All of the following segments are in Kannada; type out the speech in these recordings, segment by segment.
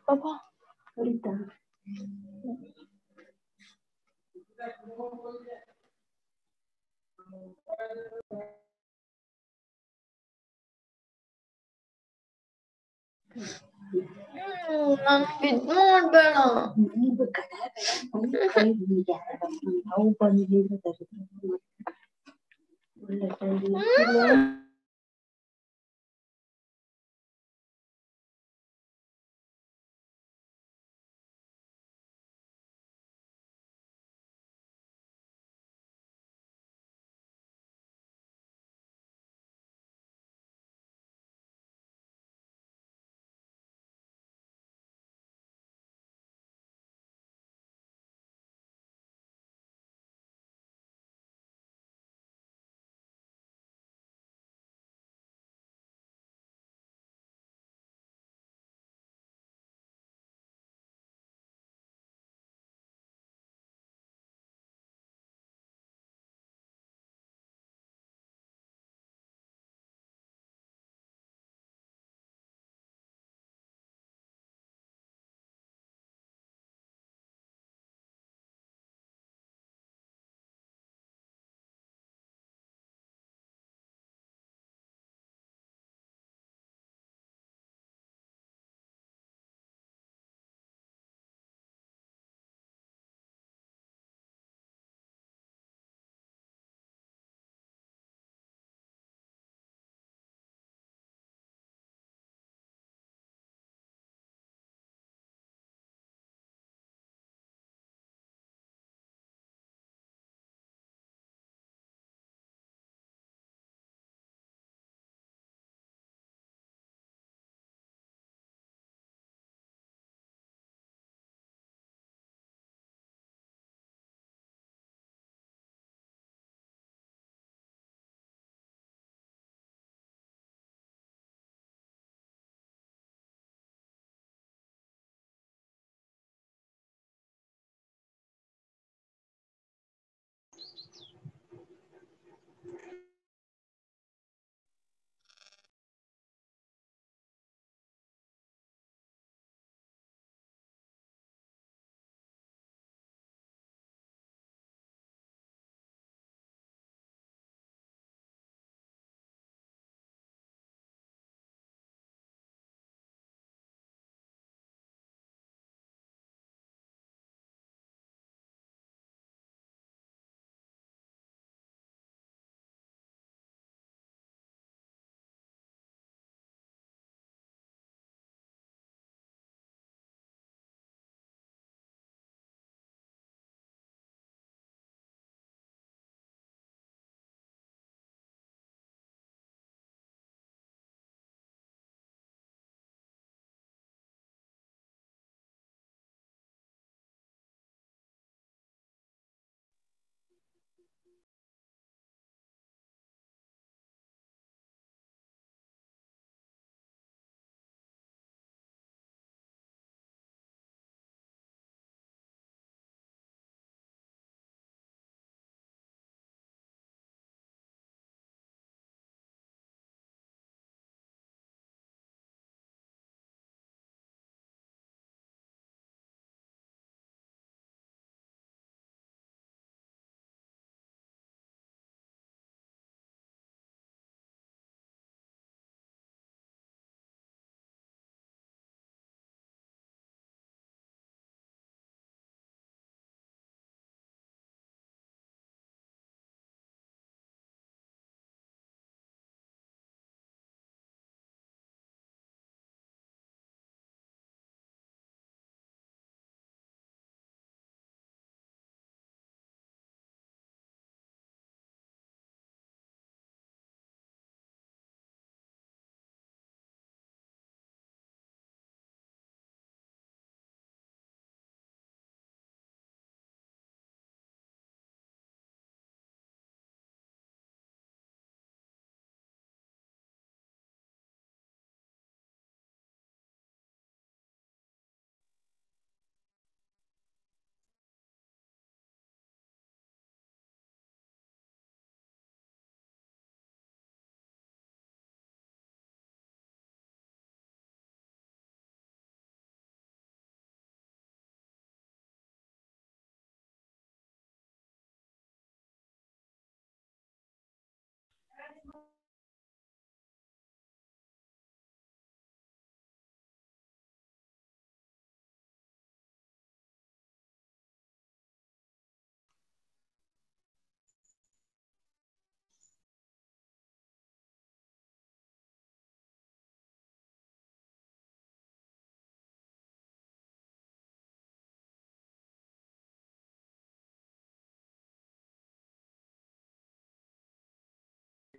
ಅಪ್ಪ ಹೊಡಿತಾ ಹ್ಮ್ ನನ್ಗೆ ಇದ್ ಮಾಡ್ಬೇಡ ನೀವು ಕಡೆ ನಾವು ಬಂದಿದ್ದೀವಿ ಒಳ್ಳೆ ಟೈಮ್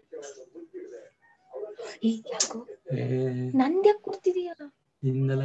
ಏ, ಯಾಕೋ ಏ ನಂದ್ಯಾಕ್ ಕೊಡ್ತಿದೀಯ ಹಿಂದೆಲ್ಲ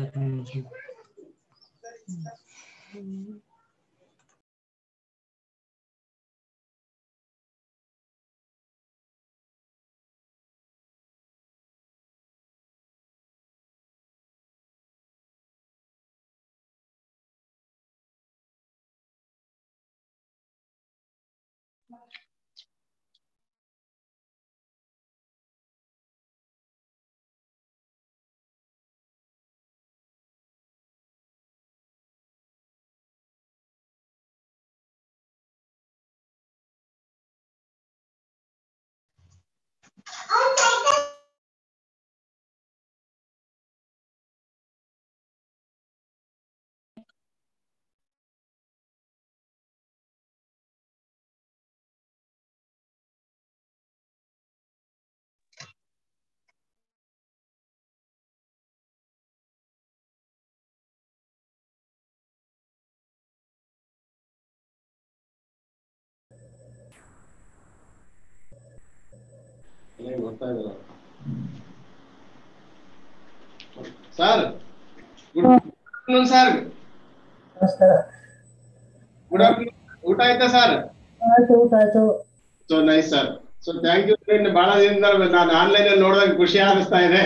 ಸರ್ ಗುಡ್ ಆಫ್ಟರ್ನೂನ್ ಸರ್ ನಮಸ್ಕಾರ ಗುಡ್ ಆಫ್ಟರ್ನೂನ್ ಊಟ ಆಯ್ತಾ ಸರ್ ಆಯ್ತು ಊಟ ಆಯ್ತು so nice sir so thank you ಬಹಳ ದಿನದಿಂದ ನಾನು ಆನ್ಲೈನ್ ಅಲ್ಲಿ ನೋಡಿದಾಗ ಖುಷಿ ಅನಿಸ್ತಾ ಇದೆ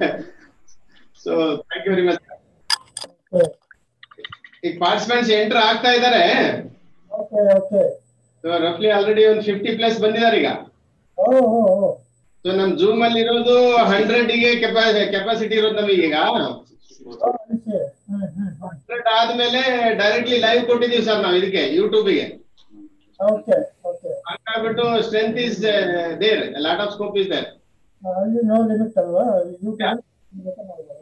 so thank you very much okay ಈಗ ಪಾರ್ಟಿಸಿಪೆಂಟ್ಸ್ ಎಂಟರ್ ಆಗ್ತಾ ಇದ್ದಾರೆ ಓಕೆ ಓಕೆ ಸೊ ರಫ್ಲಿ ಆಲ್ರೆಡಿ ಒಂದು ಫಿಫ್ಟಿ ಪ್ಲಸ್ ಬಂದಿದ್ದಾರೆ ಈಗ ಓ ಓ ಓ ಸೊ ನಮ್ ಜೂಮ್ ಅಲ್ಲಿ ಇರೋದು ಹಂಡ್ರೆಡ್ ಗೆ ಕೆಪಾಸಿಟಿ ಇರೋದು ನಮಗೆ ಈಗ ಓ, ನಿಶ್ಚಯ. ಹ್ಮ್ ಹ್ಮ್ ಹ್ಮ್. ಹಂಡ್ರೆಡ್ ಆದ್ಮೇಲೆ ಡೈರೆಕ್ಟ್ಲಿ ಲೈವ್ ಕೊಟ್ಟಿದೀವಿ ಸರ್ ನಾವು ಇದಕ್ಕೆ ಯೂಟ್ಯೂಬ್ಗೆ ಓಕೆ ಓಕೆ ಹಾಗಾಗ್ಬಿಟ್ಟು strength is there lot of scope is there ಅಲ್ಲಿ ನೋ ಲಿಮಿಟ್ ಅಲ್ವಾ ಯೂಟ್ಯೂಬ್ ಮಾಡ್ಬೋದು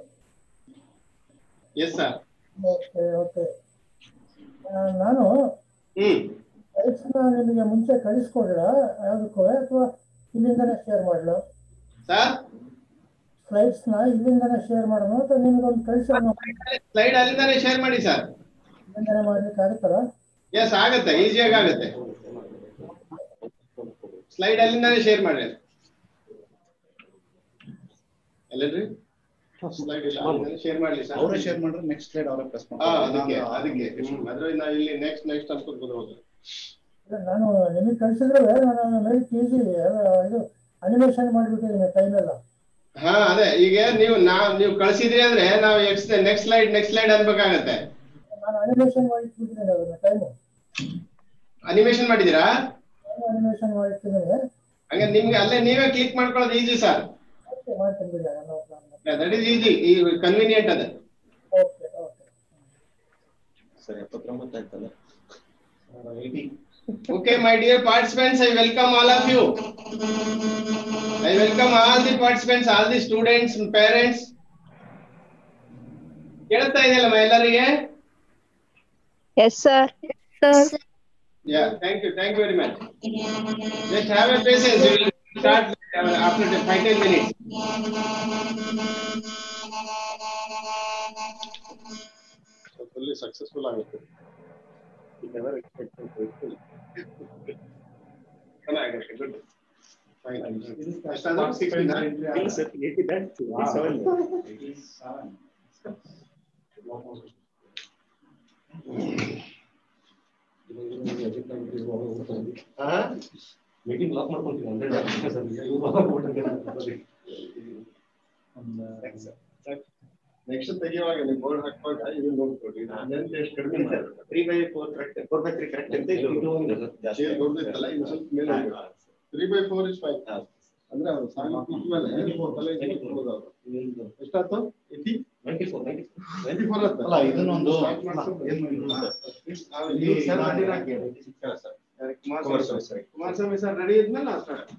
ಎಸ್ ಸರ್ ಓಕೆ ಓಕೆ ಆ, ನಾನು ಹ್ಮ್ ಲೈಫ್ನ ನಿಮಗೆ ಮುಂಚೆ ಕಳಿಸ್ಕೊಡ್ಲ ಯಾವುದಕ್ಕೂ ಅಥವಾ ಇಲ್ಲಿಂದನೇ ಶೇರ್ ಮಾಡಲು ಸರ್ ಸ್ಲೈಡ್ಸ್ನ ಇಲ್ಲಿಂದನೇ ಶೇರ್ ಮಾಡೋಣ ಅಥವಾ ನಿಮಗೊಂದು ಕಳಿಸೋಣ ಸ್ಲೈಡ್ ಅಲ್ಲಿಂದಾನೆ ಶೇರ್ ಮಾಡಿ ಸರ್ ಇಲ್ಲಿಂದನೇ ಮಾಡ್ಲಿಕ್ಕೆ ಆಗುತ್ತಲ್ಲ ಎಸ್ ಆಗತ್ತೆ ಈಸಿಯಾಗಿ ಆಗುತ್ತೆ ಸ್ಲೈಡ್ ಅಲ್ಲಿಂದಾನೆ ಶೇರ್ ಮಾಡಿ ಎಲ್ಲರಿ ಸ್ಲೈಡ್ ಇಲ್ಲ ಶೇರ್ ಮಾಡ್ಲಿ ಸರ್ ಅವರೇ ಶೇರ್ ಮಾಡ್ರೆ ನೆಕ್ಸ್ಟ್ ಸ್ಲೈಡ್ ಅವರೇ ಪ್ರೆಸ್ ಹಾ ಅದಕ್ಕೆ ಅದಕ್ಕೆ ಅದ್ರಲ್ಲಿ ನಾವು ಇಲ್ಲಿ ನೆಕ್ಸ್ಟ್ ನೆಕ್ಸ್ಟ್ ಅನ್ಕೊಂಡು ಹೋಗೋದು ಇಲ್ಲ, ನಾನು ನಿಮಗೆ ಕಳಿಸಿದ್ರೆ ನಾನು ವೆರಿ ಈಸಿ ಇದು ಅನಿಮೇಷನ್ ಮಾಡಿಬಿಟ್ಟಿದ್ದೀನಿ ಟೈಮ್ ಎಲ್ಲ ಹಾ ಅದೇ ಈಗ ನೀವು ನಾವ್ ನೀವು ಕಳ್ಸಿದ್ರಿ ಅಂದ್ರೆ ನಾವು next next slide next slide ಅನ್ಬೇಕಾಗತ್ತೆ ನಾನು ಅನಿಮೇಷನ್ ಮಾಡಿಟ್ಬಿಟ್ಟಿದ್ದೀನಿ ಅದನ್ನ ಟೈಮು ಅನಿಮೇಷನ್ ಮಾಡಿದೀರಾ ಅನಿಮೇಷನ್ ಮಾಡಿಟ್ಟಿದ್ದೀನಿ ಹಂಗೆ ನಿಮ್ಗೆ ಅಲ್ಲೇ ನೀವೇ ಕ್ಲಿಕ್ ಮಾಡ್ಕೊಳ್ಳೋದು ಈಜಿ ಸರ್ ಓಕೆ ಮಾಡ್ತೀನಿ ಬಿಡಿ ನಾನು ದಟ್ ಇಸ್ ಈಜಿ ಈ ಕನ್ವೀನಿಯಂಟ್ ಅದು ಓಕೆ ಓಕೆ ಸರಿ ಎಪ್ಪತ್ತೊಂಬತ್ತು ಆಯ್ತಲ್ಲ Okay, my dear participants, I welcome all of you. I welcome all the participants, all the students, parents. ಕೇಳ್ತಾ ಇದೆಯಲ್ಲಮ್ಮ ಎಲ್ಲರಿಗೆ yes sir sir yeah thank you thank you very much just have a patience we will start after 5 10 minutes fully successful ಆಗುತ್ತೆ ಚೆನ್ನಾಗುತ್ತೆ ಗುಡ್ ಫೈನ್ ಎಷ್ಟಾದ್ರು 16 ಮೀಟಿಂಗ್ ಲಾಕ್ ಮಾಡ್ಕೊಂತೀವಿ ಹಂಡ್ರೆಡ್ ನೆಕ್ಸ್ಟ್ ತೆಗಿಯುವಾಗ ನೀವು ಬೋರ್ಡ್ ಹಾಕುವಾಗ ಇದು ನೋಡ್ಕೊಡಿ ನೆನ್ಪು ಎಷ್ಟು ಕಡಿಮೆ ಮಾಡ್ಬೇಕು three by four correct four by three correct ಅಂತ ಇದು ಚೇರ್ ದೊಡ್ಡದಿತ್ತಲ್ಲ ಇನ್ನು ಸ್ವಲ್ಪ ಮೇಲೆ three by four is five ಅಂದ್ರೆ ಅವ್ರು ಸಾಲ ಕೂತ್ಮೇಲೆ ತಲೆ ಕೂತ್ಬೋದು ಅವ್ರು. ಎಷ್ಟಾಯ್ತು eighty ninety four ninety ninety four ಅಲ್ಲ ಇದನ್ನೊಂದು Start ಮಾಡ್ಸೋದು. ನೀವು ಸರ್ ಮಾಡಿರ ಕೇಳಿ. ಯಾರು? Kumaraswamy sir. Kumaraswamy sir ready ಇದ್ಮೇಲೆ ನಾವು ಸ್ಟಾರ್ಟ್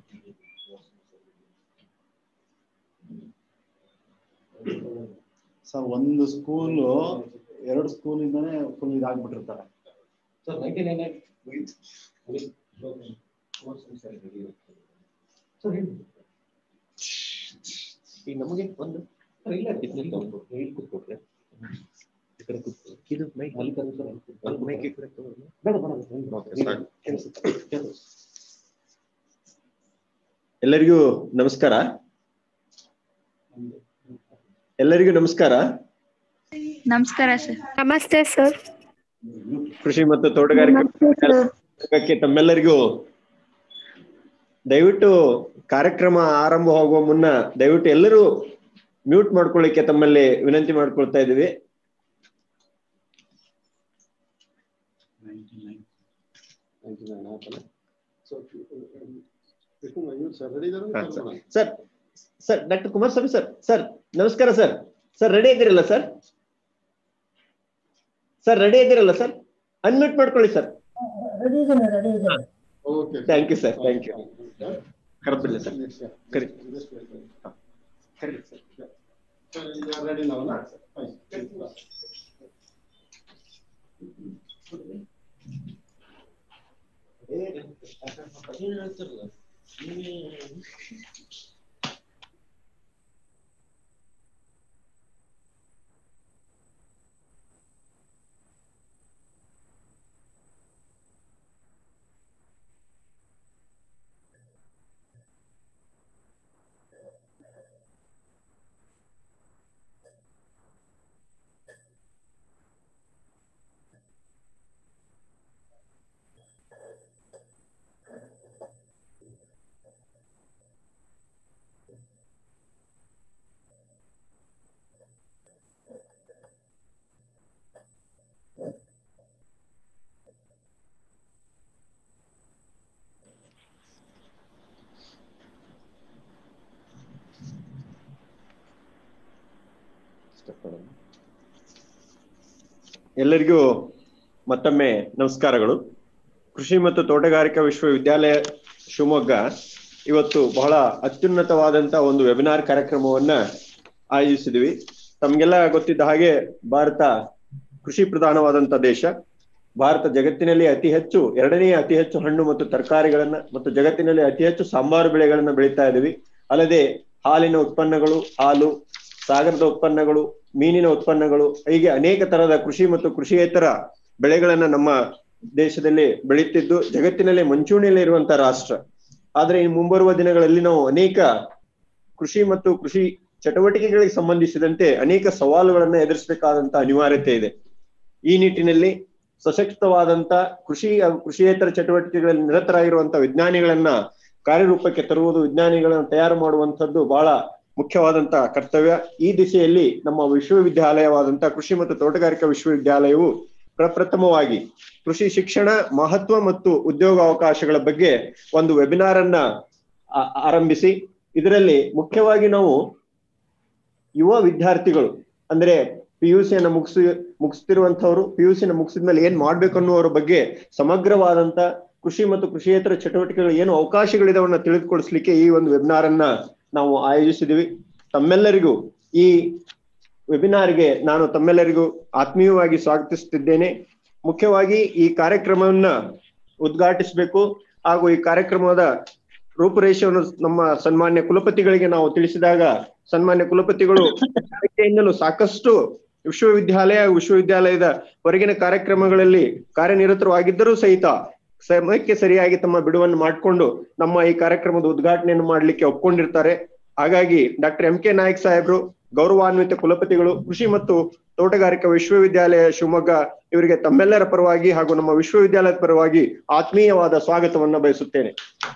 ಸರ್ ಒಂದು ಸ್ಕೂಲು ಎರಡು ಸ್ಕೂಲಿಂದಾನೇ ಫುಲ್ ಇದಾಗ್ಬಿಟ್ಟಿರ್ತಾರೆ ಸರ್ ನೈಂಟಿ ನೈನ್ ಸರ್ ಹೇಳಿ ಈಗ ನಮಗೆ ಒಂದು ಸರ್ ಇಲ್ಲ ಇದ್ರಲ್ಲಿ ಒಂದು ಇಲ್ಲಿ ಕೂತ್ಕೊಟ್ರೆ ಈ ಕಡೆ ಕೂತ್ಕೊ ಇದು ಮೈಕ್ ಮಲ್ಲಿಕಾರ್ಜುನ ಸರ್ ಅಲ್ಲಿ ಕೂತ್ಕೊ. ಅಲ್ಲಿ ಮೈಕ್ ಈ ಕಡೆ ತಗೊಳ್ಳಿ. ಬೇಡ ಬೇಡ ಬೇಡ. Okay, ಸಾಕು. ಕೇಳಿಸುತ್ತೆ. ಕೇಳಿಸುತ್ತೆ. ಎಲ್ಲರಿಗೂ ನಮಸ್ಕಾರ ಎಲ್ಲರಿಗೂ ನಮಸ್ಕಾರ ನಮಸ್ಕಾರ ಸರ್ ನಮಸ್ತೆ ಸರ್ ಕೃಷಿ ಮತ್ತು ತೋಟಗಾರಿಕೆ ವಿಭಾಗಕ್ಕೆ ತಮ್ಮೆಲ್ಲರಿಗೂ ದಯವಿಟ್ಟು ಕಾರ್ಯಕ್ರಮ ಆರಂಭವಾಗುವ ಮುನ್ನ ದಯವಿಟ್ಟು ಎಲ್ಲರೂ ಮ್ಯೂಟ್ ಮಾಡ್ಕೊಳ್ಳಿಕ್ಕೆ ತಮ್ಮಲ್ಲಿ ವಿನಂತಿ ಮಾಡ್ಕೊಳ್ತಾ ಇದ್ದೀವಿ sir sir doctor Kumaraswamy sir sir ನಮಸ್ಕಾರ ಸರ್ ಸರ್ ರೆಡಿ ಇದ್ದೀರಲ್ಲ ಸರ್ ಸರ್ ರೆಡಿ ಇದ್ದೀರಲ್ಲ ಸರ್ ಅನ್ಮ್ಯೂಟ್ ಮಾಡ್ಕೊಳ್ಳಿ ಸರ್ ರೆಡಿ ಇದ್ದೇನೆ ರೆಡಿ ಇದ್ದೇನೆ okay thank you sir thank you ಕರೆದಿಲ್ಲ ಸರ್ ಕರಿ ಕರೀಲಿ ಸರ್ ರೆಡಿ ನಾವಲ್ಲ ಎಲ್ಲರಿಗೂ ಮತ್ತೊಮ್ಮೆ ನಮಸ್ಕಾರಗಳು ಕೃಷಿ ಮತ್ತು ತೋಟಗಾರಿಕಾ ವಿಶ್ವವಿದ್ಯಾಲಯ ಶಿವಮೊಗ್ಗ ಇವತ್ತು ಬಹಳ ಅತ್ಯುನ್ನತವಾದಂತ ಒಂದು ವೆಬಿನಾರ್ ಕಾರ್ಯಕ್ರಮವನ್ನ ಆಯೋಜಿಸಿದ್ವಿ ತಮ್ಗೆಲ್ಲ ಗೊತ್ತಿದ್ದ ಹಾಗೆ ಭಾರತ ಕೃಷಿ ಪ್ರಧಾನವಾದಂತ ದೇಶ ಭಾರತ ಜಗತ್ತಿನಲ್ಲಿ ಅತಿ ಹೆಚ್ಚು ಎರಡನೇ ಅತಿ ಹೆಚ್ಚು ಹಣ್ಣು ಮತ್ತು ತರಕಾರಿಗಳನ್ನ ಮತ್ತು ಜಗತ್ತಿನಲ್ಲಿ ಅತಿ ಹೆಚ್ಚು ಸಾಂಬಾರು ಬೆಳೆಗಳನ್ನ ಬೆಳೀತಾ ಇದ್ದೀವಿ ಅಲ್ಲದೆ ಹಾಲಿನ ಉತ್ಪನ್ನಗಳು ಹಾಲು ಸಾಗರದ ಉತ್ಪನ್ನಗಳು ಮೀನಿನ ಉತ್ಪನ್ನಗಳು ಹೀಗೆ ಅನೇಕ ತರಹದ ಕೃಷಿ ಮತ್ತು ಕೃಷಿಯೇತರ ಬೆಳೆಗಳನ್ನ ನಮ್ಮ ದೇಶದಲ್ಲಿ ಬೆಳೆಯುತ್ತಿದ್ದು ಜಗತ್ತಿನಲ್ಲಿ ಮುಂಚೂಣಿಯಲ್ಲಿ ಇರುವಂತಹ ರಾಷ್ಟ್ರ ಆದ್ರೆ ಈ ಮುಂಬರುವ ದಿನಗಳಲ್ಲಿ ನಾವು ಅನೇಕ ಕೃಷಿ ಮತ್ತು ಕೃಷಿ ಚಟುವಟಿಕೆಗಳಿಗೆ ಸಂಬಂಧಿಸಿದಂತೆ ಅನೇಕ ಸವಾಲುಗಳನ್ನ ಎದುರಿಸಬೇಕಾದಂತ ಅನಿವಾರ್ಯತೆ ಇದೆ ಈ ನಿಟ್ಟಿನಲ್ಲಿ ಸಶಕ್ತವಾದಂತ ಕೃಷಿ ಹಾಗೂ ಕೃಷಿಯೇತರ ಚಟುವಟಿಕೆಗಳಲ್ಲಿ ನಿರತರಾಗಿರುವಂತ ವಿಜ್ಞಾನಿಗಳನ್ನ ಕಾರ್ಯರೂಪಕ್ಕೆ ತರುವುದು ವಿಜ್ಞಾನಿಗಳನ್ನ ತಯಾರು ಮಾಡುವಂತದ್ದು ಬಹಳ ಮುಖ್ಯವಾದಂತ ಕರ್ತವ್ಯ ಈ ದಿಶೆಯಲ್ಲಿ ನಮ್ಮ ವಿಶ್ವವಿದ್ಯಾಲಯವಾದಂತ ಕೃಷಿ ಮತ್ತು ತೋಟಗಾರಿಕಾ ವಿಶ್ವವಿದ್ಯಾಲಯವು ಪ್ರಪ್ರಥಮವಾಗಿ ಕೃಷಿ ಶಿಕ್ಷಣ ಮಹತ್ವ ಮತ್ತು ಉದ್ಯೋಗಾವಕಾಶಗಳ ಬಗ್ಗೆ ಒಂದು ವೆಬಿನಾರ್ ಅನ್ನ ಆ- ಆರಂಭಿಸಿ ಇದರಲ್ಲಿ ಮುಖ್ಯವಾಗಿ ನಾವು ಯುವ ವಿದ್ಯಾರ್ಥಿಗಳು ಅಂದ್ರೆ ಪಿ ಯು ಸಿಯನ್ನ ಮುಗಿಸಿ ಮುಗಿಸ್ತಿರುವಂತವ್ರು ಪಿ ಯು ಸಿನ ಮುಗಿಸಿದ ಮೇಲೆ ಏನ್ ಮಾಡ್ಬೇಕು ಅನ್ನುವರ ಬಗ್ಗೆ ಸಮಗ್ರವಾದಂತ ಕೃಷಿ ಮತ್ತು ಕೃಷಿಯೇತರ ಚಟುವಟಿಕೆಗಳು ಏನು ಅವಕಾಶಗಳಿದಾವನ್ನ ತಿಳಿದುಕೊಳಿಸ್ಲಿಕ್ಕೆ ಈ ಒಂದು ವೆಬಿನಾರ್ ಅನ್ನ ನಾವು ಆಯೋಜಿಸಿದೀವಿ ತಮ್ಮೆಲ್ಲರಿಗೂ ಈ ವೆಬಿನಾರ್ಗೆ ನಾನು ತಮ್ಮೆಲ್ಲರಿಗೂ ಆತ್ಮೀಯವಾಗಿ ಸ್ವಾಗತಿಸುತ್ತಿದ್ದೇನೆ ಮುಖ್ಯವಾಗಿ ಈ ಕಾರ್ಯಕ್ರಮವನ್ನ ಉದ್ಘಾಟಿಸಬೇಕು ಹಾಗೂ ಈ ಕಾರ್ಯಕ್ರಮದ ರೂಪುರೇಷೆಯನ್ನು ನಮ್ಮ ಸನ್ಮಾನ್ಯ ಕುಲಪತಿಗಳಿಗೆ ನಾವು ತಿಳಿಸಿದಾಗ ಸನ್ಮಾನ್ಯ ಕುಲಪತಿಗಳು ಇಲಾಖೆಯಿಂದಲೂ ಸಾಕಷ್ಟು ವಿಶ್ವವಿದ್ಯಾಲಯ ವಿಶ್ವವಿದ್ಯಾಲಯದ ಹೊರಗಿನ ಕಾರ್ಯಕ್ರಮಗಳಲ್ಲಿ ಕಾರ್ಯನಿರತರಾಗಿದ್ದರೂ ಸಹಿತ ಸಮಯಕ್ಕೆ ಸರಿಯಾಗಿ ತಮ್ಮ ಬಿಡುವನ್ನು ಮಾಡಿಕೊಂಡು ನಮ್ಮ ಈ ಕಾರ್ಯಕ್ರಮದ ಉದ್ಘಾಟನೆಯನ್ನು ಮಾಡಲಿಕ್ಕೆ ಒಪ್ಕೊಂಡಿರ್ತಾರೆ ಹಾಗಾಗಿ ಡಾಕ್ಟರ್ ಎಂ ಕೆ ನಾಯಕ್ ಸಾಹೇಬ್ರು ಗೌರವಾನ್ವಿತ ಕುಲಪತಿಗಳು ಕೃಷಿ ಮತ್ತು ತೋಟಗಾರಿಕಾ ವಿಶ್ವವಿದ್ಯಾಲಯ ಶಿವಮೊಗ್ಗ ಇವರಿಗೆ ತಮ್ಮೆಲ್ಲರ ಪರವಾಗಿ ಹಾಗೂ ನಮ್ಮ ವಿಶ್ವವಿದ್ಯಾಲಯದ ಪರವಾಗಿ ಆತ್ಮೀಯವಾದ ಸ್ವಾಗತವನ್ನ ಬಯಸುತ್ತೇನೆ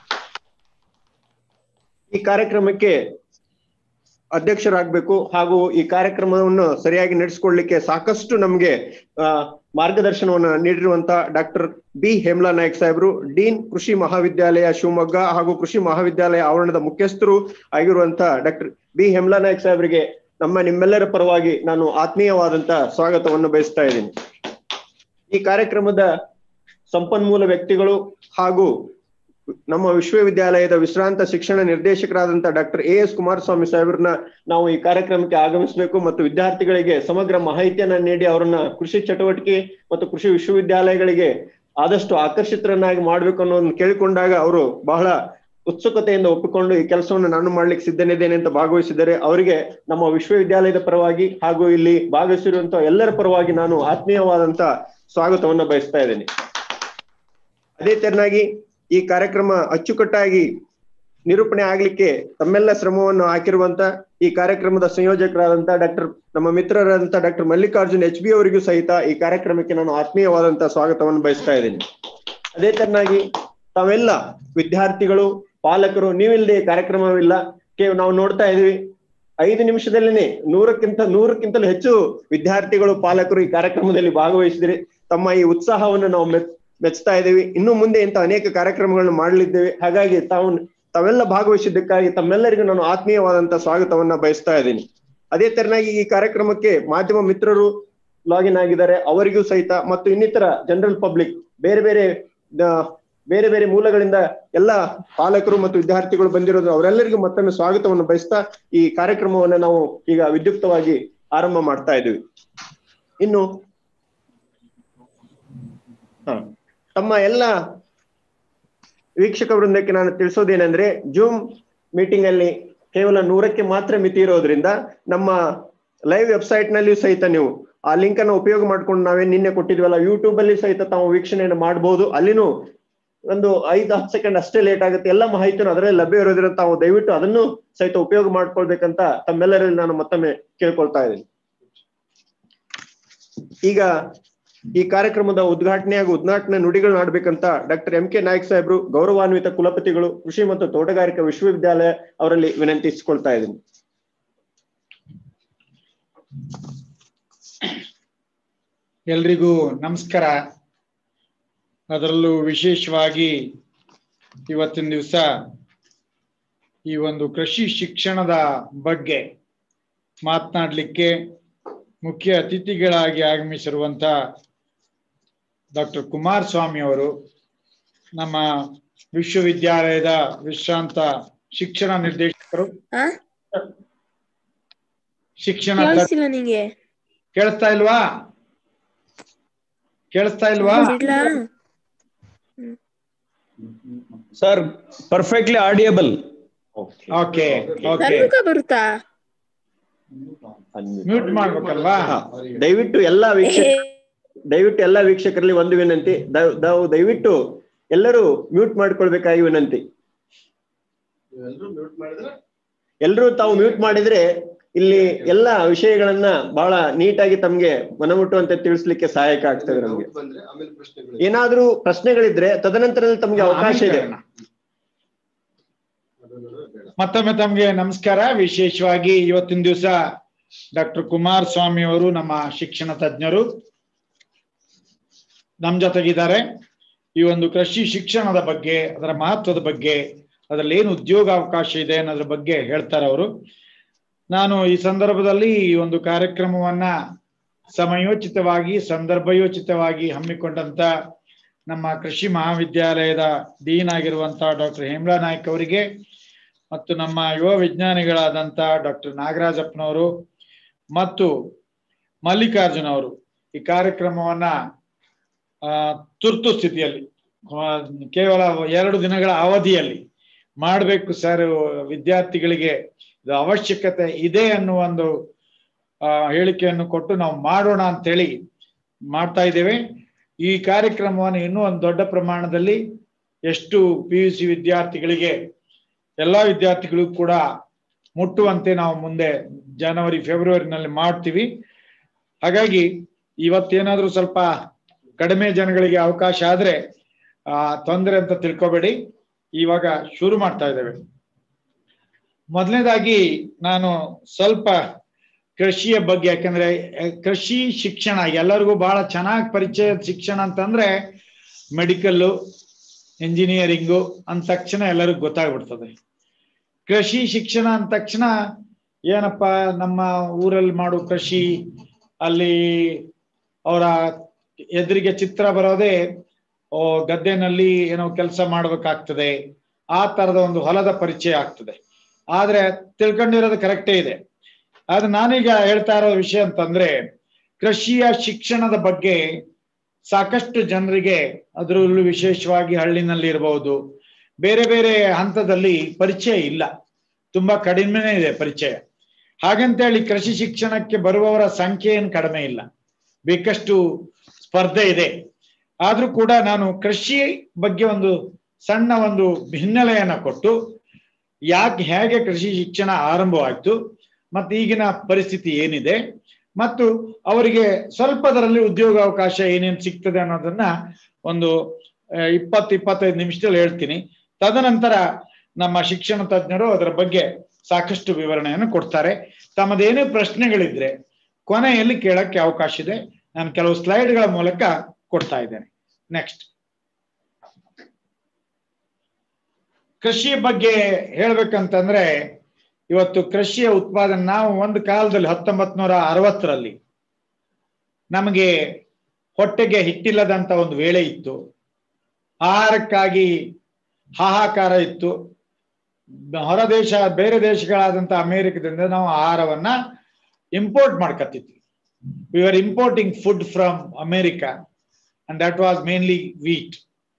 ಈ ಕಾರ್ಯಕ್ರಮಕ್ಕೆ ಅಧ್ಯಕ್ಷರಾಗಬೇಕು ಹಾಗೂ ಈ ಕಾರ್ಯಕ್ರಮವನ್ನು ಸರಿಯಾಗಿ ನಡೆಸಿಕೊಳ್ಳಿಕ್ಕೆ ಸಾಕಷ್ಟು ನಮಗೆ ಆ, ಮಾರ್ಗದರ್ಶನವನ್ನ ನೀಡಿರುವಂತ ಡಾಕ್ಟರ್ ಬಿ ಹೇಮ್ಲಾ ನಾಯಕ್ ಸಾಹೇಬರು ಡೀನ್ ಕೃಷಿ ಮಹಾವಿದ್ಯಾಲಯ ಶಿವಮೊಗ್ಗ ಹಾಗೂ ಕೃಷಿ ಮಹಾವಿದ್ಯಾಲಯ ಆವರಣದ ಮುಖ್ಯಸ್ಥರು ಆಗಿರುವಂತ ಡಾಕ್ಟರ್ ಬಿ ಹೇಮ್ಲಾ ನಾಯಕ್ ಸಾಹೇಬರಿಗೆ ನಮ್ಮ ನಿಮ್ಮೆಲ್ಲರ ಪರವಾಗಿ ನಾನು ಆತ್ಮೀಯವಾದಂತ ಸ್ವಾಗತವನ್ನು ಬಯಸ್ತಾ ಇದ್ದೀನಿ ಈ ಕಾರ್ಯಕ್ರಮದ ಸಂಪನ್ಮೂಲ ವ್ಯಕ್ತಿಗಳು ಹಾಗೂ ನಮ್ಮ ವಿಶ್ವವಿದ್ಯಾಲಯದ ವಿಶ್ರಾಂತ ಶಿಕ್ಷಣ ನಿರ್ದೇಶಕರಾದಂತ ಡಾಕ್ಟರ್ ಎ ಎಸ್ ಕುಮಾರಸ್ವಾಮಿ ಸಾಹೇಬ್ರನ್ನ ನಾವು ಈ ಕಾರ್ಯಕ್ರಮಕ್ಕೆ ಆಗಮಿಸಬೇಕು ಮತ್ತು ವಿದ್ಯಾರ್ಥಿಗಳಿಗೆ ಸಮಗ್ರ ಮಾಹಿತಿಯನ್ನ ನೀಡಿ ಅವರನ್ನ ಕೃಷಿ ಚಟುವಟಿಕೆ ಮತ್ತು ಕೃಷಿ ವಿಶ್ವವಿದ್ಯಾಲಯಗಳಿಗೆ ಆದಷ್ಟು ಆಕರ್ಷಿತರನ್ನಾಗಿ ಮಾಡ್ಬೇಕು ಅನ್ನೋದನ್ನ ಕೇಳಿಕೊಂಡಾಗ ಅವರು ಬಹಳ ಉತ್ಸುಕತೆಯಿಂದ ಒಪ್ಪಿಕೊಂಡು ಈ ಕೆಲಸವನ್ನು ನಾನು ಮಾಡ್ಲಿಕ್ಕೆ ಸಿದ್ಧನಿದ್ದೇನೆ ಅಂತ ಭಾಗವಹಿಸಿದ್ದಾರೆ ಅವರಿಗೆ ನಮ್ಮ ವಿಶ್ವವಿದ್ಯಾಲಯದ ಪರವಾಗಿ ಹಾಗೂ ಇಲ್ಲಿ ಭಾಗವಹಿಸಿರುವಂತಹ ಎಲ್ಲರ ಪರವಾಗಿ ನಾನು ಆತ್ಮೀಯವಾದಂತ ಸ್ವಾಗತವನ್ನ ಬಯಸ್ತಾ ಇದ್ದೇನೆ ಅದೇ ತೆರನಾಗಿ ಈ ಕಾರ್ಯಕ್ರಮ ಅಚ್ಚುಕಟ್ಟಾಗಿ ನಿರೂಪಣೆ ಆಗ್ಲಿಕ್ಕೆ ತಮ್ಮೆಲ್ಲ ಶ್ರಮವನ್ನು ಹಾಕಿರುವಂತ ಈ ಕಾರ್ಯಕ್ರಮದ ಸಂಯೋಜಕರಾದಂತ ಡಾಕ್ಟರ್ ನಮ್ಮ ಮಿತ್ರರಾದಂತ ಡಾಕ್ಟರ್ ಮಲ್ಲಿಕಾರ್ಜುನ್ ಎಚ್ ಬಿ ಅವರಿಗೂ ಸಹಿತ ಈ ಕಾರ್ಯಕ್ರಮಕ್ಕೆ ನಾನು ಆತ್ಮೀಯವಾದಂತ ಸ್ವಾಗತವನ್ನು ಬಯಸ್ತಾ ಇದ್ದೀನಿ ಅದೇ ತರನಾಗಿ ತಾವೆಲ್ಲ ವಿದ್ಯಾರ್ಥಿಗಳು ಪಾಲಕರು ನೀವಿಲ್ಲದೆ ಈ ಕಾರ್ಯಕ್ರಮವಿಲ್ಲ ಕೇವ್ ನಾವು ನೋಡ್ತಾ ಇದೀವಿ ಐದು ನಿಮಿಷದಲ್ಲೇನೆ ನೂರಕ್ಕಿಂತ ನೂರಕ್ಕಿಂತಲೂ ಹೆಚ್ಚು ವಿದ್ಯಾರ್ಥಿಗಳು ಪಾಲಕರು ಈ ಕಾರ್ಯಕ್ರಮದಲ್ಲಿ ಭಾಗವಹಿಸಿದ್ರಿ ತಮ್ಮ ಈ ಉತ್ಸಾಹವನ್ನು ನಾವು ಮೆಚ್ ಮೆಚ್ತಾ ಇದ್ದೀವಿ ಇನ್ನು ಮುಂದೆ ಇಂಥ ಅನೇಕ ಕಾರ್ಯಕ್ರಮಗಳನ್ನು ಮಾಡಲಿದ್ದೇವೆ ಹಾಗಾಗಿ ತಾವು ತಾವೆಲ್ಲ ಭಾಗವಹಿಸಿದ್ದಕ್ಕಾಗಿ ತಮ್ಮೆಲ್ಲರಿಗೂ ನಾನು ಆತ್ಮೀಯವಾದಂತ ಸ್ವಾಗತವನ್ನ ಬಯಸ್ತಾ ಇದ್ದೀನಿ ಅದೇ ತೆರನಾಗಿ ಈ ಕಾರ್ಯಕ್ರಮಕ್ಕೆ ಮಾಧ್ಯಮ ಮಿತ್ರರು ಲಾಗಿನ್ ಆಗಿದ್ದಾರೆ ಅವರಿಗೂ ಸಹಿತ ಮತ್ತು ಇನ್ನಿತರ ಜನರಲ್ ಪಬ್ಲಿಕ್ ಬೇರೆ ಬೇರೆ ಆ, ಬೇರೆ ಬೇರೆ ಮೂಲಗಳಿಂದ ಎಲ್ಲ ಪಾಲಕರು ಮತ್ತು ವಿದ್ಯಾರ್ಥಿಗಳು ಬಂದಿರೋದು ಅವರೆಲ್ಲರಿಗೂ ಮತ್ತೊಮ್ಮೆ ಸ್ವಾಗತವನ್ನು ಬಯಸ್ತಾ ಈ ಕಾರ್ಯಕ್ರಮವನ್ನ ನಾವು ಈಗ ವಿದ್ಯುಕ್ತವಾಗಿ ಆರಂಭ ಮಾಡ್ತಾ ಇದ್ದೀವಿ ಇನ್ನು ಹ ತಮ್ಮ ಎಲ್ಲ ವೀಕ್ಷಕ ವೃಂದಕ್ಕೆ ನಾನು ತಿಳಿಸೋದೇನೆಂದ್ರೆ ಜೂಮ್ ಮೀಟಿಂಗ್ ಅಲ್ಲಿ ಕೇವಲ ನೂರಕ್ಕೆ ಮಾತ್ರ ಮಿತಿ ಇರೋದ್ರಿಂದ ನಮ್ಮ ಲೈವ್ ವೆಬ್ಸೈಟ್ ನಲ್ಲಿಯೂ ಸಹಿತ ನೀವು ಆ ಲಿಂಕ್ ಅನ್ನು ಉಪಯೋಗ ಮಾಡ್ಕೊಂಡು ನಾವೇ ನಿನ್ನೆ ಕೊಟ್ಟಿದ್ವಲ್ಲ ಯೂಟ್ಯೂಬ್ ಅಲ್ಲಿ ಸಹಿತ ತಾವು ವೀಕ್ಷಣೆಯನ್ನು ಮಾಡಬಹುದು ಅಲ್ಲಿನೂ ಒಂದು ಐದು ಹತ್ತು ಸೆಕೆಂಡ್ ಅಷ್ಟೇ ಲೇಟ್ ಆಗುತ್ತೆ ಎಲ್ಲ ಮಾಹಿತಿನೂ ಅದರಲ್ಲಿ ಲಭ್ಯ ಇರೋದ್ರಿಂದ ತಾವು ದಯವಿಟ್ಟು ಅದನ್ನು ಸಹಿತ ಉಪಯೋಗ ಮಾಡ್ಕೊಳ್ಬೇಕಂತ ತಮ್ಮೆಲ್ಲರಲ್ಲಿ ನಾನು ಮತ್ತೊಮ್ಮೆ ಕೇಳ್ಕೊಳ್ತಾ ಇದ್ದೀನಿ ಈಗ ಈ ಕಾರ್ಯಕ್ರಮದ ಉದ್ಘಾಟನೆ ಹಾಗೂ ಉದ್ಘಾಟನೆ ನುಡಿಗಳನ್ನ ಆಡ್ಬೇಕಂತ ಡಾಕ್ಟರ್ ಎಂ ಕೆ ನಾಯಕ್ ಸಾಹೇಬ್ರು ಗೌರವಾನ್ವಿತ ಕುಲಪತಿಗಳು ಕೃಷಿ ಮತ್ತು ತೋಟಗಾರಿಕಾ ವಿಶ್ವವಿದ್ಯಾಲಯ ಅವರಲ್ಲಿ ವಿನಂತಿಸಿಕೊಳ್ತಾ ಇದ್ದೀನಿ ಎಲ್ರಿಗೂ ನಮಸ್ಕಾರ ಅದರಲ್ಲೂ ವಿಶೇಷವಾಗಿ ಇವತ್ತಿನ ದಿವಸ ಈ ಒಂದು ಕೃಷಿ ಶಿಕ್ಷಣದ ಬಗ್ಗೆ ಮಾತನಾಡಲಿಕ್ಕೆ ಮುಖ್ಯ ಅತಿಥಿಗಳಾಗಿ ಆಗಮಿಸಿರುವಂತ ಡಾಕ್ಟರ್ ಕುಮಾರಸ್ವಾಮಿ ಅವರು ನಮ್ಮ ವಿಶ್ವವಿದ್ಯಾಲಯದ ವಿಶ್ರಾಂತ ಶಿಕ್ಷಣ ನಿರ್ದೇಶಕರು ಆ? ಶಿಕ್ಷಣ ತಜ್ಞ- ಕೇಳಿಸಿಲ್ಲ ನಿಂಗೆ ಕೇಳಿಸ್ತಾ ಇಲ್ವಾ ಕೇಳಿಸ್ತಾ ಇಲ್ವಾ ಇಡ್ಲಾ sir perfectly audible okay okay ನನ್ಗ ಬರುತ್ತಾ ಮ್ಯೂಟ್ ಮಾಡ್ಬೇಕಲ್ವಾ ಹಾ, ದಯವಿಟ್ಟು ಎಲ್ಲಾ ವೀಕ್ಷಕ ದಯವಿಟ್ಟು ಎಲ್ಲಾ ವೀಕ್ಷಕರಲ್ಲಿ ಒಂದು ವಿನಂತಿ ದಯ- ತಾವು ದಯವಿಟ್ಟು ಎಲ್ಲರೂ ಮ್ಯೂಟ್ ಮಾಡ್ಕೊಳ್ಬೇಕಾಗಿ ವಿನಂತಿ ಎಲ್ರು ಮ್ಯೂಟ್ ಮಾಡಿದ್ರೆ ಎಲ್ಲರೂ ತಾವು ಮ್ಯೂಟ್ ಮಾಡಿದ್ರೆ ಇಲ್ಲಿ ಎಲ್ಲಾ ವಿಷಯಗಳನ್ನ ಬಹಳ ನೀಟಾಗಿ ತಮ್ಗೆ ಮನಮುಟ್ಟುವಂತೆ ತಿಳಿಸ್ಲಿಕ್ಕೆ ಸಹಾಯಕ ಆಗ್ತದೆ ನಮ್ಗೆ doubt ಬಂದ್ರೆ ಆಮೇಲೆ ಪ್ರಶ್ನೆಗಳು ಏನಾದ್ರೂ ಪ್ರಶ್ನೆಗಳಿದ್ರೆ ತದನಂತರದಲ್ಲಿ ತಮ್ಗೆ ಅವಕಾಶ ಇದೆ ಅದನ್ನು ಬೇಡ ಮತ್ತೊಮ್ಮೆ ತಮ್ಗೆ ನಮಸ್ಕಾರ ವಿಶೇಷವಾಗಿ ಇವತ್ತಿನ ದಿವಸ ಡಾಕ್ಟರ್ ಕುಮಾರಸ್ವಾಮಿ ಅವರು ನಮ್ಮ ಶಿಕ್ಷಣ ತಜ್ಞರು ನಮ್ ಜೊತೆಗಿದ್ದಾರೆ ಈ ಒಂದು ಕೃಷಿ ಶಿಕ್ಷಣದ ಬಗ್ಗೆ ಅದರ ಮಹತ್ವದ ಬಗ್ಗೆ ಅದರಲ್ಲಿ ಏನು ಉದ್ಯೋಗ ಅವಕಾಶ ಇದೆ ಅನ್ನೋದ್ರ ಬಗ್ಗೆ ಹೇಳ್ತಾರೆ ಅವರು ನಾನು ಈ ಸಂದರ್ಭದಲ್ಲಿ ಈ ಒಂದು ಕಾರ್ಯಕ್ರಮವನ್ನ ಸಮಯೋಚಿತವಾಗಿ ಸಂದರ್ಭಯೋಚಿತವಾಗಿ ಹಮ್ಮಿಕೊಂಡಂತ ನಮ್ಮ ಕೃಷಿ ಮಹಾವಿದ್ಯಾಲಯದ ಡೀನ್ ಆಗಿರುವಂತಹ ಡಾಕ್ಟರ್ ಹೇಮಲಾ ನಾಯ್ಕ್ ಅವರಿಗೆ ಮತ್ತು ನಮ್ಮ ಯುವ ವಿಜ್ಞಾನಿಗಳಾದಂತ ಡಾಕ್ಟರ್ ನಾಗರಾಜಪ್ಪನವರು ಮತ್ತು ಮಲ್ಲಿಕಾರ್ಜುನ್ ಅವರು ಈ ಕಾರ್ಯಕ್ರಮವನ್ನ ಆ, ತುರ್ತು ಸ್ಥಿತಿಯಲ್ಲಿ ಆ, ಕೇವಲ ಎರಡು ದಿನಗಳ ಅವಧಿಯಲ್ಲಿ ಮಾಡಬೇಕು ಸರ್ ವಿದ್ಯಾರ್ಥಿಗಳಿಗೆ ಇದು ಅವಶ್ಯಕತೆ ಇದೆ ಅನ್ನುವ ಒಂದು ಆ, ಹೇಳಿಕೆಯನ್ನು ಕೊಟ್ಟು ನಾವು ಮಾಡೋಣ ಅಂತೇಳಿ ಮಾಡ್ತಾ ಇದ್ದೇವೆ ಈ ಕಾರ್ಯಕ್ರಮವನ್ನು ಇನ್ನೂ ಒಂದು ದೊಡ್ಡ ಪ್ರಮಾಣದಲ್ಲಿ ಎಷ್ಟು ಪಿ ಯು ಸಿ ವಿದ್ಯಾರ್ಥಿಗಳಿಗೆ ಎಲ್ಲಾ ವಿದ್ಯಾರ್ಥಿಗಳಿಗೂ ಕೂಡ ಮುಟ್ಟುವಂತೆ ನಾವು ಮುಂದೆ ಜನವರಿ ಫೆಬ್ರವರಿನಲ್ಲಿ ಮಾಡ್ತೀವಿ ಹಾಗಾಗಿ ಇವತ್ತೇನಾದ್ರೂ ಸ್ವಲ್ಪ ಕಡಿಮೆ ಜನಗಳಿಗೆ ಅವಕಾಶ ಆದ್ರೆ ಆ ತೊಂದರೆ ಅಂತ ತಿಳ್ಕೊಬೇಡಿ ಇವಾಗ ಶುರು ಮಾಡ್ತಾ ಇದ್ದೇವೆ ಮೊದಲನೇದಾಗಿ ನಾನು ಸ್ವಲ್ಪ ಕೃಷಿಯ ಬಗ್ಗೆ ಯಾಕಂದ್ರೆ ಅಹ್, ಕೃಷಿ ಶಿಕ್ಷಣ ಎಲ್ಲರಿಗೂ ಬಹಳ ಚೆನ್ನಾಗಿ ಪರಿಚಯದ ಶಿಕ್ಷಣ ಅಂತಂದ್ರೆ ಮೆಡಿಕಲ್ಲು ಇಂಜಿನಿಯರಿಂಗು ಅಂದ ತಕ್ಷಣ ಎಲ್ಲರಿಗೂ ಗೊತ್ತಾಗ್ಬಿಡ್ತದೆ ಕೃಷಿ ಶಿಕ್ಷಣ ಅಂದ ತಕ್ಷಣ ಏನಪ್ಪ ನಮ್ಮ ಊರಲ್ಲಿ ಮಾಡೋ ಕೃಷಿ ಅಲ್ಲಿ ಅವರ ಎದುರಿಗೆ ಚಿತ್ರ ಬರೋದೇ ಓ ಗದ್ದೆನಲ್ಲಿ ಏನೋ ಕೆಲಸ ಮಾಡ್ಬೇಕಾಗ್ತದೆ ಆ ತರದ ಒಂದು ಹೊಲದ ಪರಿಚಯ ಆಗ್ತದೆ ಆದ್ರೆ ತಿಳ್ಕೊಂಡಿರೋದು ಕರೆಕ್ಟೇ ಇದೆ ಆದ್ರೆ ನಾನೀಗ ಹೇಳ್ತಾ ಇರೋ ವಿಷಯ ಅಂತಂದ್ರೆ ಕೃಷಿಯ ಶಿಕ್ಷಣದ ಬಗ್ಗೆ ಸಾಕಷ್ಟು ಜನರಿಗೆ ಅದರಲ್ಲೂ ವಿಶೇಷವಾಗಿ ಹಳ್ಳಿನಲ್ಲಿ ಇರಬಹುದು ಬೇರೆ ಬೇರೆ ಹಂತದಲ್ಲಿ ಪರಿಚಯ ಇಲ್ಲ ತುಂಬಾ ಕಡಿಮೆನೇ ಇದೆ ಪರಿಚಯ ಹಾಗಂತೇಳಿ ಕೃಷಿ ಶಿಕ್ಷಣಕ್ಕೆ ಬರುವವರ ಸಂಖ್ಯೆ ಏನು ಕಡಿಮೆ ಇಲ್ಲ ಬೇಕಷ್ಟು ಸ್ಪರ್ಧೆ ಇದೆ ಆದ್ರೂ ಕೂಡ ನಾನು ಕೃಷಿ ಬಗ್ಗೆ ಒಂದು ಸಣ್ಣ ಒಂದು ಹಿನ್ನೆಲೆಯನ್ನ ಕೊಟ್ಟು ಯಾಕೆ ಹೇಗೆ ಕೃಷಿ ಶಿಕ್ಷಣ ಆರಂಭವಾಯ್ತು ಮತ್ತು ಈಗಿನ ಪರಿಸ್ಥಿತಿ ಏನಿದೆ ಮತ್ತು ಅವರಿಗೆ ಸ್ವಲ್ಪದರಲ್ಲಿ ಉದ್ಯೋಗಾವಕಾಶ ಏನೇನು ಸಿಗ್ತದೆ ಅನ್ನೋದನ್ನ ಒಂದು ಇಪ್ಪತ್ತು ಇಪ್ಪತ್ತೈದು ನಿಮಿಷದಲ್ಲಿ ಹೇಳ್ತೀನಿ ತದನಂತರ ನಮ್ಮ ಶಿಕ್ಷಣ ತಜ್ಞರು ಅದರ ಬಗ್ಗೆ ಸಾಕಷ್ಟು ವಿವರಣೆಯನ್ನು ಕೊಡ್ತಾರೆ ತಮ್ಮದೇನೇ ಪ್ರಶ್ನೆಗಳಿದ್ರೆ ಕೊನೆಯಲ್ಲಿ ಕೇಳಕ್ಕೆ ಅವಕಾಶ ಇದೆ ನಾನು ಕೆಲವು ಸ್ಲೈಡ್ಗಳ ಮೂಲಕ ಕೊಡ್ತಾ ಇದ್ದೇನೆ ನೆಕ್ಸ್ಟ್ ಕೃಷಿ ಬಗ್ಗೆ ಹೇಳ್ಬೇಕಂತಂದ್ರೆ ಇವತ್ತು ಕೃಷಿಯ ಉತ್ಪಾದನೆ ನಾವು ಒಂದು ಕಾಲದಲ್ಲಿ ಹತ್ತೊಂಬತ್ ನೂರ ಅರವತ್ತರಲ್ಲಿ ನಮಗೆ ಹೊಟ್ಟೆಗೆ ಹಿಟ್ಟಿಲ್ಲದಂತ ಒಂದು ವೇಳೆ ಇತ್ತು ಆಹಾರಕ್ಕಾಗಿ ಹಾಹಾಕಾರ ಇತ್ತು ಹೊರ ದೇಶ ಬೇರೆ ದೇಶಗಳಾದಂತ ಅಮೆರಿಕದಿಂದ ನಾವು ಆಹಾರವನ್ನ ಇಂಪೋರ್ಟ್ ಮಾಡ್ಕತ್ತಿದ್ವಿ we are importing food from America and that was mainly wheat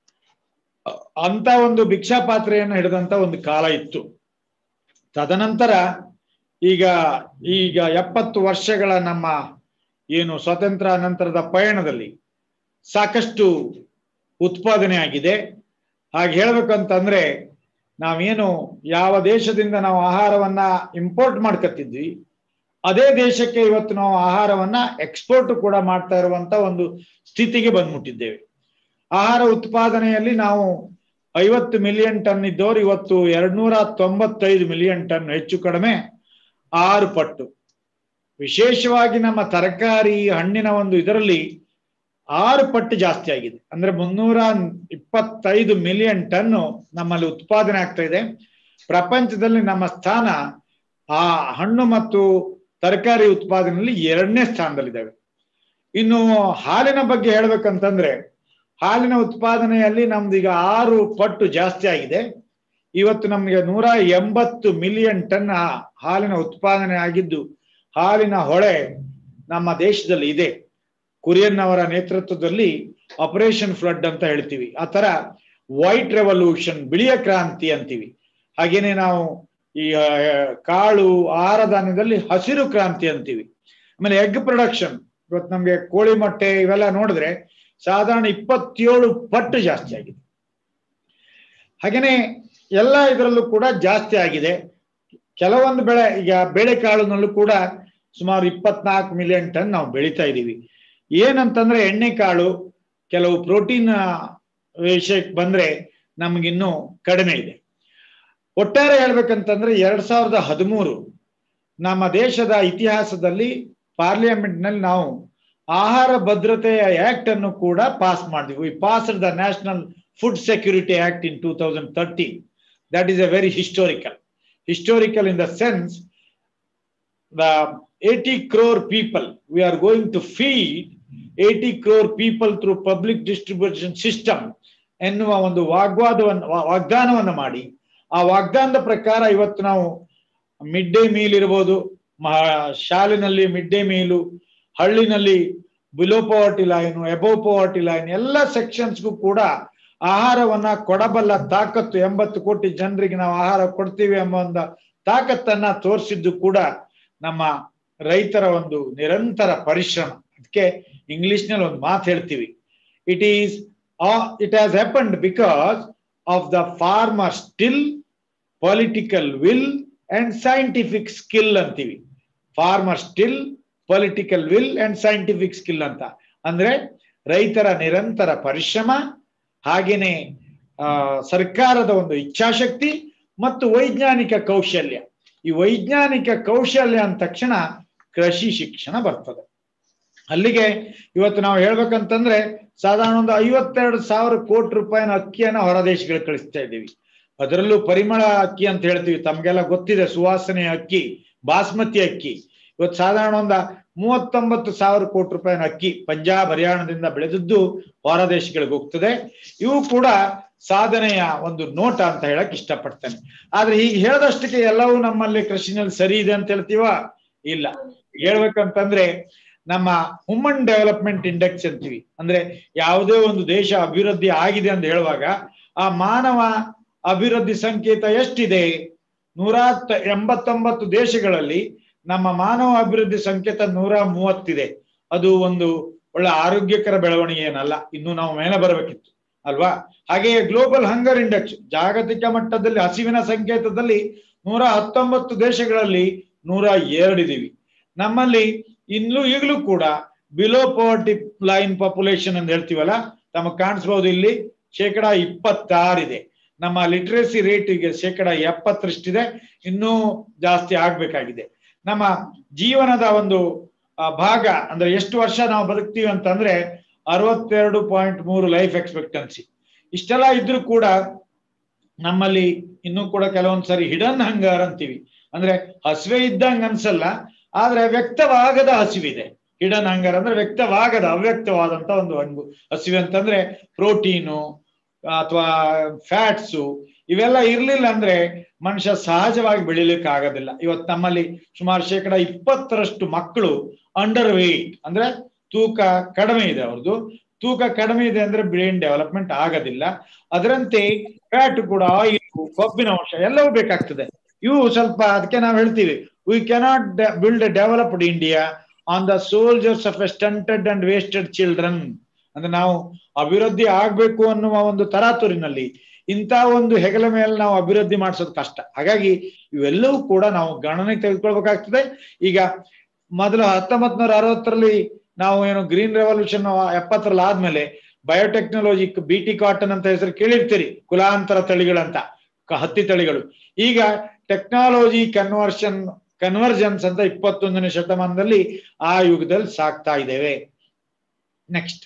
ಅಂತ ಒಂದು ಭಿಕ್ಷಾ ಪಾತ್ರೆಯನ್ನು ಹಿಡಿದಂತ ಒಂದು ಕಾಲ ಇತ್ತು ತದನಂತರ ಈಗ ಈಗ ಎಪ್ಪತ್ತು ವರ್ಷಗಳ ನಮ್ಮ ಏನು ಸ್ವಾತಂತ್ರ್ಯ ನಂತರದ ಪಯಣದಲ್ಲಿ ಸಾಕಷ್ಟು ಉತ್ಪಾದನೆ ಆಗಿದೆ ಹಾಗೆ ಹೇಳ್ಬೇಕಂತಂದ್ರೆ ನಾವೇನು ಯಾವ ದೇಶದಿಂದ ನಾವು ಆಹಾರವನ್ನ ಇಂಪೋರ್ಟ್ ಮಾಡ್ಕತ್ತಿದ್ವಿ ಅದೇ ದೇಶಕ್ಕೆ ಇವತ್ತು ನಾವು ಆಹಾರವನ್ನ ಎಕ್ಸ್ಪೋರ್ಟ್ ಕೂಡ ಮಾಡ್ತಾ ಇರುವಂತ ಒಂದು ಸ್ಥಿತಿಗೆ ಬಂದ್ಬಿಟ್ಟಿದ್ದೇವೆ ಆಹಾರ ಉತ್ಪಾದನೆಯಲ್ಲಿ ನಾವು ಐವತ್ತು ಮಿಲಿಯನ್ ಟನ್ ಇದ್ದವರು ಇವತ್ತು ಎರಡ್ನೂರ ತೊಂಬತ್ತೈದು ಮಿಲಿಯನ್ ಟನ್ ಹೆಚ್ಚು ಕಡಿಮೆ ಆರು ಪಟ್ಟು ವಿಶೇಷವಾಗಿ ನಮ್ಮ ತರಕಾರಿ ಹಣ್ಣಿನ ಒಂದು ಇದರಲ್ಲಿ ಆರು ಪಟ್ಟು ಜಾಸ್ತಿ ಆಗಿದೆ ಅಂದ್ರೆ ಮುನ್ನೂರ ಇಪ್ಪತ್ತೈದು ಮಿಲಿಯನ್ ಟನ್ನು ನಮ್ಮಲ್ಲಿ ಉತ್ಪಾದನೆ ಆಗ್ತಾ ಇದೆ ಪ್ರಪಂಚದಲ್ಲಿ ನಮ್ಮ ಸ್ಥಾನ ಆ ಹಣ್ಣು ಮತ್ತು ತರಕಾರಿ ಉತ್ಪಾದನೆಯಲ್ಲಿ ಎರಡನೇ ಸ್ಥಾನದಲ್ಲಿದ್ದಾವೆ ಇನ್ನು ಹಾಲಿನ ಬಗ್ಗೆ ಹೇಳ್ಬೇಕಂತಂದ್ರೆ ಹಾಲಿನ ಉತ್ಪಾದನೆಯಲ್ಲಿ ನಮ್ದು ಈಗ ಆರು ಪಟ್ಟು ಜಾಸ್ತಿ ಆಗಿದೆ ಇವತ್ತು ನಮಗೆ ನೂರ ಎಂಬತ್ತು ಮಿಲಿಯನ್ ಟನ್ ಹಾಲಿನ ಉತ್ಪಾದನೆ ಆಗಿದ್ದು ಹಾಲಿನ ಹೊಳೆ ನಮ್ಮ ದೇಶದಲ್ಲಿ ಇದೆ ಕುರಿಯನ್ ಅವರ ನೇತೃತ್ವದಲ್ಲಿ ಆಪರೇಷನ್ ಫ್ಲಡ್ ಅಂತ ಹೇಳ್ತೀವಿ ಆ ತರ ವೈಟ್ ರೆವಲ್ಯೂಷನ್ ಬಿಳಿಯ ಕ್ರಾಂತಿ ಅಂತೀವಿ ಹಾಗೇನೆ ನಾವು ಈ ಕಾಳು ಆಹಾರ ಧಾನ್ಯದಲ್ಲಿ ಹಸಿರು ಕ್ರಾಂತಿ ಅಂತೀವಿ ಆಮೇಲೆ ಎಗ್ ಪ್ರೊಡಕ್ಷನ್ ಇವತ್ತು ನಮ್ಗೆ ಕೋಳಿ ಮೊಟ್ಟೆ ಇವೆಲ್ಲ ನೋಡಿದ್ರೆ ಸಾಧಾರಣ ಇಪ್ಪತ್ತೇಳು ಪಟ್ಟು ಜಾಸ್ತಿ ಆಗಿದೆ ಹಾಗೇನೆ ಎಲ್ಲ ಇದರಲ್ಲೂ ಕೂಡ ಜಾಸ್ತಿ ಆಗಿದೆ ಕೆಲವೊಂದು ಬೆಳೆ ಈಗ ಬೇಳೆಕಾಳಿನಲ್ಲೂ ಕೂಡ ಸುಮಾರು ಇಪ್ಪತ್ನಾಲ್ಕು ಮಿಲಿಯನ್ ಟನ್ ನಾವು ಬೆಳೀತಾ ಇದ್ದೀವಿ ಏನಂತಂದ್ರೆ ಎಣ್ಣೆಕಾಳು ಕೆಲವು ಪ್ರೋಟೀನ್ ವಿಷಯಕ್ಕೆ ಬಂದ್ರೆ ನಮಗಿನ್ನೂ ಕಡಿಮೆ ಇದೆ ಒಟ್ಟಾರೆ ಹೇಳ್ಬೇಕಂತಂದ್ರೆ ಎರಡ್ ಸಾವಿರದ ಹದಿಮೂರು ನಮ್ಮ ದೇಶದ ಇತಿಹಾಸದಲ್ಲಿ ಪಾರ್ಲಿಮೆಂಟ್ ನಲ್ಲಿ ನಾವು ಆಹಾರ ಭದ್ರತೆಯ ಆಕ್ಟ್ ಅನ್ನು ಕೂಡ ಪಾಸ್ ಮಾಡಿದ್ವಿ pass the national food security act in two thousand thirteen that is a very historical historical in the sense the eighty crore people we are going to feed eighty crore people through public distribution system ಎನ್ನುವ ಒಂದು ವಾಗ್ವಾದವನ್ನು ವಾಗ್ದಾನವನ್ನು ಮಾಡಿ ಆ ವಾಗ್ದಾನದ ಪ್ರಕಾರ ಇವತ್ತು ನಾವು ಮಿಡ್ ಡೇ ಮೀಲ್ ಇರ್ಬೋದು ಶಾಲೆನಲ್ಲಿ ಮಿಡ್ ಡೇ ಮೀಲು ಹಳ್ಳಿನಲ್ಲಿ below poverty line above poverty line ಎಲ್ಲ ಸೆಕ್ಷನ್ಸ್ಗೂ ಕೂಡ ಆಹಾರವನ್ನ ಕೊಡಬಲ್ಲ ತಾಕತ್ತು ಎಂಬತ್ತು ಕೋಟಿ ಜನರಿಗೆ ನಾವು ಆಹಾರ ಕೊಡ್ತೀವಿ ಎಂಬ ಒಂದು ತಾಕತ್ತನ್ನ ತೋರಿಸಿದ್ದು ಕೂಡ ನಮ್ಮ ರೈತರ ಒಂದು ನಿರಂತರ ಪರಿಶ್ರಮ ಅದಕ್ಕೆ ಇಂಗ್ಲಿಷ್ ನಲ್ಲಿ ಒಂದು ಮಾತು ಹೇಳ್ತೀವಿ it is it has happened because of the farmer still political will and scientific skill ಅಂತೀವಿ farmer still political will and scientific skill ಅಂತ ಅಂದ್ರೆ ರೈತರ ನಿರಂತರ ಪರಿಶ್ರಮ ಹಾಗೇನೆ ಆ ಸರ್ಕಾರದ ಒಂದು ಇಚ್ಛಾಶಕ್ತಿ ಮತ್ತು ವೈಜ್ಞಾನಿಕ ಕೌಶಲ್ಯ ಈ ವೈಜ್ಞಾನಿಕ ಕೌಶಲ್ಯ ಅಂದ ತಕ್ಷಣ ಕೃಷಿ ಶಿಕ್ಷಣ ಬರ್ತದೆ ಅಲ್ಲಿಗೆ ಇವತ್ತು ನಾವು ಹೇಳ್ಬೇಕಂತಂದ್ರೆ ಸಾಧಾರಣ ಒಂದು ಐವತ್ತೆರಡು ಸಾವಿರ ಕೋಟಿ ರೂಪಾಯಿನ ಅಕ್ಕಿಯನ್ನ ಹೊರ ದೇಶಗಳಿಗೆ ಕಳಿಸ್ತಾ ಇದ್ದೀವಿ ಅದರಲ್ಲೂ ಪರಿಮಳ ಅಕ್ಕಿ ಅಂತ ಹೇಳ್ತೀವಿ ತಮ್ಗೆಲ್ಲ ಗೊತ್ತಿದೆ ಸುವಾಸನೆ ಅಕ್ಕಿ ಬಾಸ್ಮತಿ ಅಕ್ಕಿ ಇವತ್ತು ಸಾಧಾರಣ ಒಂದ ಮೂವತ್ತೊಂಬತ್ತು ಸಾವಿರ ಕೋಟಿ ರೂಪಾಯಿನ ಅಕ್ಕಿ ಪಂಜಾಬ್ ಹರಿಯಾಣದಿಂದ ಬೆಳೆದದ್ದು ಹೊರ ದೇಶಗಳಿಗೆ ಹೋಗ್ತದೆ ಇವು ಕೂಡ ಸಾಧನೆಯ ಒಂದು ನೋಟ ಅಂತ ಹೇಳಕ್ ಇಷ್ಟಪಡ್ತೇನೆ ಆದ್ರೆ ಹೀಗೆ ಹೇಳದಷ್ಟಕ್ಕೆ ಎಲ್ಲವೂ ನಮ್ಮಲ್ಲಿ ಕೃಷಿನಲ್ಲಿ ಸರಿ ಇದೆ ಅಂತ ಹೇಳ್ತೀವ ಇಲ್ಲ ಹೇಳ್ಬೇಕಂತಂದ್ರೆ ನಮ್ಮ ಹ್ಯೂಮನ್ ಡೆವಲಪ್ಮೆಂಟ್ ಇಂಡೆಕ್ಸ್ ಅಂತೀವಿ ಅಂದ್ರೆ ಯಾವುದೇ ಒಂದು ದೇಶ ಅಭಿವೃದ್ಧಿ ಆಗಿದೆ ಅಂತ ಹೇಳುವಾಗ ಆ ಮಾನವ ಅಭಿವೃದ್ಧಿ ಸಂಕೇತ ಎಷ್ಟಿದೆ ನೂರ ಎಂಬತ್ತೊಂಬತ್ತು ದೇಶಗಳಲ್ಲಿ ನಮ್ಮ ಮಾನವ ಅಭಿವೃದ್ಧಿ ಸಂಕೇತ ನೂರ ಮೂವತ್ತಿದೆ ಅದು ಒಂದು ಒಳ್ಳೆ ಆರೋಗ್ಯಕರ ಬೆಳವಣಿಗೆ ಏನಲ್ಲ ಇನ್ನು ನಾವು ಮೇಲೆ ಬರಬೇಕಿತ್ತು ಅಲ್ವಾ ಹಾಗೆಯೇ ಗ್ಲೋಬಲ್ ಹಂಗರ್ ಇಂಡೆಕ್ಸ್ ಜಾಗತಿಕ ಮಟ್ಟದಲ್ಲಿ ಹಸಿವಿನ ಸಂಕೇತದಲ್ಲಿ ನೂರ ಹತ್ತೊಂಬತ್ತು ದೇಶಗಳಲ್ಲಿ ನೂರ ಎರಡಿದೀವಿ ನಮ್ಮಲ್ಲಿ ಇನ್ನು ಈಗಲೂ ಕೂಡ ಬಿಲೋ ಪವರ್ಟಿ ಲೈನ್ ಪಾಪ್ಯುಲೇಷನ್ ಅಂತ ಹೇಳ್ತೀವಲ್ಲ ನಮಗೆ ಕಾಣಿಸ್ಬೋದು ಇಲ್ಲಿ ಶೇಕಡ ಇಪ್ಪತ್ತಾರಿದೆ ನಮ್ಮ ಲಿಟ್ರೇಸಿ ರೇಟಿಗೆ ಶೇಕಡ ಎಪ್ಪತ್ತರಷ್ಟಿದೆ ಇನ್ನೂ ಜಾಸ್ತಿ ಆಗ್ಬೇಕಾಗಿದೆ ನಮ್ಮ ಜೀವನದ ಒಂದು ಆ, ಭಾಗ ಅಂದ್ರೆ ಎಷ್ಟು ವರ್ಷ ನಾವು ಬದುಕ್ತೀವಿ ಅಂತಂದ್ರೆ ಅರವತ್ತೆರಡು ಪಾಯಿಂಟ್ ಮೂರು ಲೈಫ್ ಎಕ್ಸ್ಪೆಕ್ಟೆನ್ಸಿ ಇಷ್ಟೆಲ್ಲ ಇದ್ರೂ ಕೂಡ ನಮ್ಮಲ್ಲಿ ಇನ್ನೂ ಕೂಡ ಕೆಲವೊಂದ್ ಸರಿ ಹಿಡನ್ ಹಂಗರ್ ಅಂತೀವಿ ಅಂದ್ರೆ ಹಸಿವೆ ಇದ್ದಂಗ ಅನ್ಸಲ್ಲ ಆದ್ರೆ ವ್ಯಕ್ತವಾಗದ ಹಸಿವಿದೆ ಹಿಡನ್ ಹಂಗರ್ ಅಂದ್ರೆ ವ್ಯಕ್ತವಾಗದ ಅವ್ಯಕ್ತವಾದಂತ ಒಂದು ಹಂಗು ಹಸಿವೆ ಅಂತಂದ್ರೆ ಪ್ರೋಟೀನು ಅಥವಾ ಫ್ಯಾಟ್ಸು ಇವೆಲ್ಲ ಇರ್ಲಿಲ್ಲ ಅಂದ್ರೆ ಮನುಷ್ಯ ಸಹಜವಾಗಿ ಬೆಳಿಲಿಕ್ಕೆ ಆಗೋದಿಲ್ಲ ಇವತ್ತು ನಮ್ಮಲ್ಲಿ ಸುಮಾರು ಶೇಕಡ ಇಪ್ಪತ್ತರಷ್ಟು ಮಕ್ಕಳು ಅಂಡರ್ ವೇಟ್ ಅಂದ್ರೆ ತೂಕ ಕಡಿಮೆ ಇದೆ ಅವ್ರದ್ದು ತೂಕ ಕಡಿಮೆ ಇದೆ ಅಂದ್ರೆ ಬ್ರೈನ್ ಡೆವಲಪ್ಮೆಂಟ್ ಆಗೋದಿಲ್ಲ ಅದರಂತೆ ಫ್ಯಾಟ್ ಕೂಡ ಆಯಿಲ್ ಕೊಬ್ಬಿನ ಅಂಶ ಎಲ್ಲವೂ ಬೇಕಾಗ್ತದೆ ಇವು ಸ್ವಲ್ಪ ಅದಕ್ಕೆ ನಾವು ಹೇಳ್ತೀವಿ we cannot build a developed India on the shoulders of a stunted and wasted children ಅಂದ್ರೆ ನಾವು ಅಭಿವೃದ್ಧಿ ಆಗ್ಬೇಕು ಅನ್ನುವ ಒಂದು ತರಾತುರಿನಲ್ಲಿ ಇಂಥ ಒಂದು ಹೆಗಲ ಮೇಲೆ ನಾವು ಅಭಿವೃದ್ಧಿ ಮಾಡಿಸೋದು ಕಷ್ಟ ಹಾಗಾಗಿ ಇವೆಲ್ಲವೂ ಕೂಡ ನಾವು ಗಣನೆಗೆ ತೆಗೆದುಕೊಳ್ಬೇಕಾಗ್ತದೆ ಈಗ ಮೊದಲು ಹತ್ತೊಂಬತ್ ನೂರ ಅರವತ್ತರಲ್ಲಿ ನಾವು ಏನು ಗ್ರೀನ್ ರೆವಲ್ಯೂಷನ್ ಎಪ್ಪತ್ತರಲ್ಲಿ ಆದ್ಮೇಲೆ ಬಯೋಟೆಕ್ನಾಲಜಿ ಬಿ ಟಿ ಕಾಟನ್ ಅಂತ ಹೆಸರು ಕೇಳಿರ್ತೀರಿ ಕುಲಾಂತರ ತಳಿಗಳಂತ ಕ- ಹತ್ತಿ ತಳಿಗಳು ಈಗ ಟೆಕ್ನಾಲಜಿ ಕನ್ವರ್ಷನ್ ಕನ್ವರ್ಜನ್ಸ್ ಅಂತ ಇಪ್ಪತ್ತೊಂದನೇ ಶತಮಾನದಲ್ಲಿ ಆ ಯುಗದಲ್ಲಿ ಸಾಕ್ತಾ ಇದ್ದೇವೆ ನೆಕ್ಸ್ಟ್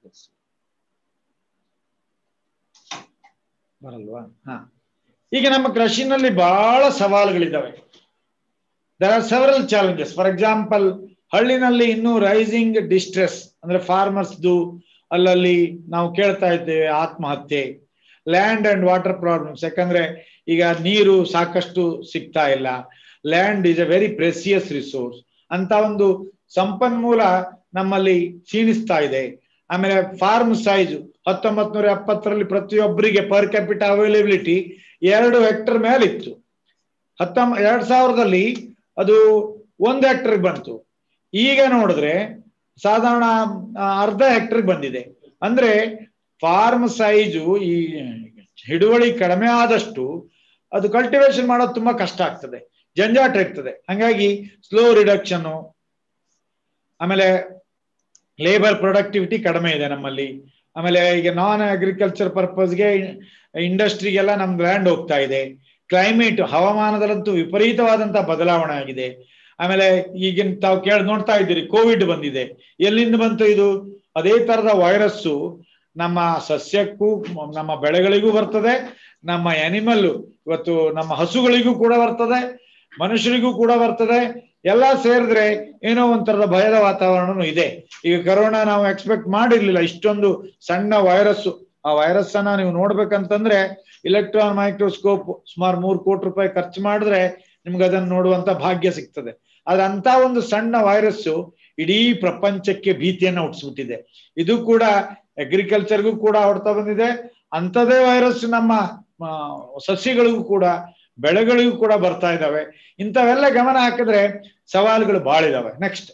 ಬರಲ್ವಾ ಹಾ ಈಗ ನಮ್ಮ ಕೃಷಿನಲ್ಲಿ ಬಹಳ ಸವಾಲುಗಳಿದ್ದಾವೆ there are several challenges for example ಹಳ್ಳಿನಲ್ಲಿ ಇನ್ನೂ ರೈಸಿಂಗ್ ಡಿಸ್ಟ್ರೆಸ್ ಅಂದ್ರೆ ಫಾರ್ಮರ್ಸ್ದು ಅಲ್ಲಲ್ಲಿ ನಾವು ಕೇಳ್ತಾ ಇದ್ದೇವೆ ಆತ್ಮಹತ್ಯೆ ಲ್ಯಾಂಡ್ ಅಂಡ್ ವಾಟರ್ ಪ್ರಾಬ್ಲಮ್ಸ್ ಯಾಕಂದ್ರೆ ಈಗ ನೀರು ಸಾಕಷ್ಟು ಸಿಗ್ತಾ ಇಲ್ಲ land is a very precious resource ಅಂತ ಒಂದು ಸಂಪನ್ಮೂಲ ನಮ್ಮಲ್ಲಿ ಕ್ಷೀಣಿಸ್ತಾ ಇದೆ ಆಮೇಲೆ ಫಾರ್ಮ್ ಸೈಜ್ ಹತ್ತೊಂಬತ್ ನೂರ ಎಪ್ಪತ್ತರಲ್ಲಿ ಪ್ರತಿಯೊಬ್ಬರಿಗೆ ಪರ್ ಕ್ಯಾಪಿಟ ಅವೈಲೇಬಿಲಿಟಿ ಎರಡು ಹೆಕ್ಟರ್ ಮೇಲಿತ್ತು ಹತ್ತೊಂಬ ಎರಡ್ ಸಾವಿರದಲ್ಲಿ ಅದು ಒಂದು ಹೆಕ್ಟರ್ ಬಂತು ಈಗ ನೋಡಿದ್ರೆ ಸಾಧಾರಣ ಆ, ಅರ್ಧ ಹೆಕ್ಟರ್ ಬಂದಿದೆ ಅಂದ್ರೆ ಫಾರ್ಮ್ ಸೈಜು ಈ ಹಿಡುವಳಿ ಕಡಿಮೆ ಆದಷ್ಟು ಅದು ಕಲ್ಟಿವೇಶನ್ ಮಾಡೋದು ತುಂಬಾ ಕಷ್ಟ ಆಗ್ತದೆ ಜಂಜಾಟ ಇರ್ತದೆ ಹಂಗಾಗಿ ಸ್ಲೋ ರಿಡಕ್ಷನ್ ಆಮೇಲೆ ಲೇಬರ್ ಪ್ರೊಡಕ್ಟಿವಿಟಿ ಕಡಿಮೆ ಇದೆ ನಮ್ಮಲ್ಲಿ ಆಮೇಲೆ ಈಗ ನಾನ್ ಅಗ್ರಿಕಲ್ಚರ್ ಪರ್ಪಸ್ಗೆ ಇಂಡಸ್ಟ್ರಿಗೆಲ್ಲ ನಮ್ದು ಲ್ಯಾಂಡ್ ಹೋಗ್ತಾ ಇದೆ ಕ್ಲೈಮೇಟ್ ಹವಾಮಾನದಲ್ಲಂತೂ ವಿಪರೀತವಾದಂತಹ ಬದಲಾವಣೆ ಆಗಿದೆ ಆಮೇಲೆ ಈಗಿನ ತಾವು ಕೇಳಿ ನೋಡ್ತಾ ಇದ್ದೀರಿ ಕೋವಿಡ್ ಬಂದಿದೆ ಎಲ್ಲಿಂದ ಬಂತು ಇದು ಅದೇ ತರದ ವೈರಸ್ಸು ನಮ್ಮ ಸಸ್ಯಕ್ಕೂ ಮ- ನಮ್ಮ ಬೆಳೆಗಳಿಗೂ ಬರ್ತದೆ ನಮ್ಮ ಅನಿಮಲ್ ಇವತ್ತು ನಮ್ಮ ಹಸುಗಳಿಗೂ ಕೂಡ ಬರ್ತದೆ ಮನುಷ್ಯರಿಗೂ ಕೂಡ ಬರ್ತದೆ ಎಲ್ಲ ಸೇರಿದ್ರೆ ಏನೋ ಒಂಥರದ ಭಯದ ವಾತಾವರಣನೂ ಇದೆ ಈಗ ಕರೋನಾ ನಾವು ಎಕ್ಸ್ಪೆಕ್ಟ್ ಮಾಡಿರ್ಲಿಲ್ಲ ಇಷ್ಟೊಂದು ಸಣ್ಣ ವೈರಸ್ ಆ ವೈರಸ್ ಅನ್ನ ನೀವು ನೋಡ್ಬೇಕಂತಂದ್ರೆ ಇಲೆಕ್ಟ್ರಾನ್ ಮೈಕ್ರೋಸ್ಕೋಪ್ ಸುಮಾರು ಮೂರು ಕೋಟಿ ರೂಪಾಯಿ ಖರ್ಚು ಮಾಡಿದ್ರೆ ನಿಮ್ಗೆ ಅದನ್ನ ನೋಡುವಂತ ಭಾಗ್ಯ ಸಿಗ್ತದೆ ಆದ್ರೆ ಅಂತ ಒಂದು ಸಣ್ಣ ವೈರಸ್ಸು ಇಡೀ ಪ್ರಪಂಚಕ್ಕೆ ಭೀತಿಯನ್ನ ಹುಟ್ಟಿಸ್ಬಿಟ್ಟಿದೆ ಇದು ಕೂಡ ಅಗ್ರಿಕಲ್ಚರ್ಗೂ ಕೂಡ ಹೊಡ್ತಾ ಬಂದಿದೆ ಅಂಥದೇ ವೈರಸ್ ನಮ್ಮ ಆ, ಸಸ್ಯಗಳಿಗೂ ಕೂಡ ಬೆಳೆಗಳಿಗೂ ಕೂಡ ಬರ್ತಾ ಇದ್ದಾವೆ ಇಂಥವೆಲ್ಲ ಗಮನ ಹಾಕಿದ್ರೆ ಸವಾಲುಗಳು ಬಹಳ ಇದಾವೆ ನೆಕ್ಸ್ಟ್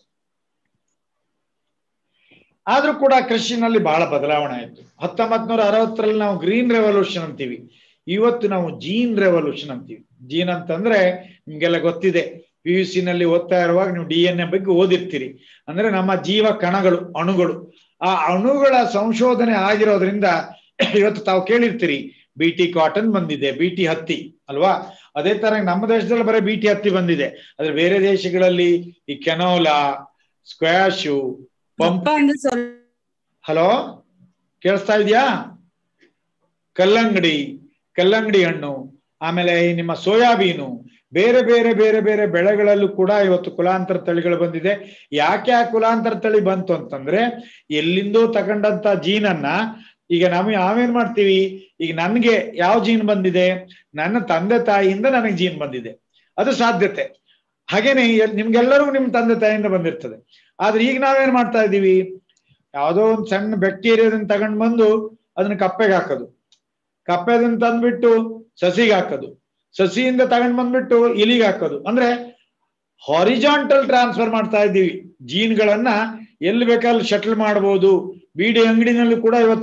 ಆದ್ರೂ ಕೂಡ ಕೃಷಿನಲ್ಲಿ ಬಹಳ ಬದಲಾವಣೆ ಆಯ್ತು ಹತ್ತೊಂಬತ್ ನೂರ ಅರವತ್ತರಲ್ಲಿ ನಾವು ಗ್ರೀನ್ ರೆವಲ್ಯೂಷನ್ ಅಂತೀವಿ ಇವತ್ತು ನಾವು ಜೀನ್ ರೆವಲ್ಯೂಷನ್ ಅಂತೀವಿ ಜೀನ್ ಅಂತಂದ್ರೆ ನಿಮ್ಗೆಲ್ಲ ಗೊತ್ತಿದೆ ಪಿ ಯು ಸಿ ನಲ್ಲಿ ಓದ್ತಾ ಇರುವಾಗ ನೀವು ಡಿ ಎನ್ ಎ ಬಗ್ಗೆ ಓದಿರ್ತೀರಿ ಅಂದ್ರೆ ನಮ್ಮ ಜೀವ ಕಣಗಳು ಅಣುಗಳು ಆ ಅಣುಗಳ ಸಂಶೋಧನೆ ಆಗಿರೋದ್ರಿಂದ ಇವತ್ತು ತಾವು ಕೇಳಿರ್ತೀರಿ ಬಿ ಟಿ ಕಾಟನ್ ಬಂದಿದೆ ಬಿ ಟಿ ಹತ್ತಿ ಅಲ್ವಾ ಅದೇ ತರ ನಮ್ಮ ದೇಶದಲ್ಲಿ ಬರೀ ಬಿ ಟಿ ಹತ್ತಿ ಬಂದಿದೆ ಆದ್ರೆ ಬೇರೆ ದೇಶಗಳಲ್ಲಿ ಈ ಕೆನೋಲಾ ಸ್ಕ್ವಾಶು ಪಂಪ್ ಹಲೋ ಕೇಳಿಸ್ತಾ ಇದೆಯಾ ಕಲ್ಲಂಗಡಿ ಕಲ್ಲಂಗಡಿ ಹಣ್ಣು ಆಮೇಲೆ ಈ ನಿಮ್ಮ ಸೋಯಾಬೀನು ಬೇರೆ ಬೇರೆ ಬೇರೆ ಬೇರೆ ಬೆಳೆಗಳಲ್ಲೂ ಕೂಡ ಇವತ್ತು ಕುಲಾಂತರ ತಳಿಗಳು ಬಂದಿದೆ ಯಾಕೆ ಆ ಕುಲಾಂತರ ತಳಿ ಬಂತು ಅಂತಂದ್ರೆ ಎಲ್ಲಿಂದೋ ತಗೊಂಡಂತ ಜೀನನ್ನ ಈಗ ನಾವು ನಾವೇನ್ ಮಾಡ್ತೀವಿ ಈಗ ನನ್ಗೆ ಯಾವ ಜೀನ್ ಬಂದಿದೆ ನನ್ನ ತಂದೆ ತಾಯಿಯಿಂದ ನನಗೆ ಜೀನ್ ಬಂದಿದೆ ಅದು ಸಾಧ್ಯತೆ ಹಾಗೇನೆ ಎಲ್- ನಿಮ್ಗೆಲ್ಲರಿಗೂ ನಿಮ್ ತಂದೆ ತಾಯಿಯಿಂದ ಬಂದಿರ್ತದೆ ಆದ್ರೆ ಈಗ ನಾವೇನ್ ಮಾಡ್ತಾ ಇದೀವಿ ಯಾವುದೋ ಒಂದು ಸಣ್ಣ ಬ್ಯಾಕ್ಟೀರಿಯಾದನ್ನ ತಗೊಂಡ್ ಬಂದು ಅದನ್ನ ಕಪ್ಪೆಗೆ ಹಾಕೋದು ಕಪ್ಪೆದನ್ನ ತಂದ್ಬಿಟ್ಟು ಸಸಿಗೆ ಹಾಕೋದು ಸಸಿಯಿಂದ ತಗೊಂಡ್ ಬಂದ್ಬಿಟ್ಟು ಇಲಿಗೆ ಹಾಕೋದು ಅಂದ್ರೆ ಹಾರಿಜಾಂಟಲ್ ಟ್ರಾನ್ಸ್ಫರ್ ಮಾಡ್ತಾ ಇದ್ದೀವಿ ಜೀನ್ಗಳನ್ನ ಎಲ್ಲಿ ಬೇಕಾದ್ರೆ ಶಟ್ಲ್ ಮಾಡ್ಬೋದು ಬೀಡಿ ಅಂಗಡಿನಲ್ಲೂ ಕೂಡ ಇವತ್ತು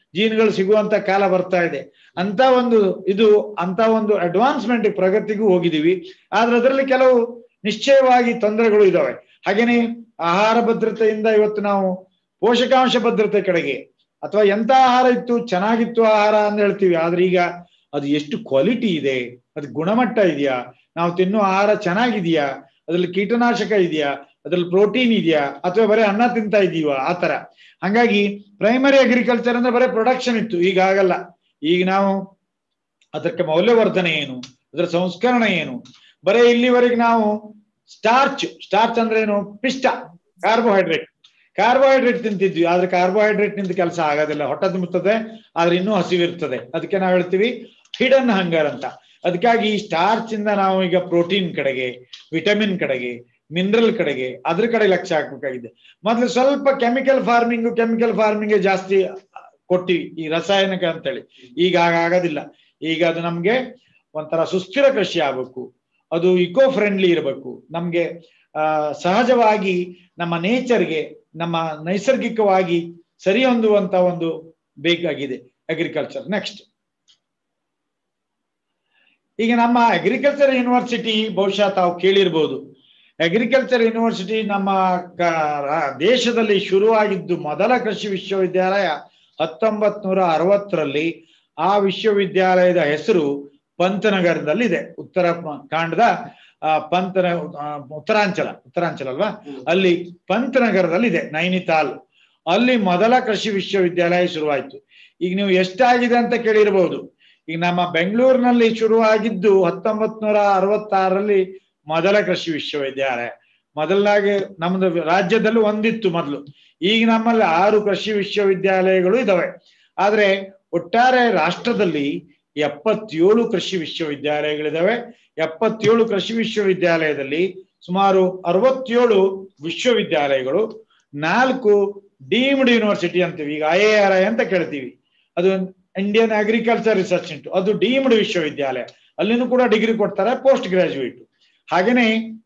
ಜೀನ್ಗಳು ಸಿಗುವಂತ ಕಾಲ ಬರ್ತಾ ಇದೆ ಅಂತ ಒಂದು ಇದು ಅಂತ ಒಂದು ಅಡ್ವಾನ್ಸ್ಮೆಂಟ್ ಪ್ರಗತಿಗೂ ಹೋಗಿದೀವಿ ಆದ್ರೆ ಅದರಲ್ಲಿ ಕೆಲವು ನಿಶ್ಚಯವಾಗಿ ತೊಂದರೆಗಳು ಇದಾವೆ ಹಾಗೇನೆ ಆಹಾರ ಭದ್ರತೆಯಿಂದ ಇವತ್ತು ನಾವು ಪೋಷಕಾಂಶ ಭದ್ರತೆ ಕಡೆಗೆ ಅಥವಾ ಎಂತ ಆಹಾರ ಇತ್ತು ಚೆನ್ನಾಗಿತ್ತು ಆಹಾರ ಅಂತ ಹೇಳ್ತೀವಿ ಆದ್ರೆ ಈಗ ಅದು ಎಷ್ಟು ಕ್ವಾಲಿಟಿ ಇದೆ ಅದು ಗುಣಮಟ್ಟ ಇದೆಯಾ ನಾವು ತಿನ್ನೋ ಆಹಾರ ಚೆನ್ನಾಗಿದೆಯಾ ಅದ್ರಲ್ಲಿ ಕೀಟನಾಶಕ ಇದೆಯಾ ಅದ್ರಲ್ಲಿ ಪ್ರೋಟೀನ್ ಇದೆಯಾ ಅಥವಾ ಬರೀ ಅನ್ನ ತಿಂತಾ ಇದೀವ ಆ ತರ ಹಂಗಾಗಿ ಪ್ರೈಮರಿ ಅಗ್ರಿಕಲ್ಚರ್ ಅಂದ್ರೆ ಬರೀ ಪ್ರೊಡಕ್ಷನ್ ಇತ್ತು ಈಗ ಆಗಲ್ಲ ಈಗ ನಾವು ಅದಕ್ಕೆ ಮೌಲ್ಯವರ್ಧನೆ ಏನು ಅದರ ಸಂಸ್ಕರಣೆ ಏನು ಬರೀ ಇಲ್ಲಿವರೆಗೆ ನಾವು ಸ್ಟಾರ್ಚ್ ಸ್ಟಾರ್ಚ್ ಅಂದ್ರೆ ಏನು ಪಿಷ್ಟ ಕಾರ್ಬೋಹೈಡ್ರೇಟ್ ಕಾರ್ಬೋಹೈಡ್ರೇಟ್ ತಿಂತಿದ್ವಿ ಆದ್ರೆ ಕಾರ್ಬೋಹೈಡ್ರೇಟ್ ನಿಂದ ಕೆಲಸ ಆಗೋದಿಲ್ಲ ಹೊಟ್ಟೆ ತುಂಬುತ್ತದೆ ಆದ್ರೆ ಇನ್ನೂ ಹಸಿವಿರ್ತದೆ ಅದಕ್ಕೆ ನಾವು ಹೇಳ್ತೀವಿ ಹಿಡನ್ ಹಂಗರ್ ಅಂತ ಅದಕ್ಕಾಗಿ ಸ್ಟಾರ್ಚ್ ಇಂದ ನಾವು ಈಗ ಪ್ರೋಟೀನ್ ಕಡೆಗೆ ವಿಟಮಿನ್ ಕಡೆಗೆ ಮಿನರಲ್ ಕಡೆಗೆ ಅದ್ರ ಕಡೆ ಲಕ್ಷ್ಯ ಹಾಕ್ಬೇಕಾಗಿದೆ ಮೊದ್ಲು ಸ್ವಲ್ಪ ಕೆಮಿಕಲ್ ಫಾರ್ಮಿಂಗ್ ಕೆಮಿಕಲ್ ಫಾರ್ಮಿಂಗ್ ಜಾಸ್ತಿ ಕೊಟ್ಟಿವಿ ಈ ರಾಸಾಯನಿಕ ಅಂತೇಳಿ ಈಗ ಆಗ ಆಗೋದಿಲ್ಲ ಈಗ ಅದು ನಮ್ಗೆ ಒಂಥರ ಸುಸ್ಥಿರ ಕೃಷಿ ಆಗ್ಬೇಕು ಅದು ಇಕೋ ಫ್ರೆಂಡ್ಲಿ ಇರಬೇಕು ನಮ್ಗೆ ಆ ಸಹಜವಾಗಿ ನಮ್ಮ ನೇಚರ್ಗೆ ನಮ್ಮ ನೈಸರ್ಗಿಕವಾಗಿ ಸರಿ ಹೊಂದುವಂತ ಒಂದು ಬೇಕಾಗಿದೆ ಅಗ್ರಿಕಲ್ಚರ್ ನೆಕ್ಸ್ಟ್ ಈಗ ನಮ್ಮ ಅಗ್ರಿಕಲ್ಚರ್ ಯೂನಿವರ್ಸಿಟಿ ಬಹುಶಃ ತಾವು ಕೇಳಿರ್ಬೋದು ಅಗ್ರಿಕಲ್ಚರ್ ಯೂನಿವರ್ಸಿಟಿ ನಮ್ಮ ಕ- ರಾ- ದೇಶದಲ್ಲಿ ಶುರುವಾಗಿದ್ದು ಮೊದಲ ಕೃಷಿ ವಿಶ್ವವಿದ್ಯಾಲಯ ಹತ್ತೊಂಬತ್ ನೂರ ಅರವತ್ತರಲ್ಲಿ ಆ ವಿಶ್ವವಿದ್ಯಾಲಯದ ಹೆಸರು ಪಂತನಗರದಲ್ಲಿದೆ ಉತ್ತರ ಪ- ಕಾಂಡದ ಆ, ಪಂತನ ಆ, ಉತ್ತರಾಂಚಲ ಉತ್ತರಾಂಚಲ ಅಲ್ವಾ ಅಲ್ಲಿ ಪಂತನಗರದಲ್ಲಿದೆ ನೈನಿತಾಲ್ ಅಲ್ಲಿ ಮೊದಲ ಕೃಷಿ ವಿಶ್ವವಿದ್ಯಾಲಯ ಶುರುವಾಯಿತು ಈಗ ನೀವು ಎಷ್ಟಾಗಿದೆ ಅಂತ ಕೇಳಿರ್ಬೋದು ಈಗ ನಮ್ಮ ಬೆಂಗಳೂರಿನಲ್ಲಿ ಶುರುವಾಗಿದ್ದು ಹತ್ತೊಂಬತ್ ನೂರ ಅರವತ್ತಾರರಲ್ಲಿ ಮೊದಲ ಕೃಷಿ ವಿಶ್ವವಿದ್ಯಾಲಯ ಮೊದಲನಾಗಿ ನಮ್ದು ರಾಜ್ಯದಲ್ಲೂ ಒಂದಿತ್ತು ಮೊದಲು ಈಗ ನಮ್ಮಲ್ಲಿ ಆರು ಕೃಷಿ ವಿಶ್ವವಿದ್ಯಾಲಯಗಳು ಇದಾವೆ ಆದ್ರೆ ಒಟ್ಟಾರೆ ರಾಷ್ಟ್ರದಲ್ಲಿ ಎಪ್ಪತ್ತೇಳು ಕೃಷಿ ವಿಶ್ವವಿದ್ಯಾಲಯಗಳಿದಾವೆ ಎಪ್ಪತ್ತೇಳು ಕೃಷಿ ವಿಶ್ವವಿದ್ಯಾಲಯದಲ್ಲಿ ಸುಮಾರು ಅರವತ್ತೇಳು ವಿಶ್ವವಿದ್ಯಾಲಯಗಳು ನಾಲ್ಕು ಡೀಮ್ಡ್ ಯೂನಿವರ್ಸಿಟಿ ಅಂತೀವಿ ಈಗ ಐ ಆರ್ ಐ ಅಂತ ಕೇಳ್ತೀವಿ ಅದು ಇಂಡಿಯನ್ ಅಗ್ರಿಕಲ್ಚರ್ ರಿಸರ್ಚ್ ಇಂಟು ಅದು ಡೀಮ್ಡ್ ವಿಶ್ವವಿದ್ಯಾಲಯ ಅಲ್ಲಿನೂ ಕೂಡ ಡಿಗ್ರಿ ಕೊಡ್ತಾರೆ ಪೋಸ್ಟ್ ಗ್ರಾಜುಯೇಟ್ ಹಾಗೇನೆ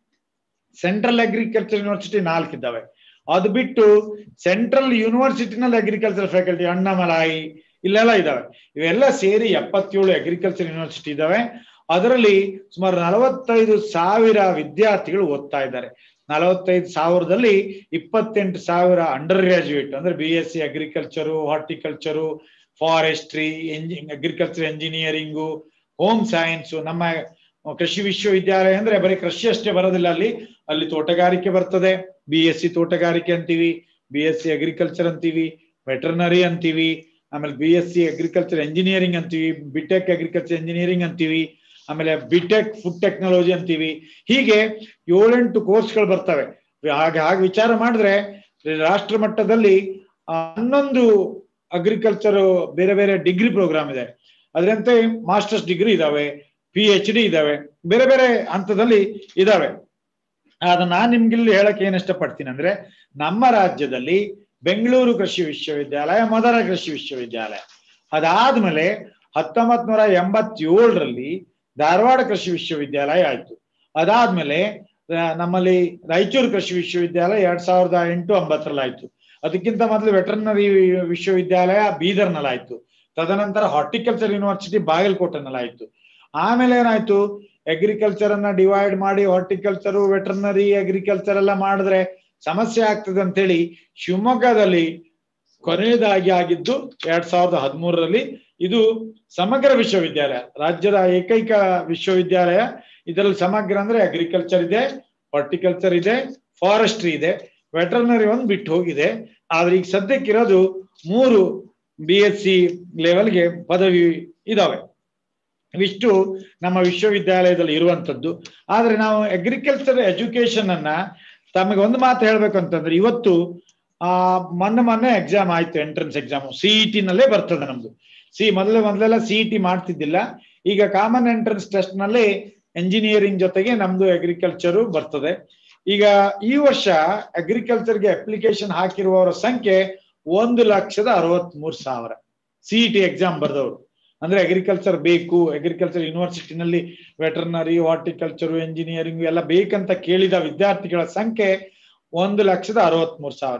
ಸೆಂಟ್ರಲ್ ಅಗ್ರಿಕಲ್ಚರ್ ಯೂನಿವರ್ಸಿಟಿ ನಾಲ್ಕಿದ್ದಾವೆ ಅದು ಬಿಟ್ಟು ಸೆಂಟ್ರಲ್ ಯೂನಿವರ್ಸಿಟಿನಲ್ಲಿ ಅಗ್ರಿಕಲ್ಚರ್ ಫ್ಯಾಕಲ್ಟಿ ಅಣ್ಣಾಮಲೈ ಇಲ್ಲೆಲ್ಲ ಇದಾವೆ ಇವೆಲ್ಲ ಸೇರಿ ಎಪ್ಪತ್ತೇಳು ಅಗ್ರಿಕಲ್ಚರ್ ಯೂನಿವರ್ಸಿಟಿ ಇದಾವೆ ಅದರಲ್ಲಿ ಸುಮಾರು ನಲವತ್ತೈದು ಸಾವಿರ ವಿದ್ಯಾರ್ಥಿಗಳು ಓದ್ತಾ ಇದ್ದಾರೆ ನಲವತ್ತೈದು ಸಾವಿರದಲ್ಲಿ ಇಪ್ಪತ್ತೆಂಟು ಸಾವಿರ ಅಂಡರ್ ಗ್ರಾಜುಯೇಟ್ ಅಂದ್ರೆ B S C agriculture horticulture forestry ಎಂಜಿ ಅಗ್ರಿಕಲ್ಚರ್ ಎಂಜಿನಿಯರಿಂಗು ಹೋಮ್ ಸೈನ್ಸ್ ನಮ್ಮ ಕೃಷಿ ವಿಶ್ವವಿದ್ಯಾಲಯ ಅಂದ್ರೆ ಬರೀ ಕೃಷಿ ಅಷ್ಟೇ ಬರೋದಿಲ್ಲ ಅಲ್ಲಿ ಅಲ್ಲಿ ತೋಟಗಾರಿಕೆ ಬರ್ತದೆ ಬಿ ಎಸ್ ಸಿ ತೋಟಗಾರಿಕೆ ಅಂತೀವಿ ಬಿ ಎಸ್ ಸಿ ಅಗ್ರಿಕಲ್ಚರ್ ಅಂತೀವಿ ವೆಟರ್ನರಿ ಅಂತೀವಿ ಆಮೇಲೆ B S C agriculture engineering ಅಂತೀವಿ ಬಿಟೆಕ್ ಅಗ್ರಿಕಲ್ಚರ್ ಎಂಜಿನಿಯರಿಂಗ್ ಅಂತೀವಿ ಆಮೇಲೆ ಬಿಟೆಕ್ ಫುಡ್ ಟೆಕ್ನಾಲಜಿ ಅಂತೀವಿ ಹೀಗೆ ಏಳೆಂಟು ಕೋರ್ಸ್ಗಳು ಬರ್ತವೆ ಹಾಗೆ ಹಾಗೆ ವಿಚಾರ ಮಾಡಿದ್ರೆ ರಾಷ್ಟ್ರ ಮಟ್ಟದಲ್ಲಿ ಆ, ಹನ್ನೊಂದು ಅಗ್ರಿಕಲ್ಚರ್ ಬೇರೆ ಬೇರೆ ಡಿಗ್ರಿ ಪ್ರೋಗ್ರಾಮ್ ಇದೆ ಅದರಂತೆ ಮಾಸ್ಟರ್ಸ್ ಡಿಗ್ರಿ ಇದಾವೆ ಪಿ ಎಚ್ ಡಿ ಇದಾವೆ ಬೇರೆ ಬೇರೆ ಹಂತದಲ್ಲಿ ಇದಾವೆ ಆದ್ರೆ ನಾನ್ ನಿಮ್ಗಿಲ್ಲಿ ಹೇಳಕ್ ಏನ್ ಇಷ್ಟಪಡ್ತೀನಿ ಅಂದ್ರೆ ನಮ್ಮ ರಾಜ್ಯದಲ್ಲಿ ಬೆಂಗಳೂರು ಕೃಷಿ ವಿಶ್ವವಿದ್ಯಾಲಯ ಮೊದಲ ಕೃಷಿ ವಿಶ್ವವಿದ್ಯಾಲಯ ಅದಾದ್ಮೇಲೆ ಹತ್ತೊಂಬತ್ ನೂರ ಎಂಬತ್ತೇಳರಲ್ಲಿ ಧಾರವಾಡ ಕೃಷಿ ವಿಶ್ವವಿದ್ಯಾಲಯ ಆಯ್ತು ಅದಾದ್ಮೇಲೆ ಆ, ನಮ್ಮಲ್ಲಿ ರಾಯಚೂರು ಕೃಷಿ ವಿಶ್ವವಿದ್ಯಾಲಯ ಎರಡ್ ಸಾವಿರದ ಎಂಟು ಒಂಬತ್ತರಲ್ಲಿ ಆಯ್ತು ಅದಕ್ಕಿಂತ ಮೊದಲು ವೆಟರ್ನರಿ ವಿಶ್ವವಿದ್ಯಾಲಯ ಬೀದರ್ನಲ್ಲಿ ಆಯ್ತು ತದನಂತರ ಹಾರ್ಟಿಕಲ್ಚರ್ ಯೂನಿವರ್ಸಿಟಿ ಬಾಗಲಕೋಟೆನಲ್ಲಿ ಆಯ್ತು ಆಮೇಲೆ ಏನಾಯ್ತು ಅಗ್ರಿಕಲ್ಚರ್ ಅನ್ನ ಡಿವೈಡ್ ಮಾಡಿ ಹಾರ್ಟಿಕಲ್ಚರ್ ವೆಟರ್ನರಿ ಅಗ್ರಿಕಲ್ಚರ್ ಎಲ್ಲ ಮಾಡಿದ್ರೆ ಸಮಸ್ಯೆ ಆಗ್ತದೆ ಅಂತೇಳಿ ಶಿವಮೊಗ್ಗದಲ್ಲಿ ಕೊನೆಯದಾಗಿ ಆಗಿದ್ದು ಎರಡ್ ಸಾವಿರದ ಹದಿಮೂರರಲ್ಲಿ ಇದು ಸಮಗ್ರ ವಿಶ್ವವಿದ್ಯಾಲಯ ರಾಜ್ಯದ ಏಕೈಕ ವಿಶ್ವವಿದ್ಯಾಲಯ ಇದರಲ್ಲಿ ಸಮಗ್ರ ಅಂದ್ರೆ ಅಗ್ರಿಕಲ್ಚರ್ ಇದೆ ಹಾರ್ಟಿಕಲ್ಚರ್ ಇದೆ ಫಾರೆಸ್ಟ್ರಿ ಇದೆ ವೆಟರ್ನರಿ ಒಂದು ಬಿಟ್ಟು ಹೋಗಿದೆ ಆದ್ರೆ ಈಗ ಸದ್ಯಕ್ಕಿರೋದು ಮೂರು ಬಿ ಎಸ್ ಸಿ ಲೆವೆಲ್ಗೆ ಪದವಿ ಇದಾವೆ ಇವಿಷ್ಟು ನಮ್ಮ ವಿಶ್ವವಿದ್ಯಾಲಯದಲ್ಲಿ ಇರುವಂತದ್ದು ಆದ್ರೆ ನಾವು ಅಗ್ರಿಕಲ್ಚರ್ ಎಜುಕೇಶನ್ ಅನ್ನ ತಮಗೆ ಒಂದು ಮಾತು ಹೇಳ್ಬೇಕು ಅಂತಂದ್ರೆ ಇವತ್ತು ಆ ಮೊನ್ನೆ ಮೊನ್ನೆ ಎಕ್ಸಾಮ್ ಆಯ್ತು ಎಂಟ್ರೆನ್ಸ್ ಎಕ್ಸಾಮ್ ಸಿಇಟಿ ನಲ್ಲೇ ಬರ್ತದೆ ನಮ್ದು ಸಿ ಮೊದಲೇ ಮೊದಲೆಲ್ಲ ಸಿಇಟಿ ಮಾಡ್ತಿದ್ದಿಲ್ಲ ಈಗ ಕಾಮನ್ ಎಂಟ್ರೆನ್ಸ್ ಟೆಸ್ಟ್ ನಲ್ಲಿ ಎಂಜಿನಿಯರಿಂಗ್ ಜೊತೆಗೆ ನಮ್ದು ಅಗ್ರಿಕಲ್ಚರ್ ಬರ್ತದೆ ಈಗ ಈ ವರ್ಷ ಅಗ್ರಿಕಲ್ಚರ್ಗೆ ಅಪ್ಲಿಕೇಶನ್ ಹಾಕಿರುವವರ ಸಂಖ್ಯೆ ಒಂದು ಲಕ್ಷದ ಅರವತ್ತ್ ಮೂರು ಸಾವಿರ ಸಿಇಟಿ ಎಕ್ಸಾಮ್ ಬರ್ದವರು ಅಂದ್ರೆ ಅಗ್ರಿಕಲ್ಚರ್ ಬೇಕು ಅಗ್ರಿಕಲ್ಚರ್ ಯೂನಿವರ್ಸಿಟಿನಲ್ಲಿ ವೆಟರ್ನರಿ ಹಾರ್ಟಿಕಲ್ಚರ್ ಎಂಜಿನಿಯರಿಂಗ್ ಎಲ್ಲ ಬೇಕಂತ ಕೇಳಿದ ವಿದ್ಯಾರ್ಥಿಗಳ ಸಂಖ್ಯೆ ಒಂದು ಲಕ್ಷದ ಅರವತ್ತ್ ಮೂರು ಸಾವಿರ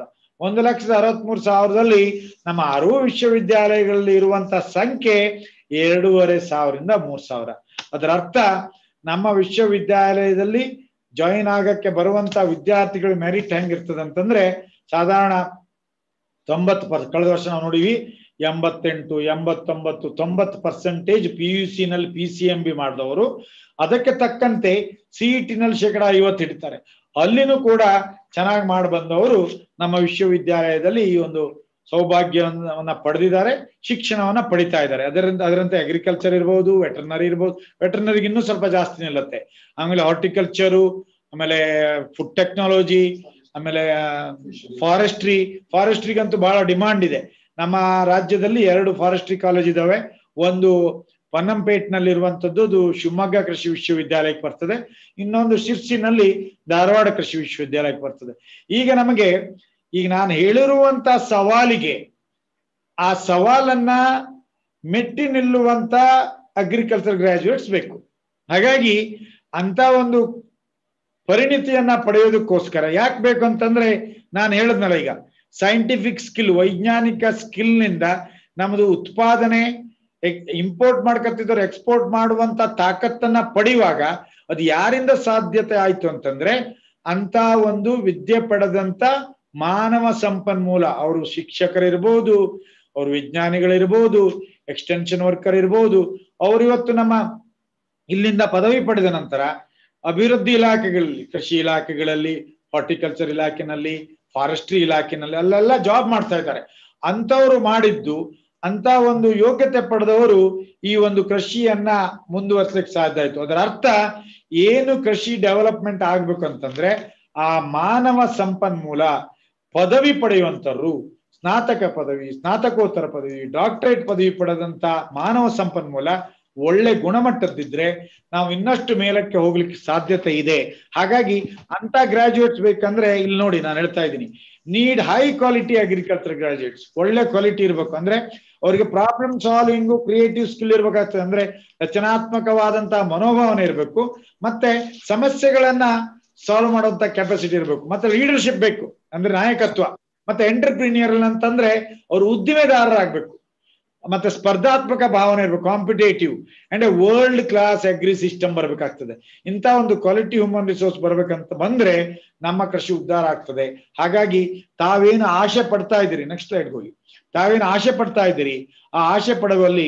ಒಂದು ಲಕ್ಷದ ಅರವತ್ಮೂರು ಸಾವಿರದಲ್ಲಿ ನಮ್ಮ ಅರಿವು ವಿಶ್ವವಿದ್ಯಾಲಯಗಳಲ್ಲಿ ಇರುವಂತ ಸಂಖ್ಯೆ ಎರಡೂವರೆ ಸಾವಿರದಿಂದ ಮೂರ್ ಸಾವಿರ ಅದರ ಅರ್ಥ ನಮ್ಮ ವಿಶ್ವವಿದ್ಯಾಲಯದಲ್ಲಿ ಜಾಯಿನ್ ಆಗಕ್ಕೆ ಬರುವಂತ ವಿದ್ಯಾರ್ಥಿಗಳ ಮೆರಿಟ್ ಹೆಂಗಿರ್ತದೆ ಅಂತಂದ್ರೆ ಸಾಧಾರಣ ತೊಂಬತ್ತು ಪರ್ ಕಳೆದ ವರ್ಷ ನಾವು ನೋಡಿವಿ ಎಂಬತ್ತೆಂಟು ಎಂಬತ್ತೊಂಬತ್ತು ತೊಂಬತ್ತು ಪರ್ಸೆಂಟೇಜ್ ಪಿ ಯು ಸಿ ನಲ್ಲಿ ಪಿ ಸಿ ಎಂ ಬಿ ಮಾಡಿದವರು ಅದಕ್ಕೆ ತಕ್ಕಂತೆ ಸಿಇಟಿ ನಲ್ಲಿ ಶೇಕಡ ಐವತ್ತು ಇಡ್ತಾರೆ ಅಲ್ಲಿನೂ ಕೂಡ ಚೆನ್ನಾಗಿ ಮಾಡಿ ಬಂದವರು ನಮ್ಮ ವಿಶ್ವವಿದ್ಯಾಲಯದಲ್ಲಿ ಈ ಒಂದು ಸೌಭಾಗ್ಯವನ್ನ ಪಡೆದಿದ್ದಾರೆ ಶಿಕ್ಷಣವನ್ನ ಪಡಿತಾ ಇದ್ದಾರೆ ಅದರಿಂದ ಅದರಂತೆ ಅಗ್ರಿಕಲ್ಚರ್ ಇರ್ಬೋದು ವೆಟರ್ನರಿ ಇರ್ಬೋದು ವೆಟರ್ನರಿಗೆ ಇನ್ನೂ ಸ್ವಲ್ಪ ಜಾಸ್ತಿ ನಿಲ್ಲುತ್ತೆ ಆಮೇಲೆ ಹಾರ್ಟಿಕಲ್ಚರು ಆಮೇಲೆ ಫುಡ್ ಟೆಕ್ನಾಲಜಿ ಆಮೇಲೆ ಫಾರೆಸ್ಟ್ರಿ ಫಾರೆಸ್ಟ್ರಿಗಂತೂ ಬಹಳ ಡಿಮಾಂಡ್ ಇದೆ ನಮ್ಮ ರಾಜ್ಯದಲ್ಲಿ ಎರಡು ಫಾರೆಸ್ಟ್ರಿ ಕಾಲೇಜ್ ಇದಾವೆ ಒಂದು ಪನ್ನಂಪೇಟ್ನಲ್ಲಿ ಇರುವಂತದ್ದು ಅದು ಶಿವಮೊಗ್ಗ ಕೃಷಿ ವಿಶ್ವವಿದ್ಯಾಲಯಕ್ಕೆ ಬರ್ತದೆ ಇನ್ನೊಂದು ಶಿರ್ಸಿನಲ್ಲಿ ಧಾರವಾಡ ಕೃಷಿ ವಿಶ್ವವಿದ್ಯಾಲಯಕ್ಕೆ ಬರ್ತದೆ ಈಗ ನಮಗೆ ಈಗ ನಾನು ಹೇಳಿರುವಂತ ಸವಾಲಿಗೆ ಆ ಸವಾಲನ್ನ ಮೆಟ್ಟಿ ನಿಲ್ಲುವಂತ ಅಗ್ರಿಕಲ್ಚರ್ ಗ್ರಾಜುಯೇಟ್ಸ್ ಬೇಕು ಹಾಗಾಗಿ ಅಂತ ಒಂದು ಪರಿಣಿತಿಯನ್ನ ಪಡೆಯೋದಕ್ಕೋಸ್ಕರ ಯಾಕೆ ಬೇಕು ಅಂತಂದ್ರೆ ನಾನು ಹೇಳಿದ್ನಲ್ಲ ಈಗ ಸೈಂಟಿಫಿಕ್ ಸ್ಕಿಲ್ ವೈಜ್ಞಾನಿಕ ಸ್ಕಿಲ್ ನಿಂದ ನಮ್ದು ಉತ್ಪಾದನೆ ಇಂಪೋರ್ಟ್ ಮಾಡ್ಕೊತಿದ್ರು ಎಕ್ಸ್ಪೋರ್ಟ್ ಮಾಡುವಂತ ತಾಕತ್ತನ್ನ ಪಡೆಯುವಾಗ ಅದು ಯಾರಿಂದ ಸಾಧ್ಯತೆ ಆಯ್ತು ಅಂತಂದ್ರೆ ಅಂತ ಒಂದು ವಿದ್ಯೆ ಪಡೆದಂತ ಮಾನವ ಸಂಪನ್ಮೂಲ ಅವರು ಶಿಕ್ಷಕರಿರ್ಬೋದು ಅವ್ರು ವಿಜ್ಞಾನಿಗಳಿರ್ಬೋದು ಎಕ್ಸ್ಟೆನ್ಷನ್ ವರ್ಕರ್ ಇರ್ಬೋದು ಅವ್ರು ಇವತ್ತು ನಮ್ಮ ಇಲ್ಲಿಂದ ಪದವಿ ಪಡೆದ ನಂತರ ಅಭಿವೃದ್ಧಿ ಇಲಾಖೆಗಳಲ್ಲಿ ಕೃಷಿ ಇಲಾಖೆಗಳಲ್ಲಿ ಹಾರ್ಟಿಕಲ್ಚರ್ ಇಲಾಖೆನಲ್ಲಿ ಫಾರೆಸ್ಟ್ರಿ ಇಲಾಖೆನಲ್ಲಿ ಅಲ್ಲೆಲ್ಲ ಜಾಬ್ ಮಾಡ್ತಾ ಇದ್ದಾರೆ ಅಂತವ್ರು ಮಾಡಿದ್ದು ಅಂತ ಒಂದು ಯೋಗ್ಯತೆ ಪಡೆದವರು ಈ ಒಂದು ಕೃಷಿಯನ್ನ ಮುಂದುವರ್ಸ್ಲಿಕ್ಕೆ ಸಾಧ್ಯ ಆಯ್ತು ಅದರ ಅರ್ಥ ಏನು ಕೃಷಿ ಡೆವಲಪ್ಮೆಂಟ್ ಆಗ್ಬೇಕು ಅಂತಂದ್ರೆ ಆ ಮಾನವ ಸಂಪನ್ಮೂಲ ಪದವಿ ಪಡೆಯುವಂತರು ಸ್ನಾತಕ ಪದವಿ ಸ್ನಾತಕೋತ್ತರ ಪದವಿ ಡಾಕ್ಟರೇಟ್ ಪದವಿ ಪಡೆದಂತ ಮಾನವ ಸಂಪನ್ಮೂಲ ಒಳ್ಳೆ ಗುಣಮಟ್ಟದ್ದಿದ್ರೆ ನಾವು ಇನ್ನಷ್ಟು ಮೇಲಕ್ಕೆ ಹೋಗ್ಲಿಕ್ಕೆ ಸಾಧ್ಯತೆ ಇದೆ ಹಾಗಾಗಿ ಅಂತ ಗ್ರಾಜುಯೇಟ್ಸ್ ಬೇಕಂದ್ರೆ ಇಲ್ಲಿ ನೋಡಿ ನಾನು ಹೇಳ್ತಾ ಇದ್ದೀನಿ need high quality agriculture graduates ಒಳ್ಳೆ ಕ್ವಾಲಿಟಿ ಇರ್ಬೇಕು ಅಂದ್ರೆ ಅವರಿಗೆ ಪ್ರಾಬ್ಲಮ್ ಸಾಲ್ವಿಂಗು ಕ್ರಿಯೇಟಿವ್ ಸ್ಕಿಲ್ ಇರ್ಬೇಕಾಗ್ತದೆ ಅಂದ್ರೆ ರಚನಾತ್ಮಕವಾದಂತಹ ಮನೋಭಾವನೆ ಇರಬೇಕು ಮತ್ತೆ ಸಮಸ್ಯೆಗಳನ್ನ ಸಾಲ್ವ್ ಮಾಡುವಂತ ಕೆಪಾಸಿಟಿ ಇರಬೇಕು ಮತ್ತೆ ಲೀಡರ್ಶಿಪ್ ಬೇಕು ಅಂದ್ರೆ ನಾಯಕತ್ವ ಮತ್ತೆ ಎಂಟರ್ಪ್ರಿನಿಯರ್ ಅಂತಂದ್ರೆ ಅವರು ಉದ್ದಿಮೆದಾರರಾಗಬೇಕು ಮತ್ತೆ ಸ್ಪರ್ಧಾತ್ಮಕ ಭಾವನೆ ಇರಬೇಕು competitive and world class agri system ಬರ್ಬೇಕಾಗ್ತದೆ ಇಂಥ ಒಂದು ಕ್ವಾಲಿಟಿ ಹ್ಯೂಮನ್ ರಿಸೋರ್ಸ್ ಬರ್ಬೇಕಂತ ಬಂದ್ರೆ ನಮ್ಮ ಕೃಷಿ ಉದ್ಧಾರ ಆಗ್ತದೆ ಹಾಗಾಗಿ ತಾವೇನು ಆಶೆ ಪಡ್ತಾ ಇದ್ದೀರಿ ನೆಕ್ಸ್ಟ್ ಸ್ಲೈಡ್ ಹೋಗಿ ತಾವೇನು ಆಶೆ ಪಡ್ತಾ ಇದ್ದೀರಿ ಆ ಆಶೆ ಪಡುವಲ್ಲಿ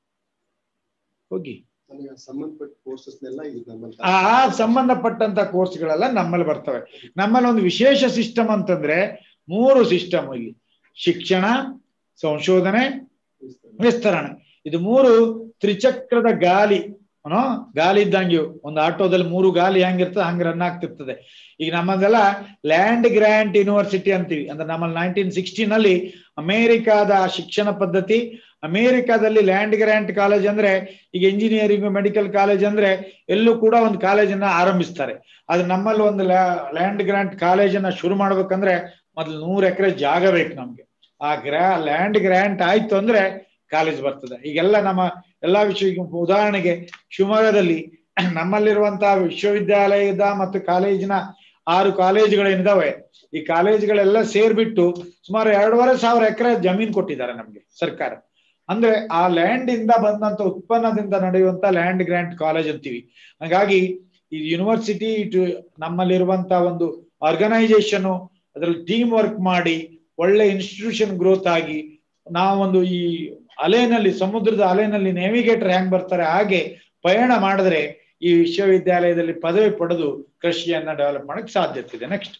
ಹೋಗಿ ನನಗೆ ಸಂಬಂಧಪಟ್ಟ ಕೋರ್ಸಸ್ನೆಲ್ಲ ಇದು ನಮ್ಮಲ್ಲಿ ಆ ಸಂಬಂಧಪಟ್ಟಂತ ಕೋರ್ಸ್ಗಳೆಲ್ಲ ನಮ್ಮಲ್ಲಿ ಬರ್ತವೆ ನಮ್ಮಲ್ಲಿ ಒಂದು ವಿಶೇಷ ಸಿಸ್ಟಮ್ ಅಂತಂದ್ರೆ ಮೂರು ಸಿಸ್ಟಮ್ ಇಲ್ಲಿ ಶಿಕ್ಷಣ ಸಂಶೋಧನೆ ವಿಸ್ತರಣೆ ಇದು ಮೂರು ತ್ರಿಚಕ್ರದ ಗಾಲಿ ಏನೋ ಗಾಲಿ ಇದ್ದಂಗೆ ಇವು. ಒಂದು ಆಟೋದಲ್ಲಿ ಮೂರು ಗಾಲಿ ಹೆಂಗಿರ್ತದೆ ಹಂಗ ರನ್ ಆಗ್ತಿರ್ತದೆ ಈಗ ನಮ್ಮದೆಲ್ಲ ಲ್ಯಾಂಡ್ ಗ್ರ್ಯಾಂಟ್ ಯೂನಿವರ್ಸಿಟಿ ಅಂತೀವಿ ಅಂದ್ರೆ ನಮ್ಮಲ್ಲಿ ನೈನ್ಟೀನ್ ಸಿಕ್ಸ್ಟೀನಲ್ಲಿ ಅಮೇರಿಕಾದ ಶಿಕ್ಷಣ ಪದ್ಧತಿ ಅಮೇರಿಕಾದಲ್ಲಿ ಲ್ಯಾಂಡ್ ಗ್ರ್ಯಾಂಟ್ ಕಾಲೇಜ್ ಅಂದ್ರೆ ಈಗ ಇಂಜಿನಿಯರಿಂಗ್ ಮೆಡಿಕಲ್ ಕಾಲೇಜ್ ಅಂದ್ರೆ ಎಲ್ಲೂ ಕೂಡ ಒಂದು ಕಾಲೇಜನ್ನ ಆರಂಭಿಸ್ತಾರೆ ಆದ್ರೆ ನಮ್ಮಲ್ಲಿ ಒಂದು ಲ್ಯಾಂಡ್ ಗ್ರಾಂಟ್ ಕಾಲೇಜನ್ನ ಶುರು ಮಾಡ್ಬೇಕಂದ್ರೆ ಮೊದಲು ನೂರು ಎಕರೆ ಜಾಗ ಬೇಕು ನಮ್ಗೆ ಆ ಗ್ರಾ ಲ್ಯಾಂಡ್ ಗ್ರಾಂಟ್ ಆಯ್ತು ಅಂದ್ರೆ ಕಾಲೇಜ್ ಬರ್ತದೆ ಈಗೆಲ್ಲ ನಮ್ಮ ಎಲ್ಲಾ ವಿಷಯ ಈಗ ಉದಾಹರಣೆಗೆ ಶಿವಮೊಗ್ಗದಲ್ಲಿ ನಮ್ಮಲ್ಲಿರುವಂತಹ ವಿಶ್ವವಿದ್ಯಾಲಯದ ಮತ್ತು ಕಾಲೇಜಿನ ಆರು ಕಾಲೇಜುಗಳೇನಿದಾವೆ ಈ ಕಾಲೇಜುಗಳೆಲ್ಲ ಸೇರ್ಬಿಟ್ಟು ಸುಮಾರು ಎರಡೂವರೆ ಸಾವಿರ ಎಕರೆ ಜಮೀನ್ ಕೊಟ್ಟಿದ್ದಾರೆ ನಮ್ಗೆ ಸರ್ಕಾರ ಅಂದ್ರೆ ಆ ಲ್ಯಾಂಡ್ ಇಂದ ಬಂದಂತ ಉತ್ಪನ್ನದಿಂದ ನಡೆಯುವಂತ ಲ್ಯಾಂಡ್ ಗ್ರಾಂಟ್ ಕಾಲೇಜ್ ಅಂತೀವಿ ಹಾಗಾಗಿ ಈ ಯೂನಿವರ್ಸಿಟಿ ಇಟ್ಟು ನಮ್ಮಲ್ಲಿರುವಂತ ಒಂದು ಆರ್ಗನೈಸೇಷನ್ ಅದರಲ್ಲಿ ಟೀಮ್ ವರ್ಕ್ ಮಾಡಿ ಒಳ್ಳೆ ಇನ್ಸ್ಟಿಟ್ಯೂಷನ್ ಗ್ರೋತ್ ಆಗಿ ನಾವೊಂದು ಈ ಅಲೆನಲ್ಲಿ ಸಮುದ್ರದ ಅಲೆನಲ್ಲಿ ನೇವಿಗೇಟರ್ ಹೆಂಗ್ ಬರ್ತಾರೆ ಹಾಗೆ ಪಯಣ ಮಾಡಿದ್ರೆ ಈ ವಿಶ್ವವಿದ್ಯಾಲಯದಲ್ಲಿ ಪದವಿ ಪಡೆದು ಕೃಷಿಯನ್ನ ಡೆವಲಪ್ ಮಾಡಕ್ ಸಾಧ್ಯತೆ ಇದೆ ನೆಕ್ಸ್ಟ್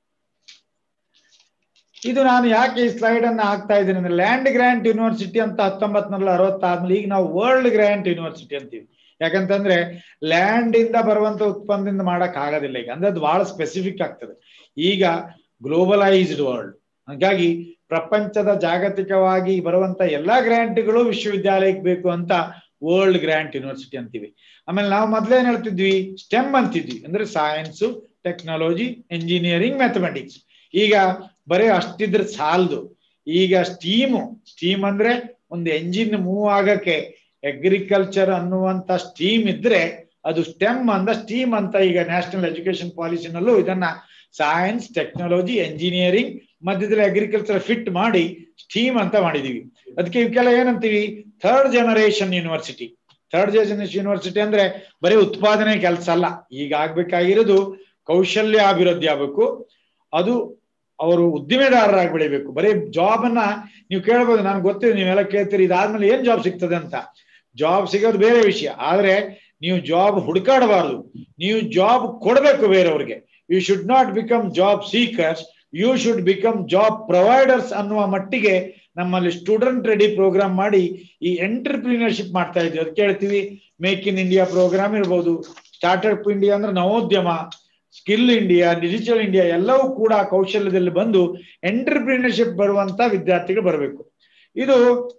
ಇದು ನಾನು ಯಾಕೆ ಈ ಸ್ಲೈಡ್ ಅನ್ನ ಹಾಕ್ತಾ ಇದ್ದೀನಿ ಅಂದ್ರೆ ಲ್ಯಾಂಡ್ ಗ್ರಾಂಟ್ ಯೂನಿವರ್ಸಿಟಿ ಅಂತ ಹತ್ತೊಂಬತ್ ನೂರ ಅರವತ್ತಾದ್ಮೇಲೆ ಈಗ ನಾವು ವರ್ಲ್ಡ್ ಗ್ರಾಂಟ್ ಯೂನಿವರ್ಸಿಟಿ ಅಂತೀವಿ ಯಾಕಂತಂದ್ರೆ ಲ್ಯಾಂಡ್ ಇಂದ ಬರುವಂತ ಉತ್ಪನ್ನದಿಂದ ಮಾಡಕ್ ಆಗೋದಿಲ್ಲ ಈಗ ಅಂದ್ರೆ ಅದು ಬಹಳ ಸ್ಪೆಸಿಫಿಕ್ ಆಗ್ತದೆ ಈಗ ಗ್ಲೋಬಲೈಸ್ಡ್ ವರ್ಲ್ಡ್ ಹಾಗಾಗಿ ಪ್ರಪಂಚದ ಜಾಗತಿಕವಾಗಿ ಬರುವಂತ ಎಲ್ಲಾ ಗ್ರಾಂಟ್ಗಳು ವಿಶ್ವವಿದ್ಯಾಲಯಕ್ಕೆ ಬೇಕು ಅಂತ ವರ್ಲ್ಡ್ ಗ್ರಾಂಟ್ ಯೂನಿವರ್ಸಿಟಿ ಅಂತೀವಿ ಆಮೇಲೆ ನಾವು ಮೊದ್ಲೇನ್ ಹೇಳ್ತಿದ್ವಿ ಸ್ಟೆಮ್ ಅಂತಿದ್ವಿ ಅಂದ್ರೆ ಸೈನ್ಸ್ ಟೆಕ್ನಾಲಜಿ ಇಂಜಿನಿಯರಿಂಗ್ ಮ್ಯಾಥಮೆಟಿಕ್ಸ್ ಈಗ ಬರೀ ಅಷ್ಟಿದ್ರೆ ಸಾಲದು ಈಗ ಸ್ಟೀಮು ಸ್ಟೀಮ್ ಅಂದ್ರೆ ಒಂದು ಎಂಜಿನ್ ಮೂವ್ ಆಗಕ್ಕೆ ಅಗ್ರಿಕಲ್ಚರ್ ಅನ್ನುವಂತ ಸ್ಟೀಮ್ ಇದ್ರೆ ಅದು ಸ್ಟೆಮ್ ಅಂದ ಸ್ಟೀಮ್ ಅಂತ ಈಗ ನ್ಯಾಷನಲ್ ಎಜುಕೇಶನ್ ಪಾಲಿಸಿನಲ್ಲೂ ಇದನ್ನ ಸೈನ್ಸ್ ಟೆಕ್ನಾಲಜಿ ಎಂಜಿನಿಯರಿಂಗ್ ಮಧ್ಯದಲ್ಲಿ ಅಗ್ರಿಕಲ್ಚರ್ ಫಿಟ್ ಮಾಡಿ ಸ್ಟೀಮ್ ಅಂತ ಮಾಡಿದೀವಿ ಅದಕ್ಕೆ ಇವಕ್ಕೆಲ್ಲ ಏನಂತೀವಿ third generation university third generation university ಅಂದ್ರೆ ಬರೀ ಉತ್ಪಾದನೆ ಕೆಲಸ ಅಲ್ಲ ಈಗ ಆಗ್ಬೇಕಾಗಿರೋದು ಕೌಶಲ್ಯ ಅಭಿವೃದ್ಧಿ ಆಗ್ಬೇಕು ಅದು ಅವರು ಉದ್ದಿಮೆದಾರರಾಗಿ ಬೆಳಿಬೇಕು ಬರೀ ಜಾಬ್ ಅನ್ನ ನೀವು ಕೇಳ್ಬೋದು ನನ್ಗೆ ಗೊತ್ತಿದೆ ನೀವೆಲ್ಲ ಕೇಳ್ತೀರಿ ಇದಾದ್ಮೇಲೆ ಏನ್ ಜಾಬ್ ಸಿಗ್ತದೆ ಅಂತ ಜಾಬ್ ಸಿಗೋದು ಬೇರೆ ವಿಷಯ ಆದ್ರೆ ನೀವು ಜಾಬ್ ಹುಡುಕಾಡಬಾರ್ದು ನೀವು ಜಾಬ್ ಕೊಡಬೇಕು ಬೇರೆಯವ್ರಿಗೆ you should not become job seekers you should become job providers ಅನ್ನುವ ಮಟ್ಟಿಗೆ ನಮ್ಮಲ್ಲಿ ಸ್ಟೂಡೆಂಟ್ ರೆಡಿ ಪ್ರೋಗ್ರಾಮ್ ಮಾಡಿ ಈ ಎಂಟರ್ಪ್ರಿನರ್ಶಿಪ್ ಮಾಡ್ತಾ ಇದ್ವಿ ಅದಕ್ಕೆ ಹೇಳ್ತೀವಿ ಮೇಕ್ ಇನ್ ಇಂಡಿಯಾ ಪ್ರೋಗ್ರಾಮ್ ಇರ್ಬೋದು ಸ್ಟಾರ್ಟ್ಅಪ್ ಇಂಡಿಯಾ ಅಂದ್ರೆ ನವೋದ್ಯಮ ಸ್ಕಿಲ್ ಇಂಡಿಯಾ ಡಿಜಿಟಲ್ ಇಂಡಿಯಾ ಎಲ್ಲವೂ ಕೂಡ ಕೌಶಲ್ಯದಲ್ಲಿ ಬಂದು ಎಂಟರ್ಪ್ರಿನರ್ಶಿಪ್ ಬರುವಂತ ವಿದ್ಯಾರ್ಥಿಗಳು ಬರಬೇಕು ಇದು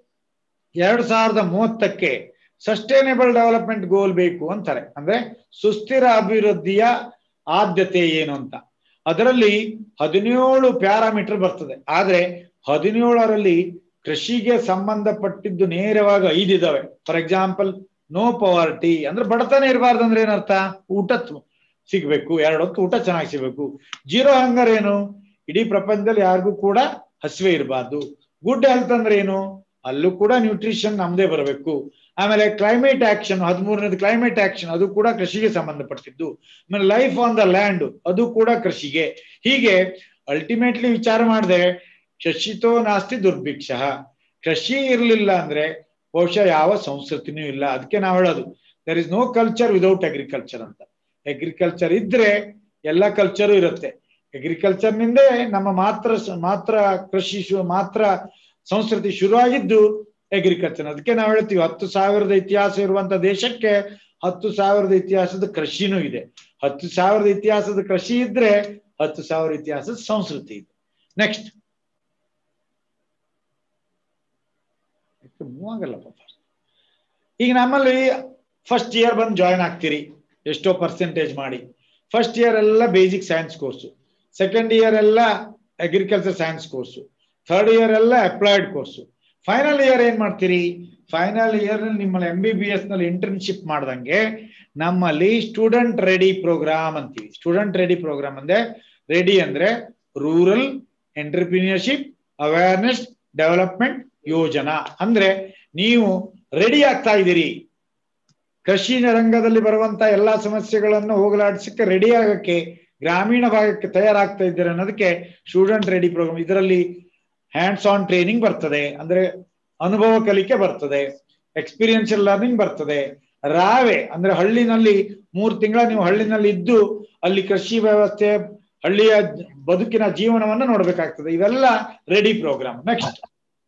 ಎರಡ್ ಸಾವಿರದ ಮೂವತ್ತಕ್ಕೆ ಸಸ್ಟೈನೇಬಲ್ ಡೆವಲಪ್ಮೆಂಟ್ ಗೋಲ್ ಬೇಕು ಅಂತಾರೆ ಅಂದ್ರೆ ಸುಸ್ಥಿರ ಅಭಿವೃದ್ಧಿಯ ಆದ್ಯತೆ ಏನು ಅಂತ ಅದರಲ್ಲಿ ಹದಿನೇಳು ಪ್ಯಾರಾಮೀಟರ್ ಬರ್ತದೆ ಆದ್ರೆ ಹದಿನೇಳರಲ್ಲಿ ಕೃಷಿಗೆ ಸಂಬಂಧಪಟ್ಟಿದ್ದು ನೇರವಾಗಿ ಐದು ಇದಾವೆ ಫಾರ್ ಎಕ್ಸಾಂಪಲ್ ನೋ ಪವರ್ಟಿ ಅಂದ್ರೆ ಬಡತನ ಇರಬಾರ್ದು ಅಂದ್ರೆ ಏನರ್ಥ ಊಟ ತು- ಸಿಗ್ಬೇಕು ಎರಡು ಹೊತ್ತು ಊಟ ಚೆನ್ನಾಗಿ ಸಿಗ್ಬೇಕು ಜೀರೋ ಹಂಗರ್ ಏನು ಇಡೀ ಪ್ರಪಂಚದಲ್ಲಿ ಯಾರಿಗೂ ಕೂಡ ಹಸಿವೆ ಇರಬಾರ್ದು ಗುಡ್ ಹೆಲ್ತ್ ಅಂದ್ರೆ ಏನು ಅಲ್ಲೂ ಕೂಡ ನ್ಯೂಟ್ರಿಷನ್ ನಮ್ದೇ ಬರಬೇಕು ಆಮೇಲೆ ಕ್ಲೈಮೇಟ್ ಆಕ್ಷನ್ ಹದಿಮೂರನೇದು ಕ್ಲೈಮೇಟ್ ಆಕ್ಷನ್ ಅದು ಕೂಡ ಕೃಷಿಗೆ ಸಂಬಂಧಪಟ್ಟಿದ್ದು ಆಮೇಲೆ ಲೈಫ್ ಆನ್ ದ ಲ್ಯಾಂಡ್ ಅದು ಕೂಡ ಕೃಷಿಗೆ ಹೀಗೆ ಅಲ್ಟಿಮೇಟ್ಲಿ ವಿಚಾರ ಮಾಡಿದೆ ಶಶಿತೋ ನಾಸ್ತಿ ದುರ್ಭಿಕ್ಷ ಕೃಷಿ ಇರಲಿಲ್ಲ ಅಂದ್ರೆ ಬಹುಶಃ ಯಾವ ಸಂಸ್ಕೃತಿನೂ ಇಲ್ಲ ಅದಕ್ಕೆ ನಾವು ಹೇಳೋದು there is no culture without agriculture ಅಂತ ಅಗ್ರಿಕಲ್ಚರ್ ಇದ್ರೆ ಎಲ್ಲ ಕಲ್ಚರು ಇರುತ್ತೆ ಅಗ್ರಿಕಲ್ಚರ್ ನಿಂದೇ ನಮ್ಮ ಮಾತ್ರ ಮಾತ್ರ ಕೃಷಿ ಶು- ಮಾತ್ರ ಸಂಸ್ಕೃತಿ ಶುರುವಾಗಿದ್ದು ಅಗ್ರಿಕಲ್ಚರ್ ಅದಕ್ಕೆ ನಾವು ಹೇಳ್ತೀವಿ ಹತ್ತು ಸಾವಿರದ ಇತಿಹಾಸ ಇರುವಂತ ದೇಶಕ್ಕೆ ಹತ್ತು ಸಾವಿರದ ಇತಿಹಾಸದ ಕೃಷಿನೂ ಇದೆ ಹತ್ತು ಸಾವಿರದ ಇತಿಹಾಸದ ಕೃಷಿ ಇದ್ರೆ ಹತ್ತು ಸಾವಿರ ಇತಿಹಾಸದ ಸಂಸ್ಕೃತಿ ಇದೆ ನೆಕ್ಸ್ಟ್ ಮೂವ್ ಆಗಲ್ಲಪ್ಪ ಈಗ ನಮ್ಮಲ್ಲಿ ಫಸ್ಟ್ ಇಯರ್ ಬಂದು ಜಾಯಿನ್ ಆಗ್ತೀರಿ ಎಷ್ಟೋ ಪರ್ಸೆಂಟೇಜ್ ಮಾಡಿ ಫಸ್ಟ್ ಇಯರ್ ಎಲ್ಲ basic science course second year ಎಲ್ಲ agriculture science course third year ಎಲ್ಲ ಅಪ್ಲೈಡ್ ಕೋರ್ಸು ಫೈನಲ್ ಇಯರ್ ಏನ್ ಮಾಡ್ತೀರಿ ಫೈನಲ್ ಇಯರ್ ನಿಮ್ಮಲ್ಲಿ ಎಂ ಬಿ ಬಿ ಎಸ್ ನಲ್ಲಿ ಇಂಟರ್ನ್ಶಿಪ್ ಮಾಡ್ದಂಗೆ ನಮ್ಮಲ್ಲಿ ಸ್ಟೂಡೆಂಟ್ ರೆಡಿ ಪ್ರೋಗ್ರಾಮ್ ಅಂತೀವಿ ಸ್ಟೂಡೆಂಟ್ ರೆಡಿ ಪ್ರೋಗ್ರಾಮ್ ಅಂದ್ರೆ ರೆಡಿ ಅಂದ್ರೆ ರೂರಲ್ ಎಂಟರ್ಪ್ರಿನಿಯರ್ಶಿಪ್ ಅವೇರ್ನೆಸ್ ಡೆವಲಪ್ಮೆಂಟ್ ಯೋಜನಾ ಅಂದ್ರೆ ನೀವು ರೆಡಿ ಆಗ್ತಾ ಇದ್ದೀರಿ ಕೃಷಿ ರಂಗದಲ್ಲಿ ಬರುವಂತ ಎಲ್ಲಾ ಸಮಸ್ಯೆಗಳನ್ನು ಹೋಗಲಾಡಿಸಕ್ಕೆ ರೆಡಿ ಆಗಕ್ಕೆ ಗ್ರಾಮೀಣ ಭಾಗಕ್ಕೆ ತಯಾರಾಗ್ತಾ ಇದ್ದೀರ ಅನ್ನೋದಕ್ಕೆ ಸ್ಟೂಡೆಂಟ್ ರೆಡಿ ಪ್ರೋಗ್ರಾಮ್ ಇದರಲ್ಲಿ ಹ್ಯಾಂಡ್ಸ್ ಆನ್ ಟ್ರೈನಿಂಗ್ ಬರ್ತದೆ ಅಂದ್ರೆ ಅನುಭವ ಕಲಿಕೆ ಬರ್ತದೆ ಎಕ್ಸ್ಪೀರಿಯನ್ಷಿಯಲ್ ಲರ್ನಿಂಗ್ ಬರ್ತದೆ ರಾವೆ ಅಂದ್ರೆ ಹಳ್ಳಿನಲ್ಲಿ ಮೂರ್ ತಿಂಗಳ ನೀವು ಹಳ್ಳಿನಲ್ಲಿ ಇದ್ದು ಅಲ್ಲಿ ಕೃಷಿ ವ್ಯವಸ್ಥೆ ಹಳ್ಳಿಯ ಬದುಕಿನ ಜೀವನವನ್ನ ನೋಡ್ಬೇಕಾಗ್ತದೆ ಇವೆಲ್ಲ ರೆಡಿ ಪ್ರೋಗ್ರಾಮ್ ನೆಕ್ಸ್ಟ್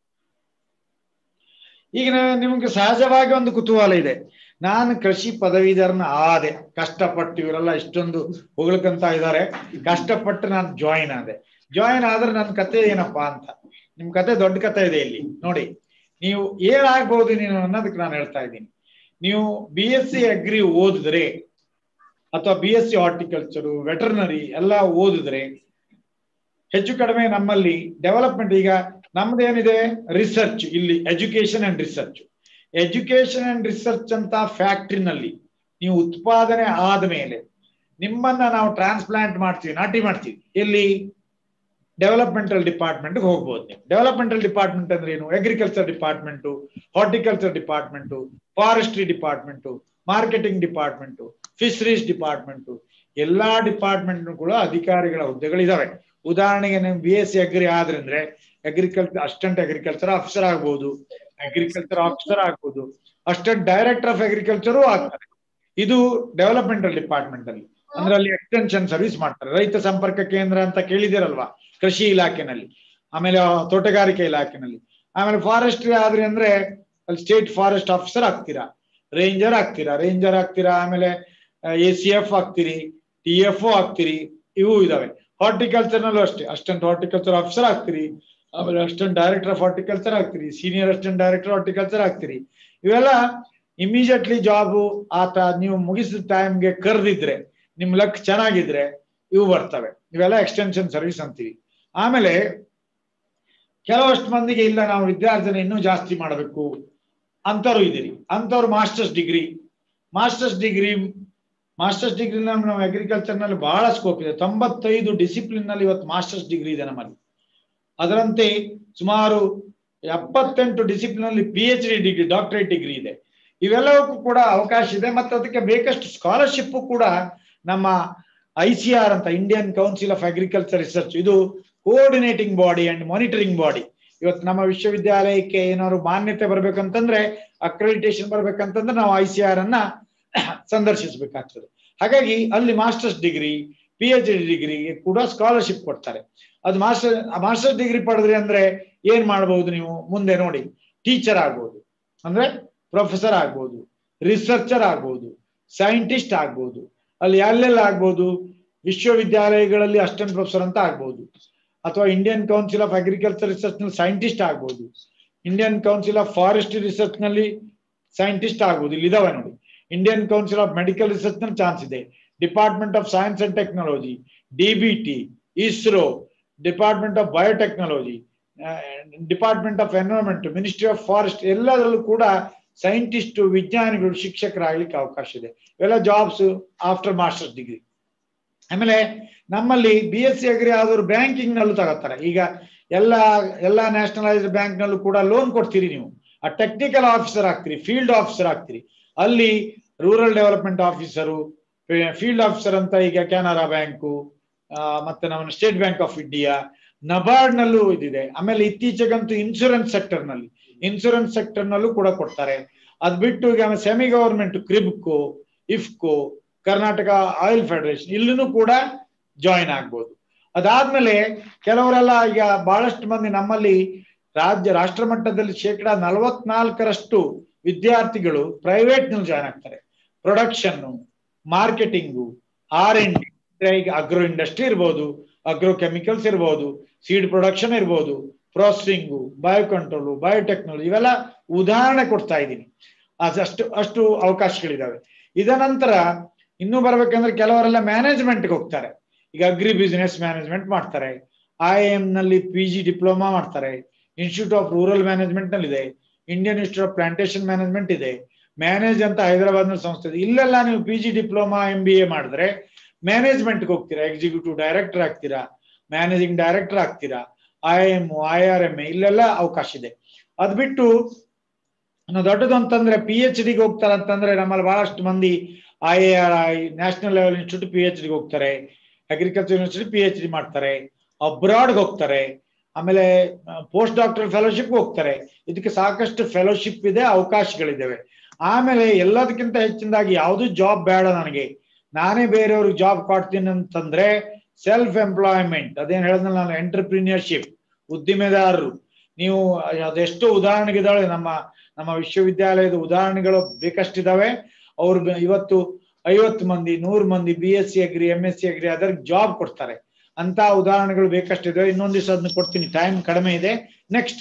ಈಗ ನಾ- ನಿಮ್ಗೆ ಸಹಜವಾಗಿ ಒಂದು ಕುತೂಹಲ ಇದೆ ನಾನು ಕೃಷಿ ಪದವೀಧರನ ಆದೆ ಕಷ್ಟಪಟ್ಟು ಇವರೆಲ್ಲ ಇಷ್ಟೊಂದು ಹೊಗಳಕಂತ ಇದ್ದಾರೆ ಕಷ್ಟಪಟ್ಟು ನಾನು ಜಾಯಿನ್ ಆದೆ ಜಾಯಿನ್ ಆದ್ರೆ ನನ್ನ ಕತೆ ಏನಪ್ಪಾ ಅಂತ ನಿಮ್ ಕತೆ ದೊಡ್ಡ ಕತೆ ಇದೆ ಇಲ್ಲಿ ನೋಡಿ ನೀವು ಏನಾಗ್ಬೋದು ನೀನು ಅನ್ನೋದಕ್ಕೆ ನಾನು ಹೇಳ್ತಾ ಇದ್ದೀನಿ ನೀವು ಬಿ ಎಸ್ ಸಿ ಅಗ್ರಿ ಓದಿದ್ರೆ ಅಥವಾ B S C horticulture veterinary ಎಲ್ಲ ಓದಿದ್ರೆ ಹೆಚ್ಚು ಕಡಿಮೆ ನಮ್ಮಲ್ಲಿ ಡೆವಲಪ್ಮೆಂಟ್ ಈಗ ನಮ್ದೇನಿದೆ ರಿಸರ್ಚ್ ಇಲ್ಲಿ education and research education and research ಅಂತ ಫ್ಯಾಕ್ಟ್ರಿನಲ್ಲಿ ನೀವು ಉತ್ಪಾದನೆ ಆದ ಮೇಲೆ ನಿಮ್ಮನ್ನ ನಾವು ಟ್ರಾನ್ಸ್ಪ್ಲಾಂಟ್ ಮಾಡ್ತೀವಿ ನಾಟಿ ಮಾಡ್ತೀವಿ ಎಲ್ಲಿ ಡೆವಲಪ್ಮೆಂಟಲ್ ಡಿಪಾರ್ಟ್ಮೆಂಟ್ಗೆ ಹೋಗ್ಬೋದು ನೀವು ಡೆವಲಪ್ಮೆಂಟಲ್ ಡಿಪಾರ್ಟ್ಮೆಂಟ್ ಅಂದ್ರೆ ಏನು agriculture department horticulture department forestry department marketing department fisheries department ಎಲ್ಲಾ ಡಿಪಾರ್ಟ್ಮೆಂಟ್ ಕೂಡ ಅಧಿಕಾರಿಗಳ ಹುದ್ದೆಗಳಿದಾವೆ ಉದಾಹರಣೆಗೆ ನೀವು ಬಿ ಎಸ್ ಸಿ ಅಗ್ರಿ ಆದ್ರಂದ್ರೆ ಅಗ್ರಿಕಲ್ಚರ್ ಅಸಿಸ್ಟೆಂಟ್ ಅಗ್ರಿಕಲ್ಚರ್ ಆಫೀಸರ್ ಆಗ್ಬೋದು ಅಗ್ರಿಕಲ್ಚರ್ ಆಫೀಸರ್ ಆಗ್ಬೋದು ಅಸಿಸ್ಟೆಂಟ್ ಡೈರೆಕ್ಟರ್ ಆಫ್ ಅಗ್ರಿಕಲ್ಚರು ಆಗ್ತಾರೆ ಇದು ಡೆವಲಪ್ಮೆಂಟಲ್ ಡಿಪಾರ್ಟ್ಮೆಂಟ್ ಅಲ್ಲಿ ಅಂದ್ರೆ ಅಲ್ಲಿ ಎಕ್ಸ್ಟೆನ್ಷನ್ ಸರ್ವಿಸ್ ಮಾಡ್ತಾರೆ ರೈತ ಸಂಪರ್ಕ ಕೇಂದ್ರ ಅಂತ ಕೇಳಿದಿರಲ್ವಾ ಕೃಷಿ ಇಲಾಖೆನಲ್ಲಿ ಆಮೇಲೆ ಆ, ತೋಟಗಾರಿಕೆ ಇಲಾಖೆನಲ್ಲಿ ಆಮೇಲೆ ಫಾರೆಸ್ಟ್ರಿ ಆದ್ರಿ ಅಂದ್ರೆ ಅಲ್ಲಿ ಸ್ಟೇಟ್ ಫಾರೆಸ್ಟ್ ಆಫೀಸರ್ ಆಗ್ತೀರಾ ರೇಂಜರ್ ಆಗ್ತೀರಾ ರೇಂಜರ್ ಆಗ್ತೀರಾ ಆಮೇಲೆ ಎ ಸಿ ಎಫ್ ಆಗ್ತೀರಿ ಟಿ ಎಫ್ ಆಗ್ತೀರಿ ಇವು ಇದಾವೆ ಹಾರ್ಟಿಕಲ್ಚರ್ ನಲ್ಲೂ ಅಷ್ಟೇ ಅಸಿಸ್ಟೆಂಟ್ ಹಾರ್ಟಿಕಲ್ಚರ್ ಆಫೀಸರ್ ಆಗ್ತೀರಿ ಆಮೇಲೆ ಅಸಿಸ್ಟೆಂಟ್ ಡೈರೆಕ್ಟರ್ ಆಫ್ ಹಾರ್ಟಿಕಲ್ಚರ್ ಆಗ್ತೀರಿ ಸೀನಿಯರ್ ಅಸಿಸ್ಟೆಂಟ್ ಡೈರೆಕ್ಟರ್ ಹಾರ್ಟಿಕಲ್ಚರ್ ಆಗ್ತೀರಿ ಇವೆಲ್ಲ ಇಮಿಡಿಯೇಟ್ಲಿ ಜಾಬು ಆತ ನೀವು ಮುಗಿಸಿದ ಟೈಮ್ಗೆ ಕರೆದಿದ್ರೆ ನಿಮ್ ಲಕ್ ಚೆನ್ನಾಗಿದ್ರೆ ಇವು ಬರ್ತವೆ ಇವೆಲ್ಲ ಎಕ್ಸ್ಟೆನ್ಷನ್ ಸರ್ವಿಸ್ ಅಂತೀವಿ ಆಮೇಲೆ ಕೆಲವಷ್ಟು ಮಂದಿಗೆ ಇಲ್ಲ ನಾವು ವಿದ್ಯಾರ್ಥಿನ ಇನ್ನೂ ಜಾಸ್ತಿ ಮಾಡಬೇಕು ಅಂತವ್ರು ಇದ್ದೀರಿ ಅಂತವ್ರು masters degree masters degree masters degree ನಾವು ಅಗ್ರಿಕಲ್ಚರ್ ನಲ್ಲಿ ಬಹಳ ಸ್ಕೋಪ್ ಇದೆ ತೊಂಬತ್ತೈದು ಡಿಸಿಪ್ಲಿನ್ ನಲ್ಲಿ ಇವತ್ತು ಮಾಸ್ಟರ್ಸ್ ಡಿಗ್ರಿ ಇದೆ ನಮ್ಮಲ್ಲಿ ಅದರಂತೆ ಸುಮಾರು ಎಪ್ಪತ್ತೆಂಟು ಡಿಸಿಪ್ಲಿನ್ ಅಲ್ಲಿ P H D degree doctorate degree ಇದೆ ಇವೆಲ್ಲವಕ್ಕೂ ಕೂಡ ಅವಕಾಶ ಇದೆ ಮತ್ತು ಅದಕ್ಕೆ ಬೇಕಷ್ಟು ಸ್ಕಾಲರ್ಶಿಪ್ ಕೂಡ ನಮ್ಮ ಐ ಸಿ ಆರ್ ಅಂತ Indian council of agriculture research ಇದು coordinating body and monitoring body ಇವತ್ತು ನಮ್ಮ ವಿಶ್ವವಿದ್ಯಾಲಯಕ್ಕೆ ಏನಾದ್ರು ಮಾನ್ಯತೆ ಬರ್ಬೇಕಂತಂದ್ರೆ ಅಕ್ರೆಡಿಟೇಷನ್ ಬರ್ಬೇಕಂತಂದ್ರೆ ನಾವು ಐ ಸಿ ಆರ್ ಅನ್ನ ಸಂದರ್ಶಿಸಬೇಕಾಗ್ತದೆ ಹಾಗಾಗಿ ಅಲ್ಲಿ masters degree P H D degree ಕೂಡ ಸ್ಕಾಲರ್ಶಿಪ್ ಕೊಡ್ತಾರೆ ಅದು ಮಾಸ್ಟರ್ ಮಾಸ್ಟರ್ಸ್ ಡಿಗ್ರಿ ಪಡೆದ್ರಿ ಅಂದ್ರೆ ಏನ್ ಮಾಡಬಹುದು ನೀವು ಮುಂದೆ ನೋಡಿ ಟೀಚರ್ ಆಗ್ಬೋದು ಅಂದ್ರೆ ಪ್ರೊಫೆಸರ್ ಆಗ್ಬೋದು ರಿಸರ್ಚರ್ ಆಗ್ಬೋದು ಸೈಂಟಿಸ್ಟ್ ಆಗ್ಬೋದು ಅಲ್ಲಿ ಎಲ್ಲೆಲ್ಲ ಆಗ್ಬೋದು ವಿಶ್ವವಿದ್ಯಾಲಯಗಳಲ್ಲಿ ಅಸಿಸ್ಟೆಂಟ್ ಪ್ರೊಫೆಸರ್ ಅಂತ ಆಗ್ಬೋದು ಅಥವಾ Indian council of agriculture research ನಲ್ಲಿ ಸೈಂಟಿಸ್ಟ್ ಆಗ್ಬೋದು Indian council of forestry research ನಲ್ಲಿ ಸೈಂಟಿಸ್ಟ್ ಆಗ್ಬೋದು ಇಲ್ಲಿ ಇದಾವೆ ನೋಡಿ Indian council of medical research ನಲ್ಲಿ ಚಾನ್ಸ್ ಇದೆ department of science and technology DBT ISRO department of biotechnology department of environment ministry of forest ಎಲ್ಲದರಲ್ಲೂ ಕೂಡ ಸೈಂಟಿಸ್ಟ್ ವಿಜ್ಞಾನಿಗಳು ಶಿಕ್ಷಕರಾಗ್ಲಿಕ್ಕೆ ಅವಕಾಶ ಇದೆ ಇವೆಲ್ಲ ಜಾಬ್ಸ್ ಆಫ್ಟರ್ ಮಾಸ್ಟರ್ಸ್ ಡಿಗ್ರಿ ಆಮೇಲೆ ನಮ್ಮಲ್ಲಿ ಬಿ ಎಸ್ ಸಿ ಅಗ್ರಿ ಆದವರು ಬ್ಯಾಂಕಿಂಗ್ ನಲ್ಲೂ ತಗೋತಾರೆ ಈಗ ಎಲ್ಲ ಎಲ್ಲ ನ್ಯಾಷನಲೈಸ್ಡ್ ಬ್ಯಾಂಕ್ ನಲ್ಲೂ ಕೂಡ ಲೋನ್ ಕೊಡ್ತೀರಿ ನೀವು ಆ ಟೆಕ್ನಿಕಲ್ ಆಫೀಸರ್ ಆಗ್ತೀರಿ ಫೀಲ್ಡ್ ಆಫೀಸರ್ ಆಗ್ತೀರಿ ಅಲ್ಲಿ rural development officer field officer ಅಂತ ಈಗ ಕೆನರಾ ಬ್ಯಾಂಕು ಮತ್ತೆ ನಮ್ಮ state bank of India NABARD ನಲ್ಲೂ ಇದಿದೆ ಆಮೇಲೆ ಇತ್ತೀಚೆಗಂತೂ ಇನ್ಶೂರೆನ್ಸ್ ಸೆಕ್ಟರ್ ನಲ್ಲಿ ಇನ್ಶೂರೆನ್ಸ್ ಸೆಕ್ಟರ್ ನಲ್ಲೂ ಕೂಡ ಕೊಡ್ತಾರೆ ಅದ್ ಬಿಟ್ಟು ಈಗ semi government KRIBHCO IFFCO Karnataka oil federation ಇಲ್ಲೂ ಕೂಡ ಜಾಯಿನ್ ಆಗ್ಬೋದು ಅದಾದ್ಮೇಲೆ ಕೆಲವರೆಲ್ಲ ಈಗ ಬಹಳಷ್ಟು ಮಂದಿ ನಮ್ಮಲ್ಲಿ ರಾಜ್ಯ ರಾಷ್ಟ್ರ ಮಟ್ಟದಲ್ಲಿ ಶೇಕಡ ನಲವತ್ನಾಲ್ಕರಷ್ಟು ವಿದ್ಯಾರ್ಥಿಗಳು ಪ್ರೈವೇಟ್ ನಲ್ಲಿ ಜಾಯ್ನ್ ಆಗ್ತಾರೆ production marketing R N D ಈಗ ಅಗ್ರೋ ಇಂಡಸ್ಟ್ರಿ ಇರ್ಬೋದು ಅಗ್ರೋ ಕೆಮಿಕಲ್ಸ್ ಇರ್ಬೋದು ಸೀಡ್ ಪ್ರೊಡಕ್ಷನ್ ಇರ್ಬೋದು ಪ್ರೊಸೆಸಿಂಗು ಬಯೋ ಕಂಟ್ರೋಲು ಬಯೋಟೆಕ್ನಾಲಜಿ ಇವೆಲ್ಲ ಉದಾಹರಣೆ ಕೊಡ್ತಾ ಇದ್ದೀನಿ ಅಷ್ಟು ಅಷ್ಟು ಅವಕಾಶಗಳಿದಾವೆ ಇದ ನಂತರ ಇನ್ನೂ ಬರ್ಬೇಕಂದ್ರೆ ಕೆಲವರೆಲ್ಲ ಮ್ಯಾನೇಜ್ಮೆಂಟ್ಗೆ ಹೋಗ್ತಾರೆ ಈಗ ಅಗ್ರಿ ಬಿಸಿನೆಸ್ ಮ್ಯಾನೇಜ್ಮೆಂಟ್ ಮಾಡ್ತಾರೆ ಐ ಎಂ ನಲ್ಲಿ ಪಿ ಜಿ ಡಿಪ್ಲೊಮಾ ಮಾಡ್ತಾರೆ ಇನ್ಸ್ಟಿಟ್ಯೂಟ್ ಆಫ್ ರೂರಲ್ ಮ್ಯಾನೇಜ್ಮೆಂಟ್ ನಲ್ಲಿ ಇದೆ Indian institute of plantation management ಇದೆ ಮ್ಯಾನೇಜ್ ಅಂತ ಹೈದರಾಬಾದ್ ನಲ್ಲಿ ಸಂಸ್ಥೆ ಇದೆ ಇಲ್ಲೆಲ್ಲ ನೀವು P G diploma M B A ಮಾಡಿದ್ರೆ ಮ್ಯಾನೇಜ್ಮೆಂಟ್ಗೆ ಹೋಗ್ತೀರಾ ಎಕ್ಸಿಕ್ಯೂಟಿವ್ ಡೈರೆಕ್ಟರ್ ಆಗ್ತೀರಾ ಮ್ಯಾನೇಜಿಂಗ್ ಡೈರೆಕ್ಟರ್ ಆಗ್ತೀರಾ I M I R M ಇಲ್ಲೆಲ್ಲ ಅವಕಾಶ ಇದೆ ಅದ್ ಬಿಟ್ಟು ಇನ್ನು ದೊಡ್ಡದು ಅಂತಂದ್ರೆ ಪಿ ಎಚ್ ಡಿಗೆ ಹೋಗ್ತಾರೆ ಅಂತಂದ್ರೆ ನಮ್ಮಲ್ಲಿ ಬಹಳಷ್ಟು ಮಂದಿ I A R I national level institute P H ಡಿಗೆ ಹೋಗ್ತಾರೆ agriculture university P H D ಮಾಡ್ತಾರೆ ಅಬ್ರಾಡ್ಗೆ ಹೋಗ್ತಾರೆ ಆಮೇಲೆ ಪೋಸ್ಟ್ ಡಾಕ್ಟರ್ ಫೆಲೋಶಿಪ್ ಹೋಗ್ತಾರೆ ಇದಕ್ಕೆ ಸಾಕಷ್ಟು ಫೆಲೋಶಿಪ್ ಇದೆ ಅವಕಾಶಗಳಿದ್ದಾವೆ ಆಮೇಲೆ ಎಲ್ಲದಕ್ಕಿಂತ ಹೆಚ್ಚಿನದಾಗಿ ಯಾವುದು ಜಾಬ್ ಬೇಡ ನನಗೆ ನಾನೇ ಬೇರೆಯವ್ರಿಗೆ ಜಾಬ್ ಕೊಡ್ತೀನಿ ಅಂತಂದ್ರೆ ಸೆಲ್ಫ್ ಎಂಪ್ಲಾಯ್ಮೆಂಟ್ ಅದೇನ್ ಹೇಳಿದ್ನಲ್ಲ ನಾನು ಎಂಟರ್ಪ್ರಿನಿಯರ್ಶಿಪ್ ಉದ್ದಿಮೆದಾರರು ನೀವು ಅದೆಷ್ಟೋ ಉದಾಹರಣೆಗಿದ್ದಾವೆ ನಮ್ಮ ನಮ್ಮ ವಿಶ್ವವಿದ್ಯಾಲಯದ ಉದಾಹರಣೆಗಳು ಬೇಕಷ್ಟಿದಾವೆ ಅವ್ರು ಇವತ್ತು ಐವತ್ತು ಮಂದಿ ನೂರು ಮಂದಿ B S C agri M S C agri ಅದರ ಜಾಬ್ ಕೊಡ್ತಾರೆ ಅಂತ ಉದಾಹರಣೆಗಳು ಬೇಕಷ್ಟಿದೆ ಇನ್ನೊಂದ್ ದಿವಸ ಅದನ್ನ ಕೊಡ್ತೀನಿ ಟೈಮ್ ಕಡಿಮೆ ಇದೆ ನೆಕ್ಸ್ಟ್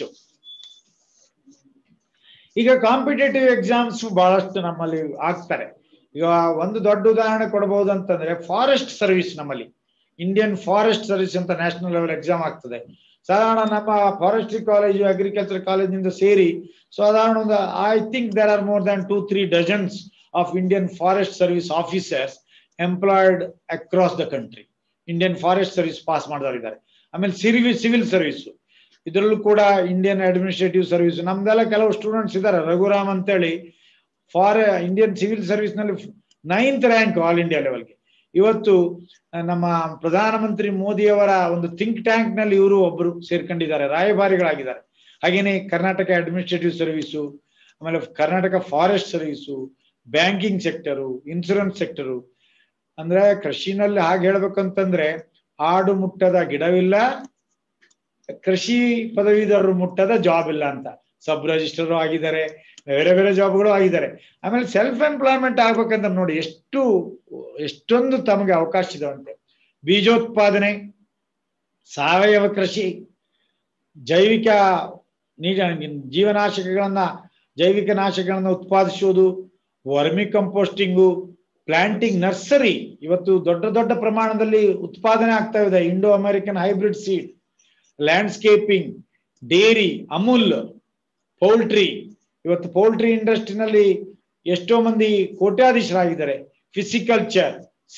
ಈಗ ಕಾಂಪಿಟೇಟಿವ್ ಎಕ್ಸಾಮ್ಸ್ ಬಹಳಷ್ಟು ನಮ್ಮಲ್ಲಿ ಆಗ್ತಾರೆ ಈಗ ಒಂದು ದೊಡ್ಡ ಉದಾಹರಣೆ ಕೊಡಬಹುದು ಅಂತಂದ್ರೆ ಫಾರೆಸ್ಟ್ ಸರ್ವಿಸ್ ನಮ್ಮಲ್ಲಿ ಇಂಡಿಯನ್ ಫಾರೆಸ್ಟ್ ಸರ್ವಿಸ್ ಅಂತ ನ್ಯಾಷನಲ್ ಲೆವೆಲ್ ಎಕ್ಸಾಮ್ ಆಗ್ತದೆ ಸಾಧಾರಣ ನಮ್ಮ ಫಾರೆಸ್ಟ್ರಿ ಕಾಲೇಜು ಅಗ್ರಿಕಲ್ಚರ್ ಕಾಲೇಜಿನಿಂದ ಸೇರಿ ಸಾಧಾರಣ ಒಂದು I think there are more than two three dozens of Indian forest service officers employed across the country Indian forest service pass ಮಾಡಿದವರಿದ್ದಾರೆ ಆಮೇಲೆ ಸಿವಿಲ್ ಸಿವಿಲ್ ಸರ್ವಿಸ್ ಇದರಲ್ಲೂ ಕೂಡ ಇಂಡಿಯನ್ ಅಡ್ಮಿನಿಸ್ಟ್ರೇಟಿವ್ ಸರ್ವಿಸ್ ನಮ್ದೆಲ್ಲ ಕೆಲವು ಸ್ಟೂಡೆಂಟ್ಸ್ ಇದ್ದಾರೆ ರಘುರಾಮ್ ಅಂತೇಳಿ ಫಾರ್ ಇಂಡಿಯನ್ ಸಿವಿಲ್ ಸರ್ವಿಸ್ ನಲ್ಲಿ ನೈನ್ತ್ ರ್ಯಾಂಕ್ ಆಲ್ ಇಂಡಿಯಾ ಲೆವೆಲ್ಗೆ ಇವತ್ತು ನಮ್ಮ ಪ್ರಧಾನಮಂತ್ರಿ ಮೋದಿಯವರ ಒಂದು ಥಿಂಕ್ ಟ್ಯಾಂಕ್ ನಲ್ಲಿ ಇವರು ಒಬ್ಬರು ಸೇರ್ಕೊಂಡಿದ್ದಾರೆ ರಾಯಭಾರಿಗಳಾಗಿದ್ದಾರೆ ಹಾಗೇನೆ ಕರ್ನಾಟಕ ಅಡ್ಮಿನಿಸ್ಟ್ರೇಟಿವ್ ಸರ್ವಿಸು ಆಮೇಲೆ Karnataka forest service banking sector insurance sector ಅಂದ್ರೆ ಕೃಷಿನಲ್ಲಿ ಹಾಗೆ ಹೇಳ್ಬೇಕಂತಂದ್ರೆ ಆಡು ಮುಟ್ಟದ ಗಿಡವಿಲ್ಲ ಕೃಷಿ ಪದವೀಧರರು ಮುಟ್ಟದ ಜಾಬ್ ಇಲ್ಲ ಅಂತ ಸಬ್ ರಿಜಿಸ್ಟರ್ ಆಗಿದ್ದಾರೆ ಬೇರೆ ಬೇರೆ ಜಾಬ್ಗಳು ಆಗಿದ್ದಾರೆ ಆಮೇಲೆ ಸೆಲ್ಫ್ ಎಂಪ್ಲಾಯ್ಮೆಂಟ್ ಆಗ್ಬೇಕಂತ ನೋಡಿ ಎಷ್ಟು ಎಷ್ಟೊಂದು ತಮಗೆ ಅವಕಾಶ ಇದಾವಂತೆ ಬೀಜೋತ್ಪಾದನೆ ಸಾವಯವ ಕೃಷಿ ಜೈವಿಕ ನೀರ ಜೀವನಾಶಕಗಳನ್ನ ಜೈವಿಕ ನಾಶಕಗಳನ್ನ ಉತ್ಪಾದಿಸುವುದು ವರ್ಮಿ ಕಂಪೋಸ್ಟಿಂಗು ಪ್ಲಾಂಟಿಂಗ್ ನರ್ಸರಿ ಇವತ್ತು ದೊಡ್ಡ ದೊಡ್ಡ ಪ್ರಮಾಣದಲ್ಲಿ ಉತ್ಪಾದನೆ ಆಗ್ತಾ ಇದೆ Indo American hybrid seed landscaping dairy Amul poultry ಇವತ್ತು ಪೌಲ್ಟ್ರಿ ಇಂಡಸ್ಟ್ರಿನಲ್ಲಿ ಎಷ್ಟೋ ಮಂದಿ ಕೋಟ್ಯಾಧೀಶರಾಗಿದ್ದಾರೆ ಫಿಸಿಕಲ್ಚರ್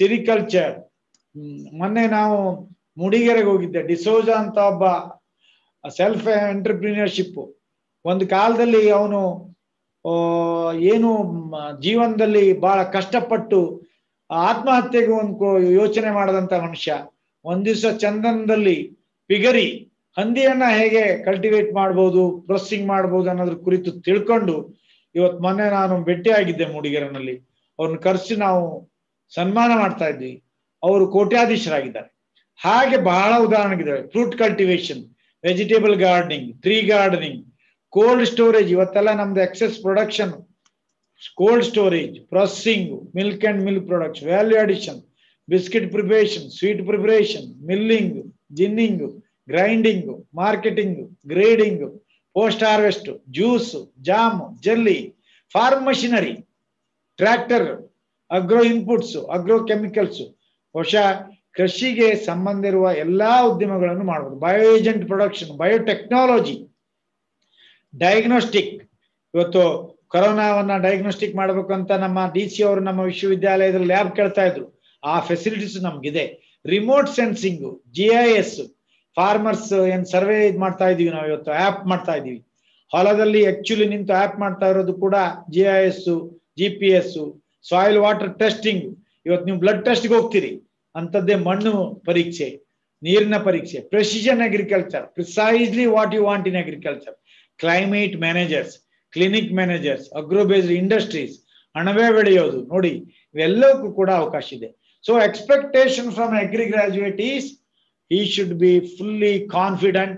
ಸಿರಿಕಲ್ಚರ್ ಮೊನ್ನೆ ನಾವು ಮುಡಿಗೆರೆಗೆ ಹೋಗಿದ್ದೆ ಡಿಸೋಜಾ ಅಂತ ಒಬ್ಬ ಸೆಲ್ಫ್ ಎಂಟರ್ಪ್ರಿನಿಯರ್ಶಿಪ್ ಒಂದು ಕಾಲದಲ್ಲಿ ಅವನು ಆ, ಏನು ಮ, ಜೀವನದಲ್ಲಿ ಬಹಳ ಕಷ್ಟಪಟ್ಟು ಆತ್ಮಹತ್ಯೆಗೆ ಒಂದು ಕೋ- ಯೋಚನೆ ಮಾಡದಂತ ಮನುಷ್ಯ ಒಂದ್ ದಿವಸ ಚಂದನದಲ್ಲಿ ಪಿಗರಿ ಹಂದಿಯನ್ನ ಹೇಗೆ ಕಲ್ಟಿವೇಟ್ ಮಾಡ್ಬೋದು ಪ್ರೊಸೆಸಿಂಗ್ ಮಾಡ್ಬೋದು ಅನ್ನೋದ್ರ ಕುರಿತು ತಿಳ್ಕೊಂಡು ಇವತ್ ಮೊನ್ನೆ ನಾನು ಭೇಟಿಯಾಗಿದ್ದೆ ಮೂಡಿಗೆರೆನಲ್ಲಿ ಅವ್ರನ್ನ ಕರೆಸಿ ನಾವು ಸನ್ಮಾನ ಮಾಡ್ತಾ ಇದ್ವಿ ಅವರು ಕೋಟ್ಯಾಧೀಶರಾಗಿದ್ದಾರೆ ಹಾಗೆ ಬಹಳ ಉದಾಹರಣೆಗಿದ್ದಾವೆ fruit cultivation vegetable gardening tree gardening cold storage ಇವತ್ತೆಲ್ಲ ನಮ್ದು excess production cold storage processing milk and milk products value addition biscuit preparation sweet preparation milling ginning grinding marketing grading post harvest juice jam jelly farm machinery tractor agro inputs agro chemicals ಬಹುಶಃ ಕೃಷಿಗೆ ಸಂಬಂಧ ಇರುವ ಎಲ್ಲಾ ಉದ್ಯಮಗಳನ್ನು ಮಾಡಬಹುದು bio agent production biotechnology diagnostic ಇವತ್ತು ಕೊರೋನಾವನ್ನ ಡಯಾಗ್ನೋಸ್ಟಿಕ್ ಮಾಡಬೇಕು ಅಂತ ನಮ್ಮ ಡಿ ಸಿ ಅವರು ನಮ್ಮ ವಿಶ್ವವಿದ್ಯಾಲಯದಲ್ಲಿ ಲ್ಯಾಬ್ ಕೇಳ್ತಾ ಇದ್ರು ಆ ಫೆಸಿಲಿಟೀಸ್ ನಮ್ಗಿದೆ remote sensing G I S farmers ಏನ್ ಸರ್ವೆ ಇದ್ ಮಾಡ್ತಾ ಇದೀವಿ ನಾವು ಇವತ್ತು ಆಪ್ ಮಾಡ್ತಾ ಇದೀವಿ ಹೊಲದಲ್ಲಿ ಆಕ್ಚುಲಿ ನಿಂತು ಆಪ್ ಮಾಡ್ತಾ ಇರೋದು ಕೂಡ G I S G P S soil water testing ಇವತ್ತು ನೀವು ಬ್ಲಡ್ ಟೆಸ್ಟ್ಗೆ ಹೋಗ್ತೀರಿ ಅಂಥದ್ದೇ ಮಣ್ಣು ಪರೀಕ್ಷೆ ನೀರಿನ ಪರೀಕ್ಷೆ precision agriculture precisely what you want in agriculture climate managers clinic managers agro based industries ಅಣಬೆ ಬೆಳೆಯೋದು ನೋಡಿ ಇವೆಲ್ಲಕ್ಕೂ ಕೂಡ ಅವಕಾಶ ಇದೆ so expectation from agri graduate is he should be fully confident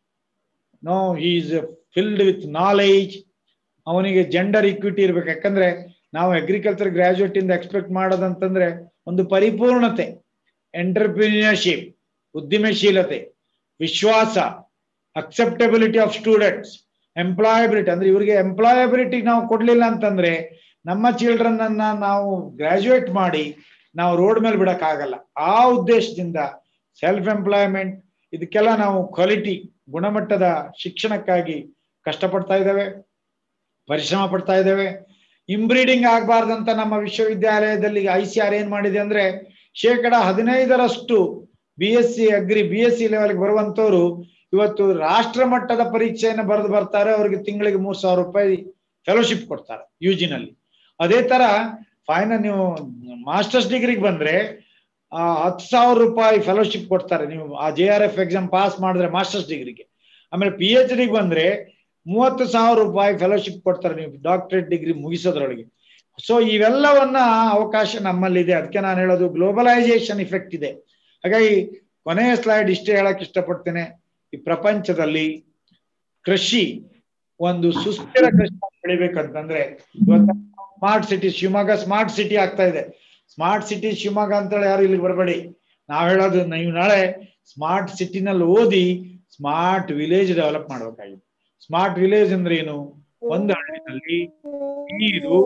no he is filled with knowledge ಅವನಿಗೆ ಜೆಂಡರ್ ಇಕ್ವಿಟಿ ಇರ್ಬೇಕು ಯಾಕಂದ್ರೆ ನಾವು ಅಗ್ರಿಕಲ್ಚರ್ ಗ್ರಾಜುಯೇಟ್ ಇಂದ ಎಕ್ಸ್ಪೆಕ್ಟ್ ಮಾಡೋದಂತಂದ್ರೆ ಒಂದು ಪರಿಪೂರ್ಣತೆ ಎಂಟರ್ಪ್ರಿನಿಯರ್ಶಿಪ್ ಉದ್ದಿಮೆಶೀಲತೆ ವಿಶ್ವಾಸ ಅಕ್ಸೆಪ್ಟಬಿಲಿಟಿ ಆಫ್ ಸ್ಟೂಡೆಂಟ್ಸ್ ಎಂಪ್ಲಾಯಬಿಲಿಟಿ ಅಂದ್ರೆ ಇವರಿಗೆ ಎಂಪ್ಲಾಯಬಿಲಿಟಿ ನಾವು ಕೊಡ್ಲಿಲ್ಲ ಅಂತಂದ್ರೆ ನಮ್ಮ ಚಿಲ್ಡ್ರನ್ ಅನ್ನ ನಾವು ಗ್ರಾಜುಯೇಟ್ ಮಾಡಿ ನಾವು ರೋಡ್ ಮೇಲೆ ಬಿಡಕ್ ಆಗಲ್ಲ ಆ ಉದ್ದೇಶದಿಂದ ಸೆಲ್ಫ್ ಎಂಪ್ಲಾಯ್ಮೆಂಟ್ ಇದಕ್ಕೆಲ್ಲ ನಾವು ಕ್ವಾಲಿಟಿ ಗುಣಮಟ್ಟದ ಶಿಕ್ಷಣಕ್ಕಾಗಿ ಕಷ್ಟಪಡ್ತಾ ಇದ್ದೇವೆ ಪರಿಶ್ರಮ ಪಡ್ತಾ ಇದ್ದೇವೆ ಇಂಬ್ರೀಡಿಂಗ್ ಆಗಬಾರ್ದಂತ ನಮ್ಮ ವಿಶ್ವವಿದ್ಯಾಲಯದಲ್ಲಿ ಐ ಸಿ ಆರ್ ಏನ್ ಮಾಡಿದೆ ಅಂದ್ರೆ ಶೇಕಡ ಹದಿನೈದರಷ್ಟು B S C agri B S C ಲೆವೆಲ್ಗೆ ಬರುವಂತವ್ರು ಇವತ್ತು ರಾಷ್ಟ್ರ ಮಟ್ಟದ ಪರೀಕ್ಷೆಯನ್ನು ಬರೆದು ಬರ್ತಾರೆ ಅವ್ರಿಗೆ ತಿಂಗಳಿಗೆ ಮೂರ್ ಸಾವಿರ ರೂಪಾಯಿ ಫೆಲೋಶಿಪ್ ಕೊಡ್ತಾರೆ ಯು ನಲ್ಲಿ ಅದೇ ತರ ಫೈನಲ್ ನೀವು ಮಾಸ್ಟರ್ಸ್ ಡಿಗ್ರಿಗೆ ಬಂದ್ರೆ ಆ ಹತ್ತು ಸಾವಿರ ರೂಪಾಯಿ ಫೆಲೋಶಿಪ್ ಕೊಡ್ತಾರೆ ನೀವು ಆ J R F exam pass ಮಾಡಿದ್ರೆ ಮಾಸ್ಟರ್ಸ್ ಡಿಗ್ರಿಗೆ ಆಮೇಲೆ ಪಿ ಎಚ್ ಡಿಗೆ ಬಂದ್ರೆ ಮೂವತ್ತು ಸಾವಿರ ರೂಪಾಯಿ ಫೆಲೋಶಿಪ್ ಕೊಡ್ತಾರೆ ನೀವು ಡಾಕ್ಟರೇಟ್ ಡಿಗ್ರಿ ಮುಗಿಸೋದ್ರೊಳಗೆ ಸೊ ಇವೆಲ್ಲವನ್ನ ಅವಕಾಶ ನಮ್ಮಲ್ಲಿದೆ ಅದಕ್ಕೆ ನಾನು ಹೇಳೋದು ಗ್ಲೋಬಲೈಸೇಷನ್ ಇಫೆಕ್ಟ್ ಇದೆ ಹಾಗಾಗಿ ಕೊನೆಯ ಸ್ಲೈಡ್ ಇಷ್ಟೇ ಹೇಳಕ್ ಇಷ್ಟಪಡ್ತೇನೆ ಈ ಪ್ರಪಂಚದಲ್ಲಿ ಕೃಷಿ ಒಂದು ಸುಸ್ಥಿರ ಕೃಷಿ ಬೆಳಿಬೇಕಂತಂದ್ರೆ ಇವತ್ತು smart city Shivamogga smart city ಆಗ್ತಾ ಇದೆ ಸ್ಮಾರ್ಟ್ ಸಿಟಿ ಶಿವಮೊಗ್ಗ ಅಂತೇಳಿ ಯಾರು ಇಲ್ಲಿಗೆ ಬರಬೇಡಿ ನಾವ್ ಹೇಳೋದು ನೀವು ನಾಳೆ ಸ್ಮಾರ್ಟ್ ಸಿಟಿನಲ್ಲಿ ಓದಿ ಸ್ಮಾರ್ಟ್ ವಿಲೇಜ್ ಡೆವಲಪ್ ಮಾಡ್ಬೇಕಾಗಿದೆ ಸ್ಮಾರ್ಟ್ ವಿಲೇಜ್ ಅಂದ್ರೆ ಏನು ಒಂದು ಹಳ್ಳಿನಲ್ಲಿ ನೀರು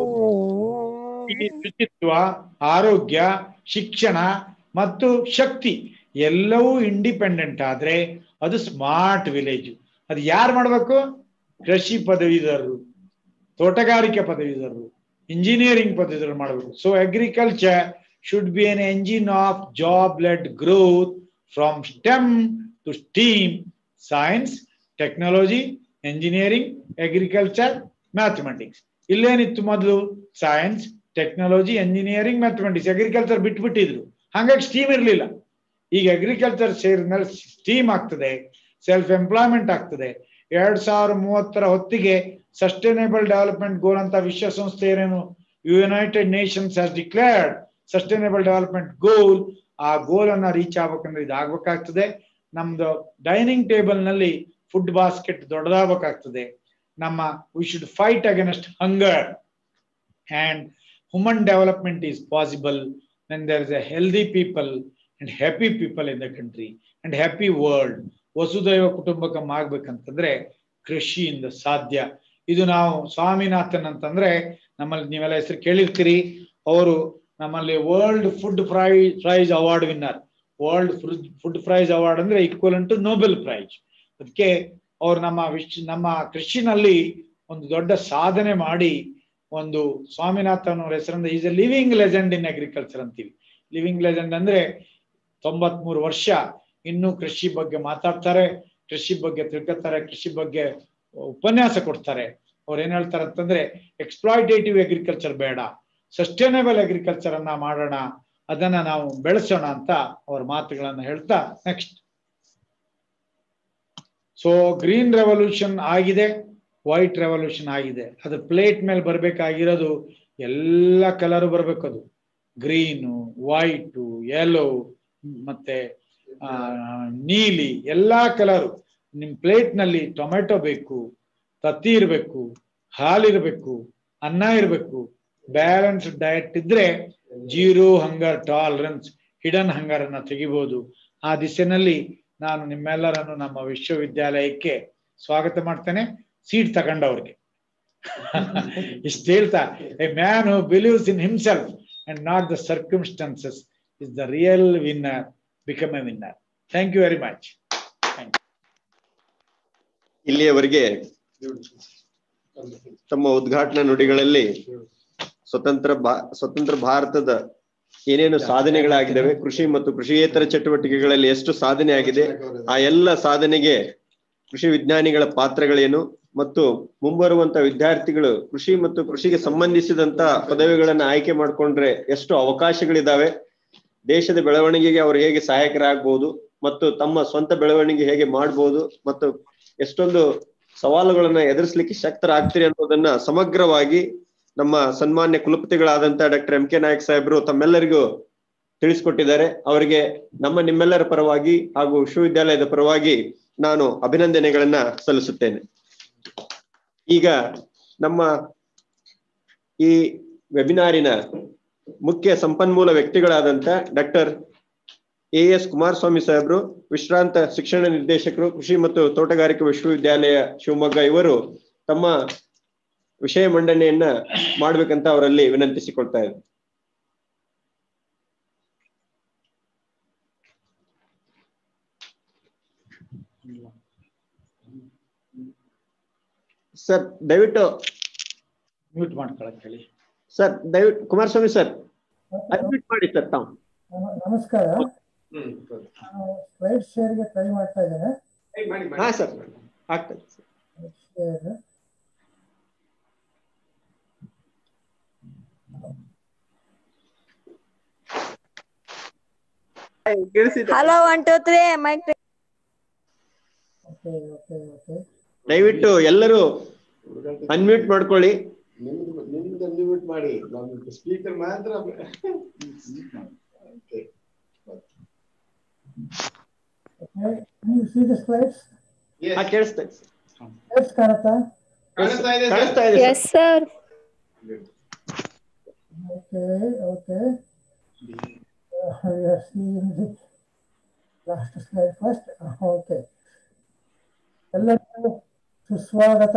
ಈ ಶುಚಿತ್ವ ಆರೋಗ್ಯ ಶಿಕ್ಷಣ ಮತ್ತು ಶಕ್ತಿ ಎಲ್ಲವೂ ಇಂಡಿಪೆಂಡೆಂಟ್ ಆದ್ರೆ ಅದು ಸ್ಮಾರ್ಟ್ ವಿಲೇಜ್ ಅದು ಯಾರು ಮಾಡ್ಬೇಕು ಕೃಷಿ ಪದವೀಧರರು ತೋಟಗಾರಿಕೆ ಪದವೀಧರರು ಇಂಜಿನಿಯರಿಂಗ್ ಪದವೀಧರರು ಮಾಡಬೇಕು so agriculture should be an engine of job led growth from STEM to STEAM science technology engineering agriculture mathematics ಇಲ್ಲೇನಿತ್ತು ಮೊದಲು science technology engineering mathematics agriculture ಬಿಟ್ಬಿಟ್ಟಿದ್ರು ಹಾಗಾಗಿ ಸ್ಟೀಮ್ ಇರಲಿಲ್ಲ ಈಗ ಅಗ್ರಿಕಲ್ಚರ್ ಸೇರಿದ್ಮೇಲೆ ಸ್ಟೀಮ್ ಆಗ್ತದೆ ಸೆಲ್ಫ್ ಎಂಪ್ಲಾಯ್ಮೆಂಟ್ ಆಗ್ತದೆ ಎರಡ್ ಸಾವಿರ ಮೂವತ್ತರ ಹೊತ್ತಿಗೆ ಸಸ್ಟೈನೇಬಲ್ ಡೆವಲಪ್ಮೆಂಟ್ ಗೋಲ್ ಅಂತ ವಿಶ್ವಸಂಸ್ಥೆ ಏನೇನು United Nations has declared sustainable development goal ಆ ಗೋಲ್ ಅನ್ನ ರೀಚ್ ಆಗ್ಬೇಕಂದ್ರೆ ಇದು ಆಗ್ಬೇಕಾಗ್ತದೆ ನಮ್ದು ಡೈನಿಂಗ್ ಟೇಬಲ್ ನಲ್ಲಿ ಫುಡ್ ಬಾಸ್ಕೆಟ್ ದೊಡ್ಡದಾಗಬೇಕಾಗ್ತದೆ ನಮ್ಮ we should fight against hunger and human development is possible when there is a healthy people and happy people in the country and happy world ವಸುದೈವ ಕುಟುಂಬಕಂ ಆಗ್ಬೇಕಂತಂದ್ರೆ ಕೃಷಿಯಿಂದ ಸಾಧ್ಯ ಇದು ನಾವು ಸ್ವಾಮಿನಾಥನ್ ಅಂತಂದ್ರೆ ನಮ್ಮಲ್ಲಿ ನೀವೆಲ್ಲ ಹೆಸರು ಕೇಳಿರ್ತೀರಿ ಅವರು ನಮ್ಮಲ್ಲಿ world food pri prize award winner world food prize award ಅಂದ್ರೆ ಈಕ್ವಲ್ ಟು ನೋಬೆಲ್ ಪ್ರೈಸ್ ಅದಕ್ಕೆ ಅವ್ರು ನಮ್ಮ ವಿಶ್ ನಮ್ಮ ಕೃಷಿನಲ್ಲಿ ಒಂದು ದೊಡ್ಡ ಸಾಧನೆ ಮಾಡಿ ಒಂದು ಸ್ವಾಮಿನಾಥನ್ ಅವ್ರ ಹೆಸರಿಂದ is a living legend in agriculture ಅಂತೀವಿ ಲಿವಿಂಗ್ ಲೆಜೆಂಡ್ ಅಂದ್ರೆ ತೊಂಬತ್ಮೂರು ವರ್ಷ ಇನ್ನೂ ಕೃಷಿ ಬಗ್ಗೆ ಮಾತಾಡ್ತಾರೆ ಕೃಷಿ ಬಗ್ಗೆ ತಿಳ್ಕೊತಾರೆ ಕೃಷಿ ಬಗ್ಗೆ ಉಪನ್ಯಾಸ ಕೊಡ್ತಾರೆ ಅವ್ರು ಏನ್ ಹೇಳ್ತಾರೆ ಅಂತಂದ್ರೆ ಎಕ್ಸ್ಪ್ಲಾಯ್ಟೇಟಿವ್ ಅಗ್ರಿಕಲ್ಚರ್ ಬೇಡ ಸಸ್ಟೈನಬಲ್ ಅಗ್ರಿಕಲ್ಚರ್ ಅನ್ನ ಮಾಡೋಣ ಅದನ್ನ ನಾವು ಬೆಳೆಸೋಣ ಅಂತ ಅವ್ರ ಮಾತುಗಳನ್ನ ಹೇಳ್ತಾ ನೆಕ್ಸ್ಟ್ ಸೊ ಗ್ರೀನ್ ರೆವಲ್ಯೂಷನ್ ಆಗಿದೆ ವೈಟ್ ರೆವಲ್ಯೂಷನ್ ಆಗಿದೆ ಅದು ಪ್ಲೇಟ್ ಮೇಲೆ ಬರ್ಬೇಕಾಗಿರೋದು ಎಲ್ಲ ಕಲರ್ ಬರ್ಬೇಕು ಅದು ಗ್ರೀನು ವೈಟು ಯೆಲ್ಲೋ ಮತ್ತೆ ಆ, ನೀಲಿ ಎಲ್ಲಾ ಕಲರು ನಿಮ್ ಪ್ಲೇಟ್ ನಲ್ಲಿ ಟೊಮೆಟೊ ಬೇಕು ತತ್ತಿ ಇರಬೇಕು ಹಾಲಿರ್ಬೇಕು ಅನ್ನ ಇರಬೇಕು ಬ್ಯಾಲೆನ್ಸ್ ಡಯಟ್ ಇದ್ರೆ zero hunger tolerance hidden hunger ಅನ್ನ ತೆಗಿಬಹುದು ಆ ದಿಶೆನಲ್ಲಿ ನಾನು ನಿಮ್ಮೆಲ್ಲರನ್ನು ನಮ್ಮ ವಿಶ್ವವಿದ್ಯಾಲಯಕ್ಕೆ ಸ್ವಾಗತ ಮಾಡ್ತೇನೆ ಸೀಟ್ ತಗೊಂಡವ್ರಿಗೆ ಇಷ್ಟು ಹೇಳ್ತಾ a man who believes in himself and not the circumstances is the real winner become a winner thank you very much ಇಲ್ಲಿಯವರೆಗೆ ತಮ್ಮ ಉದ್ಘಾಟನಾ ನುಡಿಗಳಲ್ಲಿ ಸ್ವತಂತ್ರ ಭಾ ಸ್ವತಂತ್ರ ಭಾರತದ ಏನೇನು ಸಾಧನೆಗಳಾಗಿದ್ದಾವೆ ಕೃಷಿ ಮತ್ತು ಕೃಷಿಯೇತರ ಚಟುವಟಿಕೆಗಳಲ್ಲಿ ಎಷ್ಟು ಸಾಧನೆ ಆಗಿದೆ ಆ ಎಲ್ಲ ಸಾಧನೆಗೆ ಕೃಷಿ ವಿಜ್ಞಾನಿಗಳ ಪಾತ್ರಗಳೇನು ಮತ್ತು ಮುಂಬರುವಂತ ವಿದ್ಯಾರ್ಥಿಗಳು ಕೃಷಿ ಮತ್ತು ಕೃಷಿಗೆ ಸಂಬಂಧಿಸಿದಂತ ಪದವಿಗಳನ್ನ ಆಯ್ಕೆ ಮಾಡ್ಕೊಂಡ್ರೆ ಎಷ್ಟು ಅವಕಾಶಗಳಿದಾವೆ ದೇಶದ ಬೆಳವಣಿಗೆಗೆ ಅವರು ಹೇಗೆ ಸಹಾಯಕರಾಗಬಹುದು ಮತ್ತು ತಮ್ಮ ಸ್ವಂತ ಬೆಳವಣಿಗೆ ಹೇಗೆ ಮಾಡಬಹುದು ಮತ್ತು ಎಷ್ಟೊಂದು ಸವಾಲುಗಳನ್ನ ಎದುರಿಸಲಿಕ್ಕೆ ಶಕ್ತರಾಗ್ತೀರಿ ಅನ್ನೋದನ್ನ ಸಮಗ್ರವಾಗಿ ನಮ್ಮ ಸನ್ಮಾನ್ಯ ಕುಲಪತಿಗಳಾದಂತ ಡಾಕ್ಟರ್ ಎಂ ಕೆ ನಾಯಕ್ ಸಾಹೇಬರು ತಮ್ಮೆಲ್ಲರಿಗೂ ತಿಳಿಸ್ಕೊಟ್ಟಿದ್ದಾರೆ ಅವರಿಗೆ ನಮ್ಮ ನಿಮ್ಮೆಲ್ಲರ ಪರವಾಗಿ ಹಾಗೂ ವಿಶ್ವವಿದ್ಯಾಲಯದ ಪರವಾಗಿ ನಾನು ಅಭಿನಂದನೆಗಳನ್ನ ಸಲ್ಲಿಸುತ್ತೇನೆ ಈಗ ನಮ್ಮ ಈ ವೆಬಿನಾರಿನ ಮುಖ್ಯ ಸಂಪನ್ಮೂಲ ವ್ಯಕ್ತಿಗಳಾದಂತ ಡಾಕ್ಟರ್ ಎ ಎಸ್ ಕುಮಾರಸ್ವಾಮಿ ಸಾಹೇಬರು ವಿಶ್ರಾಂತ ಶಿಕ್ಷಣ ನಿರ್ದೇಶಕರು ಕೃಷಿ ಮತ್ತು ತೋಟಗಾರಿಕೆ ವಿಶ್ವವಿದ್ಯಾಲಯ ಶಿವಮೊಗ್ಗ ಇವರು ತಮ್ಮ ವಿಷಯ ಮಂಡನೆಯನ್ನ ಮಾಡ್ಬೇಕಂತ ಅವರಲ್ಲಿ ವಿನಂತಿಸಿಕೊಳ್ತಾ ಇದ್ದಾರೆ ಸರ್ ದಯವಿಟ್ಟು ಮ್ಯೂಟ್ ಮಾಡ್ಕೊಳಕ್ ಹೇಳಿ ಸರ್ ದಯವಿಟ್ಟು ಕುಮಾರಸ್ವಾಮಿ ಸರ್ ಅಡ್ಮಿಟ್ ಮಾಡಿ ಸರ್ ತಾವು ನಮ- ನಮಸ್ಕಾರ ನಾನು ಸ್ಲೈಡ್ ಶೇರ್ಗೆ ಟ್ರೈ ಮಾಡ್ತಾ ಇದ್ದೇನೆ ಹಾ ಸರ್ ಆಗ್ತದೆ share hello one two three mike okay okay okay ದಯವಿಟ್ಟು ಎಲ್ಲರೂ ಅನ್ಮ್ಯೂಟ್ ಮಾಡ್ಕೊಳ್ಳಿ ನಿಮ್ದು ನಿಮ್ದು ಲಿಮಿಟ್ ಮಾಡಿ ನಮ್ದು ಸ್ಪೀಕರ್ ಮಾತ್ರ Okay. ಓಕೆ ನೀವು ಸಿ ದ ಸ್ಲೈಡ್ಸ್ Yes. ಹಾ ಕೇಳಿಸ್ತಾ ಇದೆ sir. ಸ್ಲೈಡ್ಸ್ ಕಾಣುತ್ತಾ ಕಾಣಿಸ್ತಾ ಇದೆ sir? ಕಾಣಿಸ್ತಾ ಇದೆ sir. Yes sir okay okay last slide first okay ಎಲ್ಲರಿಗೂ ಸುಸ್ವಾಗತ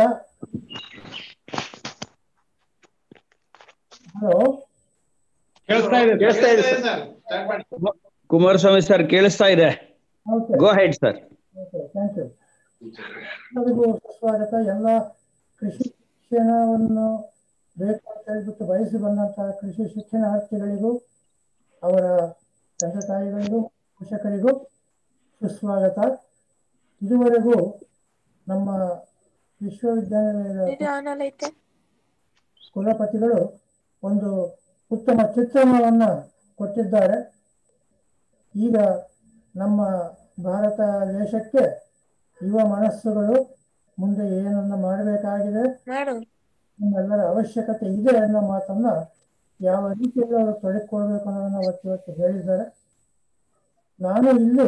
ಹಲೋ ಕೇಳಿಸ್ತಾ ಇದೆ ಕೇಳಿಸ್ತಾ ಇದೆ ಇದೆ sir. sir. Start ಮಾಡಿ. ಕುಮಾರಸ್ವಾಮಿ ಸರ್ ಕೇಳಿಸ್ತಾ ಇದೆ okay go ahead sir okay thank you ಎಲ್ಲರಿಗೂ ಸುಸ್ವಾಗತ ಎಲ್ಲ ಕೃಷಿ ಶಿಕ್ಷಣವನ್ನು ಬೇಕು ಅಂತ ಹೇಳ್ಬಿಟ್ಟು ಬಯಸಿ ಬಂದಂತಹ ಕೃಷಿ ಶಿಕ್ಷಣಾರ್ಥಿಗಳಿಗೂ ಅವರ ತಂದೆ ತಾಯಿಗಳಿಗೂ ಪೋಷಕರಿಗೂ ಸುಸ್ವಾಗತ ಇದುವರೆಗೂ ನಮ್ಮ ವಿಶ್ವವಿದ್ಯಾನಿಲಯದ ಕುಲಪತಿಗಳು ಒಂದು ಉತ್ತಮ ಚಿತ್ರಣವನ್ನು ಕೊಟ್ಟಿದ್ದಾರೆ ಈಗ ನಮ್ಮ ಭಾರತ ದೇಶಕ್ಕೆ ಯುವ ಮನಸ್ಸುಗಳು ಮುಂದೆ ಏನನ್ನ ಮಾಡಬೇಕಾಗಿದೆ ಮಾಡು ನಮ್ಮೆಲ್ಲರ ಅವಶ್ಯಕತೆ ಇದೆ ಅನ್ನೋ ಮಾತನ್ನ ಯಾವ ರೀತಿಯಲ್ಲಿ ಅವರು ತೊಡಗಿಕೊಳ್ಬೇಕು ಅನ್ನೋದನ್ನ ಅವತ್ತು ಇವತ್ತು ಹೇಳಿದ್ದಾರೆ ನಾನು ಇಲ್ಲಿ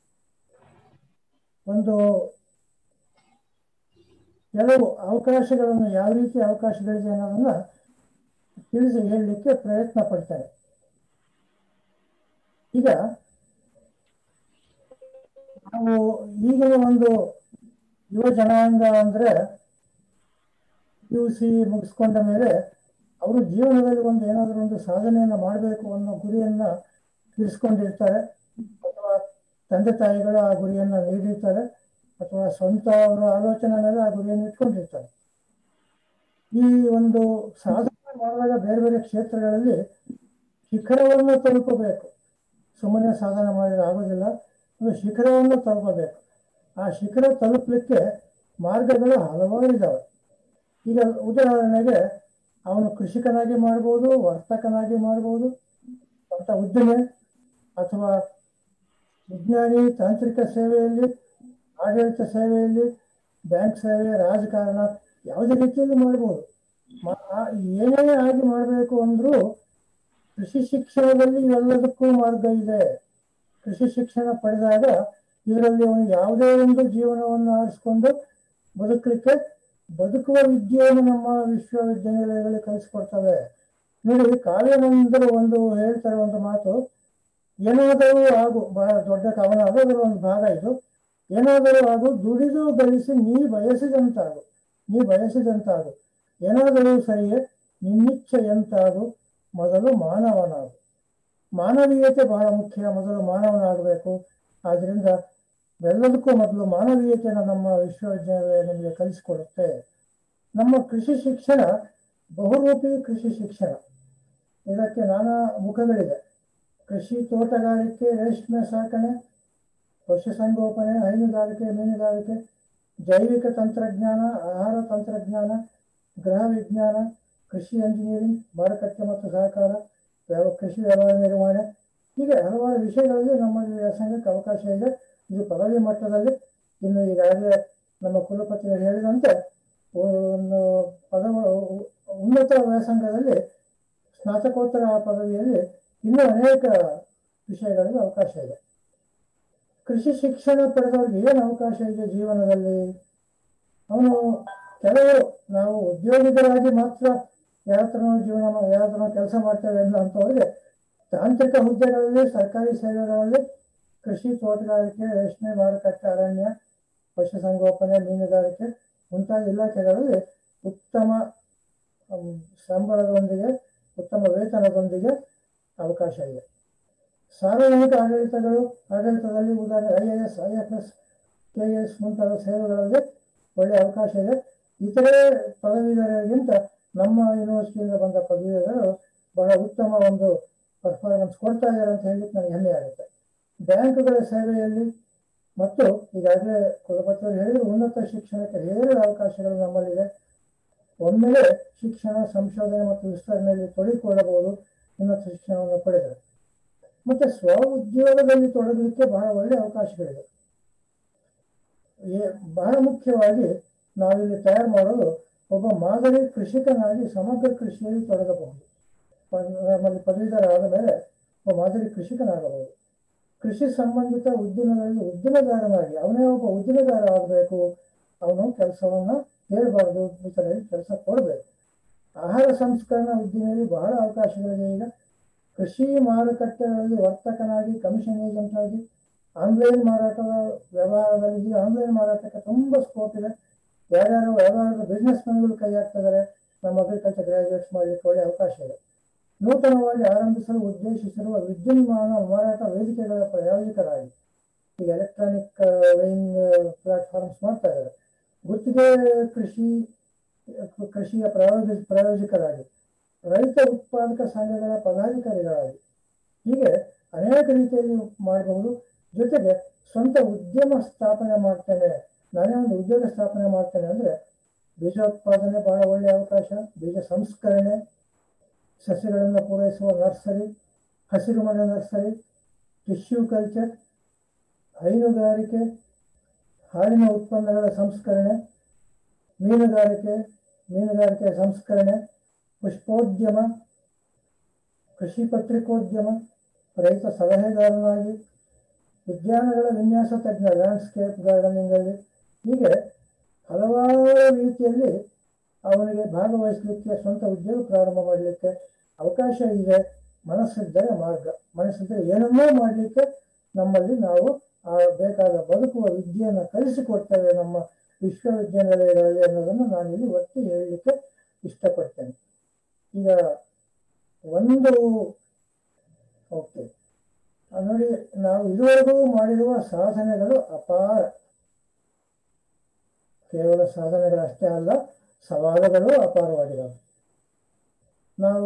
ಒಂದು ಕೆಲವು ಅವಕಾಶಗಳನ್ನು ಯಾವ ರೀತಿ ಅವಕಾಶಗಳಿದೆ ಅನ್ನೋದನ್ನ ತಿಳಿಸಿ ಹೇಳಲಿಕ್ಕೆ ಪ್ರಯತ್ನ ಪಡ್ತಾರೆ ಈಗ ನಾವು ಈಗಿನ ಒಂದು ಯುವ ಜನಾಂಗ ಅಂದ್ರೆ ಯು ಸಿ ಮುಗಿಸ್ಕೊಂಡ ಮೇಲೆ ಅವರು ಜೀವನದಲ್ಲಿ ಒಂದು ಏನಾದರೂ ಒಂದು ಸಾಧನೆಯನ್ನು ಮಾಡಬೇಕು ಅನ್ನೋ ಗುರಿಯನ್ನ ಇರಿಸ್ಕೊಂಡಿರ್ತಾರೆ ಅಥವಾ ತಂದೆ ತಾಯಿಗಳು ಆ ಗುರಿಯನ್ನ ನೀಡಿರ್ತಾರೆ ಅಥವಾ ಸ್ವಂತ ಅವರ ಆಲೋಚನೆ ಮೇಲೆ ಆ ಗುರಿಯನ್ನು ಇಟ್ಕೊಂಡಿರ್ತಾರೆ ಈ ಒಂದು ಸಾಧನೆ ಮಾಡುವಾಗ ಬೇರೆ ಬೇರೆ ಕ್ಷೇತ್ರಗಳಲ್ಲಿ ಶಿಖರವನ್ನು ತಲುಪಬೇಕು ಸುಮ್ಮನೆ ಸಾಧನೆ ಮಾಡಿದ್ರೆ ಆಗೋದಿಲ್ಲ ಒಂದು ಶಿಖರವನ್ನು ತಲುಪಬೇಕು ಆ ಶಿಖರ ತಲುಪಲಿಕ್ಕೆ ಮಾರ್ಗಗಳು ಹಲವಾರು ಇದ್ದಾವೆ ಈಗ ಉದಾಹರಣೆಗೆ ಅವನು ಕೃಷಿಕನಾಗಿ ಮಾಡ್ಬೋದು ವರ್ತಕನಾಗಿ ಮಾಡ್ಬೋದು ಸ್ವಂತ ಉದ್ದಿಮೆ ಅಥವಾ ವಿಜ್ಞಾನಿ ತಾಂತ್ರಿಕ ಸೇವೆಯಲ್ಲಿ ಆಡಳಿತ ಸೇವೆಯಲ್ಲಿ ಬ್ಯಾಂಕ್ ಸೇವೆ ರಾಜಕಾರಣ ಯಾವುದೇ ರೀತಿಯಲ್ಲಿ ಮಾಡ್ಬೋದು ಮ- ಆ- ಏನೇ ಆಗಿ ಮಾಡಬೇಕು ಅಂದ್ರೂ ಕೃಷಿ ಶಿಕ್ಷಣದಲ್ಲಿ ಇವೆಲ್ಲದಕ್ಕೂ ಮಾರ್ಗ ಇದೆ ಕೃಷಿ ಶಿಕ್ಷಣ ಪಡೆದಾಗ ಇದರಲ್ಲಿ ಅವನು ಯಾವುದೇ ಒಂದು ಜೀವನವನ್ನು ಆರಿಸ್ಕೊಂಡು ಬದುಕಲಿಕ್ಕೆ ಬದುಕುವ ವಿದ್ಯೆಯನ್ನು ನಮ್ಮ ವಿಶ್ವವಿದ್ಯಾನಿಲಯಗಳಲ್ಲಿ ಕಲಿಸ್ಕೊಡ್ತವೆ ನೋಡಿ ಕಾವ್ಯಾನಂದರು ಒಂದು ಹೇಳ್ತಾರೆ ಒಂದು ಮಾತು ಏನಾದರೂ ಆಗು ಬಹಳ ದೊಡ್ಡ ಕವನ ಅದು ಅದರ ಒಂದು ಭಾಗ ಇದು ಏನಾದರೂ ಆಗು ದುಡಿದು ಗಳಿಸಿ ನೀ ಬಯಸಿದಂತಾಗು ನೀ ಬಯಸಿದಂತಾಗು ಏನಾದರೂ ಸರಿಯೇ ನಿನ್ನಿಚ್ಛೆಯಂತಾಗು ಮೊದಲು ಮಾನವನಾಗು ಮಾನವೀಯತೆ ಬಹಳ ಮುಖ್ಯ ಮೊದಲು ಮಾನವನಾಗಬೇಕು ಆದ್ರಿಂದ ಎಲ್ಲದಕ್ಕೂ ಮೊದಲು ಮಾನವೀಯತೆಯನ್ನು ನಮ್ಮ ವಿಶ್ವವಿದ್ಯಾಲಯ ನಮಗೆ ಕಲಿಸಿಕೊಡುತ್ತೆ ನಮ್ಮ ಕೃಷಿ ಶಿಕ್ಷಣ ಬಹುರೂಪಿ ಕೃಷಿ ಶಿಕ್ಷಣ ಇದಕ್ಕೆ ನಾನಾ ಮುಖಗಳಿದೆ ಕೃಷಿ ತೋಟಗಾರಿಕೆ ರೇಷ್ಮೆ ಸಾಕಣೆ ಪಶುಸಂಗೋಪನೆ ಹೈನುಗಾರಿಕೆ ಮೀನುಗಾರಿಕೆ ಜೈವಿಕ ತಂತ್ರಜ್ಞಾನ ಆಹಾರ ತಂತ್ರಜ್ಞಾನ ಗೃಹ ವಿಜ್ಞಾನ ಕೃಷಿ ಎಂಜಿನಿಯರಿಂಗ್ ಮಾರುಕಟ್ಟೆ ಮತ್ತು ಸಹಕಾರ ವ್ಯವ- ಕೃಷಿ ವ್ಯವಹಾರ ನಿರ್ವಹಣೆ ಹೀಗೆ ಹಲವಾರು ವಿಷಯಗಳಲ್ಲಿ ನಮ್ಮ ವ್ಯಾಸಂಗಕ್ಕೆ ಅವಕಾಶ ಇದೆ ಇದು ಪದವಿ ಮಟ್ಟದಲ್ಲಿ ಇನ್ನು ಈಗಾಗಲೇ ನಮ್ಮ ಕುಲಪತಿಗಳು ಹೇಳಿದಂತೆ ಒಂದು ಪದವ ಉನ್ನತ ವ್ಯಾಸಂಗದಲ್ಲಿ ಸ್ನಾತಕೋತ್ತರ ಪದವಿಯಲ್ಲಿ ಇನ್ನೂ ಅನೇಕ ವಿಷಯಗಳಿಗೆ ಅವಕಾಶ ಇದೆ ಕೃಷಿ ಶಿಕ್ಷಣ ಪಡೆದವರಿಗೆ ಏನು ಅವಕಾಶ ಇದೆ ಜೀವನದಲ್ಲಿ ಅವನು ಕೆಲವರು ನಾವು ಉದ್ಯೋಗಿಗಳಾಗಿ ಮಾತ್ರ ಯಾವತ್ತೂ ಜೀವನ ಯಾವತ್ತೂ ಕೆಲಸ ಮಾಡ್ತೇವೆ ಇಲ್ಲ ಅಂತವರಿಗೆ ತಾಂತ್ರಿಕ ಹುದ್ದೆಗಳಲ್ಲಿ ಸರ್ಕಾರಿ ಸೇವೆಗಳಲ್ಲಿ ಕೃಷಿ ತೋಟಗಾರಿಕೆ ರೇಷ್ಮೆ ಮಾರುಕಟ್ಟೆ ಅರಣ್ಯ ಪಶುಸಂಗೋಪನೆ ಮೀನುಗಾರಿಕೆ ಮುಂತಾದ ಇಲಾಖೆಗಳಲ್ಲಿ ಉತ್ತಮ ಹ್ಮ್, ಸಂಬಳದೊಂದಿಗೆ ಉತ್ತಮ ವೇತನದೊಂದಿಗೆ ಅವಕಾಶ ಇದೆ ಸಾರ್ವಜನಿಕ ಆಡಳಿತಗಳು ಆಡಳಿತದಲ್ಲಿ ಉದಾಹರಣೆ I A S I F S K S ಮುಂತಾದ ಸೇವೆಗಳಲ್ಲಿ ಒಳ್ಳೆಯ ಅವಕಾಶ ಇದೆ ಇತರೆ ಪದವೀಧರರಿಗಿಂತ ನಮ್ಮ ಯೂನಿವರ್ಸಿಟಿಯಿಂದ ಬಂದ ಪದವೀಧರರು ಬಹಳ ಉತ್ತಮ ಒಂದು ಪರ್ಫಾರ್ಮೆನ್ಸ್ ಕೊಡ್ತಾ ಇದ್ದಾರೆ ಅಂತ ಹೇಳಲಿಕ್ಕೆ ನನಗೆ ಹೆಮ್ಮೆ ಆಗುತ್ತೆ ಬ್ಯಾಂಕುಗಳ ಸೇವೆಯಲ್ಲಿ ಮತ್ತು ಈಗಾಗಲೇ ಕುಲಪತಿಯವರು ಹೇಳಿದ್ರು ಉನ್ನತ ಶಿಕ್ಷಣಕ್ಕೆ ಹೇರಳ ಅವಕಾಶಗಳು ನಮ್ಮಲ್ಲಿದೆ ಒಮ್ಮೆಲೆ ಶಿಕ್ಷಣ ಸಂಶೋಧನೆ ಮತ್ತು ವಿಸ್ತರಣೆಯಲ್ಲಿ ತೊಡಗಿಕೊಳ್ಳಬಹುದು ಉನ್ನತ ಶಿಕ್ಷಣವನ್ನು ಪಡೆದರೆ ಮತ್ತೆ ಸ್ವ ಉದ್ಯೋಗದಲ್ಲಿ ತೊಡಗಲಿಕ್ಕೆ ಬಹಳ ಒಳ್ಳೆಯ ಅವಕಾಶಗಳಿದೆ ಏ- ಬಹಳ ಮುಖ್ಯವಾಗಿ ನಾವಿಲ್ಲಿ ತಯಾರು ಮಾಡೋದು ಒಬ್ಬ ಮಾದರಿ ಕೃಷಿಕನಾಗಿ ಸಮಗ್ರ ಕೃಷಿಯಲ್ಲಿ ತೊಡಗಬಹುದು ಪ- ನಮ್ಮಲ್ಲಿ ಪದವೀಧರ ಆದ ಮೇಲೆ ಒಬ್ಬ ಮಾದರಿ ಕೃಷಿಕನಾಗಬಹುದು ಕೃಷಿ ಸಂಬಂಧಿತ ಉದ್ಯಮಗಳಲ್ಲಿ ಉದ್ಯಮದಾರನಾಗಿ ಅವನೇ ಒಬ್ಬ ಉದ್ಯಮದಾರ ಆಗಬೇಕು ಅವನು ಕೆಲಸವನ್ನ ಹೇಳ್ಬಾರ್ದು ಇತರರಿಗೆ ಕೆಲಸ ಕೊಡಬೇಕು ಆಹಾರ ಸಂಸ್ಕರಣಾ ಉದ್ದಿಮೆಯಲ್ಲಿ ಬಹಳ ಅವಕಾಶಗಳಿದೆ ಈಗ ಕೃಷಿ ಮಾರುಕಟ್ಟೆಗಳಲ್ಲಿ ವರ್ತಕನಾಗಿ ಕಮಿಷನ್ ಏಜೆಂಟ್ ಆಗಿ ಆನ್ಲೈನ್ ಮಾರಾಟದ ವ್ಯವಹಾರದಲ್ಲಿ ಈಗ ಆನ್ಲೈನ್ ಮಾರಾಟಕ್ಕೆ ತುಂಬಾ ಸ್ಕೋಪ್ ಇದೆ ಯಾರ್ಯಾರು ವ್ಯವಹಾರದ ಬಿಸ್ನೆಸ್ ಮೆನ್ಗಳು ಕೈ ಹಾಕ್ತಿದ್ದಾರೆ ನಮ್ಮ ಅಗ್ರಿಕಲ್ಚರ್ ಗ್ರಾಜುಯೇಟ್ಸ್ ಮಾಡಲಿಕ್ಕೆ ಒಳ್ಳೆ ಅವಕಾಶ ಇದೆ ನೂತನವಾಗಿ ಆರಂಭಿಸಲು ಉದ್ದೇಶಿಸಿರುವ ವಿದ್ಯುನ್ಮಾನ ಮಾರಾಟ ವೇದಿಕೆಗಳ ಪ್ರಾಯೋಜಕರಾಗಿ ಈಗ ಎಲೆಕ್ಟ್ರಾನಿಕ್ ವೇಯಿಂಗ್ ಪ್ಲಾಟ್ಫಾರ್ಮ್ಸ್ ಮಾಡ್ತಾ ಇದ್ದಾರೆ ಗುತ್ತಿಗೆ ಕೃಷಿ ಕೃಷಿಯ ಪ್ರಾಯೋಜ ಪ್ರಾಯೋಜಕರಾಗಿ ರೈತ ಉತ್ಪಾದಕ ಸಂಘಗಳ ಪದಾಧಿಕಾರಿಗಳಾಗಿ ಹೀಗೆ ಅನೇಕ ರೀತಿಯಲ್ಲಿ ಮಾಡಬಹುದು ಜೊತೆಗೆ ಸ್ವಂತ ಉದ್ಯಮ ಸ್ಥಾಪನೆ ಮಾಡ್ತೇನೆ ನಾನೇ ಒಂದು ಉದ್ಯೋಗ ಸ್ಥಾಪನೆ ಮಾಡ್ತೇನೆ ಅಂದ್ರೆ ಬೀಜೋತ್ಪಾದನೆ ಬಹಳ ಒಳ್ಳೆಯ ಅವಕಾಶ ಬೀಜ ಸಂಸ್ಕರಣೆ ಸಸ್ಯಗಳನ್ನು ಪೂರೈಸುವ ನರ್ಸರಿ ಹಸಿರು ಮನೆ ನರ್ಸರಿ ಟಿಶ್ಯೂ ಕಲ್ಚರ್ ಹೈನುಗಾರಿಕೆ ಹಾಲಿನ ಉತ್ಪನ್ನಗಳ ಸಂಸ್ಕರಣೆ ಮೀನುಗಾರಿಕೆ ಮೀನುಗಾರಿಕೆ ಸಂಸ್ಕರಣೆ ಪುಷ್ಪೋದ್ಯಮ ಕೃಷಿ ಪತ್ರಿಕೋದ್ಯಮ ರೈತ ಸಲಹೆಗಾರನಾಗಿ ಉದ್ಯಾನಗಳ ವಿನ್ಯಾಸ ತಜ್ಞ ಲ್ಯಾಂಡ್ಸ್ಕೇಪ್ ಗಾರ್ಡನಿಂಗ್ ಅಲ್ಲಿ ಹೀಗೆ ಹಲವಾರು ರೀತಿಯಲ್ಲಿ ಅವನಿಗೆ ಭಾಗವಹಿಸಲಿಕ್ಕೆ ಸ್ವಂತ ಉದ್ಯೋಗ ಪ್ರಾರಂಭ ಮಾಡಲಿಕ್ಕೆ ಅವಕಾಶ ಇದೆ ಮನಸ್ಸಿದ್ದರೆ ಮಾರ್ಗ ಮನಸ್ಸಿದ್ದರೆ ಏನನ್ನೂ ಮಾಡಲಿಕ್ಕೆ ನಮ್ಮಲ್ಲಿ ನಾವು ಆ ಬೇಕಾದ ಬದುಕುವ ವಿದ್ಯೆಯನ್ನು ಕಲಿಸಿಕೊಡ್ತೇವೆ ನಮ್ಮ ವಿಶ್ವವಿದ್ಯಾನಿಲಯಗಳಲ್ಲಿ ಅನ್ನೋದನ್ನು ನಾನು ಇಲ್ಲಿ ಒತ್ತಿ ಹೇಳಲಿಕ್ಕೆ ಇಷ್ಟಪಡ್ತೇನೆ ಈಗ ಒಂದು ಓಕೆ ನೋಡಿ ನಾವು ಇದುವರೆಗೂ ಮಾಡಿರುವ ಸಾಧನೆಗಳು ಅಪಾರ ಕೇವಲ ಸಾಧನೆಗಳಷ್ಟೇ ಅಲ್ಲ ಸವಾಲುಗಳು ಅಪಾರವಾಗಿದ್ದಾವೆ ನಾವು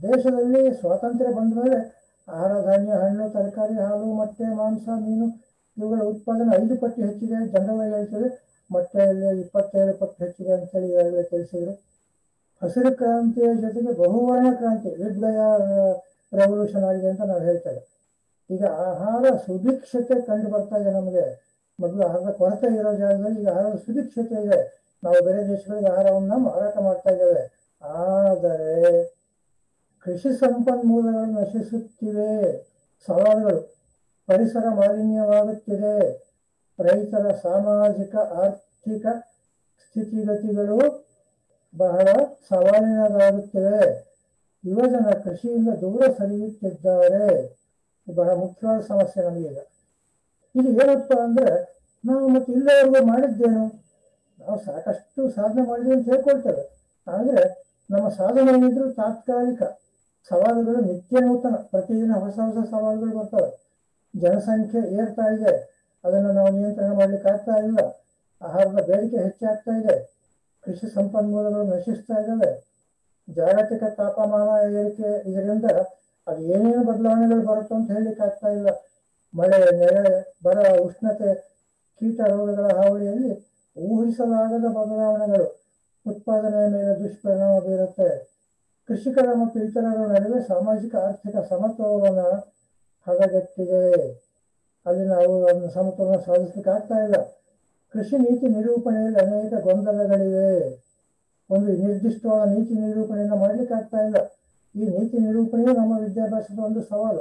ದೇಶದಲ್ಲಿ ಸ್ವಾತಂತ್ರ್ಯ ಬಂದ ಮೇಲೆ ಆಹಾರ ಧಾನ್ಯ ಹಣ್ಣು ತರಕಾರಿ ಹಾಲು ಮೊಟ್ಟೆ ಮಾಂಸ ಮೀನು ಇವುಗಳ ಉತ್ಪಾದನೆ ಐದು ಪಟ್ಟು ಹೆಚ್ಚಿದೆ ಜನರಲ್ ಆಗಿ ಹೇಳ್ತೀವಿ ಮೊಟ್ಟೆಯಲ್ಲಿ ಇಪ್ಪತ್ತೇಳು ಪಟ್ಟು ಹೆಚ್ಚಿದೆ ಅಂತೇಳಿ ಈಗಾಗಲೇ ತಿಳಿಸಿದ್ರು ಹಸಿರು ಕ್ರಾಂತಿಯ ಜೊತೆಗೆ ಬಹುವರ್ಣ ಕ್ರಾಂತಿ ವಿದ್ವಯ ರೆವಲ್ಯೂಷನ್ ಆಗಿದೆ ಅಂತ ನಾವು ಹೇಳ್ತೇವೆ ಈಗ ಆಹಾರ ಸುಭಿಕ್ಷತೆ ಕಂಡು ಬರ್ತಾ ಇದೆ ನಮಗೆ ಮೊದಲು ಆಹಾರದ ಕೊರತೆ ಇರೋ ಜಾಗದಲ್ಲಿ ಈಗ ಆಹಾರದ ಸುಭಿಕ್ಷತೆ ಇದೆ ನಾವು ಬೇರೆ ದೇಶಗಳಿಗೆ ಆಹಾರವನ್ನ ಮಾರಾಟ ಮಾಡ್ತಾ ಇದ್ದೇವೆ ಆದರೆ ಕೃಷಿ ಸಂಪನ್ಮೂಲಗಳು ನಶಿಸುತ್ತಿವೆ ಸವಾಲುಗಳು ಪರಿಸರ ಮಾಲಿನ್ಯವಾಗುತ್ತಿದೆ ರೈತರ ಸಾಮಾಜಿಕ ಆರ್ಥಿಕ ಸ್ಥಿತಿಗತಿಗಳು ಬಹಳ ಸವಾಲಿನದಾಗುತ್ತಿವೆ ಯುವಜನ ಕೃಷಿಯಿಂದ ದೂರ ಸರಿಯುತ್ತಿದ್ದಾರೆ ಇದು ಬಹಳ ಮುಖ್ಯವಾದ ಸಮಸ್ಯೆ ನಮಗೀಗ ಇದು ಏನಪ್ಪ ಅಂದ್ರೆ ನಾವು ಮತ್ತೆ ಇಲ್ಲಿವರೆಗೂ ಮಾಡಿದ್ದೇನು ನಾವು ಸಾಕಷ್ಟು ಸಾಧನೆ ಮಾಡಿದ್ವಿ ಅಂತ ಹೇಳ್ಕೊಳ್ತೇವೆ ಆದ್ರೆ ನಮ್ಮ ಸಾಧನೆ ಏನಿದ್ರು ತಾತ್ಕಾಲಿಕ ಸವಾಲುಗಳು ನಿತ್ಯ ನೂತನ ಪ್ರತಿದಿನ ಹೊಸ ಹೊಸ ಸವಾಲುಗಳು ಬರ್ತವೆ ಜನಸಂಖ್ಯೆ ಏರ್ತಾ ಇದೆ ಅದನ್ನು ನಾವು ನಿಯಂತ್ರಣ ಮಾಡ್ಲಿಕ್ಕೆ ಆಗ್ತಾ ಇಲ್ಲ ಆಹಾರದ ಬೇಡಿಕೆ ಹೆಚ್ಚಾಗ್ತಾ ಇದೆ ಕೃಷಿ ಸಂಪನ್ಮೂಲಗಳು ನಶಿಸ್ತಾ ಇದ್ದಾವೆ ಜಾಗತಿಕ ತಾಪಮಾನ ಏರಿಕೆ ಇದರಿಂದ ಅದು ಏನೇನು ಬದಲಾವಣೆಗಳು ಬರುತ್ತೋ ಅಂತ ಹೇಳಲಿಕ್ಕೆ ಆಗ್ತಾ ಇಲ್ಲ ಮಳೆ ನೆರೆ ಬರ ಉಷ್ಣತೆ ಕೀಟ ರೋಗಗಳ ಹಾವಳಿಯಲ್ಲಿ ಊಹಿಸಲಾಗದ ಬದಲಾವಣೆಗಳು ಉತ್ಪಾದನೆಯ ಮೇಲೆ ದುಷ್ಪರಿಣಾಮ ಬೀರುತ್ತೆ ಕೃಷಿಕರ ಮತ್ತು ಇತರರ ನಡುವೆ ಸಾಮಾಜಿಕ ಆರ್ಥಿಕ ಸಮತೋಲನ ಹದಗೆಟ್ಟಿದೆ ಅಲ್ಲಿ ನಾವು ಅದನ್ನು ಸಮತೋಲನ ಸಾಧಿಸ್ಲಿಕ್ಕೆ ಆಗ್ತಾ ಇಲ್ಲ ಕೃಷಿ ನೀತಿ ನಿರೂಪಣೆಯಲ್ಲಿ ಅನೇಕ ಗೊಂದಲಗಳಿವೆ ಒಂದು ನಿರ್ದಿಷ್ಟವಾದ ನೀತಿ ನಿರೂಪಣೆಯನ್ನು ಮಾಡ್ಲಿಕ್ಕೆ ಆಗ್ತಾ ಇಲ್ಲ ಈ ನೀತಿ ನಿರೂಪಣೆಯು ನಮ್ಮ ವಿದ್ಯಾಭ್ಯಾಸದ ಒಂದು ಸವಾಲು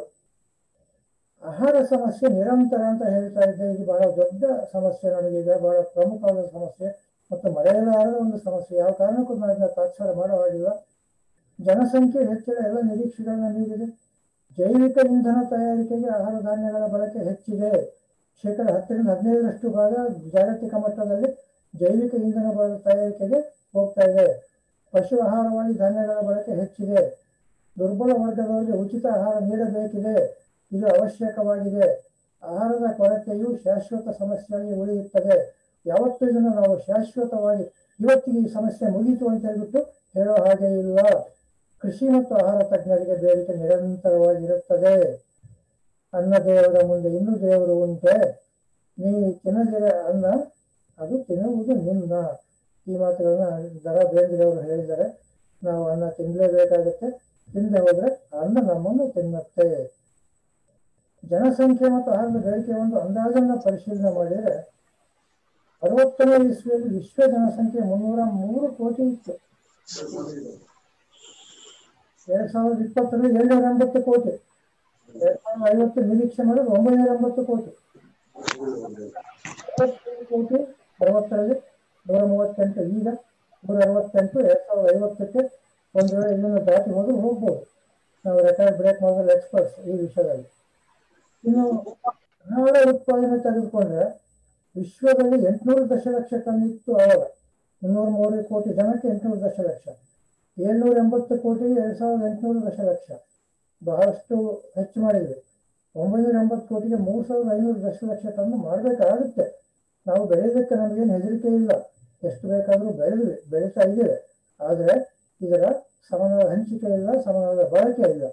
ಆಹಾರ ಸಮಸ್ಯೆ ನಿರಂತರ ಅಂತ ಹೇಳ್ತಾ ಇದ್ದೆ ಇದು ಬಹಳ ದೊಡ್ಡ ಸಮಸ್ಯೆ ನನಗೀಗ ಬಹಳ ಪ್ರಮುಖವಾದ ಸಮಸ್ಯೆ ಮತ್ತು ಮರೆಯಲಾರದ ಒಂದು ಸಮಸ್ಯೆ ಯಾವ ಕಾರಣಕ್ಕೂ ನಾನು ಇದನ್ನ ತಾತ್ಸಾರ ಮಾಡೋ ಹಾಗಿಲ್ಲ ಜನಸಂಖ್ಯೆ ಹೆಚ್ಚಳ ಎಲ್ಲ ನಿರೀಕ್ಷೆಗಳನ್ನ ನೀಡಿದೆ ಜೈವಿಕ ಇಂಧನ ತಯಾರಿಕೆಗೆ ಆಹಾರ ಧಾನ್ಯಗಳ ಬಳಕೆ ಹೆಚ್ಚಿದೆ ಶೇಕಡ ಹತ್ತರಿಂದ ಹದಿನೈದರಷ್ಟು ಭಾಗ ಜಾಗತಿಕ ಮಟ್ಟದಲ್ಲಿ ಜೈವಿಕ ಇಂಧನ ಬ- ತಯಾರಿಕೆಗೆ ಹೋಗ್ತಾ ಇದೆ ಪಶು ಆಹಾರವಾಗಿ ಧಾನ್ಯಗಳ ಬಳಕೆ ಹೆಚ್ಚಿದೆ ದುರ್ಬಲ ವರ್ಗದವರಿಗೆ ಉಚಿತ ಆಹಾರ ನೀಡಬೇಕಿದೆ ಇದು ಅವಶ್ಯಕವಾಗಿದೆ ಆಹಾರದ ಕೊರತೆಯು ಶಾಶ್ವತ ಸಮಸ್ಯೆಯಾಗಿ ಉಳಿಯುತ್ತದೆ ಯಾವತ್ತೂ ಇದನ್ನು ನಾವು ಶಾಶ್ವತವಾಗಿ ಇವತ್ತಿಗೆ ಈ ಸಮಸ್ಯೆ ಮುಗೀತು ಅಂತ ಹೇಳ್ಬಿಟ್ಟು ಹೇಳೋ ಹಾಗೆ ಇಲ್ಲ ಕೃಷಿ ಮತ್ತು ಆಹಾರ ತಜ್ಞರಿಗೆ ಬೇಡಿಕೆ ನಿರಂತರವಾಗಿರುತ್ತದೆ ಅನ್ನ ದೇವರ ಮುಂದೆ ಇನ್ನೂ ದೇವರು ಉಂಟೆ ನೀ ತಿನ್ನದಿರ ಅನ್ನ ಅದು ತಿನ್ನುವುದು ನಿನ್ನ ಈ ಮಾತುಗಳನ್ನ ದರ ಬೇಂದ್ರೆಯವರು ಹೇಳಿದ್ದಾರೆ ನಾವು ಅನ್ನ ತಿನ್ನಲೇಬೇಕಾಗುತ್ತೆ ತಿಂದೆ ಹೋದ್ರೆ ಅನ್ನ ನಮ್ಮನ್ನು ತಿನ್ನುತ್ತೆ ಜನಸಂಖ್ಯೆ ಮತ್ತು ಆಹಾರದ ಬೇಡಿಕೆ ಒಂದು ಅಂದಾಜನ್ನ ಪರಿಶೀಲನೆ ಮಾಡಿದರೆ ಅರವತ್ತನೇ ಇಸ್ವಿಯಲ್ಲಿ ವಿಶ್ವ ಜನಸಂಖ್ಯೆ ಮುನ್ನೂರ ಮೂರು ಕೋಟಿ ಇತ್ತು ಎರಡ್ ಸಾವಿರದ ಇಪ್ಪತ್ತರಲ್ಲಿ ಏಳ್ನೂರ ಎಂಬತ್ತು ಕೋಟಿ ಎರಡ್ ಸಾವಿರದ ಐವತ್ತು ನಿರೀಕ್ಷೆ ಮಾಡಿದ್ರೆ ಒಂಬೈನೂರ ಎಂಬತ್ತು ಕೋಟಿ ಅರವತ್ತೈದು ಕೋಟಿ ಅರವತ್ತರಲ್ಲಿ ನೂರ ಮೂವತ್ತೆಂಟು ಈಗ ನೂರ ಅರವತ್ತೆಂಟು ಎರಡ್ ಸಾವಿರದ ಐವತ್ತಕ್ಕೆ ಒಂದು ವೇಳೆ ಇನ್ನೊಂದು ದಾಟಿ ಹೋದ್ರೆ ಹೋಗ್ಬೋದು ನಾವು ರೆಕಾರ್ಡ್ ಬ್ರೇಕ್ ಮಾಡೋದು ಎಕ್ಸ್ಪರ್ಟ್ಸ್ ಈ ವಿಷಯದಲ್ಲಿ ಇನ್ನು ಆಹಾರ ಉತ್ಪಾದನೆ ತೆಗೆದುಕೊಂಡ್ರೆ ವಿಶ್ವದಲ್ಲಿ ಎಂಟುನೂರು ದಶಲಕ್ಷ ಟನ್ ಇತ್ತು ಆವಾಗ ಮುನ್ನೂರ ಮೂರು ಕೋಟಿ ಜನಕ್ಕೆ ಎಂಟುನೂರು ದಶಲಕ್ಷ ಏಳ್ನೂರ ಎಂಬತ್ತು ಕೋಟಿ ಎರಡ್ ಸಾವಿರದ ಎಂಟುನೂರು ದಶಲಕ್ಷ ಬಹಳಷ್ಟು ಹೆಚ್ಚು ಮಾಡಿದ್ವಿ ಒಂಬೈನೂರ ಎಂಬತ್ತು ಕೋಟಿಗೆ ಮೂರು ಸಾವಿರದ ಐನೂರು ದಶಲಕ್ಷ ಟನ್ ಮಾಡಬೇಕಾಗುತ್ತೆ ನಾವು ಬೆಳೆಯೋದಕ್ಕೆ ನಮಗೇನು ಹೆದರಿಕೆ ಇಲ್ಲ ಎಷ್ಟು ಬೇಕಾದರೂ ಬೆಳೆದ್ವಿ ಬೆಳೀತಾ ಇದ್ದೇವೆ ಆದರೆ ಇದರ ಸಮನಾದ ಹಂಚಿಕೆ ಇಲ್ಲ ಸಮನಾದ ಬಳಕೆ ಇಲ್ಲ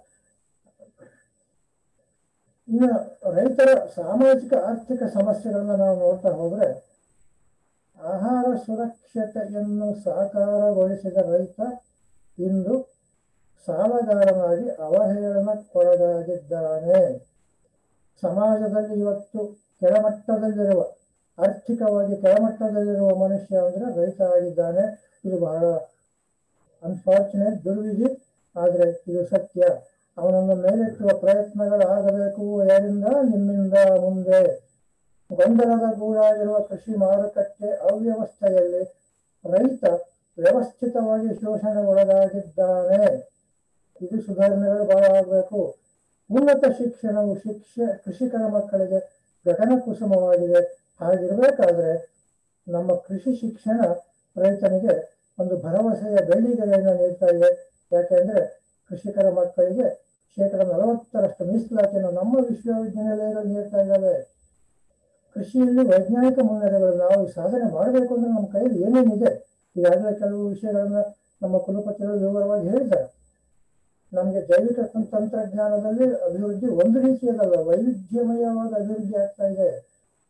ಇನ್ನು ರೈತರ ಸಾಮಾಜಿಕ ಆರ್ಥಿಕ ಸಮಸ್ಯೆಗಳನ್ನ ನಾವು ನೋಡ್ತಾ ಹೋದ್ರೆ ಆಹಾರ ಸುರಕ್ಷತೆಯನ್ನು ಸಾಕಾರಗೊಳಿಸಿದ ರೈತ ಇಂದು ಸಾಲಗಾರನಾಗಿ ಅವಹೇಳನಕ್ಕೊಳಗಾಗಿದ್ದಾನೆ ಸಮಾಜದಲ್ಲಿ ಇವತ್ತು ಕೆಳಮಟ್ಟದಲ್ಲಿರುವ ಆರ್ಥಿಕವಾಗಿ ಕೆಳಮಟ್ಟದಲ್ಲಿರುವ ಮನುಷ್ಯ ಅಂದ್ರೆ ರೈತ ಆಗಿದ್ದಾನೆ ಇದು ಬಹಳ ಅನ್ಫಾರ್ಚುನೇಟ್ ದುರ್ವಿಧಿ ಆದ್ರೆ ಇದು ಸತ್ಯ ಅವನನ್ನು ಮೇಲೆತ್ತುವ ಪ್ರಯತ್ನಗಳಾಗಬೇಕು ಯಾರಿಂದ ನಿಮ್ಮಿಂದ ಮುಂದೆ ಗೊಂದಲದ ಗೂಡಾಗಿರುವ ಕೃಷಿ ಮಾರುಕಟ್ಟೆ ಅವ್ಯವಸ್ಥೆಯಲ್ಲಿ ರೈತ ವ್ಯವಸ್ಥಿತವಾಗಿ ಶೋಷಣೆಗೊಳಗಾಗಿದ್ದಾನೆ ಇದು ಸುಧಾರಣೆಗಳು ಬಹಳ ಆಗಬೇಕು ಉನ್ನತ ಶಿಕ್ಷಣವು ಶಿಕ್ಷ ಕೃಷಿಕರ ಮಕ್ಕಳಿಗೆ ಗಗನ ಕುಸುಮವಾಗಿದೆ ಹಾಗಿರ್ಬೇಕಾದ್ರೆ ನಮ್ಮ ಕೃಷಿ ಶಿಕ್ಷಣ ರೈತನಿಗೆ ಒಂದು ಭರವಸೆಯ ಬೆಳ್ಳಿಗೆರೆಯನ್ನು ನೀಡ್ತಾ ಇದೆ ಯಾಕೆಂದ್ರೆ ಕೃಷಿಕರ ಮಕ್ಕಳಿಗೆ ಶೇಕಡ ನಲವತ್ತರಷ್ಟು ಮೀಸಲಾತಿಯನ್ನು ನಮ್ಮ ವಿಶ್ವವಿದ್ಯಾನಿಲಯಗಳು ನೀಡ್ತಾ ಇದ್ದಾವೆ ಕೃಷಿಯಲ್ಲಿ ವೈಜ್ಞಾನಿಕ ಮುನ್ನಡೆಗಳು ನಾವು ಈ ಸಾಧನೆ ಮಾಡಬೇಕು ಅಂದ್ರೆ ನಮ್ಮ ಕೈಯಲ್ಲಿ ಏನೇನಿದೆ ಈಗಾಗಲೇ ಕೆಲವು ವಿಷಯಗಳನ್ನ ನಮ್ಮ ಕುಲಪತಿಗಳು ವಿವರವಾಗಿ ಹೇಳಿದ್ದಾರೆ ನಮಗೆ ಜೈವಿಕ ತಂ- ತಂತ್ರಜ್ಞಾನದಲ್ಲಿ ಅಭಿವೃದ್ಧಿ ಒಂದು ರೀತಿಯದಲ್ಲ ವೈವಿಧ್ಯಮಯವಾದ ಅಭಿವೃದ್ಧಿ ಆಗ್ತಾ ಇದೆ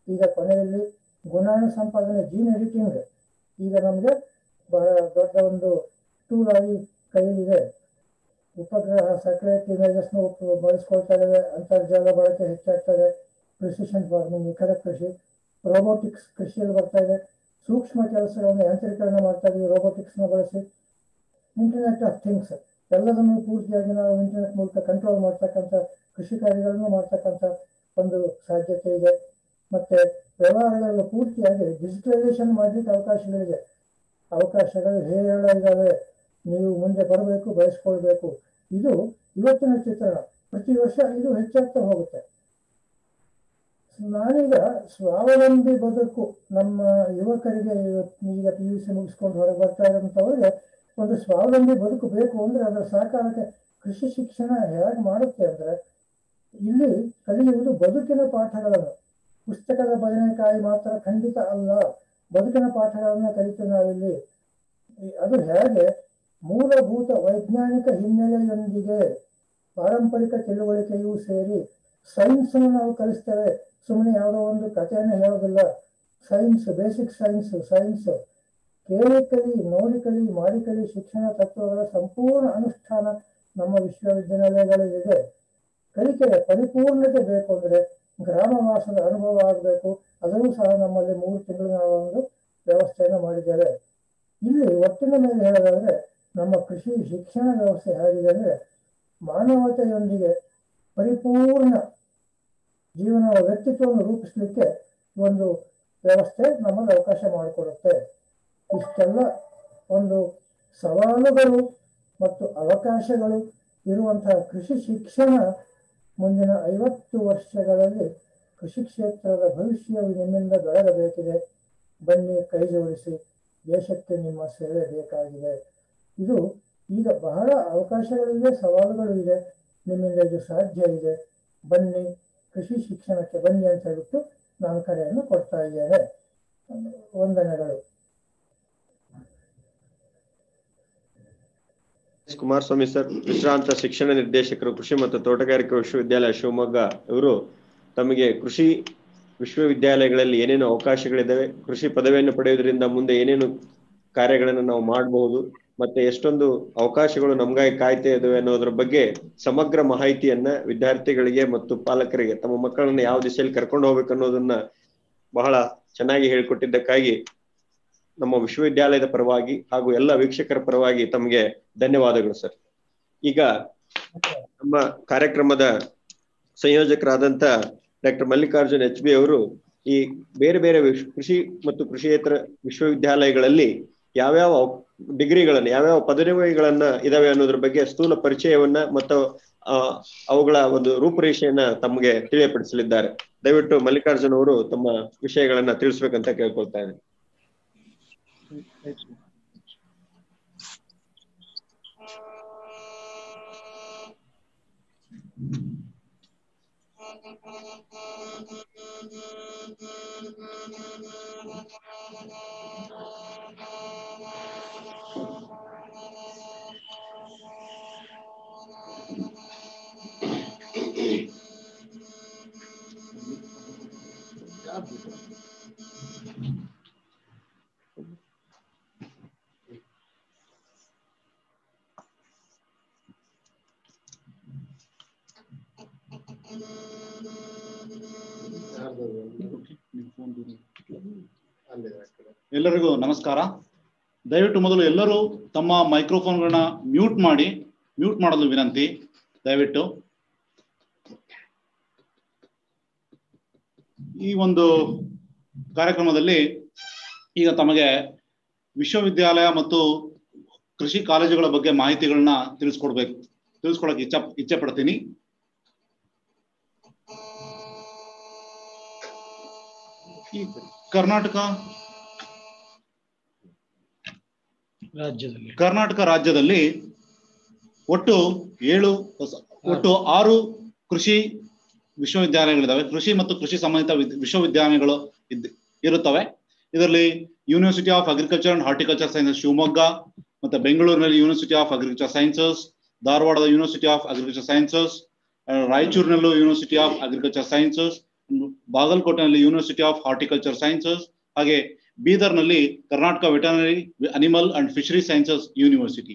ಈಗ ಕೊನೆಯಲ್ಲಿ ಗುಣಾಣು ಸಂಪಾದನೆ ಜೀನ್ ಎಡಿಟಿಂಗ್ ಈಗ ನಮಗೆ ಬಹಳ ದೊಡ್ಡ ಒಂದು ಟೂಲ್ ಆಗಿ ಕೈಲಿದೆ ಉಪಗ್ರಹ ಸ್ಯಾಟಲೈಟ್ ಇಮೇಜಸ್ನ ಬಳಸ್ಕೊಳ್ತಾ ಇದ್ದಾವೆ ಅಂತರ್ಜಾಲ ಬಳಕೆ ಹೆಚ್ಚಾಗ್ತದೆ ಪ್ರಿಸಿಷನ್ ಫಾರ್ಮಿಂಗ್ ನಿಖರ ಕೃಷಿ ರೋಬೋಟಿಕ್ಸ್ ಕೃಷಿಯಲ್ಲಿ ಬರ್ತಾ ಇದೆ ಸೂಕ್ಷ್ಮ ಕೆಲಸಗಳನ್ನು ಯಾಂತ್ರೀಕರಣ ಮಾಡ್ತಾ ಇದೀವಿ ರೋಬೋಟಿಕ್ಸ್ನ ಬಳಸಿ ಇಂಟರ್ನೆಟ್ ಆಫ್ ಥಿಂಗ್ಸ್ ಎಲ್ಲದನ್ನು ಪೂರ್ತಿಯಾಗಿ ನಾವು ಇಂಟರ್ನೆಟ್ ಮೂಲಕ ಕಂಟ್ರೋಲ್ ಮಾಡ್ತಕ್ಕಂಥ ಕೃಷಿ ಕಾರ್ಯಗಳನ್ನು ಮಾಡ್ತಕ್ಕಂಥ ಒಂದು ಸಾಧ್ಯತೆ ಇದೆ ಮತ್ತೆ ವ್ಯವಹಾರಗಳನ್ನು ಪೂರ್ತಿಯಾಗಿ ಡಿಜಿಟಲೈಸೇಷನ್ ಮಾಡಲಿಕ್ಕೆ ಅವಕಾಶಗಳಿದೆ ಅವಕಾಶಗಳು ಹೇರಳ ಇದ್ದಾವೆ ನೀವು ಮುಂದೆ ಬರಬೇಕು ಬಯಸ್ಕೊಳ್ಬೇಕು ಇದು ಇವತ್ತಿನ ಚಿತ್ರಣ ಪ್ರತಿ ವರ್ಷ ಇದು ಹೆಚ್ಚಾಗ್ತಾ ಹೋಗುತ್ತೆ ನಾನೀಗ ಸ್ವಾವಲಂಬಿ ಬದುಕು ನಮ್ಮ ಯುವಕರಿಗೆ ಇವತ್ತು ಈಗ ಪಿ ಯು ಸಿ ಮುಗಿಸ್ಕೊಂಡು ಹೊರಗೆ ಬರ್ತಾ ಇರೋಂಥವ್ರಿಗೆ ಒಂದು ಸ್ವಾವಲಂಬಿ ಬದುಕು ಬೇಕು ಅಂದ್ರೆ ಅದರ ಸಾಕಾರಕ್ಕೆ ಕೃಷಿ ಶಿಕ್ಷಣ ಹೇಗೆ ಮಾಡುತ್ತೆ ಅಂದ್ರೆ ಇಲ್ಲಿ ಕಲಿಯುವುದು ಬದುಕಿನ ಪಾಠಗಳನ್ನು ಪುಸ್ತಕದ ಬದನೆಕಾಯಿ ಮಾತ್ರ ಖಂಡಿತ ಅಲ್ಲ ಬದುಕಿನ ಪಾಠಗಳನ್ನು ಕಲಿತೀವಿ ನಾವಿಲ್ಲಿ ಈ- ಅದು ಹೇಗೆ ಮೂಲಭೂತ ವೈಜ್ಞಾನಿಕ ಹಿನ್ನೆಲೆಯೊಂದಿಗೆ ಪಾರಂಪರಿಕ ತಿಳುವಳಿಕೆಯೂ ಸೇರಿ ಸೈನ್ಸ್ ನಾವು ಕಲಿಸ್ತೇವೆ ಸುಮ್ಮನೆ ಯಾವುದೋ ಒಂದು ಕಥೆಯನ್ನು ಹೇಳೋದಿಲ್ಲ ಸೈನ್ಸ್ ಬೇಸಿಕ್ ಸೈನ್ಸ್ ಸೈನ್ಸ್ ಕೇಳಿ ಕಲಿ ನೋಡಿ ಕಲಿ ಮಾಡಿ ಕಲಿ ಶಿಕ್ಷಣ ತತ್ವಗಳ ಸಂಪೂರ್ಣ ಅನುಷ್ಠಾನ ನಮ್ಮ ವಿಶ್ವವಿದ್ಯಾನಿಲಯಗಳಲ್ಲಿದೆ ಕಲಿಕೆಯ ಪರಿಪೂರ್ಣತೆ ಬೇಕು ಅಂದ್ರೆ ಗ್ರಾಮವಾಸದ ಅನುಭವ ಆಗಬೇಕು ಅದೂ ಸಹ ನಮ್ಮಲ್ಲಿ ಮೂರು ತಿಂಗಳು ನಾವು ಒಂದು ವ್ಯವಸ್ಥೆಯನ್ನು ಮಾಡಿದ್ದೇವೆ ಇಲ್ಲಿ ಒಟ್ಟಿನ ಮೇಲೆ ಹೇಳೋದಾದ್ರೆ ನಮ್ಮ ಕೃಷಿ ಶಿಕ್ಷಣ ವ್ಯವಸ್ಥೆ ಹೇಗಿದೆ ಅಂದ್ರೆ ಮಾನವತೆಯೊಂದಿಗೆ ಪರಿಪೂರ್ಣ ಜೀವನ ವ್ಯಕ್ತಿತ್ವವನ್ನು ರೂಪಿಸಲಿಕ್ಕೆ ಒಂದು ವ್ಯವಸ್ಥೆ ನಮಗೆ ಅವಕಾಶ ಮಾಡಿಕೊಡುತ್ತೆ ಇಷ್ಟೆಲ್ಲ ಒಂದು ಸವಾಲುಗಳು ಮತ್ತು ಅವಕಾಶಗಳು ಇರುವಂತಹ ಕೃಷಿ ಶಿಕ್ಷಣ ಮುಂದಿನ ಐವತ್ತು ವರ್ಷಗಳಲ್ಲಿ ಕೃಷಿ ಕ್ಷೇತ್ರದ ಭವಿಷ್ಯವು ನಿಮ್ಮಿಂದ ಬೆಳಗಬೇಕಿದೆ ಬನ್ನಿ ಕೈ ಜೋಡಿಸಿ ದೇಶಕ್ಕೆ ನಿಮ್ಮ ಸೇವೆ ಬೇಕಾಗಿದೆ ಇದು ಈಗ ಬಹಳ ಅವಕಾಶಗಳಿವೆ ಸವಾಲುಗಳು ಇದೆ ನಿಮ್ಮಿಂದ ಇದು ಸಾಧ್ಯ ಇದೆ ಬನ್ನಿ ಕೃಷಿ ಶಿಕ್ಷಣಕ್ಕೆ ಬನ್ನಿ ಅಂತ ಹೇಳ್ಬಿಟ್ಟು ನಾನು ಕರೆಯನ್ನು ಕೊಡ್ತಾ ಇದ್ದೇನೆ ವಂದನೆಗಳು ಎಸ್ ಕುಮಾರಸ್ವಾಮಿ ಸರ್ ವಿಶ್ರಾಂತ ಶಿಕ್ಷಣ ನಿರ್ದೇಶಕರು ಕೃಷಿ ಮತ್ತು ತೋಟಗಾರಿಕಾ ವಿಶ್ವವಿದ್ಯಾಲಯ ಶಿವಮೊಗ್ಗ ಇವರು ತಮಗೆ ಕೃಷಿ ವಿಶ್ವವಿದ್ಯಾಲಯಗಳಲ್ಲಿ ಏನೇನು ಅವಕಾಶಗಳಿದ್ದಾವೆ ಕೃಷಿ ಪದವಿಯನ್ನು ಪಡೆಯುವುದರಿಂದ ಮುಂದೆ ಏನೇನು ಕಾರ್ಯಗಳನ್ನು ನಾವು ಮಾಡಬಹುದು ಮತ್ತೆ ಎಷ್ಟೊಂದು ಅವಕಾಶಗಳು ನಮಗಾಗಿ ಕಾಯ್ತಾ ಇದಾವೆ ಅನ್ನೋದ್ರ ಬಗ್ಗೆ ಸಮಗ್ರ ಮಾಹಿತಿಯನ್ನ ವಿದ್ಯಾರ್ಥಿಗಳಿಗೆ ಮತ್ತು ಪಾಲಕರಿಗೆ ತಮ್ಮ ಮಕ್ಕಳನ್ನ ಯಾವ ದಿಶೆಯಲ್ಲಿ ಕರ್ಕೊಂಡು ಹೋಗ್ಬೇಕು ಅನ್ನೋದನ್ನ ಬಹಳ ಚೆನ್ನಾಗಿ ಹೇಳ್ಕೊಟ್ಟಿದ್ದಕ್ಕಾಗಿ ನಮ್ಮ ವಿಶ್ವವಿದ್ಯಾಲಯದ ಪರವಾಗಿ ಹಾಗೂ ಎಲ್ಲ ವೀಕ್ಷಕರ ಪರವಾಗಿ ತಮಗೆ ಧನ್ಯವಾದಗಳು ಸರ್ ಈಗ ನಮ್ಮ ಕಾರ್ಯಕ್ರಮದ ಸಂಯೋಜಕರಾದಂತ ಡಾಕ್ಟರ್ ಮಲ್ಲಿಕಾರ್ಜುನ್ ಎಚ್ ಬಿ ಅವರು ಈ ಬೇರೆ ಬೇರೆ ವಿಶ್- ಕೃಷಿ ಮತ್ತು ಕೃಷಿಯೇತರ ವಿಶ್ವವಿದ್ಯಾಲಯಗಳಲ್ಲಿ ಯಾವ್ಯಾವ ಡಿಗ್ರಿಗಳನ್ನ ಯಾವ್ಯಾವ ಪದವಿಗಳನ್ನ ಇದಾವೆ ಅನ್ನೋದ್ರ ಬಗ್ಗೆ ಸ್ಥೂಲ ಪರಿಚಯವನ್ನ ಮತ್ತು ಆ, ಅವುಗಳ ಒಂದು ರೂಪುರೇಷೆಯನ್ನ ತಮಗೆ ತಿಳಿಯಪಡಿಸಲಿದ್ದಾರೆ ದಯವಿಟ್ಟು ಮಲ್ಲಿಕಾರ್ಜುನ್ ಅವರು ತಮ್ಮ ವಿಷಯಗಳನ್ನ ತಿಳಿಸ್ಬೇಕಂತ ಕೇಳ್ಕೊಳ್ತಾ ಇದ್ದೀನಿ ಎಲ್ಲರಿಗೂ ನಮಸ್ಕಾರ ದಯವಿಟ್ಟು ಮೊದಲು ಎಲ್ಲರೂ ತಮ್ಮ ಮೈಕ್ರೋಫೋನ್ಗಳನ್ನ ಮ್ಯೂಟ್ ಮಾಡಿ ಮ್ಯೂಟ್ ಮಾಡಲು ವಿನಂತಿ ದಯವಿಟ್ಟು ಈ ಒಂದು ಕಾರ್ಯಕ್ರಮದಲ್ಲಿ ಈಗ ತಮಗೆ ವಿಶ್ವವಿದ್ಯಾಲಯ ಮತ್ತು ಕೃಷಿ ಕಾಲೇಜುಗಳ ಬಗ್ಗೆ ಮಾಹಿತಿಗಳನ್ನ ತಿಳಿಸ್ಕೊಡ್ಬೇಕು ತಿಳಿಸ್ಕೊಡಕ್ಕೆ ಇಚ್ಛ ಇಚ್ಛೆ ಪಡ್ತೀನಿ ಈ ಕರ್ನಾಟಕ ರಾಜ್ಯದಲ್ಲಿ ಕರ್ನಾಟಕ ರಾಜ್ಯದಲ್ಲಿ ಒಟ್ಟು ಏಳು ಒಟ್ಟು ಆರು ಕೃಷಿ ವಿಶ್ವವಿದ್ಯಾಲಯಗಳಿದಾವೆ ಕೃಷಿ ಮತ್ತು ಕೃಷಿ ಸಂಬಂಧಿತ ವಿದ್- ವಿಶ್ವವಿದ್ಯಾಲಯಗಳು ಇದ್- ಇರುತ್ತವೆ ಇದರಲ್ಲಿ university of agriculture and horticulture sciences Shivamogga ಮತ್ತೆ ಬೆಂಗಳೂರಿನಲ್ಲಿ ಯೂನಿವರ್ಸಿಟಿ ಆಫ್ ಅಗ್ರಿಕಲ್ಚರ್ ಸೈನ್ಸಸ್ ಧಾರವಾಡದ ಯೂನಿವರ್ಸಿಟಿ ಆಫ್ ಅಗ್ರಿಕಲ್ಚರ್ ಸೈನ್ಸಸ್ ರಾಯಚೂರಿನಲ್ಲೂ ಯೂನಿವರ್ಸಿಟಿ ಆಫ್ ಅಗ್ರಿಕಲ್ಚರ್ ಸೈನ್ಸಸ್ ಬಾಗಲಕೋಟೆನಲ್ಲಿ ಯೂನಿವರ್ಸಿಟಿ ಆಫ್ ಹಾರ್ಟಿಕಲ್ಚರ್ ಸೈನ್ಸಸ್ ಹಾಗೆ ಬೀದರ್ನಲ್ಲಿ Karnataka veterinary animal and fishery sciences university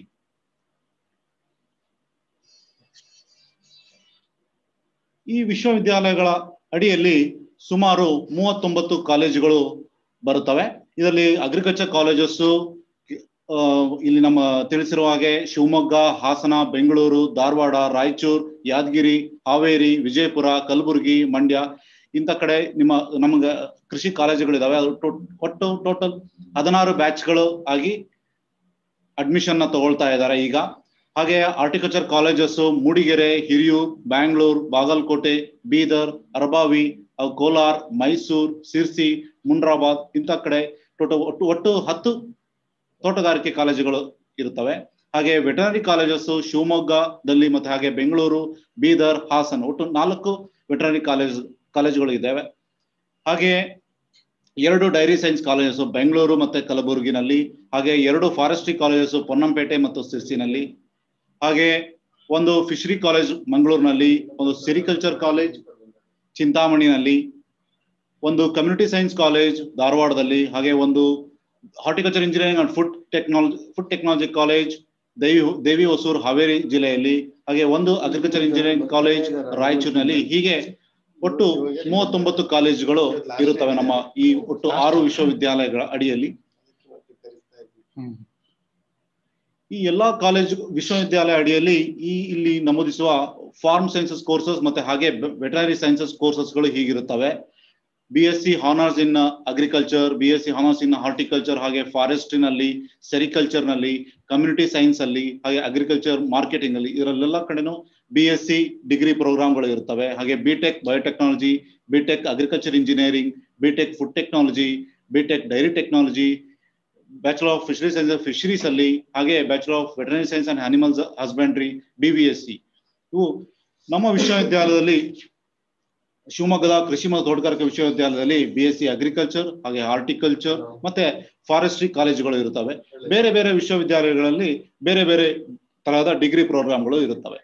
ಈ ವಿಶ್ವವಿದ್ಯಾಲಯಗಳ ಅಡಿಯಲ್ಲಿ ಸುಮಾರು ಮೂವತ್ತೊಂಬತ್ತು ಕಾಲೇಜುಗಳು ಬರುತ್ತವೆ ಇದರಲ್ಲಿ ಅಗ್ರಿಕಲ್ಚರ್ ಕಾಲೇಜಸ್ ಇಲ್ಲಿ ನಮ್ಮ ತಿಳಿಸಿರುವ ಹಾಗೆ ಶಿವಮೊಗ್ಗ ಹಾಸನ ಬೆಂಗಳೂರು ಧಾರವಾಡ ರಾಯಚೂರು ಯಾದಗಿರಿ ಹಾವೇರಿ ವಿಜಯಪುರ ಕಲಬುರಗಿ ಮಂಡ್ಯ ಇಂಥ ಕಡೆ ನಿಮ್ಮ ನಮಗೆ ಕೃಷಿ ಕಾಲೇಜುಗಳಿದಾವೆ ಅದು ಟೊ- ಒಟ್ಟು ಟೋಟಲ್ ಹದಿನಾರು ಬ್ಯಾಚ್ಗಳು ಆಗಿ ಅಡ್ಮಿಷನ್ ನ ತಗೊಳ್ತಾ ಇದ್ದಾರೆ ಈಗ ಹಾಗೆ ಆರ್ಟಿಕಲ್ಚರ್ ಕಾಲೇಜಸ್ ಮೂಡಿಗೆರೆ ಹಿರಿಯೂರ್ ಬ್ಯಾಂಗ್ಳೂರ್ ಬಾಗಲಕೋಟೆ ಬೀದರ್ ಅರಬಾವಿ ಅವು ಕೋಲಾರ್ ಮೈಸೂರ್ ಸಿರ್ಸಿ ಮುಂಡ್ರಾಬಾದ್ ಇಂಥ ಕಡೆ ಟೋಟಲ್ ಒಟ್ಟು ಒಟ್ಟು ಹತ್ತು ತೋಟಗಾರಿಕೆ ಕಾಲೇಜುಗಳು ಇರುತ್ತವೆ ಹಾಗೆ ವೆಟನರಿ ಕಾಲೇಜಸ್ ಶಿವಮೊಗ್ಗದಲ್ಲಿ ಮತ್ತೆ ಹಾಗೆ ಬೆಂಗಳೂರು ಬೀದರ್ ಹಾಸನ್ ಒಟ್ಟು ನಾಲ್ಕು ವೆಟನರಿ ಕಾಲೇಜ್ ಕಾಲೇಜುಗಳು ಇದ್ದಾವೆ ಹಾಗೆ ಎರಡು ಡೈರಿ ಸೈನ್ಸ್ ಕಾಲೇಜಸ್ ಬೆಂಗಳೂರು ಮತ್ತೆ ಕಲಬುರಗಿನಲ್ಲಿ ಹಾಗೆ ಎರಡು ಫಾರೆಸ್ಟ್ರಿ ಕಾಲೇಜಸ್ ಪೊನ್ನಂಪೇಟೆ ಮತ್ತು ಸಿರ್ಸಿನಲ್ಲಿ ಹಾಗೆ ಒಂದು ಫಿಶರಿ ಕಾಲೇಜ್ ಮಂಗಳೂರಿನಲ್ಲಿ ಒಂದು ಸೆರಿಕಲ್ಚರ್ ಕಾಲೇಜ್ ಚಿಂತಾಮಣಿನಲ್ಲಿ ಒಂದು ಕಮ್ಯುನಿಟಿ ಸೈನ್ಸ್ ಕಾಲೇಜ್ ಧಾರವಾಡದಲ್ಲಿ ಹಾಗೆ ಒಂದು horticulture engineering and food technology food technology college Devi Devihosur Haveri ಜಿಲ್ಲೆಯಲ್ಲಿ ಹಾಗೆ ಒಂದು ಅಗ್ರಿಕಲ್ಚರ್ ಇಂಜಿನಿಯರಿಂಗ್ ಕಾಲೇಜ್ ರಾಯಚೂರಿನಲ್ಲಿ ಹೀಗೆ ಒಟ್ಟು ಮೂವತ್ತೊಂಬತ್ತು ಕಾಲೇಜುಗಳು ಇರುತ್ತವೆ ನಮ್ಮ ಈ ಒಟ್ಟು ಆರು ವಿಶ್ವವಿದ್ಯಾಲಯಗಳ ಅಡಿಯಲ್ಲಿ ಈ ಎಲ್ಲಾ ಕಾಲೇಜ್ ವಿಶ್ವವಿದ್ಯಾಲಯ ಅಡಿಯಲ್ಲಿ ಈ ಇಲ್ಲಿ ನಮೂದಿಸುವ ಫಾರ್ಮ್ ಸೈನ್ಸಸ್ ಕೋರ್ಸಸ್ ಮತ್ತೆ ಹಾಗೆ ವೆಟನರಿ ಸೈನ್ಸಸ್ ಕೋರ್ಸಸ್ಗಳು ಹೀಗಿರುತ್ತವೆ B S C honours in agriculture B S C honours in horticulture ಹಾಗೆ ಫಾರೆಸ್ಟ್ರಿನಲ್ಲಿ ಸೆರಿಕಲ್ಚರ್ ನಲ್ಲಿ ಕಮ್ಯುನಿಟಿ ಸೈನ್ಸ್ ಅಲ್ಲಿ ಹಾಗೆ ಅಗ್ರಿಕಲ್ಚರ್ ಮಾರ್ಕೆಟಿಂಗ್ ಅಲ್ಲಿ ಇದರಲ್ಲೆಲ್ಲ ಕಡೆನೂ ಬಿ ಎಸ್ ಸಿ ಡಿಗ್ರಿ ಪ್ರೋಗ್ರಾಮ್ಗಳು ಇರ್ತವೆ ಹಾಗೆ B tech biotechnology B tech agriculture engineering B tech food technology B tech dairy technology bachelor of fishery science fisheries ಅಲ್ಲಿ ಹಾಗೆ bachelor of veterinary science and animals husbandry B V S C ಇವು ನಮ್ಮ ವಿಶ್ವವಿದ್ಯಾಲಯದಲ್ಲಿ ಶಿವಮೊಗ್ಗದ ಕೃಷಿ ಮತ್ತು ತೋಟಗಾರಿಕೆ ವಿಶ್ವವಿದ್ಯಾಲಯದಲ್ಲಿ ಬಿ ಎಸ್ ಸಿ ಅಗ್ರಿಕಲ್ಚರ್ ಹಾಗೆ ಹಾರ್ಟಿಕಲ್ಚರ್ ಮತ್ತೆ ಫಾರೆಸ್ಟ್ರಿ ಕಾಲೇಜುಗಳು ಇರುತ್ತವೆ ಬೇರೆ ಬೇರೆ ವಿಶ್ವವಿದ್ಯಾಲಯಗಳಲ್ಲಿ ಬೇರೆ ಬೇರೆ ತರಹದ ಡಿಗ್ರಿ ಪ್ರೋಗ್ರಾಮ್ಗಳು ಇರುತ್ತವೆ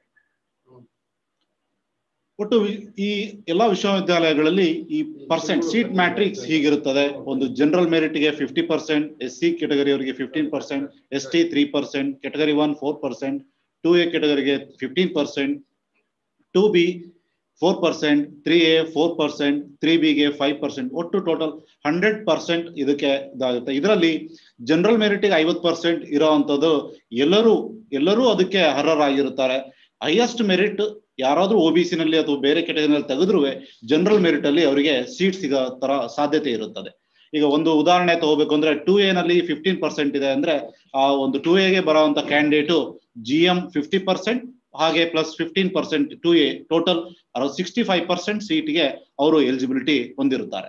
ಒಟ್ಟು ವಿ- ಈ ಎಲ್ಲಾ ವಿಶ್ವವಿದ್ಯಾಲಯಗಳಲ್ಲಿ ಈ ಪರ್ಸೆಂಟ್ ಸೀಟ್ ಮ್ಯಾಟ್ರಿಕ್ಸ್ ಹೀಗಿರುತ್ತದೆ ಒಂದು ಜನರಲ್ ಮೆರಿಟ್ಗೆ ಫಿಫ್ಟಿ ಪರ್ಸೆಂಟ್ ಎಸ್ ಸಿ ಅವರಿಗೆ fifteen percent S T three percent category one four percent two A ಕೆಟಗರಿಗೆ fifteen percent two B four percent three A four percent three ಬಿಗೆ ಫೈವ್ ಪರ್ಸೆಂಟ್ ಒಟ್ಟು ಟೋಟಲ್ ಹಂಡ್ರೆಡ್ ಪರ್ಸೆಂಟ್ ಇದಕ್ಕೆ ಇದಾಗುತ್ತೆ ಇದರಲ್ಲಿ ಜನರಲ್ ಮೆರಿಟ್ಗೆ ಐವತ್ತು ಪರ್ಸೆಂಟ್ ಇರೋವಂಥದ್ದು ಎಲ್ಲರೂ ಎಲ್ಲರೂ ಅದಕ್ಕೆ ಅರ್ಹರಾಗಿರುತ್ತಾರೆ ಹೈಯೆಸ್ಟ್ ಮೆರಿಟ್ ಯಾರಾದ್ರೂ ಒ ಬಿ ನಲ್ಲಿ ಅಥವಾ ಬೇರೆ ಕೆಟಗರಿನಲ್ಲಿ ತೆಗೆದ್ರೂ ಜನರಲ್ ಮೆರಿಟ್ ಅಲ್ಲಿ ಅವರಿಗೆ ಸೀಟ್ ಸಿಗೋ ತರ ಸಾಧ್ಯತೆ ಇರುತ್ತದೆ ಈಗ ಒಂದು ಉದಾಹರಣೆ ತಗೋಬೇಕು ಅಂದ್ರೆ ಟೂ ಎ ನಲ್ಲಿ ಫಿಫ್ಟೀನ್ ಪರ್ಸೆಂಟ್ ಇದೆ ಅಂದ್ರೆ ಆ ಒಂದು ಟೂ ಎಗೆ ಬರುವಂತ candidate G M fifty percent ಹಾಗೆ plus fifteen percent two A total sixty five percent ಸೀಟ್ಗೆ ಅವರು ಎಲಿಜಿಬಿಲಿಟಿ ಹೊಂದಿರುತ್ತಾರೆ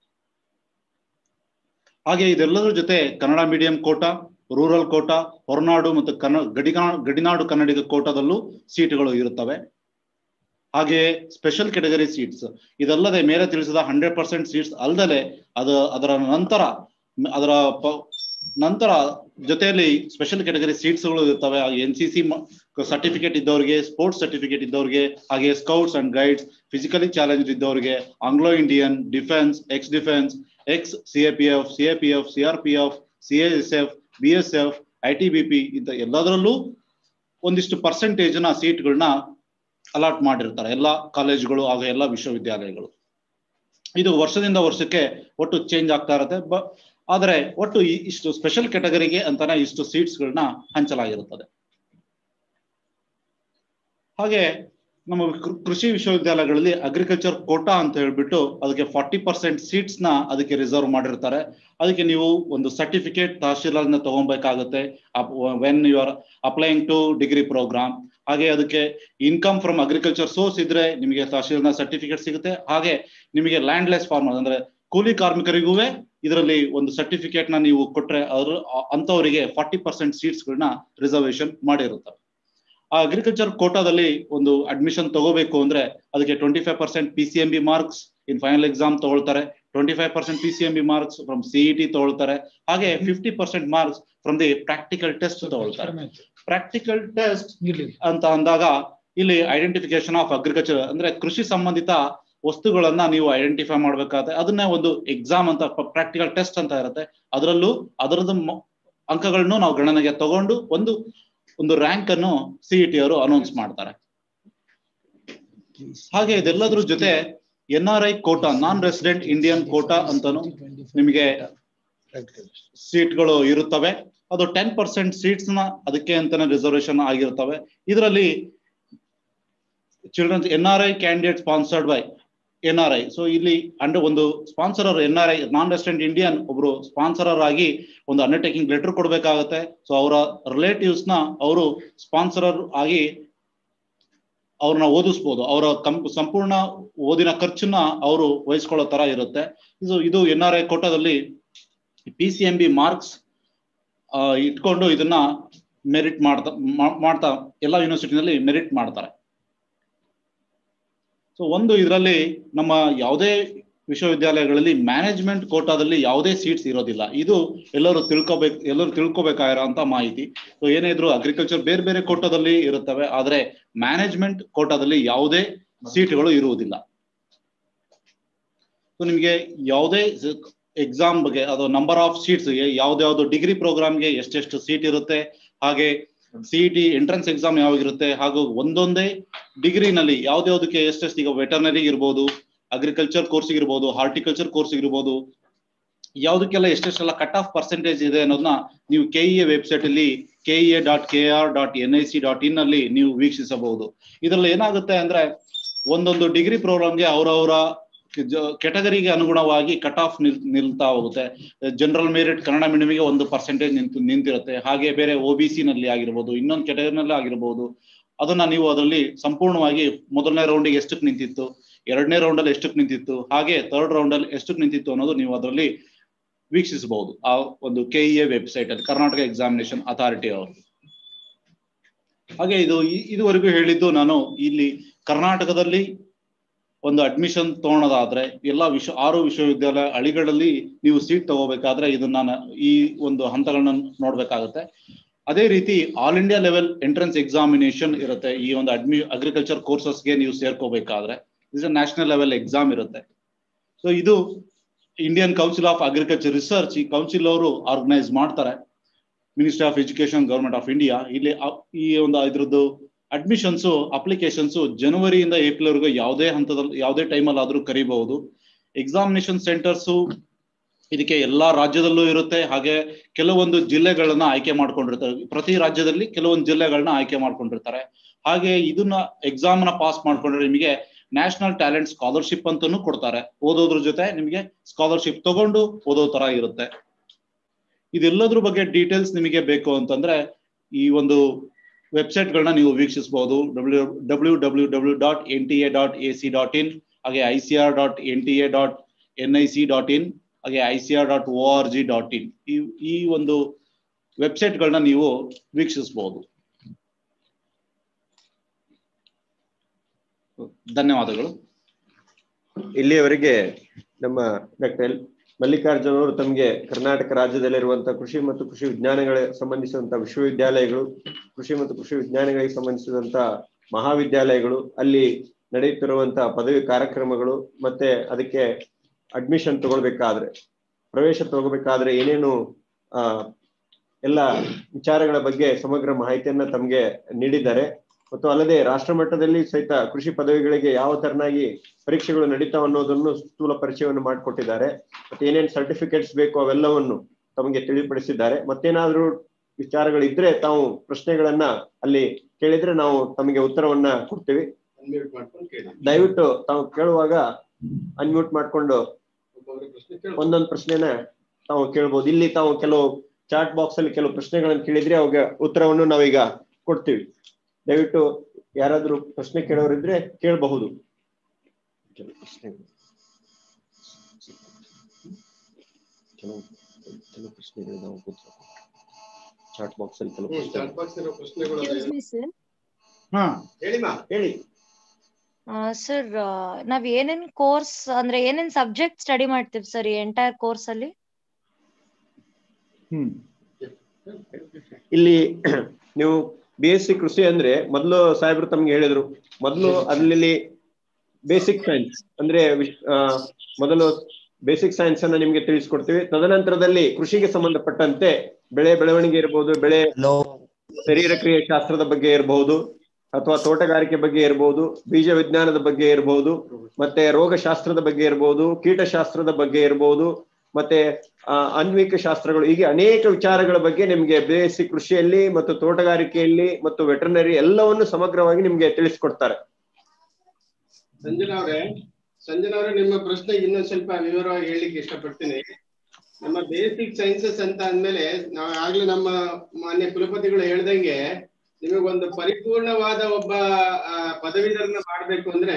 ಹಾಗೆ ಇದೆಲ್ಲದರ ಜೊತೆ Kannada medium quota rural quota ಹೊರನಾಡು ಮತ್ತು ಕನ್ನ ಗಡಿಗಾ ಗಡಿನಾಡು ಕನ್ನಡಿಗ ಕೋಟಾದಲ್ಲೂ ಸೀಟ್ಗಳು ಇರುತ್ತವೆ ಹಾಗೆ ಸ್ಪೆಷಲ್ ಕೆಟಗರಿ ಸೀಟ್ಸ್ ಇದಲ್ಲದೆ ಮೇಲೆ ತಿಳಿಸಿದ ಹಂಡ್ರೆಡ್ ಪರ್ಸೆಂಟ್ ಸೀಟ್ಸ್ ಅಲ್ಲದೆ ಅದು ಅದರ ನಂತರ ಅದರ ಪ- ನಂತರ ಜೊತೆಯಲ್ಲಿ ಸ್ಪೆಷಲ್ ಕೆಟಗರಿ ಸೀಟ್ಸ್ಗಳು ಇರ್ತವೆ ಎನ್ ಸಿ ಸಿ ಸರ್ಟಿಫಿಕೇಟ್ ಇದ್ದವರಿಗೆ ಸ್ಪೋರ್ಟ್ಸ್ ಸರ್ಟಿಫಿಕೇಟ್ ಇದ್ದವರಿಗೆ ಹಾಗೆ scouts and guides physically challenge ಇದ್ದವರಿಗೆ Anglo Indian defence ex defence ex C A P F C A P F C R P F C S F B S F I T B P ಇಂಥ ಎಲ್ಲದರಲ್ಲೂ ಒಂದಿಷ್ಟು ಪರ್ಸೆಂಟೇಜ್ ನ ಸೀಟ್ಗಳನ್ನ ಅಲಾಟ್ ಮಾಡಿರ್ತಾರೆ ಎಲ್ಲ ಕಾಲೇಜುಗಳು ಹಾಗೂ ಎಲ್ಲ ವಿಶ್ವವಿದ್ಯಾಲಯಗಳು ಇದು ವರ್ಷದಿಂದ ವರ್ಷಕ್ಕೆ ಒಟ್ಟು ಚೇಂಜ್ ಆಗ್ತಾ ಇರುತ್ತೆ ಬ ಆದರೆ ಒಟ್ಟು ಈ- ಇಷ್ಟು ಸ್ಪೆಷಲ್ ಕೆಟಗರಿಗೆ ಅಂತಾನೆ ಇಷ್ಟು ಸೀಟ್ಸ್ ಗಳನ್ನ ಹಂಚಲಾಗಿರುತ್ತದೆ ಹಾಗೆ ನಮ್ಮ ಕೃ- ಕೃಷಿ ವಿಶ್ವವಿದ್ಯಾಲಯಗಳಲ್ಲಿ ಅಗ್ರಿಕಲ್ಚರ್ ಕೋಟಾ ಅಂತ ಹೇಳ್ಬಿಟ್ಟು ಅದಕ್ಕೆ ಫಾರ್ಟಿ ಪರ್ಸೆಂಟ್ ಸೀಟ್ಸ್ ನ ಅದಕ್ಕೆ ರಿಸರ್ವ್ ಮಾಡಿರ್ತಾರೆ ಅದಕ್ಕೆ ನೀವು ಒಂದು ಸರ್ಟಿಫಿಕೇಟ್ ತಹಶೀಲ್ದಾರ್ನ ತಗೊಬೇಕಾಗುತ್ತೆ when you are applying to degree programme ಹಾಗೆ ಅದಕ್ಕೆ ಇನ್ಕಮ್ ಫ್ರಮ್ ಅಗ್ರಿಕಲ್ಚರ್ ಸೋರ್ಸ್ ಇದ್ರೆ ನಿಮಗೆ ತಹಶೀಲ್ನ ಸರ್ಟಿಫಿಕೇಟ್ ಸಿಗುತ್ತೆ ಹಾಗೆ ನಿಮಗೆ ಲ್ಯಾಂಡ್ಲೆಸ್ ಫಾರ್ಮರ್ ಅಂದ್ರೆ ಕೂಲಿ ಕಾರ್ಮಿಕರಿಗೂ ಇದರಲ್ಲಿ ಒಂದು ಸರ್ಟಿಫಿಕೇಟ್ ನ ನೀವು ಕೊಟ್ರೆ ಅವರು ಅಂತವರಿಗೆ ಫಾರ್ಟಿ ಪರ್ಸೆಂಟ್ ಸೀಟ್ಸ್ ಗಳನ್ನ ರಿಸರ್ವೇಶನ್ ಮಾಡಿರುತ್ತಾರೆ ಆ ಅಗ್ರಿಕಲ್ಚರ್ ಕೋಟಾದಲ್ಲಿ ಒಂದು ಅಡ್ಮಿಷನ್ ತಗೋಬೇಕು ಅಂದ್ರೆ ಅದಕ್ಕೆ twenty five percent P C M B marks in final exam ತಗೊಳ್ತಾರೆ twenty five percent P C M B marks from CET ತಗೊಳ್ತಾರೆ ಹಾಗೆ fifty percent marks from the practical test ತಗೊಳ್ತಾರೆ ಪ್ರಾಕ್ಟಿಕಲ್ ಟೆಸ್ಟ್ ಅಂತ ಅಂದಾಗ ಇಲ್ಲಿ ಐಡೆಂಟಿಫಿಕೇಶನ್ ಆಫ್ ಅಗ್ರಿಕಲ್ಚರ್ ಅಂದ್ರೆ ಕೃಷಿ ಸಂಬಂಧಿತ ವಸ್ತುಗಳನ್ನ ನೀವು ಐಡೆಂಟಿಫೈ ಮಾಡ್ಬೇಕಾದ್ರೆ ಅದನ್ನೇ ಒಂದು ಎಕ್ಸಾಮ್ ಅಂತ ಪ್ರಾಕ್ಟಿಕಲ್ ಟೆಸ್ಟ್ ಅಂತ ಇರುತ್ತೆ ಅದರಲ್ಲೂ ಅದರದ್ದು ಮ- ಅಂಕಗಳನ್ನು ನಾವು ಗಣನೆಗೆ ತಗೊಂಡು ಒಂದು ಒಂದು ರ್ಯಾಂಕ್ ಅನ್ನು ಸಿಇಟಿ ಅವರು ಅನೌನ್ಸ್ ಮಾಡ್ತಾರೆ ಹಾಗೆ ಇದೆಲ್ಲದ್ರ ಜೊತೆ N R I quota non resident Indian quota ಅಂತಾನು ನಿಮಗೆ ಸೀಟ್ಗಳು ಇರುತ್ತವೆ ಅದು ಟೆನ್ ಪರ್ಸೆಂಟ್ ಸೀಟ್ಸ್ ನ ಅದಕ್ಕೆ ಅಂತಾನೆ ರಿಸರ್ವೇಶನ್ ಆಗಿರ್ತವೆ ಇದರಲ್ಲಿ childrens N R I candidate sponsored by N R I so ಇಲ್ಲಿ ಅಂಡರ್ ಒಂದು sponsor N R I non resident Indian ಒಬ್ರು ಸ್ಪಾನ್ಸರರ್ ಆಗಿ ಒಂದು ಅಂಡರ್ಟೇಕಿಂಗ್ ಲೆಟರ್ ಕೊಡ್ಬೇಕಾಗತ್ತೆ ಸೊ ಅವರ ರಿಲೇಟಿವ್ಸ್ ನ ಅವರು ಸ್ಪಾನ್ಸರರ್ ಆಗಿ ಅವ್ರನ್ನ ಓದಿಸ್ಬೋದು ಅವರ ಕಂ ಸಂಪೂರ್ಣ ಓದಿನ ಖರ್ಚನ್ನ ಅವರು ವಹಿಸ್ಕೊಳ್ಳೋ ತರ ಇರುತ್ತೆ ಇದು ಇದು ಎನ್ ಆರ್ ಐ ಕೋಟಾದಲ್ಲಿ P C M B marks ಇಟ್ಕೊಂಡು ಇದನ್ನ ಮೆರಿಟ್ ಮಾಡ್ತಾ ಮಾ- ಮಾಡ್ತಾ ಎಲ್ಲ ಯೂನಿವರ್ಸಿಟಿನಲ್ಲಿ ಮೆರಿಟ್ ಮಾಡ್ತಾರೆ ಸೊ ಒಂದು ಇದರಲ್ಲಿ ನಮ್ಮ ಯಾವುದೇ ವಿಶ್ವವಿದ್ಯಾಲಯಗಳಲ್ಲಿ ಮ್ಯಾನೇಜ್ಮೆಂಟ್ ಕೋಟಾದಲ್ಲಿ ಯಾವುದೇ ಸೀಟ್ಸ್ ಇರೋದಿಲ್ಲ ಇದು ಎಲ್ಲರೂ ತಿಳ್ಕೊಬೇಕು ಎಲ್ಲರೂ ತಿಳ್ಕೊಬೇಕಾಗಿರೋ ಅಂತ ಮಾಹಿತಿ ಸೊ ಏನೇ ಇದ್ರು ಅಗ್ರಿಕಲ್ಚರ್ ಬೇರೆ ಬೇರೆ ಕೋಟಾದಲ್ಲಿ ಇರುತ್ತವೆ ಆದ್ರೆ ಮ್ಯಾನೇಜ್ಮೆಂಟ್ ಕೋಟಾದಲ್ಲಿ ಯಾವುದೇ ಸೀಟ್ಗಳು ಇರುವುದಿಲ್ಲ ಸೊ ನಿಮಗೆ ಯಾವುದೇ ಎಕ್ಸಾಮ್ ಬಗ್ಗೆ ಅದು ನಂಬರ್ ಆಫ್ ಸೀಟ್ಸ್ ಯಾವ್ದ್ಯಾವ್ದು ಡಿಗ್ರಿ ಪ್ರೋಗ್ರಾಮ್ಗೆ ಎಷ್ಟೆಷ್ಟು ಸೀಟ್ ಇರುತ್ತೆ ಹಾಗೆ ಸಿಇಟಿ ಎಂಟ್ರೆನ್ಸ್ ಎಕ್ಸಾಮ್ ಯಾವಾಗಿರುತ್ತೆ ಹಾಗೂ ಒಂದೊಂದೇ ಡಿಗ್ರಿನಲ್ಲಿ ಯಾವ್ದ್ಯಾವ್ದಕ್ಕೆ ಎಷ್ಟೆಷ್ಟು ಈಗ ವೆಟರ್ನರಿ ಇರ್ಬೋದು ಅಗ್ರಿಕಲ್ಚರ್ ಕೋರ್ಸ್ ಇರ್ಬೋದು ಹಾರ್ಟಿಕಲ್ಚರ್ ಕೋರ್ಸ್ ಇರ್ಬೋದು ಯಾವ್ದಕ್ಕೆಲ್ಲ ಎಷ್ಟೆಷ್ಟೆಲ್ಲ ಕಟ್ ಆಫ್ ಪರ್ಸೆಂಟೇಜ್ ಇದೆ ಅನ್ನೋದನ್ನ ನೀವು ಕೆಇಎ ವೆಬ್ಸೈಟ್ ಅಲ್ಲಿ KEA dot K R dot N I C dot in ಅಲ್ಲಿ ನೀವು ವೀಕ್ಷಿಸಬಹುದು ಇದರಲ್ಲಿ ಏನಾಗುತ್ತೆ ಅಂದ್ರೆ ಒಂದೊಂದು ಡಿಗ್ರಿ ಪ್ರೋಗ್ರಾಮ್ಗೆ ಅವರವರ ಕೆಟಗರಿಗೆ ಅನುಗುಣವಾಗಿ ಕಟ್ ಆಫ್ ನಿಲ್ ನಿಲ್ತಾ ಹೋಗುತ್ತೆ ಜನರಲ್ ಮೆರಿಟ್ ಕನ್ನಡ ಮೀಡಿಯಂಗೆ ಒಂದು ಪರ್ಸೆಂಟೇಜ್ ನಿಂತು ನಿಂತಿರುತ್ತೆ ಹಾಗೆ ಬೇರೆ ಒ ಬಿ ಸಿ ನಲ್ಲಿ ಆಗಿರ್ಬೋದು ಇನ್ನೊಂದು ಕೆಟಗರಿನಲ್ಲಿ ಆಗಿರ್ಬೋದು ಅದನ್ನ ನೀವು ಅದರಲ್ಲಿ ಸಂಪೂರ್ಣವಾಗಿ ಮೊದಲನೇ ರೌಂಡಿಗೆ ಎಷ್ಟಕ್ಕೆ ನಿಂತಿತ್ತು ಎರಡನೇ ರೌಂಡ್ ಅಲ್ಲಿ ಎಷ್ಟಕ್ಕೆ ನಿಂತಿತ್ತು ಹಾಗೆ ಥರ್ಡ್ ರೌಂಡ್ ಅಲ್ಲಿ ಎಷ್ಟಕ್ಕೆ ನಿಂತಿತ್ತು ಅನ್ನೋದು ನೀವು ಅದರಲ್ಲಿ ವೀಕ್ಷಿಸಬಹುದು ಆ ಒಂದು ಕೆಇಎ ವೆಬ್ಸೈಟ್ ಅಲ್ಲಿ ಕರ್ನಾಟಕ ಎಕ್ಸಾಮಿನೇಷನ್ ಅಥಾರಿಟಿ ಅವರು ಹಾಗೆ ಇದು ಈ- ಇದುವರೆಗೂ ಹೇಳಿದ್ದು ನಾನು ಇಲ್ಲಿ ಕರ್ನಾಟಕದಲ್ಲಿ ಒಂದು ಅಡ್ಮಿಷನ್ ತಗೊಳೋದಾದ್ರೆ ಎಲ್ಲ ವಿಶ್ವ ಆರು ವಿಶ್ವವಿದ್ಯಾಲಯ ಹಳಿಗಳಲ್ಲಿ ನೀವು ಸೀಟ್ ತಗೋಬೇಕಾದ್ರೆ ಇದನ್ನ ನ- ಈ ಒಂದು ಹಂತಗಳನ್ನ ನೋಡ್ಬೇಕಾಗುತ್ತೆ ಅದೇ ರೀತಿ all India level entrance examination ಇರುತ್ತೆ ಈ ಒಂದು ಅಡ್ಮಿ ಅಗ್ರಿಕಲ್ಚರ್ ಕೋರ್ಸಸ್ಗೆ ನೀವು ಸೇರ್ಕೋಬೇಕಾದ್ರೆ ಇಸ್ ನ್ಯಾಷನಲ್ ಲೆವೆಲ್ ಎಕ್ಸಾಮ್ ಇರುತ್ತೆ ಸೊ ಇದು Indian council of agriculture research ಈ ಕೌನ್ಸಿಲ್ ಅವರು ಆರ್ಗನೈಸ್ ಮಾಡ್ತಾರೆ ministry of education government of India ಇಲ್ಲಿ ಆ- ಈ ಒಂದು ಇದ್ರದ್ದು ಅಡ್ಮಿಷನ್ಸ್ ಅಪ್ಲಿಕೇಶನ್ಸ್ ಜನವರಿಯಿಂದ ಏಪ್ರಿಲ್ ವರೆಗೂ ಯಾವುದೇ ಹಂತದಲ್ಲಿ ಯಾವುದೇ ಟೈಮಲ್ಲಿ ಆದ್ರೂ ಕರಿಬಹುದು ಎಕ್ಸಾಮಿನೇಷನ್ ಸೆಂಟರ್ಸು ಇದಕ್ಕೆ ಎಲ್ಲಾ ರಾಜ್ಯದಲ್ಲೂ ಇರುತ್ತೆ ಹಾಗೆ ಕೆಲವೊಂದು ಜಿಲ್ಲೆಗಳನ್ನ ಆಯ್ಕೆ ಮಾಡ್ಕೊಂಡಿರ್ತಾರೆ ಪ್ರತಿ ರಾಜ್ಯದಲ್ಲಿ ಕೆಲವೊಂದು ಜಿಲ್ಲೆಗಳನ್ನ ಆಯ್ಕೆ ಮಾಡ್ಕೊಂಡಿರ್ತಾರೆ ಹಾಗೆ ಇದನ್ನ ಎಕ್ಸಾಮ್ ನ ಪಾಸ್ ಮಾಡ್ಕೊಂಡ್ರೆ ನಿಮಗೆ ನ್ಯಾಷನಲ್ ಟ್ಯಾಲೆಂಟ್ ಸ್ಕಾಲರ್ಶಿಪ್ ಅಂತಾನು ಕೊಡ್ತಾರೆ ಓದೋದ್ರ ಜೊತೆ ನಿಮಗೆ ಸ್ಕಾಲರ್ಶಿಪ್ ತಗೊಂಡು ಓದೋ ತರ ಇರುತ್ತೆ ಇದೆಲ್ಲದ್ರ ಬಗ್ಗೆ ಡೀಟೇಲ್ಸ್ ನಿಮಗೆ ಬೇಕು ಅಂತಂದ್ರೆ ಈ ಒಂದು ವೆಬ್ಸೈಟ್ ಗಳನ್ನ ನೀವು ವೀಕ್ಷಿಸಬಹುದು W W W W dot N T A dot A C dot in ಹಾಗೆ I C R dot N T A dot N I C dot in ಹಾಗೆ I C R dot O R G dot in ಈ ಈ ಒಂದು ವೆಬ್ಸೈಟ್ ಗಳನ್ನ ನೀವು ವೀಕ್ಷಿಸಬಹುದು ಧನ್ಯವಾದಗಳು ಇಲ್ಲಿಯವರೆಗೆ ನಮ್ಮ ಡಾಕ್ಟರ್ ಎಲ್ ಮಲ್ಲಿಕಾರ್ಜುನ್ ಅವರು ತಮಗೆ ಕರ್ನಾಟಕ ರಾಜ್ಯದಲ್ಲಿರುವಂತಹ ಕೃಷಿ ಮತ್ತು ಕೃಷಿ ವಿಜ್ಞಾನಗಳ ಸಂಬಂಧಿಸಿದಂತಹ ವಿಶ್ವವಿದ್ಯಾಲಯಗಳು ಕೃಷಿ ಮತ್ತು ಕೃಷಿ ವಿಜ್ಞಾನಗಳಿಗೆ ಸಂಬಂಧಿಸಿದಂತಹ ಮಹಾವಿದ್ಯಾಲಯಗಳು ಅಲ್ಲಿ ನಡೆಯುತ್ತಿರುವಂತಹ ಪದವಿ ಕಾರ್ಯಕ್ರಮಗಳು ಮತ್ತೆ ಅದಕ್ಕೆ ಅಡ್ಮಿಷನ್ ತಗೊಳ್ಬೇಕಾದ್ರೆ ಪ್ರವೇಶ ತಗೋಬೇಕಾದ್ರೆ ಏನೇನು ಆ ಎಲ್ಲ ವಿಚಾರಗಳ ಬಗ್ಗೆ ಸಮಗ್ರ ಮಾಹಿತಿಯನ್ನ ತಮಗೆ ನೀಡಿದ್ದಾರೆ ಮತ್ತು ಅಲ್ಲದೆ ರಾಷ್ಟ್ರ ಮಟ್ಟದಲ್ಲಿ ಸಹಿತ ಕೃಷಿ ಪದವಿಗಳಿಗೆ ಯಾವ ತರನಾಗಿ ಪರೀಕ್ಷೆಗಳು ನಡೀತಾವ ಅನ್ನೋದನ್ನು ಸ್ಥೂಲ ಪರಿಚಯವನ್ನು ಮಾಡಿಕೊಟ್ಟಿದ್ದಾರೆ ಮತ್ತೆ ಏನೇನ್ ಸರ್ಟಿಫಿಕೇಟ್ಸ್ ಬೇಕು ಅವೆಲ್ಲವನ್ನು ತಮಗೆ ತಿಳಿಪಡಿಸಿದ್ದಾರೆ ಮತ್ತೇನಾದ್ರೂ ವಿಚಾರಗಳಿದ್ರೆ ತಾವು ಪ್ರಶ್ನೆಗಳನ್ನ ಅಲ್ಲಿ ಕೇಳಿದ್ರೆ ನಾವು ತಮಗೆ ಉತ್ತರವನ್ನ ಕೊಡ್ತೀವಿ ಅನ್ಮ್ಯೂಟ್ ಮಾಡ್ಕೊಂಡು ಕೇಳಿ ದಯವಿಟ್ಟು ತಾವು ಕೇಳುವಾಗ ಅನ್ಮ್ಯೂಟ್ ಮಾಡ್ಕೊಂಡು ಒಬ್ಬೊಬ್ರು ಪ್ರಶ್ನೆ ಕೇಳಿ ಒಂದೊಂದು ಪ್ರಶ್ನೆನ ತಾವು ಕೇಳ್ಬೋದು ಇಲ್ಲಿ ತಾವು ಕೆಲವು ಚಾಟ್ ಬಾಕ್ಸ್ ಅಲ್ಲಿ ಕೆಲವು ಪ್ರಶ್ನೆಗಳನ್ನು ಕೇಳಿದ್ರೆ ಅವಾಗ ಉತ್ತರವನ್ನು ನಾವೀಗ ಕೊಡ್ತೀವಿ ದಯವಿಟ್ಟು ಯಾರಾದ್ರೂ ಪ್ರಶ್ನೆ ಕೇಳೋರಿದ್ರೆ ಕೇಳಬಹುದು ಕೆಲವು ಪ್ರಶ್ನೆಗಳು ಕೆಲವು ಕೆಲವು ಪ್ರಶ್ನೆಗಳು ನಾವು ಚಾಟ್ ಬಾಕ್ಸ್ ಅಲ್ಲಿ ಕೆಲವು ಹ್ಮ್ ಚಾಟ್ ಬಾಕ್ಸ್ ಇರೋ ಪ್ರಶ್ನೆಗಳು ಸರ್ ಹಾ ಹೇಳಿಮಾ ಹೇಳಿ ಸರ್ ನಾವ್ ಏನೇನ್ ಕೋರ್ಸ್ ಅಂದ್ರೆ ಏನೇನ್ ಸಬ್ಜೆಕ್ಟ್ ಸ್ಟಡಿ ಮಾಡ್ತೀವಿ ಸರ್ ಈ ಎಂಟೈರ್ ಕೋರ್ಸ್ ಅಲ್ಲಿ ಹ್ಮ್ ಇಲ್ಲಿ ನೀವು ಬಿ ಎಸ್ ಸಿ ಕೃಷಿ ಅಂದ್ರೆ ಮೊದಲು ಸಾಹೇಬ್ರು ತಮ್ಗೆ ಹೇಳಿದ್ರು ಮೊದಲು ಅಲ್ಲಿ ಬೇಸಿಕ್ ಸೈನ್ಸ್ ಅಂದ್ರೆ ವಿಶ್- ಆ, ಮೊದಲು ಬೇಸಿಕ್ ಸೈನ್ಸ್ ಅನ್ನ ನಿಮ್ಗೆ ತಿಳಿಸ್ಕೊಡ್ತೀವಿ ತದನಂತರದಲ್ಲಿ ಕೃಷಿಗೆ ಸಂಬಂಧಪಟ್ಟಂತೆ ಬೆಳೆ ಬೆಳವಣಿಗೆ ಇರಬಹುದು ಬೆಳೆ ಶರೀರ ಕ್ರಿಯೆ ಶಾಸ್ತ್ರದ ಬಗ್ಗೆ ಇರಬಹುದು ಅಥವಾ ತೋಟಗಾರಿಕೆ ಬಗ್ಗೆ ಇರಬಹುದು ಬೀಜ ವಿಜ್ಞಾನದ ಬಗ್ಗೆ ಇರಬಹುದು ಮತ್ತೆ ರೋಗಶಾಸ್ತ್ರದ ಬಗ್ಗೆ ಇರಬಹುದು ಕೀಟಶಾಸ್ತ್ರದ ಬಗ್ಗೆ ಇರಬಹುದು ಮತ್ತೆ ಆ, ಆಣ್ವಿಕ ಶಾಸ್ತ್ರಗಳು ಹೀಗೆ ಅನೇಕ ವಿಚಾರಗಳ ಬಗ್ಗೆ ನಿಮ್ಗೆ ಬೇಸಿಕ್ ಕೃಷಿಯಲ್ಲಿ ಮತ್ತು ತೋಟಗಾರಿಕೆಯಲ್ಲಿ ಮತ್ತು ವೆಟರ್ನರಿ ಎಲ್ಲವನ್ನು ಸಮಗ್ರವಾಗಿ ನಿಮ್ಗೆ ತಿಳಿಸ್ಕೊಡ್ತಾರೆ ಸಂಜನಾ ಅವರೇ ಸಂಜನಾ ಅವರೇ ನಿಮ್ಮ ಪ್ರಶ್ನೆ ಇನ್ನೊಂದ್ ಸ್ವಲ್ಪ ವಿವರವಾಗಿ ಹೇಳಲಿಕ್ಕೆ ಇಷ್ಟಪಡ್ತೀನಿ ನಮ್ಮ ಬೇಸಿಕ್ ಸೈನ್ಸಸ್ ಅಂತ ಅಂದ್ಮೇಲೆ ನಾವು ಆಗ್ಲೇ ನಮ್ಮ ಮಾನ್ಯ ಕುಲಪತಿಗಳು ಹೇಳ್ದಂಗೆ ನಿಮಗೊಂದು ಪರಿಪೂರ್ಣವಾದ ಒಬ್ಬ ಆ, ಪದವೀಧರನ ಮಾಡ್ಬೇಕು ಅಂದ್ರೆ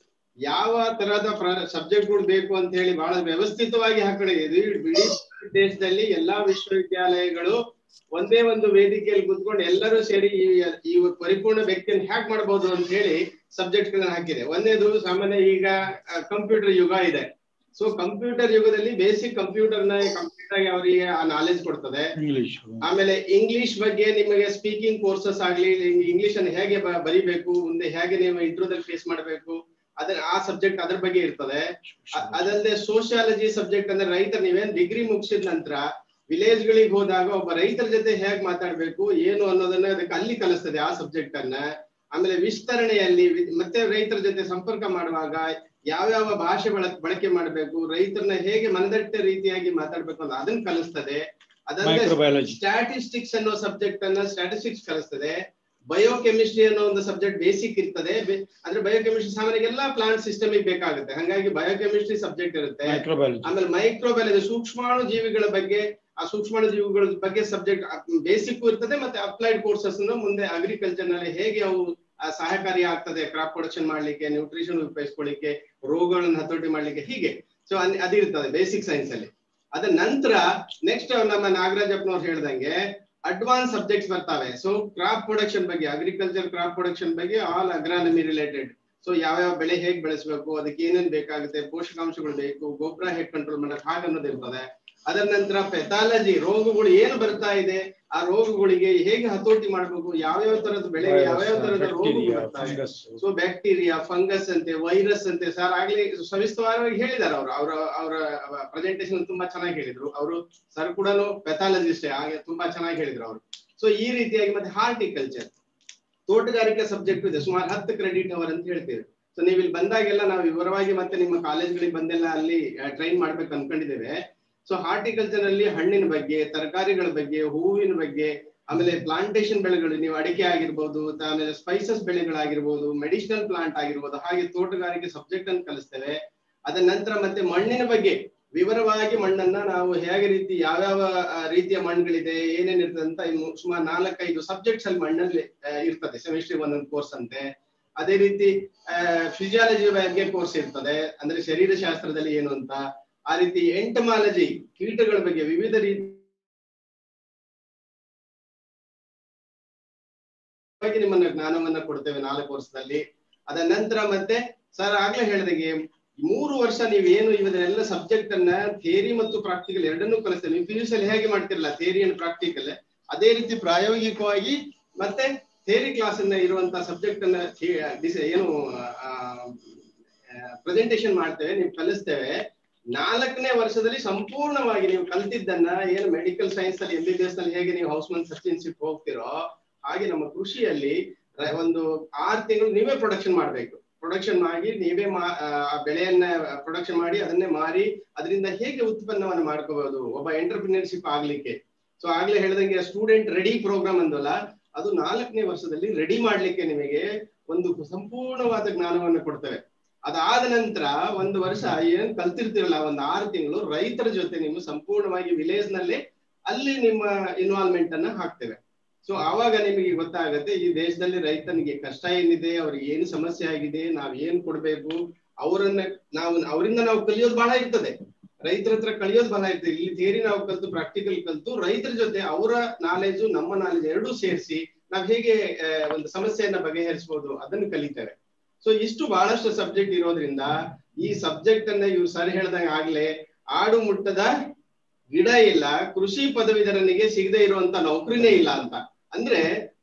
ಯಾವ ತರಹದ ಸಬ್ಜೆಕ್ಟ್ಗಳು ಬೇಕು ಅಂತ ಹೇಳಿ ಬಹಳ ವ್ಯವಸ್ಥಿತವಾಗಿ ಹಾಕೊಂಡಿದೆ ಇಡೀ ದೇಶದಲ್ಲಿ ಎಲ್ಲಾ ವಿಶ್ವವಿದ್ಯಾಲಯಗಳು ಒಂದೇ ಒಂದು ವೇದಿಕೆಯಲ್ಲಿ ಕುತ್ಕೊಂಡು ಎಲ್ಲರೂ ಸೇರಿ ಈ ಈ ಪರಿಪೂರ್ಣ ವ್ಯಕ್ತಿಯನ್ನು ಹ್ಯಾಕ್ ಮಾಡಬಹುದು ಅಂತ ಹೇಳಿ ಸಬ್ಜೆಕ್ಟ್ ಗಳನ್ನ ಹಾಕಿದೆ ಒಂದೇದು ಸಾಮಾನ್ಯ ಈಗ ಕಂಪ್ಯೂಟರ್ ಯುಗ ಇದೆ ಸೊ ಕಂಪ್ಯೂಟರ್ ಯುಗದಲ್ಲಿ ಬೇಸಿಕ್ ಕಂಪ್ಯೂಟರ್ ನ ಕಂಪ್ಲೀಟ್ ಆಗಿ ಅವರಿಗೆ ಆ ನಾಲೆಜ್ ಕೊಡ್ತದೆ ಇಂಗ್ಲಿಷ್ ಆಮೇಲೆ ಇಂಗ್ಲಿಷ್ ಬಗ್ಗೆ ನಿಮಗೆ ಸ್ಪೀಕಿಂಗ್ ಕೋರ್ಸಸ್ ಆಗ್ಲಿ ಇಂಗ್ಲಿಷ್ ಅನ್ನು ಹೇಗೆ ಬ- ಬರಿಬೇಕು ಮುಂದೆ ಹೇಗೆ ನೀವು ಇಂಟ್ರೋದಲ್ಲಿ ಫೇಸ್ ಮಾಡಬೇಕು ಅದನ್ನ ಆ ಸಬ್ಜೆಕ್ಟ್ ಅದ್ರ ಬಗ್ಗೆ ಇರ್ತದೆ ಅ- ಅದಲ್ಲದೆ ಸೋಶಿಯಾಲಜಿ ಸಬ್ಜೆಕ್ಟ್ ಅಂದ್ರೆ ರೈತರ ನೀವೇನ್ ಡಿಗ್ರಿ ಮುಗಿಸಿದ ನಂತರ ವಿಲೇಜ್ ಗಳಿಗೆ ಹೋದಾಗ ಒಬ್ಬ ರೈತರ ಜೊತೆ ಹೇಗ್ ಮಾತಾಡ್ಬೇಕು ಏನು ಅನ್ನೋದನ್ನ ಅದಕ್ಕೆ ಅಲ್ಲಿ ಕಲಿಸ್ತದೆ ಆ ಸಬ್ಜೆಕ್ಟ್ ಅನ್ನ ಆಮೇಲೆ ವಿಸ್ತರಣೆಯಲ್ಲಿ ವಿ- ಮತ್ತೆ ರೈತರ ಜೊತೆ ಸಂಪರ್ಕ ಮಾಡುವಾಗ ಯಾವ್ಯಾವ ಭಾಷೆ ಬಳ ಬಳಕೆ ಮಾಡಬೇಕು ರೈತರನ್ನ ಹೇಗೆ ಮನದಟ್ಟ ರೀತಿಯಾಗಿ ಮಾತಾಡ್ಬೇಕು ಅಂತ ಅದನ್ನ ಕಲಿಸ್ತದೆ ಅದಲ್ಲದೆ Microbiology. ಸ್ಟ್ಯಾಟಿಸ್ಟಿಕ್ಸ್ ಅನ್ನೋ ಸಬ್ಜೆಕ್ಟ್ ಅನ್ನ ಸ್ಟ್ಯಾಟಿಸ್ಟಿಕ್ಸ್ ಕಲಿಸ್ತದೆ ಬಯೋಕೆಮಿಸ್ಟ್ರಿ ಅನ್ನೋ ಒಂದು ಸಬ್ಜೆಕ್ಟ್ ಬೇಸಿಕ್ ಇರ್ತದೆ ಬೆ- ಅಂದ್ರೆ ಬಯೋಕೆಮಿಸ್ಟ್ರಿ ಸಾಮಾನ್ಯ ಎಲ್ಲಾ ಪ್ಲಾಂಟ್ ಸಿಸ್ಟಮ್ ಬೇಕಾಗುತ್ತೆ ಹಾಗಾಗಿ ಬಯೋಕೆಮಿಸ್ಟ್ರಿ ಸಬ್ಜೆಕ್ಟ್ ಇರುತ್ತೆ ಮೈಕ್ರೋಬಯಾಲಜಿ ಆಮೇಲೆ ಮೈಕ್ರೋಬಯಾಲಜಿ ಸೂಕ್ಷ್ಮಾಣು ಜೀವಿಗಳ ಬಗ್ಗೆ ಆ ಸೂಕ್ಷ್ಮಾಣು ಜೀವಿಗಳ ಬಗ್ಗೆ ಸಬ್ಜೆಕ್ಟ್ ಬೇಸಿಕ್ ಇರ್ತದೆ ಮತ್ತೆ ಅಪ್ಲೈಡ್ ಕೋರ್ಸಸ್ ಮುಂದೆ ಅಗ್ರಿಕಲ್ಚರ್ ನಲ್ಲಿ ಹೇಗೆ ಅವು ಆ, ಸಹಕಾರಿ ಆಗ್ತದೆ ಕ್ರಾಪ್ ಪ್ರೊಡಕ್ಷನ್ ಮಾಡ್ಲಿಕ್ಕೆ ನ್ಯೂಟ್ರಿಷನ್ ಉಪಯೋಗಿಸ್ಕೊಳ್ಳಿಕ್ಕೆ ರೋಗಗಳನ್ನ ಹತೋಟಿ ಮಾಡ್ಲಿಕ್ಕೆ ಹೀಗೆ ಸೊ ಅದಿರ್ತದೆ ಬೇಸಿಕ್ ಸೈನ್ಸ್ ಅಲ್ಲಿ ಅದ ನಂತರ ನೆಕ್ಸ್ಟ್ ನಮ್ಮ ನಾಗರಾಜಪ್ಪನವ್ರು ಹೇಳ್ದಂಗೆ ಅಡ್ವಾನ್ಸ್ ಸಬ್ಜೆಕ್ಟ್ಸ್ ಬರ್ತಾವೆ ಸೊ ಕ್ರಾಪ್ ಪ್ರೊಡಕ್ಷನ್ ಬಗ್ಗೆ ಅಗ್ರಿಕಲ್ಚರ್ ಕ್ರಾಪ್ ಪ್ರೊಡಕ್ಷನ್ ಬಗ್ಗೆ ಆಲ್ ಅಗ್ರಾನಮಿ ರಿಲೇಟೆಡ್ ಸೊ ಯಾವ್ಯಾವ ಬೆಳೆ ಹೇಗ್ ಬೆಳೆಸಬೇಕು ಅದಕ್ಕೆ ಏನೇನ್ ಬೇಕಾಗುತ್ತೆ ಪೋಷಕಾಂಶಗಳು ಬೇಕು ಗೊಬ್ಬರ ಹೇಗ್ ಕಂಟ್ರೋಲ್ ಮಾಡಕ್ ಹಾಗೆ ಅನ್ನೋದು ಇರ್ತದೆ ಅದರ ನಂತರ ಪೆಥಾಲಜಿ ರೋಗಗಳು ಏನು ಬರ್ತಾ ಇದೆ ಆ ರೋಗಗಳಿಗೆ ಹೇಗೆ ಹತೋಟಿ ಮಾಡ್ಬೇಕು ಯಾವ್ಯಾವ ತರದ ಬೆಳೆಗೆ ಯಾವ್ಯಾವ ತರದ ರೋಗಗಳು ಬರ್ತಾವೆ ಸೊ ಬ್ಯಾಕ್ಟೀರಿಯಾ ಫಂಗಸ್ ಅಂತೆ ವೈರಸ್ ಅಂತೆ ಸರ್ ಆಗ್ಲೇ ಸವಿಸ್ತರವಾಗಿ ಹೇಳಿದಾರೆ ಅವರು ಅವರ ಅವರ ಪ್ರೆಸೆಂಟೇಶನ್ ತುಂಬಾ ಚೆನ್ನಾಗಿ ಹೇಳಿದ್ರು ಅವರು ಸರ್ ಕೂಡ ಪೆಥಾಲಜಿಸ್ಟ್ ಹಾಗೆ ತುಂಬಾ ಚೆನ್ನಾಗಿ ಹೇಳಿದ್ರು ಅವರು ಸೊ ಈ ರೀತಿಯಾಗಿ ಮತ್ತೆ ಹಾರ್ಟಿಕಲ್ಚರ್ ತೋಟಗಾರಿಕೆ ಸಬ್ಜೆಕ್ಟ್ ಇದೆ ಸುಮಾರು ಹತ್ತು ಕ್ರೆಡಿಟ್ ಅವರ್ ಅಂತ ಹೇಳ್ತೀವಿ ಸೊ ನೀವು ಇಲ್ಲಿ ಬಂದಾಗೆಲ್ಲ ನಾವು ವಿವರವಾಗಿ ಮತ್ತೆ ನಿಮ್ಮ ಕಾಲೇಜ್ಗಳಿಗೆ ಬಂದೆಲ್ಲ ಅಲ್ಲಿ ಟ್ರೈನ್ ಮಾಡ್ಬೇಕು ಅನ್ಕೊಂಡಿದ್ದೇವೆ ಸೊ ಹಾರ್ಟಿಕಲ್ಚರ್ ಅಲ್ಲಿ ಹಣ್ಣಿನ ಬಗ್ಗೆ ತರಕಾರಿಗಳ ಬಗ್ಗೆ ಹೂವಿನ ಬಗ್ಗೆ ಆಮೇಲೆ ಪ್ಲಾಂಟೇಶನ್ ಬೆಳೆಗಳು ನೀವು ಅಡಿಕೆ ಆಗಿರ್ಬೋದು ಆಮೇಲೆ ಸ್ಪೈಸಸ್ ಬೆಳೆಗಳಾಗಿರ್ಬೋದು ಮೆಡಿಸಿನಲ್ ಪ್ಲಾಂಟ್ ಆಗಿರ್ಬೋದು ಹಾಗೆ ತೋಟಗಾರಿಕೆ ಸಬ್ಜೆಕ್ಟ್ ಅನ್ನು ಕಲಿಸ್ತೇವೆ ಅದ ನಂತರ ಮತ್ತೆ ಮಣ್ಣಿನ ಬಗ್ಗೆ ವಿವರವಾಗಿ ಮಣ್ಣನ್ನ ನಾವು ಹೇಗೆ ರೀತಿ ಯಾವ್ಯಾವ ಆ, ರೀತಿಯ ಮಣ್ಣುಗಳಿದೆ ಏನೇನ್ ಇರ್ತದೆ ಅಂತ ಇನ್ನು ಸುಮಾರು ನಾಲ್ಕೈದು ಸಬ್ಜೆಕ್ಟ್ಸ್ ಅಲ್ಲಿ ಮಣ್ಣಲ್ಲಿ ಆ, ಇರ್ತದೆ ಸೆಮಿಸ್ಟ್ರಿ ಒಂದೊಂದು ಕೋರ್ಸ್ ಅಂತೆ ಅದೇ ರೀತಿ ಫಿಸಿಯಾಲಜಿ ಬಗ್ಗೆ ಕೋರ್ಸ್ ಇರ್ತದೆ ಅಂದ್ರೆ ಶರೀರ ಶಾಸ್ತ್ರದಲ್ಲಿ ಏನು ಅಂತ ಆ ರೀತಿ ಎಂಟಮಾಲಜಿ ಕೀಟಗಳ ಬಗ್ಗೆ ವಿವಿಧ ರೀತಿ ಬಗ್ಗೆ ನಿಮ್ಮನ್ನ ಜ್ಞಾನವನ್ನ ಕೊಡ್ತೇವೆ ನಾಲ್ಕು ವರ್ಷದಲ್ಲಿ ಅದ ನಂತರ ಮತ್ತೆ ಸರ್ ಆಗ್ಲೇ ಹೇಳಿದಾಗೆ ಮೂರು ವರ್ಷ ನೀವೇನು ಇವನ್ನೆಲ್ಲ ಸಬ್ಜೆಕ್ಟ್ ಅನ್ನ ಥಿಯರಿ ಮತ್ತು ಪ್ರಾಕ್ಟಿಕಲ್ ಎರಡನ್ನೂ ಕಲಿಸ್ತೇವೆ ನೀವು ಪಿ ಅಲ್ಲಿ ಹೇಗೆ ಮಾಡ್ತಿರಲ್ಲ ಥಿಯರಿ ಅಂಡ್ ಪ್ರಾಕ್ಟಿಕಲ್ ಅದೇ ರೀತಿ ಪ್ರಾಯೋಗಿಕವಾಗಿ ಮತ್ತೆ ಥಿಯರಿ ಕ್ಲಾಸ್ ಅನ್ನ ಇರುವಂತಹ ಸಬ್ಜೆಕ್ಟ್ ಅನ್ನ ಥಿ- ಡಿಸ- ಏನು ಪ್ರೆಸೆಂಟೇಶನ್ ಮಾಡ್ತೇವೆ ನೀವು ಕಲಿಸ್ತೇವೆ ನಾಲ್ಕನೇ ವರ್ಷದಲ್ಲಿ ಸಂಪೂರ್ಣವಾಗಿ ನೀವು ಕಲ್ತಿದ್ದನ್ನ ಏನು ಮೆಡಿಕಲ್ ಸೈನ್ಸ್ ಅಲ್ಲಿ ಎಂ ಬಿ ಬಿ ಎಸ್ ನಲ್ಲಿ ಹೇಗೆ ನೀವು ಹೌಸ್ ಮನ್ ಸಚಿನ್ಶಿಪ್ ಹೋಗ್ತಿರೋ ಹಾಗೆ ನಮ್ಮ ಕೃಷಿಯಲ್ಲಿ ರ- ಒಂದು ಆರು ತಿಂಗಳು ನೀವೇ ಪ್ರೊಡಕ್ಷನ್ ಮಾಡ್ಬೇಕು ಪ್ರೊಡಕ್ಷನ್ ಮಾಡಿ ನೀವೇ ಮಾ ಆ ಬೆಳೆಯನ್ನ ಪ್ರೊಡಕ್ಷನ್ ಮಾಡಿ ಅದನ್ನೇ ಮಾರಿ ಅದರಿಂದ ಹೇಗೆ ಉತ್ಪನ್ನವನ್ನ ಮಾಡ್ಕೋಬಹುದು ಒಬ್ಬ ಎಂಟರ್ಪ್ರಿನರ್ಶಿಪ್ ಆಗ್ಲಿಕ್ಕೆ ಸೊ ಆಗ್ಲೇ ಹೇಳ್ದಂಗೆ ಸ್ಟೂಡೆಂಟ್ ರೆಡಿ ಪ್ರೋಗ್ರಾಮ್ ಅಂದಲ್ಲ ಅದು ನಾಲ್ಕನೇ ವರ್ಷದಲ್ಲಿ ರೆಡಿ ಮಾಡ್ಲಿಕ್ಕೆ ನಿಮಗೆ ಒಂದು ಸಂಪೂರ್ಣವಾದ ಜ್ಞಾನವನ್ನು ಕೊಡ್ತೇವೆ ಅದಾದ ನಂತರ ಒಂದು ವರ್ಷ ಏನ್ ಕಲ್ತಿರ್ತಿರಲ್ಲ ಒಂದು ಆರು ತಿಂಗಳು ರೈತರ ಜೊತೆ ನೀವು ಸಂಪೂರ್ಣವಾಗಿ ವಿಲೇಜ್ ನಲ್ಲಿ ಅಲ್ಲಿ ನಿಮ್ಮ ಇನ್ವಾಲ್ವ್ಮೆಂಟ್ ಅನ್ನ ಹಾಕ್ತೇವೆ ಸೊ ಆವಾಗ ನಿಮಗೆ ಗೊತ್ತಾಗುತ್ತೆ ಈ ದೇಶದಲ್ಲಿ ರೈತನಿಗೆ ಕಷ್ಟ ಏನಿದೆ ಅವ್ರಿಗೆ ಏನು ಸಮಸ್ಯೆ ಆಗಿದೆ ನಾವ್ ಏನ್ ಕೊಡ್ಬೇಕು ಅವರನ್ನ ನಾವು ಅವರಿಂದ ನಾವು ಕಲಿಯೋದು ಬಹಳ ಇರ್ತದೆ ರೈತರ ಹತ್ರ ಕಲಿಯೋದು ಬಹಳ ಇರ್ತದೆ ಇಲ್ಲಿ ಥಿಯರಿ ನಾವು ಕಲ್ತು ಪ್ರಾಕ್ಟಿಕಲ್ ಕಲ್ತು ರೈತರ ಜೊತೆ ಅವರ ನಾಲೆಜು ನಮ್ಮ ನಾಲೆಜ್ ಎರಡೂ ಸೇರಿಸಿ ನಾವ್ ಹೇಗೆ ಆ, ಒಂದು ಸಮಸ್ಯೆಯನ್ನ ಬಗೆಹರಿಸಬಹುದು ಅದನ್ನು ಕಲಿತೇವೆ ಸೊ ಇಷ್ಟು ಬಹಳಷ್ಟು ಸಬ್ಜೆಕ್ಟ್ ಇರೋದ್ರಿಂದ ಈ ಸಬ್ಜೆಕ್ಟ್ ಅನ್ನ ಇವ್ರು ಸರಿ ಹೇಳ್ದಂಗ ಆಗ್ಲೇ ಆಡು ಮುಟ್ಟದ ಗಿಡ ಇಲ್ಲ ಕೃಷಿ ಪದವೀಧರನಿಗೆ ಸಿಗದೆ ಇರುವಂತ ನೌಕರಿನೇ ಇಲ್ಲ ಅಂತ ಅಂದ್ರೆ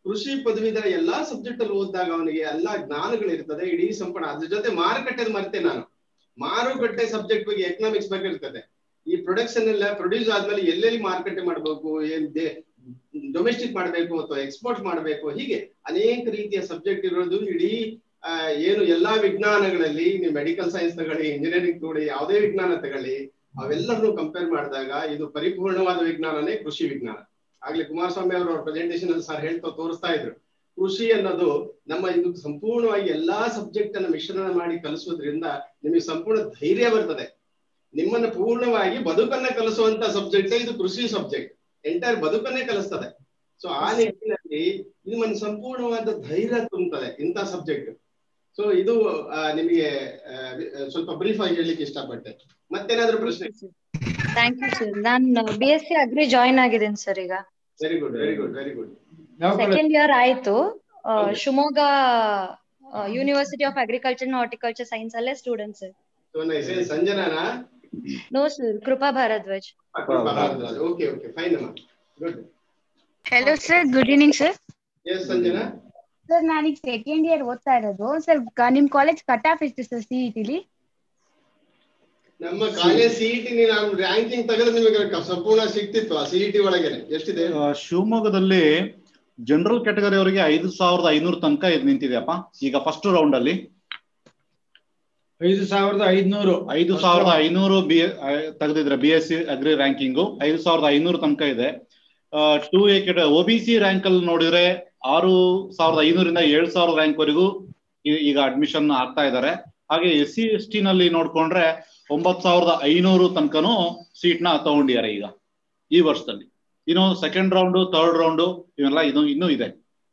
ಕೃಷಿ ಪದವೀಧರ ಎಲ್ಲಾ ಸಬ್ಜೆಕ್ಟ್ ಅಲ್ಲಿ ಓದಿದಾಗ ಅವನಿಗೆ ಎಲ್ಲಾ ಜ್ಞಾನಗಳು ಇರ್ತದೆ ಇಡೀ ಸಂಪೂರ್ಣ ಅದ್ರ ಜೊತೆ ಮಾರುಕಟ್ಟೆದ ಮರ್ತೆ ನಾನು ಮಾರುಕಟ್ಟೆ ಸಬ್ಜೆಕ್ಟ್ ಬಗ್ಗೆ ಎಕನಾಮಿಕ್ಸ್ ಬಗ್ಗೆ ಇರ್ತದೆ ಈ ಪ್ರೊಡಕ್ಷನ್ ಎಲ್ಲ ಪ್ರೊಡ್ಯೂಸ್ ಆದ್ಮೇಲೆ ಎಲ್ಲೆಲ್ಲಿ ಮಾರುಕಟ್ಟೆ ಮಾಡ್ಬೇಕು ಏನ್ ಡೊಮೆಸ್ಟಿಕ್ ಮಾಡ್ಬೇಕು ಅಥವಾ ಎಕ್ಸ್ಪೋರ್ಟ್ ಮಾಡ್ಬೇಕು ಹೀಗೆ ಅನೇಕ ರೀತಿಯ ಸಬ್ಜೆಕ್ಟ್ ಇರೋದು ಇಡೀ ಆ, ಏನು ಎಲ್ಲಾ ವಿಜ್ಞಾನಗಳಲ್ಲಿ ನೀವು ಮೆಡಿಕಲ್ ಸೈನ್ಸ್ ತಗೊಳ್ಳಿ ಇಂಜಿನಿಯರಿಂಗ್ ತಗೊಳ್ಳಿ ಯಾವುದೇ ವಿಜ್ಞಾನ ತಗೊಳ್ಳಿ ಅವೆಲ್ಲರನ್ನು ಕಂಪೇರ್ ಮಾಡಿದಾಗ ಇದು ಪರಿಪೂರ್ಣವಾದ ವಿಜ್ಞಾನನೇ ಕೃಷಿ ವಿಜ್ಞಾನ ಆಗ್ಲೇ ಕುಮಾರಸ್ವಾಮಿ ಅವರು ಅವ್ರ ಪ್ರೆಸೆಂಟೇಶನ್ ಅಲ್ಲಿ ಸರ್ ಹೇಳ್ತಾ ತೋರಿಸ್ತಾ ಇದ್ರು ಕೃಷಿ ಅನ್ನೋದು ನಮ್ಮ ಇದು ಸಂಪೂರ್ಣವಾಗಿ ಎಲ್ಲಾ ಸಬ್ಜೆಕ್ಟ್ ಅನ್ನ ಮಿಶ್ರಣ ಮಾಡಿ ಕಲಿಸೋದ್ರಿಂದ ನಿಮಗೆ ಸಂಪೂರ್ಣ ಧೈರ್ಯ ಬರ್ತದೆ ನಿಮ್ಮನ್ನ ಪೂರ್ಣವಾಗಿ ಬದುಕನ್ನ ಕಲಿಸುವಂತ ಸಬ್ಜೆಕ್ಟ್ ಇದು ಕೃಷಿ ಸಬ್ಜೆಕ್ಟ್ ಎಂಟೈರ್ ಬದುಕನ್ನೇ ಕಲಿಸ್ತದೆ ಸೊ ಆ ನಿಟ್ಟಿನಲ್ಲಿ ನಿಮ್ಮನ್ನು ಸಂಪೂರ್ಣವಾದ ಧೈರ್ಯ ತುಂಬುತ್ತದೆ ಇಂಥ ಸಬ್ಜೆಕ್ಟ್ ಸೊ ಇದು ಆ, ನಿಮಗೆ ಆ, ಸ್ವಲ್ಪ ಬ್ರೀಫ್ ಆಗಿ ಹೇಳಲಿಕ್ಕೆ ಇಷ್ಟಪಟ್ಟೆ ಮತ್ತೇನಾದ್ರೂ ಪ್ರಶ್ನೆ ಥ್ಯಾಂಕ್ ಯು ಸರ್ ನಾನು B S C agri join ಆಗಿದ್ದೀನಿ ಸರ್ ಈಗ very good very good very good ಯಾವ ಕಡೆ ಸೆಕೆಂಡ್ ಇಯರ್ ಆಯ್ತು ಆ, ಹೌದು. Shivamogga university of agriculture horticulture science ಅಲ್ಲೇ ಸ್ಟೂಡೆಂಟ್ ಸರ್ ಸೊ ನೈಸ್ ಸಂಜನಾನಾ no sir Krupa Bharadwaj okay okay fine ಅಮ್ಮ good hello sir good evening sir yes Sanjana sir ನಾನೀಗ ಸೆಕೆಂಡ್ ಇಯರ್ ಓದ್ತಾ ಇರೋದು ಸರ್ ನಿಮ್ ಕಾಲೇಜ್ ಕಟ್ ಆಫ್ ಎಷ್ಟು ಸರ್ ಸಿಇಟಿಲಿ ನಮ್ಮ ಕಾಲೇಜ್ ಸಿಇಟಿ ನಾನು ರ್ಯಾಂಕಿಂಗ್ ತೆಗೆದು ನಿಮಗೆ ಕ- ಸಂಪೂರ್ಣ ಸಿಕ್ತಿತ್ತು ಆ ಸಿಇಟಿ ಒಳಗೇನೆ ಎಷ್ಟಿದೆ ಆ, ಶಿವಮೊಗ್ಗದಲ್ಲಿ ಜನರಲ್ ಕ್ಯಾಟಗರಿ ಅವರಿಗೆ ಐದು ಸಾವಿರದ ಐನೂರು ತನಕ ಇದು ನಿಂತಿದೆಯಪ್ಪ ಈಗ ಫಸ್ಟ್ ರೌಂಡ್ ಅಲ್ಲಿ ಐದು ಸಾವಿರದ ಐದ್ನೂರು ಐದು ಸಾವಿರದ ಐನೂರು ಬಿ ತೆಗೆದಿದ್ರೆ B S C agri ranking ಐದು ಸಾವಿರದ ಐನೂರು ತನಕ ಇದೆ ಟೂ ಎ ಕೆಟ ಒ ಬಿ ಸಿ ರ್ಯಾಂಕ್ ಅಲ್ಲಿ ನೋಡಿದ್ರೆ ಆರು ಸಾವಿರದ ಐನೂರಿಂದ ಏಳು ಸಾವಿರ ರ್ಯಾಂಕ್ ವರೆಗೂ ಈ- ಈಗ ಅಡ್ಮಿಷನ್ ಆಗ್ತಾ ಇದ್ದಾರೆ ಹಾಗೆ ಎಸ್ ಸಿ ಎಸ್ ಟಿ ನಲ್ಲಿ ನೋಡ್ಕೊಂಡ್ರೆ ಒಂಬತ್ ಸಾವಿರದ ಐನೂರು ತನಕನೂ ಸೀಟ್ ನ ತಗೊಂಡಿದ್ದಾರೆ ಈಗ ಈ ವರ್ಷದಲ್ಲಿ ಇನ್ನು ಸೆಕೆಂಡ್ ರೌಂಡ್ ಥರ್ಡ್ ರೌಂಡ್ ಇವೆಲ್ಲ ಇದು ಇನ್ನೂ ಇದೆ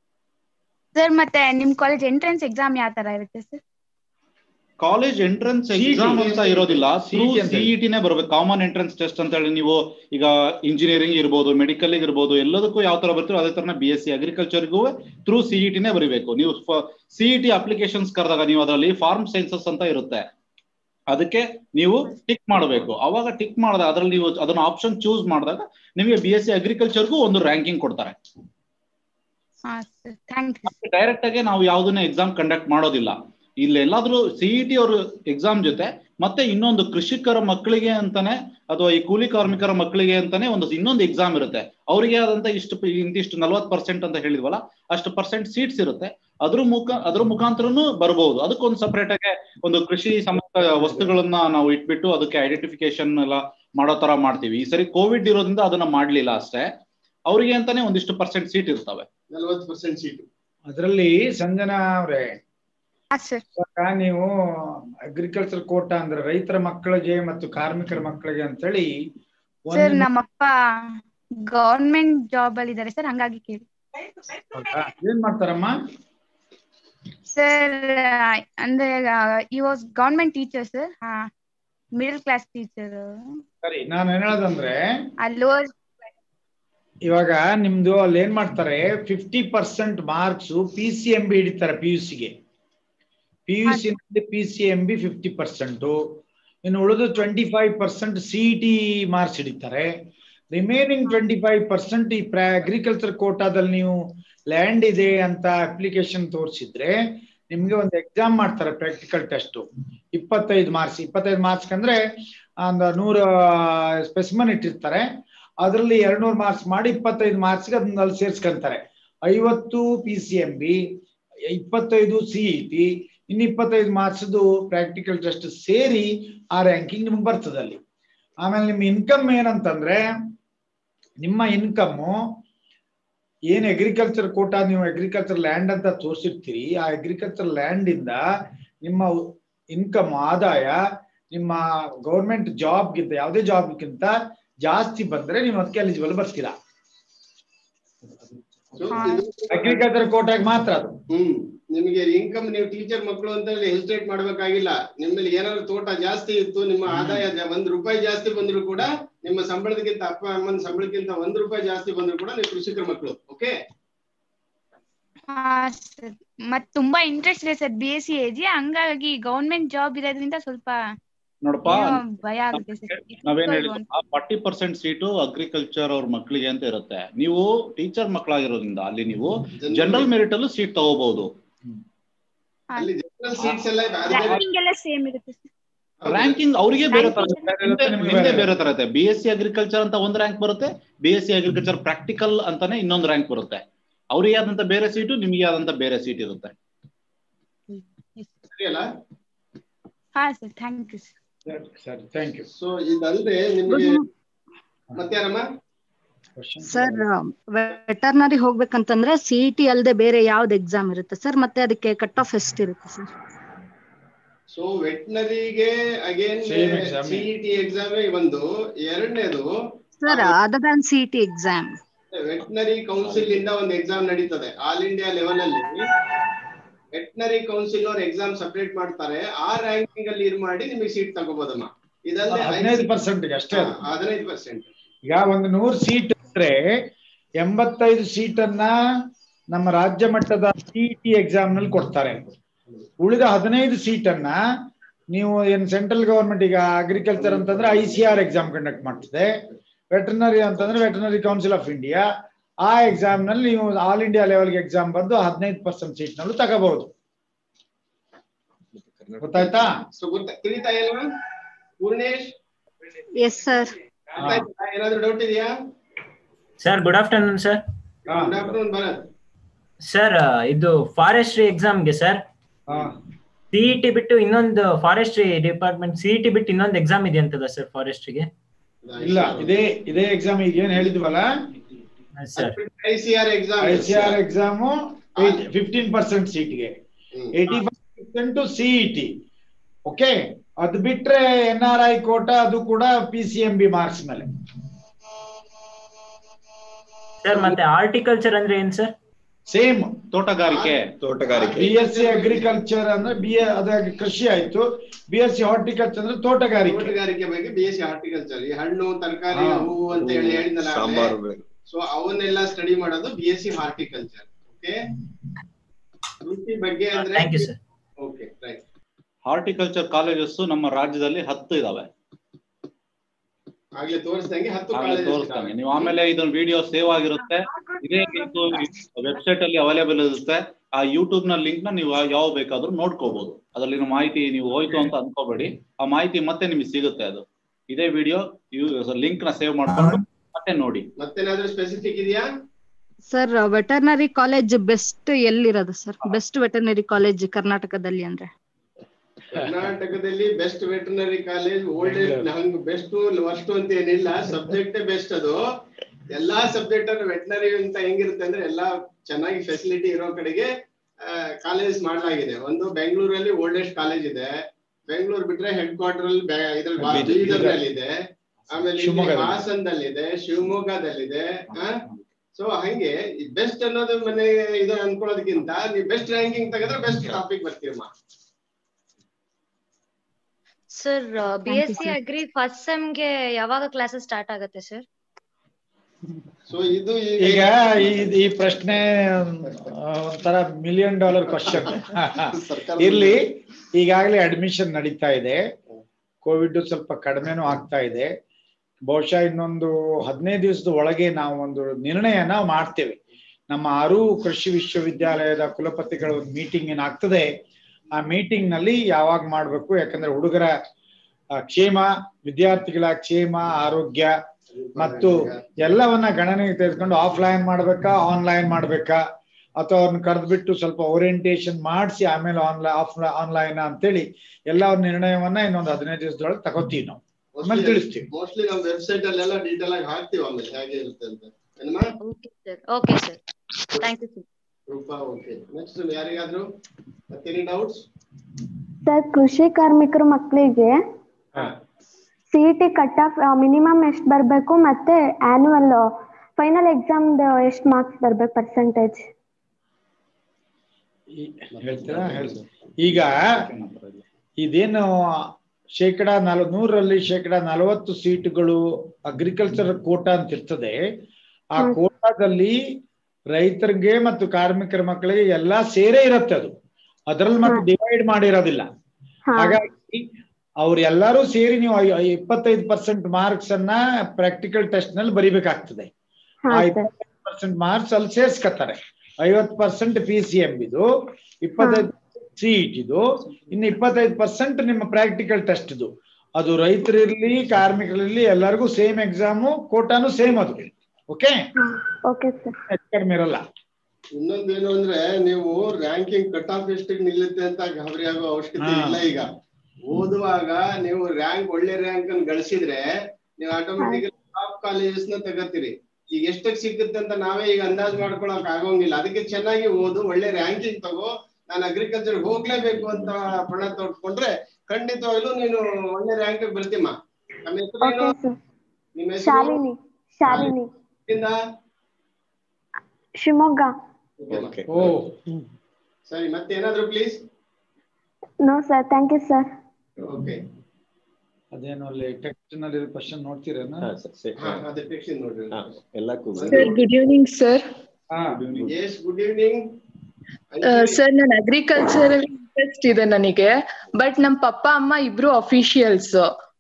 ಸರ್ ಮತ್ತೆ ನಿಮ್ ಕಾಲೇಜ್ ಎಂಟ್ರೆನ್ಸ್ ಎಕ್ಸಾಮ್ ಯಾವ ತರ ಇರುತ್ತೆ sir college entrance CET. Exam ಅಂತ ಇರೋದಿಲ್ಲ ಥ್ರೂ CET ಅಂತ ಹೇಳಿ. ಸಿಇಟಿನೇ ಬರ್ಬೇಕು ಕಾಮನ್ ಎಂಟ್ರೆನ್ಸ್ ಟೆಸ್ಟ್ ಅಂತ ಹೇಳಿ ನೀವು ಈಗ ಇಂಜಿನಿಯರಿಂಗ್ ಇರ್ಬೋದು ಮೆಡಿಕಲ್ ಇರ್ಬೋದು ಎಲ್ಲದಕ್ಕೂ ಯಾವ ತರ ಬರ್ತೀರೋ ಅದೇ ತರ ಬಿ ಎಸ್ ಸಿ ಅಗ್ರಿಕಲ್ಚರ್ಗೂ ಥ್ರೂ ಸಿಇಟಿನೇ ಬರಿಬೇಕು ನೀವು ಸಿಇಟಿ ಅಪ್ಲಿಕೇಶನ್ಸ್ ಕರೆದಾಗ ನೀವು ಅದರಲ್ಲಿ ಫಾರ್ಮ್ ಸೈನ್ಸಸ್ ಅಂತ ಇರುತ್ತೆ ಅದಕ್ಕೆ ನೀವು ಟಿಕ್ ಮಾಡಬೇಕು ಅವಾಗ ಟಿಕ್ ಮಾಡಿದ ಅದ್ರಲ್ಲಿ ನೀವು ಅದನ್ನ ಆಪ್ಷನ್ ಚೂಸ್ ಮಾಡಿದಾಗ ನಿಮಗೆ ಬಿ ಎಸ್ ಸಿ ಅಗ್ರಿಕಲ್ಚರ್ಗೂ ಒಂದು ರ್ಯಾಂಕಿಂಗ್ ಕೊಡ್ತಾರೆ ಹಾ ಸರ್ ಥ್ಯಾಂಕ್ ಯು ಡೈರೆಕ್ಟ್ ಆಗಿ ನಾವು ಯಾವುದನ್ನ ಎಕ್ಸಾಮ್ ಕಂಡಕ್ಟ್ ಮಾಡೋದಿಲ್ಲ ಇಲ್ಲಿ ಎಲ್ಲಾದ್ರೂ ಸಿಇಟಿ ಅವ್ರ ಎಕ್ಸಾಮ್ ಜೊತೆ ಮತ್ತೆ ಇನ್ನೊಂದು ಕೃಷಿಕರ ಮಕ್ಕಳಿಗೆ ಅಂತಾನೆ ಅಥವಾ ಈ ಕೂಲಿ ಕಾರ್ಮಿಕರ ಮಕ್ಕಳಿಗೆ ಅಂತಾನೆ ಒಂದು ಇನ್ನೊಂದು ಎಕ್ಸಾಮ್ ಇರುತ್ತೆ ಅವರಿಗೆ ಆದಂತ ಇಷ್ಟು ಪ- ಇಂತಿಷ್ಟು ನಲ್ವತ್ ಪರ್ಸೆಂಟ್ ಅಂತ ಹೇಳಿದ್ವಲ್ಲ ಅಷ್ಟು ಪರ್ಸೆಂಟ್ ಸೀಟ್ಸ್ ಇರುತ್ತೆ ಅದ್ರ ಮುಖ ಅದ್ರ ಮುಖಾಂತರನು ಬರಬಹುದು ಅದಕ್ಕೊಂದು ಸಪರೇಟ್ ಆಗಿ ಒಂದು ಕೃಷಿ ಸಂಬಂಧ ವಸ್ತುಗಳನ್ನ ನಾವು ಇಟ್ಬಿಟ್ಟು ಅದಕ್ಕೆ ಐಡೆಂಟಿಫಿಕೇಶನ್ ಎಲ್ಲ ಮಾಡೋ ತರ ಮಾಡ್ತೀವಿ ಈ ಸರಿ ಕೋವಿಡ್ ಇರೋದ್ರಿಂದ ಅದನ್ನ ಮಾಡ್ಲಿಲ್ಲ ಅಷ್ಟೇ ಅವರಿಗೆ ಅಂತಾನೆ ಒಂದಿಷ್ಟು ಪರ್ಸೆಂಟ್ ಸೀಟ್ ಇರ್ತವೆ ನಲವತ್ತು ಪರ್ಸೆಂಟ್ ಸೀಟು ಅದರಲ್ಲಿ ಸಂಜನಾ ಅವ್ರೆ ಹಾ ಸರ್ ಇವಾಗ ನೀವು ಅಗ್ರಿಕಲ್ಚರ್ ಕೋಟ ಅಂದ್ರೆ ರೈತರ ಮಕ್ಕಳಿಗೆ ಮತ್ತು ಕಾರ್ಮಿಕರ ಮಕ್ಕಳಿಗೆ ಅಂತೇಳಿ ಸರ್ ಒಂದು ನಮ್ಮಪ್ಪ ಗವರ್ಮೆಂಟ್ ಜಾಬ್ ಅಲ್ಲಿ ಇದಾರೆ ಸರ್ ಹಂಗಾಗಿ ಕೇಳಿ ಹೌದಾ? ಏನ್ ಮಾಡ್ತಾರಮ್ಮ ಸರ್ ಅಂದ್ರೆ ಈ was government teacher sir middle class teacher ಸರಿ ನಾನು ಏನ್ ಹೇಳೋದಂದ್ರೆ ಲೋವರ್ ಇವಾಗ ನಿಮ್ದು ಅಲ್ಲಿ ಏನ್ ಮಾಡ್ತಾರೆ fifty percent marks P C M B ಹಿಡಿತಾರೆ ಪಿ ಯು ಸಿಗೆ P U C P C M B fifty percent ಇನ್ನು ಉಳಿದು twenty five percent C T marks ಹಿಡಿತಾರೆ ರಿಮೈನಿಂಗ್ ಟ್ವೆಂಟಿ ಫೈವ್ ಪರ್ಸೆಂಟ್ ಈ ಅಗ್ರಿಕಲ್ಚರ್ ಕೋಟಾದಲ್ಲಿ ನೀವು ಲ್ಯಾಂಡ್ ಇದೆ ಅಂತ ಅಪ್ಲಿಕೇಶನ್ ತೋರಿಸಿದ್ರೆ ನಿಮ್ಗೆ ಒಂದು ಎಕ್ಸಾಮ್ ಮಾಡ್ತಾರೆ ಪ್ರಾಕ್ಟಿಕಲ್ ಟೆಸ್ಟ್ ಇಪ್ಪತ್ತೈದು ಮಾರ್ಕ್ಸ್ ಇಪ್ಪತ್ತೈದು ಮಾರ್ಕ್ಸ್ ಅಂದ್ರೆ ಒಂದು ನೂರ ಸ್ಪೆಸಿಮನ್ ಇಟ್ಟಿರ್ತಾರೆ ಅದರಲ್ಲಿ ಎರಡ್ನೂರು ಮಾರ್ಕ್ಸ್ ಮಾಡಿ ಇಪ್ಪತ್ತೈದು ಮಾರ್ಕ್ಸ್ಗೆ ಅದನ್ನ ಅಲ್ಲಿ ಸೇರ್ಸ್ಕೊಂತಾರೆ ಐವತ್ತು ಪಿ ಸಿ ಎಂ ಬಿ ಇಪ್ಪತ್ತೈದು ಸಿ ಇ ಟಿ ಇನ್ನು ಇಪ್ಪತ್ತೈದು ಮಾರ್ಕ್ಸ್ದು ಪ್ರಾಕ್ಟಿಕಲ್ ಟೆಸ್ಟ್ ಸೇರಿ ಆ ರ್ಯಾಂಕಿಂಗ್ ನಿಮ್ಗೆ ಬರ್ತದೆ ಅಲ್ಲಿ ಆಮೇಲೆ ನಿಮ್ಮ ಇನ್ಕಮ್ ಏನಂತಂದ್ರೆ ನಿಮ್ಮ ಇನ್ಕಮ್ಮು ಏನ್ ಅಗ್ರಿಕಲ್ಚರ್ ಕೋಟಾ ನೀವು ಅಗ್ರಿಕಲ್ಚರ್ ಲ್ಯಾಂಡ್ ಅಂತ ತೋರಿಸಿರ್ತೀರಿ ಆ ಅಗ್ರಿಕಲ್ಚರ್ ಲ್ಯಾಂಡ್ ಇಂದ ನಿಮ್ಮ ಇನ್ಕಮ್ ಆದಾಯ ನಿಮ್ಮ ಗೌರ್ಮೆಂಟ್ ಜಾಬ್ಗಿಂತ ಯಾವುದೇ ಜಾಬ್ಗಿಂತ ಜಾಸ್ತಿ ಬಂದ್ರೆ ನೀವು ಅದಕ್ಕೆ ಎಲಿಜಿಬಲ್ ಬರ್ತೀರಾ So, ಹಾ. ಇದು ಅಗ್ರಿಕಲ್ಚರ್ ಕೋಟಾಗ್ ಮಾತ್ರ ಅದು ಹ್ಮ್ ನಿಮಗೆ ಇನ್ಕಮ್ ನೀವು ಟೀಚರ್ ಮಕ್ಕಳು ಅಂತ ಹೇಳಿ ಹೆಸಿಟೇಟ್ ಮಾಡ್ಬೇಕಾಗಿಲ್ಲ ನಿಮ್ಮಲ್ಲಿ ಏನಾದ್ರು ತೋಟ ಜಾಸ್ತಿ ಇತ್ತು ನಿಮ್ಮ ಆದಾಯ ಜಾ- ಒಂದ್ ರೂಪಾಯಿ ಜಾಸ್ತಿ ಬಂದ್ರು ಕೂಡ ನಿಮ್ಮ ಸಂಬಳದಕ್ಕಿಂತ ಅಪ್ಪ ಅಮ್ಮನ ಸಂಬಳಕ್ಕಿಂತ ಒಂದ್ ರೂಪಾಯಿ ಜಾಸ್ತಿ ಬಂದ್ರು ಕೂಡ ನೀವು ಕೃಷಿಕರ ಮಕ್ಕಳು ಓಕೆ ಹಾ ಸರ್ ಮತ್ ತುಂಬಾ ಇಂಟ್ರೆಸ್ಟ್ ಇದೆ sir B S C AG ಹಂಗಾಗಿ ಗವರ್ಮೆಂಟ್ ಜಾಬ್ ಇರೋದ್ರಿಂದ ಸ್ವಲ್ಪ ನೋಡಪ್ಪ ಏನೋ ಭಯ ಆಗುತ್ತೆ ಸರ್ ನಾವೇನ್ ಹೇಳಿದ್ವಿ ಫಾರ್ಟಿ ಪರ್ಸೆಂಟ್ ಸೀಟು ಅಗ್ರಿಕಲ್ಚರ್ ಅವ್ರ ಮಕ್ಕಳಿಗೆ ಅಂತ ಇರುತ್ತೆ ನೀವು ಟೀಚರ್ ಮಕ್ಕಳಾಗಿರೋದ್ರಿಂದ ಅಲ್ಲಿ ನೀವು ಜನರಲ್ ಮೆರಿಟ್ ಅಲ್ಲೂ ಸೀಟ್ ತಗೋಬಹುದು ಅಲ್ಲಿ ಜನರಲ್ ಸೀಟ್ಸ್ ಎಲ್ಲ ಬೇರೆ ಬೇರೆ ರ್ಯಾಂಕಿಂಗ್ ಎಲ್ಲ ಸೇಮ್ ಇರುತ್ತೆ ಸರ್ ರ್ಯಾಂಕಿಂಗ್ ಅವರಿಗೆ ಬೇರೆ ತರ Ranking ಹಿಂದೆ ನಿಮ್ಗೆ ಹಿಂದೆ ಬೇರೆ. ಬೇರೆ ತರ ಇರುತ್ತೆ ಬಿ ಎಸ್ ಸಿ ಅಗ್ರಿಕಲ್ಚರ್ ಅಂತ ಒಂದ್ ರ್ಯಾಂಕ್ ಬರುತ್ತೆ B S C agriculture practical ಅಂತಾನೆ ಇನ್ನೊಂದು ರ್ಯಾಂಕ್ ಬರುತ್ತೆ ಅವ್ರಿಗೆ ಆದಂತ ಬೇರೆ ಸೀಟು ನಿಮಗೆ ಆದಂತ ಬೇರೆ ಸೀಟ್ ಇರುತ್ತೆ ಸರಿ ಅಲ್ಲ ಹಾ ಸರ್ ಥ್ಯಾಂಕ್ ಯು ಸರ್ ಸರಿ ಥ್ಯಾಂಕ್ ಯು ಸೊ ಇದಲ್ದೆ ನಿಮಗೆ ಮತ್ಯಾರಮ್ಮ ಸರ್ ವೆಟರ್ನರಿ ಹೋಗ್ಬೇಕಂತಂದ್ರೆ ಸಿಇಟಿ ಅಲ್ಲದೆ ಬೇರೆ ಯಾವ್ದು ಎಕ್ಸಾಮ್ ಇರುತ್ತೆ ಸರ್ ಮತ್ತೆ ಅದಕ್ಕೆ ಕಟ್ ಆಫ್ ಎಷ್ಟಿರುತ್ತೆ ಸರ್ ಸೊ ವೆಟ್ನರಿಗೆ again Same exam. CET exam ಒಂದು ಎರಡನೇದು sir other than CET exam veterinary council ಇಂದ ಒಂದು ಎಕ್ಸಾಮ್ ನಡೀತದೆ ಆಲ್ ಇಂಡಿಯಾ ಲೆವೆಲ್ ಅಲ್ಲಿ ವೆಟ್ನರಿ ಕೌನ್ಸಿಲ್ ಅವ್ರ ಎಕ್ಸಾಮ್ ಸಪರೇಟ್ ಮಾಡ್ತಾರೆ ಆ ರ್ಯಾಂಕಿಂಗ್ ಅಲ್ಲಿ ಇದು ಮಾಡಿ ನಿಮಗೆ ಸೀಟ್ ತಗೋಬಹುದಮ್ಮ ಇದಲ್ಲದೆ ಹದಿನೈದು ಪರ್ಸೆಂಟ್ ಅಷ್ಟೇ ಅದು. ಹದಿನೈದು ಪರ್ಸೆಂಟ್ ಈಗ ಒಂದು ನೂರು ಸೀಟ್ ಇದ್ರೆ ಎಂಬತ್ತೈದು ಸೀಟನ್ನ ನಮ್ಮ ರಾಜ್ಯ ಮಟ್ಟದ ಸಿಇಟಿ ಎಕ್ಸಾಮ್ ನಲ್ಲಿ ಕೊಡ್ತಾರೆ ಉಳಿದ ಹದಿನೈದು ಸೀಟನ್ನ ನೀವು ಏನ್ ಸೆಂಟ್ರಲ್ ಗವರ್ಮೆಂಟ್ ಈಗ ಅಗ್ರಿಕಲ್ಚರ್ ಅಂತಂದ್ರೆ I C R exam conduct ಮಾಡ್ತದೆ ವೆಟರ್ನರಿ ಅಂತಂದ್ರೆ ವೆಟರ್ನರಿ ಕೌನ್ಸಿಲ್ ಆಫ್ ಇಂಡಿಯಾ ಆ ಎಕ್ಸಾಮ್ ನಲ್ಲಿ ನೀವು ಆಲ್ ಇಂಡಿಯಾ ಲೆವೆಲ್ಗೆ ಎಕ್ಸಾಮ್ ಬಂದು ಹದಿನೈದು ಪರ್ಸೆಂಟ್ ಸೀಟ್ ನಲ್ಲೂ ತಗೋಬಹುದು ಗೊತ್ತಾಯ್ತಾ ಸೊ ಗೊತ್ತ ತಿಳಿತಾ ಇಲ್ವಾ ಪೂರ್ಣೇಶ್ ಎಸ್ ಸರ್ ಅರ್ಥ ಆಯ್ತಾ? ಏನಾದ್ರು ಡೌಟ್ ಇದೆಯಾ sir good afternoon sir good afternoon Bharath sir ಇದು ಫಾರೆಸ್ಟ್ರಿ ಎಕ್ಸಾಮ್ಗೆ ಸರ್ ಸಿಇಟಿ ಬಿಟ್ಟು ಇನ್ನೊಂದು ಫಾರೆಸ್ಟ್ರಿ ಡಿಪಾರ್ಟ್ಮೆಂಟ್ ಸಿಇಟಿ ಬಿಟ್ಟು ಇನ್ನೊಂದು ಎಕ್ಸಾಮ್ ಇದೆ ಅಂತದ ಸರ್ ಫಾರೆಸ್ಟ್ರಿಗೆ ಇಲ್ಲ ಇದೇ ಇದೇ ಎಕ್ಸಾಮ್ ಈಗ ಏನ್ ಹೇಳಿದ್ವಲ್ಲ sir I C R exam I C R exam fifteen percent ಸೀಟ್ಗೆ ಏಯ್ಟಿ ಪರ್ಸೆಂಟ್ ಸಿಇಟಿ ಓಕೆ ಅದು ಬಿಟ್ರೆ ಎನ್ ಆರ್ ಐ ಕೋಟ ಅದು ಕೂಡ P C M B marks ಮೇಲೆ ಸರ್ ಮತ್ತೆ ಆರ್ಟಿಕಲ್ಚರ್ ಅಂದ್ರೆ ಏನ್ ಸರ್ ಸೇಮ್ ತೋಟಗಾರಿಕೆ ತೋಟಗಾರಿಕೆ ಬಿ ಎಸ್ ಸಿ ಅಗ್ರಿಕಲ್ಚರ್ ಅಂದ್ರೆ ಬಿ ಅದಾಗಿ ಕೃಷಿ ಆಯ್ತು ಬಿ ಎಸ್ ಸಿ ಹಾರ್ಟಿಕಲ್ಚರ್ ಅಂದ್ರೆ ತೋಟಗಾರಿಕೆ ತೋಟಗಾರಿಕೆ ಬಗ್ಗೆ ಬಿ ಎಸ್ ಸಿ ಹಾರ್ಟಿಕಲ್ಚರ್ ಈ ಹಣ್ಣು ತರಕಾರಿ ಹಾ. ಹೂವು ಅಂತ ಹೇಳಿ ಹೇಳಿದ್ನಲ್ಲ ಸಾಂಬಾರು ಬೇರೆ. ಸೊ ಅವನ್ನೆಲ್ಲ ಸ್ಟಡಿ ಮಾಡೋದು B S C horticulture okay ಕೃಷಿ ಬಗ್ಗೆ ಅಂದ್ರೆ thank you sir okay right horticulture colleges ನಮ್ಮ ರಾಜ್ಯದಲ್ಲಿ ಹತ್ತು ಇದಾವೆ ಆಗ್ಲೇ ತೋರಿಸ್ದಂಗೆ ಹತ್ತು ಹಾಗೆ ಕಾಲೇಜ್ ತೋರಿಸ್ತಾನೆ ನೀವು ಆಮೇಲೆ ಇದೊಂದು ವಿಡಿಯೋ ಸೇವ್ ಆಗಿರುತ್ತೆ ಇದೇ ವೆಬ್ಸೈಟ್ ಅಲ್ಲಿ ಅವೈಲೇಬಲ್ ಇರುತ್ತೆ ಆ ಯೂಟ್ಯೂಬ್ ನ ಲಿಂಕ್ ನ ನೀವು ಯಾವ ಬೇಕಾದ್ರೂ ನೋಡ್ಕೋಬಹುದು ಅದರಲ್ಲಿನ ಮಾಹಿತಿ ನೀವು ಹೋಯ್ತು ಅಂತ ಅನ್ಕೋಬೇಡಿ ಆ ಮಾಹಿತಿ ಮತ್ತೆ ನಿಮಗೆ ಸಿಗುತ್ತೆ ಅದು ಇದೇ ವಿಡಿಯೋ ಲಿಂಕ್ ನ ಸೇವ್ ಮಾಡ್ಕೊಂಡು ಮತ್ತೆ ನೋಡಿ ಮತ್ತೇನಾದ್ರೂ ಸ್ಪೆಸಿಫಿಕ್ ಇದೆಯಾ ಸರ್ ವೆಟರ್ನರಿ ಕಾಲೇಜ್ ಬೆಸ್ಟ್ ಎಲ್ಲಿರೋದು ಸರ್ ಬೆಸ್ಟ್ ವೆಟರ್ನರಿ ಕಾಲೇಜ್ ಕರ್ನಾಟಕದಲ್ಲಿ ಅಂದ್ರೆ ಕರ್ನಾಟಕದಲ್ಲಿ ಬೆಸ್ಟ್ ವೆಟರ್ನರಿ ಕಾಲೇಜ್ ಓಲ್ಡೆಸ್ಟ್ ಹಂಗ್ ಬೆಸ್ಟ್ ವರ್ಸ್ಟ್ ಅಂತ ಏನಿಲ್ಲ ಸಬ್ಜೆಕ್ಟ್ ಬೆಸ್ಟ್ ಅದು ಎಲ್ಲಾ ಸಬ್ಜೆಕ್ಟ್ ಅನ್ನು ವೆಟರ್ನರಿ ಅಂತ ಹೆಂಗಿರುತ್ತೆ ಅಂದ್ರೆ ಎಲ್ಲಾ ಚೆನ್ನಾಗಿ ಫೆಸಿಲಿಟಿ ಇರೋ ಕಡೆಗೆ ಕಾಲೇಜ್ ಮಾಡಲಾಗಿದೆ ಒಂದು ಬೆಂಗಳೂರಲ್ಲಿ ಓಲ್ಡೆಸ್ಟ್ ಕಾಲೇಜ್ ಇದೆ ಬೆಂಗಳೂರು ಬಿಟ್ರೆ ಹೆಡ್ ಕ್ವಾರ್ಟರ್ ಅಲ್ಲಿ ಬೆ- ಇದ್ರಲ್ಲಿ ಬಾ- ಬೀದರ್. ಬೀದರ್ನಲ್ಲಿ ಇದೆ ಆಮೇಲೆ ಇಲ್ಲಿ ಶಿವಮೊಗ್ಗದಲ್ಲಿ. ಹಾಸನದಲ್ಲಿದೆ ಶಿವಮೊಗ್ಗದಲ್ಲಿದೆ ಸೊ ಹಂಗೆ ಬೆಸ್ಟ್ ಅನ್ನೋದು ಮನೆ ಇದು ಅನ್ಕೊಳ್ಳೋದಕ್ಕಿಂತ ನೀವು ಬೆಸ್ಟ್ ರ್ಯಾಂಕಿಂಗ್ ತೆಗೆದ್ರೆ ಬೆಸ್ಟ್ ಟಾಪಿಕ್ ಬರ್ತೀರಮ್ಮ sir B Thank you, S C sir. Agri first ಸೆಮ್ಗೆ ಯಾವಾಗ ಕ್ಲಾಸಸ್ ಸ್ಟಾರ್ಟ್ ಆಗುತ್ತೆ ಸರ್ ಸೊ ಇದು ಈಗ ಈ- ಈ ಪ್ರಶ್ನೆ ಆ, ಒಂಥರ ಮಿಲಿಯನ್ ಡಾಲರ್ ಕ್ವಶನ್ ಇರ್ಲಿ ಈಗಾಗಲೇ ಅಡ್ಮಿಷನ್ ನಡೀತಾ ಇದೆ ಕೋವಿಡ್ ಸ್ವಲ್ಪ ಕಡಿಮೆನೂ ಆಗ್ತಾ ಇದೆ ಬಹುಶಃ ಇನ್ನೊಂದು ಹದಿನೈದು ದಿವಸದ ಒಳಗೆ ನಾವು ಒಂದು ನಿರ್ಣಯನ ಮಾಡ್ತೇವೆ ನಮ್ಮ ಆರು ಕೃಷಿ ವಿಶ್ವವಿದ್ಯಾಲಯದ ಕುಲಪತಿಗಳ ಒಂದು ಮೀಟಿಂಗ್ ಏನಾಗ್ತದೆ ಆ ಮೀಟಿಂಗ್ ನಲ್ಲಿ ಯಾವಾಗ ಮಾಡ್ಬೇಕು ಯಾಕಂದ್ರೆ ಹುಡುಗರ ಆ, ಕ್ಷೇಮ ವಿದ್ಯಾರ್ಥಿಗಳ ಕ್ಷೇಮ ಆರೋಗ್ಯ ಮತ್ತು ಎಲ್ಲವನ್ನ ಗಣನೆಗೆ ತೆಗೆದುಕೊಂಡು ಆಫ್ಲೈನ್ ಮಾಡ್ಬೇಕಾ ಆನ್ಲೈನ್ ಮಾಡ್ಬೇಕಾ ಅಥವಾ ಅವ್ರನ್ನ ಕರೆದ್ಬಿಟ್ಟು ಸ್ವಲ್ಪ ಓರಿಯಂಟೇಶನ್ ಮಾಡಿಸಿ ಆಮೇಲೆ ಆನ್ಲೈನ್ ಆಫ್ ಆನ್ಲೈನ್ ಅಂತೇಳಿ ಎಲ್ಲ ಅವ್ರ ನಿರ್ಣಯವನ್ನ ಇನ್ನೊಂದು ಹದಿನೈದು ದಿವಸದೊಳಗೆ ತಗೋತೀವಿ ನಾವು ಆಮೇಲೆ ತಿಳಿಸ್ತೀವಿ ಮೋಸ್ಟ್ಲಿ ನಮ್ಮ ವೆಬ್ಸೈಟ್ ಅಲ್ಲೆಲ್ಲ ಡೀಟೇಲ್ ಆಗಿ ಹಾಕ್ತೀವಿ ಆಮೇಲೆ ಹೇಗೆ ಇರುತ್ತೆ ಅಂತ ಏನಮ್ಮ okay sir okay sir thank you sir Roopa okay next ಯಾರಿಗಾದ್ರು ಮತ್ತೇನಿ ಡೌಟ್ಸ್ ಸರ್ ಕೃಷಿ ಕಾರ್ಮಿಕರ ಮಕ್ಕಳಿಗೆ ಸಿಇಟಿ ಕಟ್ ಆಫ್ ಮಿನಿಮಮ್ ಎಷ್ಟು ಬರಬೇಕು ಮತ್ತೆ ಆನ್ಯುವಲ್ ಫೈನಲ್ ಎಕ್ಸಾಮ್ದು ಎಷ್ಟು ಮಾರ್ಕ್ಸ್ ಬರ್ಬೇಕು ಪರ್ಸೆಂಟೇಜ್ ಹೇಳ್ತೀರಾ ಹೇಳ್ತೀನಿ ಈಗ ಇದೇನು ಶೇಕಡ ನಲ ನೂರಲ್ಲಿ ಶೇಕಡ ನಲವತ್ತು ಸೀಟುಗಳು ಅಗ್ರಿಕಲ್ಚರ್ ಕೋಟಾ ಅಂತ ಇರ್ತದೆ ಆ ಕೋಟಾದಲ್ಲಿ ರೈತರಿಗೆ ಮತ್ತು ಕಾರ್ಮಿಕರ ಮಕ್ಕಳಿಗೆ ಎಲ್ಲಾ ಸೇರೇ ಇರುತ್ತೆ ಅದು ಅದರಲ್ಲಿ ಮತ್ತೆ ಡಿವೈಡ್ ಮಾಡಿರೋದಿಲ್ಲ ಹಾಗಾಗಿ ಅವ್ರೆಲ್ಲರೂ ಸೇರಿ ನೀವು ಐ- ಐ- ಇಪ್ಪತ್ತೈದು ಪರ್ಸೆಂಟ್ ಮಾರ್ಕ್ಸ್ ಅನ್ನ ಪ್ರಾಕ್ಟಿಕಲ್ ಟೆಸ್ಟ್ ನಲ್ಲಿ ಬರಿಬೇಕಾಗ್ತದೆ ಹಾ ಆ ಸರ್ ಪರ್ಸೆಂಟ್ ಮಾರ್ಕ್ಸ್ ಅಲ್ಲಿ ಸೇರ್ಸ್ಕತ್ತಾರೆ ಐವತ್ತು ಪರ್ಸೆಂಟ್ ಪಿ ಸಿ ಎಂ ಇದು ಇಪ್ಪತ್ತೈದು ಸಿ ಇದು ಇನ್ನು ಇಪ್ಪತ್ತೈದು ಪರ್ಸೆಂಟ್ ನಿಮ್ಮ ಪ್ರಾಕ್ಟಿಕಲ್ ಟೆಸ್ಟ್ ಇದು ಅದು ರೈತರಿರ್ಲಿ ಕಾರ್ಮಿಕರಿರ್ಲಿ ಎಲ್ಲರಿಗೂ ಸೇಮ್ ಎಕ್ಸಾಮು ಕೋಟಾನು ಸೇಮ್ ಅದು ಓಕೆ ಓಕೆ ಸರ್ ಹೆಚ್ಚು ಕಡಿಮೆ ಇರಲ್ಲ ಇನ್ನೊಂದೇನು ಅಂದ್ರೆ ನೀವು ರ್ಯಾಂಕಿಂಗ್ ಕಟ್ ಆಫ್ ಎಷ್ಟಿಗೆ ನಿಲ್ಲುತ್ತೆ ಅಂತ ಗಾಬರಿ ಆಗೋ ಅವಶ್ಯಕತೆ ಹಾ. ಇಲ್ಲ ಈಗ ಓದುವಾಗ ನೀವು ರ್ಯಾಂಕ್ ಒಳ್ಳೆ ರ್ಯಾಂಕ್ ಅನ್ನು ಗಳಿಸಿದ್ರೆ ನೀವು ಆಟೋಮೆಟಿಕ್ ಟಾಪ್ ಕಾಲೇಜಸ್ ನ ತಗೋತೀರಿ ಈಗ ಎಷ್ಟಕ್ಕೆ ಸಿಗುತ್ತೆ ಅಂತ ನಾವೇ ಈಗ ಅಂದಾಜ್ ಮಾಡ್ಕೊಳಕ್ ಆಗೋಂಗಿಲ್ಲ ಅದಕ್ಕೆ ಚೆನ್ನಾಗಿ ಓದು ಒಳ್ಳೆ ರ್ಯಾಂಕಿಂಗ್ ತಗೋ ನಾನು ಅಗ್ರಿಕಲ್ಚರ್ ಹೋಗ್ಲೇಬೇಕು ಅಂತ ಪಣ ತೊಟ್ಕೊಂಡ್ರೆ ಖಂಡಿತವಾಗ್ಲೂ ನೀನು ಒಳ್ಳೆ ರ್ಯಾಂಕ್ ಬರ್ತೀಮ್ಮ ನಮ್ಮ ಹೆಸರು ಏನು ಓಕೆ ಸರ್ ನಿಮ್ಮ ಹೆಸರು ಶಾಲಿನಿ ಶಾಲಿನಿ ಎಲ್ಲಿಂದ? ಶಿವಮೊಗ್ಗ ಓಕೆ ಓ ಸರಿ ಮತ್ತೆ ಏನಾದ್ರು please no sir thank you sir okay ಅದೇನು ಅಲ್ಲಿ ಟೆಕ್ಸ್ಟ್ ನಲ್ಲಿ ಕ್ವಶನ್ ನೋಡ್ತೀರೇನ ಹಾ ಅದೇ ಫಿಕ್ಷನ್ ನೋಡ್ರಿ ಎಲ್ಲಕ್ಕೂ sir good evening sir yes good evening sir ನಾನು ಅಗ್ರಿಕಲ್ಚರ್ ಇಂಟ್ರೆಸ್ಟ್ ಇದೆ ನನಗೆ ಬಟ್ ನಮ್ ಪಪ್ಪ ಅಮ್ಮ ಇಬ್ರು ಅಫಿಷಿಯಲ್ಸ್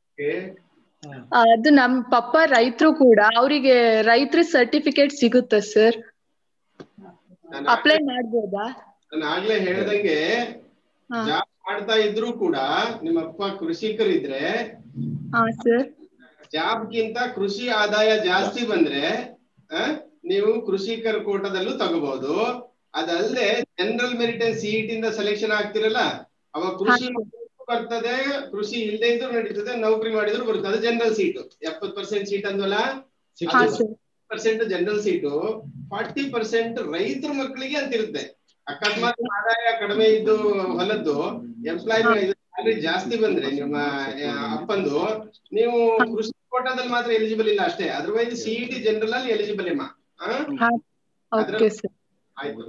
ಅದು ನಮ್ ಪಪ್ಪ ರೈತರು ಕೂಡ ಅವರಿಗೆ ರೈತರ ಸರ್ಟಿಫಿಕೇಟ್ ಸಿಗುತ್ತಾ ಸರ್ ಅಪ್ಲೈ ಮಾಡ್ಬೋದಾ ನಾನು ಆಗ್ಲೇ ಹೇಳ್ದಂಗೆ ಹಾ. ಜಾಬ್ ಮಾಡ್ತಾ ಇದ್ರು ಕೂಡ ನಿಮ್ಮ ಅಪ್ಪ ಕೃಷಿಕರಿದ್ರೆ ಹಾ ಸರ್ ಜಾಬ್ ಗಿಂತ ಕೃಷಿ ಆದಾಯ ಜಾಸ್ತಿ ಬಂದ್ರೆ ಆ, ನೀವು ಕೃಷಿಕರ ಕೋಟದಲ್ಲೂ ತಗೋಬಹುದು ಅದಲ್ಲದೆ ಜನರಲ್ ಮೆರಿಟ್ ಅಂಡ್ ಸಿಇಟಿ ಇಂದ ಸೆಲೆಕ್ಷನ್ ಆಗ್ತಿರಲ್ಲ ಅವಾಗ ಕೃಷಿ ಮಾಡಿದ್ರು ಬರ್ತದೆ ಕೃಷಿ ಇಲ್ಲದೆ ಇದ್ರು ನಡೀತದೆ ನೌಕರಿ ಮಾಡಿದ್ರು ಬರ್ತದೆ ಜನರಲ್ ಸೀಟು ಎಪ್ಪತ್ ಪರ್ಸೆಂಟ್ ಸೀಟ್ ಅಂದ್ವಲ್ಲ ಹಾ sir percent general seat forty percent ರೈತರ ಮಕ್ಕಳಿಗೆ ಅಂತ ಇರುತ್ತೆ ಅಕಸ್ಮಾತ್ ಆದಾಯ ಕಡಿಮೆ ಇದ್ದು ಹೊಲದ್ದು ಎಂಪ್ಲಾಯ್ ಸ್ಯಾಲರಿ ಜಾಸ್ತಿ ಬಂದ್ರೆ ನಿಮ್ಮ ಆ, ಅಪ್ಪಂದು ನೀವು ಕೃಷಿ ಕೋಟಾದಲ್ಲಿ ಮಾತ್ರ ಎಲಿಜಿಬಲ್ ಇಲ್ಲ ಅಷ್ಟೇ ಅದರ್ವೈಸ್ ಸಿಇಟಿ ಜನರಲ್ ಅಲ್ಲಿ ಎಲಿಜಿಬಲ್ ಅಮ್ಮ ಆ? ಓಕೆ ಸರ್ ಆಯ್ತು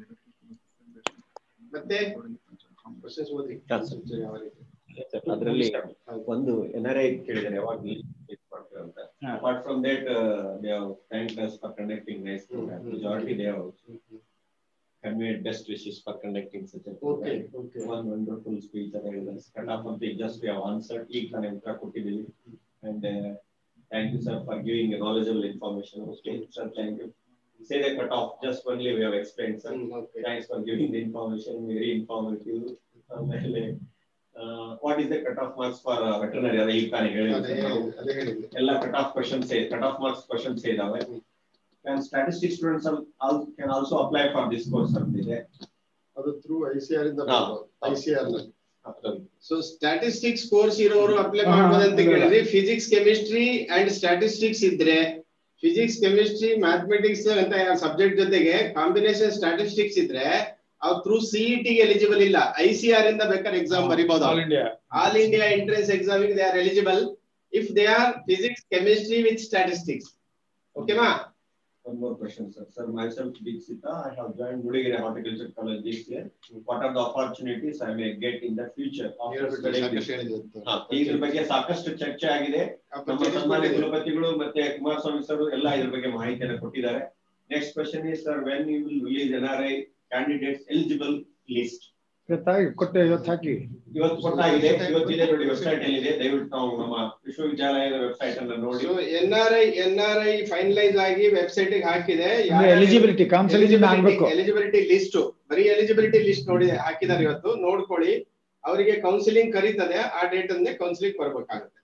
ಮತ್ತೆ questions ಓದ್ರಿ ಅದರಲ್ಲಿ ಒಂದು ಎನ್ ಆರ್ ಐ ಕೇಳಿದ್ದಾರೆ ಯಾವಾಗ ಮಾಡ್ತಾರೆ ಅಂತ apart from that they have thank us for conducting nice programme majority they have conveyed best wishes for conducting such a program. Okay, okay. One wonderful speech that I was cut off of the just we have answered ಈಗ ನಾನು ಉತ್ತರ ಕೊಟ್ಟಿದ್ದೀವಿ and uh, thank you sir for giving a knowledgeable information okay sir thank you say the cut off just only we have explained sir thanks for giving the information very informative ಆಮೇಲೆ what is the cut off marks for veterinary ಅದೇ ಈಗ ತಾನೇ ಅದೇ ಹೇಳಿದ್ದೆ ಹೇಳಿದ್ದು, ಅದೇ ಹೇಳಿದ್ದು. ಎಲ್ಲ cut off questions cut off marks questions ಇದಾವೆ and statistics students are, al- can also apply for this course ಅಂತಿದೆ ಅದು ಥ್ರೂ ಐ ಸಿ ಆರ್ ಇಂದ ಹಾ. ಐ ಸಿ ಆರ್ ನಲ್ಲಿ ಸೊ ಸ್ಟಾಟಿಸ್ಟಿಕ್ಸ್ ಕೋರ್ಸ್ ಇರೋರು ಅಪ್ಲೈ ಮಾಡ್ಬೋದಂತ ಕೇಳಿದ್ರಿ ಫಿಸಿಕ್ಸ್ ಕೆಮಿಸ್ಟ್ರಿ ಅಂಡ್ ಸ್ಟಾಟಿಸ್ಟಿಕ್ಸ್ ಇದ್ರೆ ಫಿಸಿಕ್ಸ್ ಕೆಮಿಸ್ಟ್ರಿ ಮ್ಯಾಥಮೆಟಿಕ್ಸ್ ಅಂತ ಸಬ್ಜೆಕ್ಟ್ ಜೊತೆಗೆ ಕಾಂಬಿನೇಷನ್ ಸ್ಟಾಟಿಸ್ಟಿಕ್ಸ್ ಇದ್ರೆ ಅವ್ರು ಥ್ರೂ ಸಿಇಟಿ ಎಲಿಜಿಬಲ್ ಇಲ್ಲ ಐ ಸಿ ಆರ್ ಇಂದ ಬೇಕಾದ್ರೆ ಎಕ್ಸಾಮ್ ಬರಿಬಹುದು all India all India entrance exam they are eligible if they are physics chemistry with statistics ಓಕೆನಾ One more question, sir. Sir, myself, Deepsita, I have joined Mudigere Horticulture College this year. What are the opportunities I may get in the future after ಹೇಳ್ಬಿಟ್ಟು studying ಸಾಕಷ್ಟು this? ಹೇಳಿದೆ ಅಂತ. ಹಾ, ಇದ್ರ ಬಗ್ಗೆ ಸಾಕಷ್ಟು ಚರ್ಚೆ ಆಗಿದೆ ನಮ್ಮ Opportunities ಸನ್ಮಾನ್ಯ ಕೊಟ್ಟಿದೆ. ಕುಲಪತಿಗಳು ಮತ್ತೆ ಕುಮಾರಸ್ವಾಮಿ ಸರ್ ಎಲ್ಲ ಇದ್ರ ಬಗ್ಗೆ ಮಾಹಿತಿಯನ್ನು ಕೊಟ್ಟಿದ್ದಾರೆ next question is sir when you will release N R I candidates eligible list ಇವತ್ತಾಗಿ ಕೊಟ್ಟೆ ಇವತ್ತು ಹಾಕಿ ಇವತ್ತು ಕೊಟ್ಟಾಗಿದೆ ಇವತ್ತಿದೆ ನೋಡಿ ವೆಬ್ಸೈಟ್ ಅಲ್ಲಿ ಇದೆ ದಯವಿಟ್ಟು ನಾವು ನಮ್ಮ ವಿಶ್ವವಿದ್ಯಾಲಯದ ವೆಬ್ಸೈಟ್ ಅನ್ನು ನೋಡಿ so N R I N R I finalise ಆಗಿ ವೆಬ್ಸೈಟ್ ಹಾಕಿದೆ ಅಂದ್ರೆ eligibility, counseling ಇಂದ ಆಗ್ಬೇಕು. ಎಲಿಜಿಬಿಲಿಟಿ ಲಿಸ್ಟ್ ಬರೀ ಎಲಿಜಿಬಿಲಿಟಿ ಲಿಸ್ಟ್ ನೋಡಿ ಹಾಕಿದ್ದಾರೆ ಇವತ್ತು ನೋಡ್ಕೊಳ್ಳಿ ಅವರಿಗೆ ಕೌನ್ಸಿಲಿಂಗ್ ಕರೀತದೆ ಆ ಡೇಟ್ ಅಂದೇ ಕೌನ್ಸಿಲಿಂಗ್ ಬರ್ಬೇಕಾಗುತ್ತೆ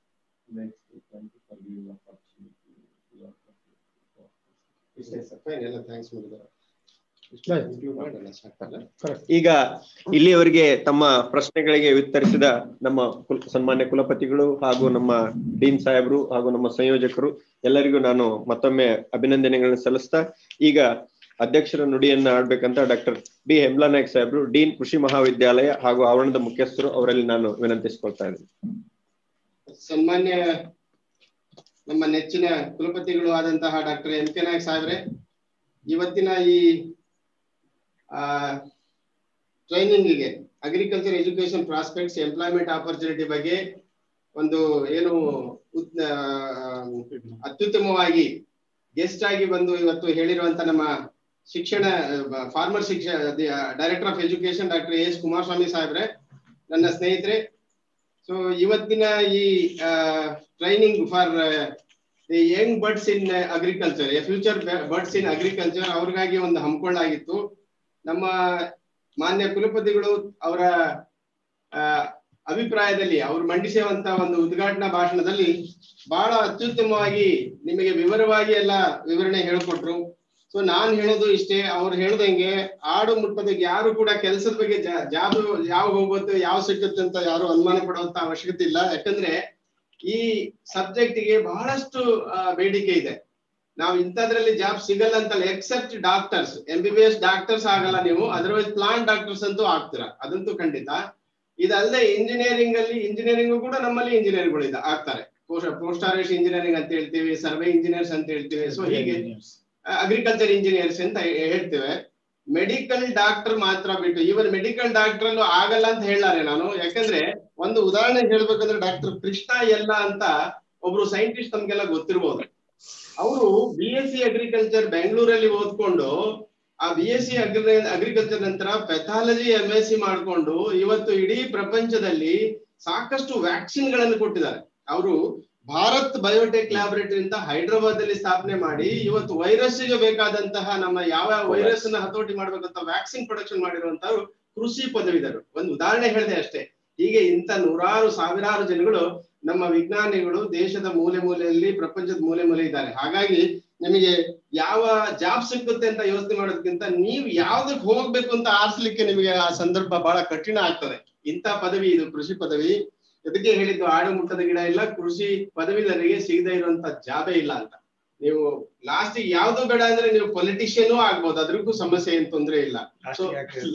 ಇಷ್ಟೇ ಸರ್ ಫೈನ್ ಎಲ್ಲ ಥ್ಯಾಂಕ್ಸ್ ಮಾಡಿದ್ದಾರೆ Include ಮಾಡೋಣ ಸಾಕಲ್ಲ? ಈಗ ಇಲ್ಲಿಯವರೆಗೆ ತಮ್ಮ ಪ್ರಶ್ನೆಗಳಿಗೆ ಉತ್ತರಿಸಿದ ನಮ್ಮ ಕುಲ್- ಸನ್ಮಾನ್ಯ ಕುಲಪತಿಗಳು ಹಾಗೂ ನಮ್ಮ ಡೀನ್ ಸಾಹೇಬರು ಹಾಗೂ ನಮ್ಮ ಸಂಯೋಜಕರು ಎಲ್ಲರಿಗೂ ನಾನು ಮತ್ತೊಮ್ಮೆ ಅಭಿನಂದನೆಗಳನ್ನು ಸಲ್ಲಿಸ್ತಾ ಈಗ ಅಧ್ಯಕ್ಷರ ನುಡಿಯನ್ನ ಆಡ್ಬೇಕಂತ ಡಾಕ್ಟರ್ ಡಿ ಹೆಮ್ಲಾ ನಾಯ್ಕ್ ಸಾಹೇಬರು ಡೀನ್ ಕೃಷಿ ಮಹಾವಿದ್ಯಾಲಯ ಹಾಗೂ ಆವರಣದ ಮುಖ್ಯಸ್ಥರು ಅವರಲ್ಲಿ ನಾನು ವಿನಂತಿಸಿಕೊಳ್ತಾ ಇದ್ದೀನಿ ಸನ್ಮಾನ್ಯ ನಮ್ಮ ನೆಚ್ಚಿನ ಕುಲಪತಿಗಳು ಆದಂತಹ ಡಾಕ್ಟರ್ ಎಂ ಕೆ ನಾಯಕ್ ಸಾಹೇಬ್ರೆ ಇವತ್ತಿನ ಈ ಟ್ರೈನಿಂಗಿಗೆ agriculture education prospects employment opportunity ಬಗ್ಗೆ ಒಂದು ಏನು ಉತ್- ಆ, ಅತ್ಯುತ್ತಮವಾಗಿ ಗೆಸ್ಟ್ ಆಗಿ ಬಂದು ಇವತ್ತು ಹೇಳಿರುವಂತ ನಮ್ಮ ಶಿಕ್ಷಣ ಫಾರ್ಮರ್ ಶಿಕ್ಷಣ director of education doctor S Kumaraswamy ಸಾಹೇಬ್ರೆ ನನ್ನ ಸ್ನೇಹಿತರೆ ಸೊ ಇವತ್ತಿನ ಈ training for young birds in agriculture future birds in agriculture ಅವ್ರಿಗಾಗಿ ಒಂದು ಹಮ್ಮಿಕೊಳ್ಳಾಗಿತ್ತು ನಮ್ಮ ಮಾನ್ಯ ಕುಲಪತಿಗಳು ಅವರ ಆ, ಅಭಿಪ್ರಾಯದಲ್ಲಿ ಅವರು ಮಂಡಿಸುವಂತ ಒಂದು ಉದ್ಘಾಟನಾ ಭಾಷಣದಲ್ಲಿ ಬಹಳ ಅತ್ಯುತ್ತಮವಾಗಿ ನಿಮಗೆ ವಿವರವಾಗಿ ಎಲ್ಲ ವಿವರಣೆ ಹೇಳ್ಕೊಟ್ರು ಸೊ ನಾನ್ ಹೇಳೋದು ಇಷ್ಟೇ ಅವ್ರು ಹೇಳ್ದಂಗೆ ಆಡು ಮುಟ್ಟೋದಕ್ಕೆ ಯಾರು ಕೂಡ ಕೆಲಸದ ಬಗ್ಗೆ ಜಾ- ಜಾಬ್ ಯಾವ ಹೋಗುತ್ತೆ ಯಾವ ಸಿಗುತ್ತೆ ಅಂತ ಯಾರು ಅನುಮಾನ ಪಡುವಂತ ಅವಶ್ಯಕತೆ ಇಲ್ಲ ಯಾಕಂದ್ರೆ ಈ ಸಬ್ಜೆಕ್ಟ್ ಗೆ ಬಹಳಷ್ಟು ಆ, ಬೇಡಿಕೆ ಇದೆ ನಾವು ಇಂಥದ್ರಲ್ಲಿ ಜಾಬ್ ಸಿಗಲ್ಲ ಅಂತಲ್ಲ except doctors M B B S doctors ಆಗಲ್ಲ ನೀವು ಅದರ್ವೈಸ್ ಪ್ಲಾಂಟ್ ಡಾಕ್ಟರ್ಸ್ ಅಂತೂ ಆಗ್ತೀರಾ ಅದಂತೂ ಖಂಡಿತ ಇದಲ್ಲದೆ ಇಂಜಿನಿಯರಿಂಗ್ ಅಲ್ಲಿ ಇಂಜಿನಿಯರಿಂಗ್ ಕೂಡ ನಮ್ಮಲ್ಲಿ ಇಂಜಿನಿಯರ್ಗಳು ಇದೆ ಆಗ್ತಾರೆ ಪೋಸ್ಟ್ ಆರ್ಎಸ್ ಇಂಜಿನಿಯರಿಂಗ್ ಅಂತ ಹೇಳ್ತೀವಿ ಸರ್ವೆ ಇಂಜಿನಿಯರ್ಸ್ ಅಂತ ಹೇಳ್ತೀವಿ ಸೊ ಹೀಗೆ ಅಗ್ರಿಕಲ್ಚರ್ ಇಂಜಿನಿಯರ್ಸ್ ಅಂತ ಹೇ- ಹೇಳ್ತೇವೆ ಮೆಡಿಕಲ್ ಡಾಕ್ಟರ್ ಮಾತ್ರ ಬಿಟ್ಟು ಇವನ್ ಮೆಡಿಕಲ್ ಡಾಕ್ಟರ್ ಅಲ್ಲೂ ಆಗಲ್ಲ ಅಂತ ಹೇಳಾರೆ ನಾನು ಯಾಕಂದ್ರೆ ಒಂದು ಉದಾಹರಣೆ ಹೇಳ್ಬೇಕಂದ್ರೆ ಡಾಕ್ಟರ್ ಕೃಷ್ಣ ಎಲ್ಲ ಅಂತ ಒಬ್ರು ಸೈಂಟಿಸ್ಟ್ ನಮ್ಗೆಲ್ಲ ಗೊತ್ತಿರ್ಬೋದು ಅವರು ಬಿ ಎಸ್ ಸಿ ಅಗ್ರಿಕಲ್ಚರ್ ಬೆಂಗಳೂರಲ್ಲಿ ಓದ್ಕೊಂಡು ಆ B S C agri agriculture ನಂತರ ಪೆಥಾಲಜಿ ಎಂ ಎಸ್ ಸಿ ಮಾಡ್ಕೊಂಡು ಇವತ್ತು ಇಡೀ ಪ್ರಪಂಚದಲ್ಲಿ ಸಾಕಷ್ಟು ವ್ಯಾಕ್ಸಿನ್ ಗಳನ್ನು ಕೊಟ್ಟಿದ್ದಾರೆ ಅವರು ಭಾರತ್ ಬಯೋಟೆಕ್ ಲ್ಯಾಬೊರೇಟರಿ ಅಂತ ಹೈದರಾಬಾದ್ ಅಲ್ಲಿ ಸ್ಥಾಪನೆ ಮಾಡಿ ಇವತ್ತು ವೈರಸ್ ಗೆ ಬೇಕಾದಂತಹ ನಮ್ಮ ಯಾವ ವೈರಸ್ ನ ಹತೋಟಿ ಮಾಡ್ಬೇಕಂತ ವ್ಯಾಕ್ಸಿನ್ ಪ್ರೊಡಕ್ಷನ್ ಮಾಡಿರುವಂತವ್ರು ಕೃಷಿ ಪದವೀಧರು ಒಂದು ಉದಾಹರಣೆ ಹೇಳಿದೆ ಅಷ್ಟೇ ಹೀಗೆ ಇಂಥ ನೂರಾರು ಸಾವಿರಾರು ಜನಗಳು ನಮ್ಮ ವಿಜ್ಞಾನಿಗಳು ದೇಶದ ಮೂಲೆ ಮೂಲೆಯಲ್ಲಿ ಪ್ರಪಂಚದ ಮೂಲೆ ಮೂಲೆ ಇದ್ದಾರೆ ಹಾಗಾಗಿ ನಿಮಗೆ ಯಾವ ಜಾಬ್ ಸಿಕ್ಕುತ್ತೆ ಅಂತ ಯೋಚನೆ ಮಾಡೋದಕ್ಕಿಂತ ನೀವು ಯಾವ್ದಕ್ಕೆ ಹೋಗ್ಬೇಕು ಅಂತ ಆರಿಸ್ಲಿಕ್ಕೆ ನಿಮಗೆ ಆ ಸಂದರ್ಭ ಬಹಳ ಕಠಿಣ ಆಗ್ತದೆ ಇಂಥ ಪದವಿ ಇದು ಕೃಷಿ ಪದವಿ ಇದಕ್ಕೆ ಹೇಳಿದ್ದು ಆಡು ಮುಟ್ಟದ ಗಿಡ ಇಲ್ಲ ಕೃಷಿ ಪದವೀಧರಿಗೆ ಸಿಗದೇ ಇರುವಂತ ಜಾಬೇ ಇಲ್ಲ ಅಂತ ನೀವು ಲಾಸ್ಟ್ ಯಾವ್ದು ಬೇಡ ಅಂದ್ರೆ ನೀವು ಪೊಲಿಟಿಷಿಯನ್ ಆಗ್ಬೋದು ಅದ್ರಿಗೂ ಸಮಸ್ಯೆ ಏನ್ ತೊಂದ್ರೆ ಇಲ್ಲ So,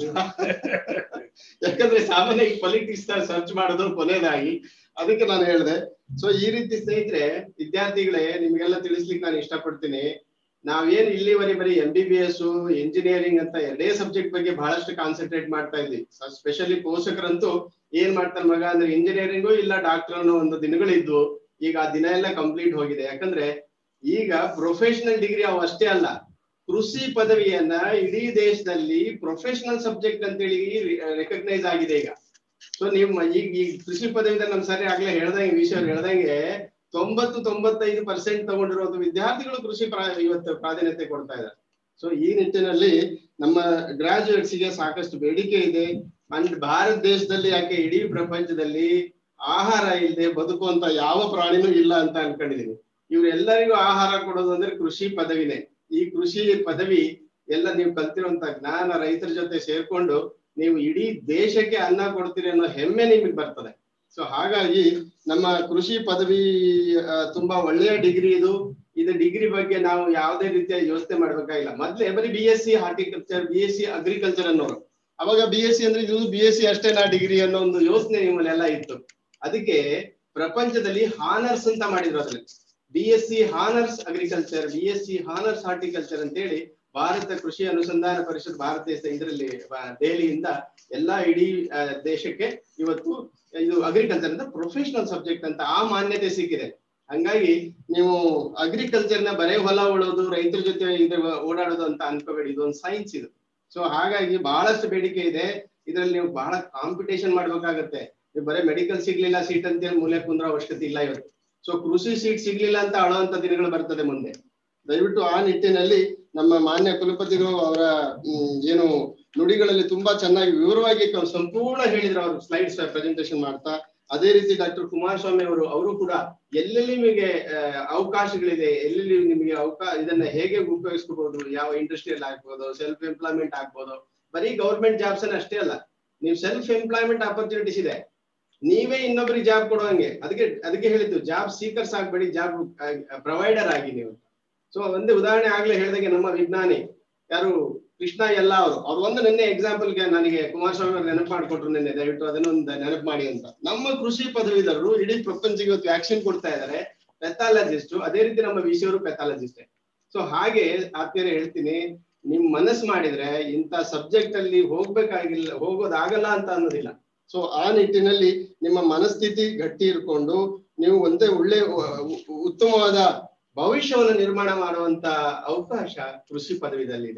ಯಾಕಂದ್ರೆ ಸಾಮಾನ್ಯ ಪೊಲಿಟಿಕ್ಸ್ ಸರ್ಚ್ ಮಾಡೋದು ಕೊನೆಯದಾಗಿ ಅದಕ್ಕೆ ನಾನು ಹೇಳಿದೆ ಸೊ ಈ ರೀತಿ ಸ್ನೇಹಿತರೆ ವಿದ್ಯಾರ್ಥಿಗಳೇ ನಿಮ್ಗೆಲ್ಲ ತಿಳಿಸ್ಲಿಕ್ಕೆ ನಾನು ಇಷ್ಟಪಡ್ತೀನಿ ನಾವೇನ್ ಇಲ್ಲಿವರೆಗೆ ಬರೀ M B B S engineering ಅಂತ ಎರಡೇ ಸಬ್ಜೆಕ್ಟ್ ಬಗ್ಗೆ ಬಹಳಷ್ಟು ಕಾನ್ಸಂಟ್ರೇಟ್ ಮಾಡ್ತಾ ಇದ್ವಿ ಸ್ಪೆಷಲಿ ಪೋಷಕರಂತೂ ಏನ್ ಮಾಡ್ತಾರೆ ಮಗ ಅಂದ್ರೆ ಇಂಜಿನಿಯರಿಂಗು ಇಲ್ಲ ಡಾಕ್ಟರ್ ಅನ್ನೋ ಒಂದು ದಿನಗಳಿದ್ವು ಈಗ ಆ ದಿನ ಎಲ್ಲ ಕಂಪ್ಲೀಟ್ ಹೋಗಿದೆ ಯಾಕಂದ್ರೆ ಈಗ ಪ್ರೊಫೆಷನಲ್ ಡಿಗ್ರಿ ಅವು ಅಷ್ಟೇ ಅಲ್ಲ ಕೃಷಿ ಪದವಿಯನ್ನ ಇಡೀ ದೇಶದಲ್ಲಿ ಪ್ರೊಫೆಷನಲ್ ಸಬ್ಜೆಕ್ಟ್ ಅಂತೇಳಿ ರೆಕಗ್ನೈಸ್ ಆಗಿದೆ ಈಗ ಸೊ ನೀವು ಈಗ ಈ ಕೃಷಿ ಪದವಿದ ನಮ್ ಸರಿ ಆಗ್ಲೇ ಹೇಳ್ದಂಗೆ ವಿಷಯ ಹೇಳ್ದಂಗೆ ತೊಂಬತ್ತು ತೊಂಬತ್ತೈದು ಪರ್ಸೆಂಟ್ ತಗೊಂಡಿರೋದು ವಿದ್ಯಾರ್ಥಿಗಳು ಕೃಷಿ ಪ್ರಾ- ಇವತ್ತು ಪ್ರಾಧಾನ್ಯತೆ ಕೊಡ್ತಾ ಇದ್ದಾರೆ ಸೊ ಈ ನಿಟ್ಟಿನಲ್ಲಿ ನಮ್ಮ ಗ್ರಾಜುಯೇಟ್ಸ್ ಗೆ ಸಾಕಷ್ಟು ಬೇಡಿಕೆ ಇದೆ ಅಂಡ್ ಭಾರತ ದೇಶದಲ್ಲಿ ಯಾಕೆ ಇಡೀ ಪ್ರಪಂಚದಲ್ಲಿ ಆಹಾರ ಇಲ್ಲದೆ ಬದುಕುವಂತ ಯಾವ ಪ್ರಾಣಿನೂ ಇಲ್ಲ ಅಂತ ಅನ್ಕೊಂಡಿದೀನಿ ಇವ್ರೆಲ್ಲರಿಗೂ ಆಹಾರ ಕೊಡೋದು ಅಂದ್ರೆ ಕೃಷಿ ಪದವಿನೇ ಈ ಕೃಷಿ ಪದವಿ ಎಲ್ಲ ನೀವು ಕಲ್ತಿರುವಂತ ಜ್ಞಾನ ರೈತರ ಜೊತೆ ಸೇರ್ಕೊಂಡು ನೀವು ಇಡೀ ದೇಶಕ್ಕೆ ಅನ್ನ ಕೊಡ್ತೀರಿ ಅನ್ನೋ ಹೆಮ್ಮೆ ನಿಮಗೆ ಬರ್ತದೆ ಸೊ ಹಾಗಾಗಿ ನಮ್ಮ ಕೃಷಿ ಪದವಿ ಆ, ತುಂಬಾ ಒಳ್ಳೆಯ ಡಿಗ್ರಿ ಇದು ಇದು ಡಿಗ್ರಿ ಬಗ್ಗೆ ನಾವು ಯಾವುದೇ ರೀತಿಯ ಯೋಚನೆ ಮಾಡ್ಬೇಕಾಗಿಲ್ಲ ಮೊದ್ಲೇ ಬರೀ B S C horticulture B S C agriculture ಅನ್ನೋರು ಅವಾಗ ಬಿ ಎಸ್ ಸಿ ಅಂದ್ರೆ ಇದು ಬಿ ಎಸ್ ಸಿ ಅಷ್ಟೇನಾ ಡಿಗ್ರಿ ಅನ್ನೋ ಒಂದು ಯೋಚನೆ ನಿಮ್ಮಲ್ಲೆಲ್ಲ ಇತ್ತು ಅದಕ್ಕೆ ಪ್ರಪಂಚದಲ್ಲಿ ಹಾನರ್ಸ್ ಅಂತ ಮಾಡಿದ್ರು ಅದ್ರಲ್ಲಿ B S C honours agriculture B S C honours horticulture ಅಂತ ಹೇಳಿ ಭಾರತ ಕೃಷಿ ಅನುಸಂಧಾನ ಪರಿಷತ್ ಭಾರತ ದೇಶ ಇದರಲ್ಲಿ ಬ- ದೆಹಲಿಯಿಂದ ಎಲ್ಲಾ ಇಡೀ ಆ, ದೇಶಕ್ಕೆ ಇವತ್ತು ಇದು ಅಗ್ರಿಕಲ್ಚರ್ ಅಂತ ಪ್ರೊಫೆಷನಲ್ ಸಬ್ಜೆಕ್ಟ್ ಅಂತ ಆ ಮಾನ್ಯತೆ ಸಿಕ್ಕಿದೆ ಹಂಗಾಗಿ ನೀವು ಅಗ್ರಿಕಲ್ಚರ್ ನ ಬರೇ ಹೊಲ ಉಳೋದು ರೈತರ ಜೊತೆ ಇದು ಓಡಾಡೋದು ಅಂತ ಅನ್ಕೋಬೇಡಿ ಇದೊಂದು ಸೈನ್ಸ್ ಇದು ಸೊ ಹಾಗಾಗಿ ಬಹಳಷ್ಟು ಬೇಡಿಕೆ ಇದೆ ಇದ್ರಲ್ಲಿ ನೀವು ಬಹಳ ಕಾಂಪಿಟೇಷನ್ ಮಾಡ್ಬೇಕಾಗತ್ತೆ ನೀವು ಬರೇ ಮೆಡಿಕಲ್ ಸಿಗ್ಲಿಲ್ಲ ಸೀಟ್ ಅಂತ ಹೇಳಿ ಮೂಲೆ ಕುಂದ್ರ ಅವಶ್ಯಕತೆ ಇಲ್ಲ ಇವತ್ತು ಸೊ ಕೃಷಿ ಸೀಟ್ ಸಿಗ್ಲಿಲ್ಲ ಅಂತ ಅಳುವಂತ ದಿನಗಳು ಬರ್ತದೆ ಮುಂದೆ ದಯವಿಟ್ಟು ಆ ನಿಟ್ಟಿನಲ್ಲಿ ನಮ್ಮ ಮಾನ್ಯ ಕುಲಪತಿಗಳು ಅವರ ಹ್ಮ್, ಏನು ನುಡಿಗಳಲ್ಲಿ ತುಂಬಾ ಚೆನ್ನಾಗಿ ವಿವರವಾಗಿ ಕ- ಸಂಪೂರ್ಣ ಹೇಳಿದ್ರು ಅವರು ಸ್ಲೈಡ್ಸ್ ಪ್ರೆಸೆಂಟೇಶನ್ ಮಾಡ್ತಾ ಅದೇ ರೀತಿ ಡಾಕ್ಟರ್ ಕುಮಾರಸ್ವಾಮಿ ಅವರು ಅವರು ಕೂಡ ಎಲ್ಲೆಲ್ಲಿ ನಿಮಗೆ ಆ, ಅವಕಾಶಗಳಿದೆ ಎಲ್ಲೆಲ್ಲಿ ನಿಮಗೆ ಅವಕಾಶ ಇದನ್ನ ಹೇಗೆ ಉಪಯೋಗಿಸ್ಕೋಬಹುದು ಯಾವ ಇಂಡಸ್ಟ್ರಿಯಲ್ ಆಗ್ಬೋದು ಸೆಲ್ಫ್ ಎಂಪ್ಲಾಯ್ಮೆಂಟ್ ಆಗ್ಬೋದು ಬರೀ ಗೌರ್ಮೆಂಟ್ ಜಾಬ್ಸ್ ಅಷ್ಟೇ ಅಲ್ಲ ನೀವು ಸೆಲ್ಫ್ ಎಂಪ್ಲಾಯ್ಮೆಂಟ್ ಆಪರ್ಚುನಿಟೀಸ್ ಇದೆ ನೀವೇ ಇನ್ನೊಬ್ರಿಗೆ ಜಾಬ್ ಕೊಡುವಂಗೆ ಅದಕ್ಕೆ ಅದಕ್ಕೆ ಹೇಳಿದ್ದು ಜಾಬ್ ಸೀಕರ್ಸ್ ಆಗ್ಬೇಡಿ ಜಾಬ್ ಪ್ರೊವೈಡರ್ ಆಗಿ ನೀವು ಸೊ ಒಂದೇ ಉದಾಹರಣೆ ಆಗ್ಲೇ ಹೇಳಿದಾಗೆ ನಮ್ಮ ವಿಜ್ಞಾನಿ ಯಾರು ಕೃಷ್ಣ ಎಲ್ಲ ಅವರು ಅವ್ರು ಒಂದು ನಿನ್ನೆ example ಗೆ ನನಗೆ ಕುಮಾರಸ್ವಾಮಿ ಅವರು ನೆನಪು ಮಾಡ್ಕೊಟ್ರು ನಿನ್ನೆ ದಯವಿಟ್ಟು ಅದನ್ನೊಂದು ನೆನಪು ಮಾಡಿ ಅಂತ ನಮ್ಮ ಕೃಷಿ ಪದವೀಧರರು ಇಡೀ ಪ್ರಪಂಚಕ್ಕೆ ಇವತ್ತು ವ್ಯಾಕ್ಸಿನ್ ಕೊಡ್ತಾ ಇದ್ದಾರೆ ಪೆಥಾಲಜಿಸ್ಟ್ ಅದೇ ರೀತಿ ನಮ್ಮ ವಿ ಅವರು ಪೆಥಾಲಜಿಸ್ಟ್ ಸೊ ಹಾಗೆ ಆತ್ಮೀಯರೇ ಹೇಳ್ತೀನಿ ನಿಮ್ ಮನಸ್ಸು ಮಾಡಿದ್ರೆ ಇಂಥ ಸಬ್ಜೆಕ್ಟ್ ಅಲ್ಲಿ ಹೋಗ್ಬೇಕಾಗಿಲ್ಲ ಹೋಗೋದಾಗಲ್ಲ ಅಂತ ಅನ್ನೋದಿಲ್ಲ ಸೊ ಆ ನಿಟ್ಟಿನಲ್ಲಿ ನಿಮ್ಮ ಮನಸ್ಥಿತಿ ಗಟ್ಟಿ ಇರ್ಕೊಂಡು ನೀವು ಒಂದೇ ಒಳ್ಳೆ ಉ- ಉ- ಉತ್ತಮವಾದ ಭವಿಷ್ಯವನ್ನು ನಿರ್ಮಾಣ ಮಾಡುವಂತ ಅವಕಾಶ ಕೃಷಿ ಪದವಿದಲ್ಲಿದೆ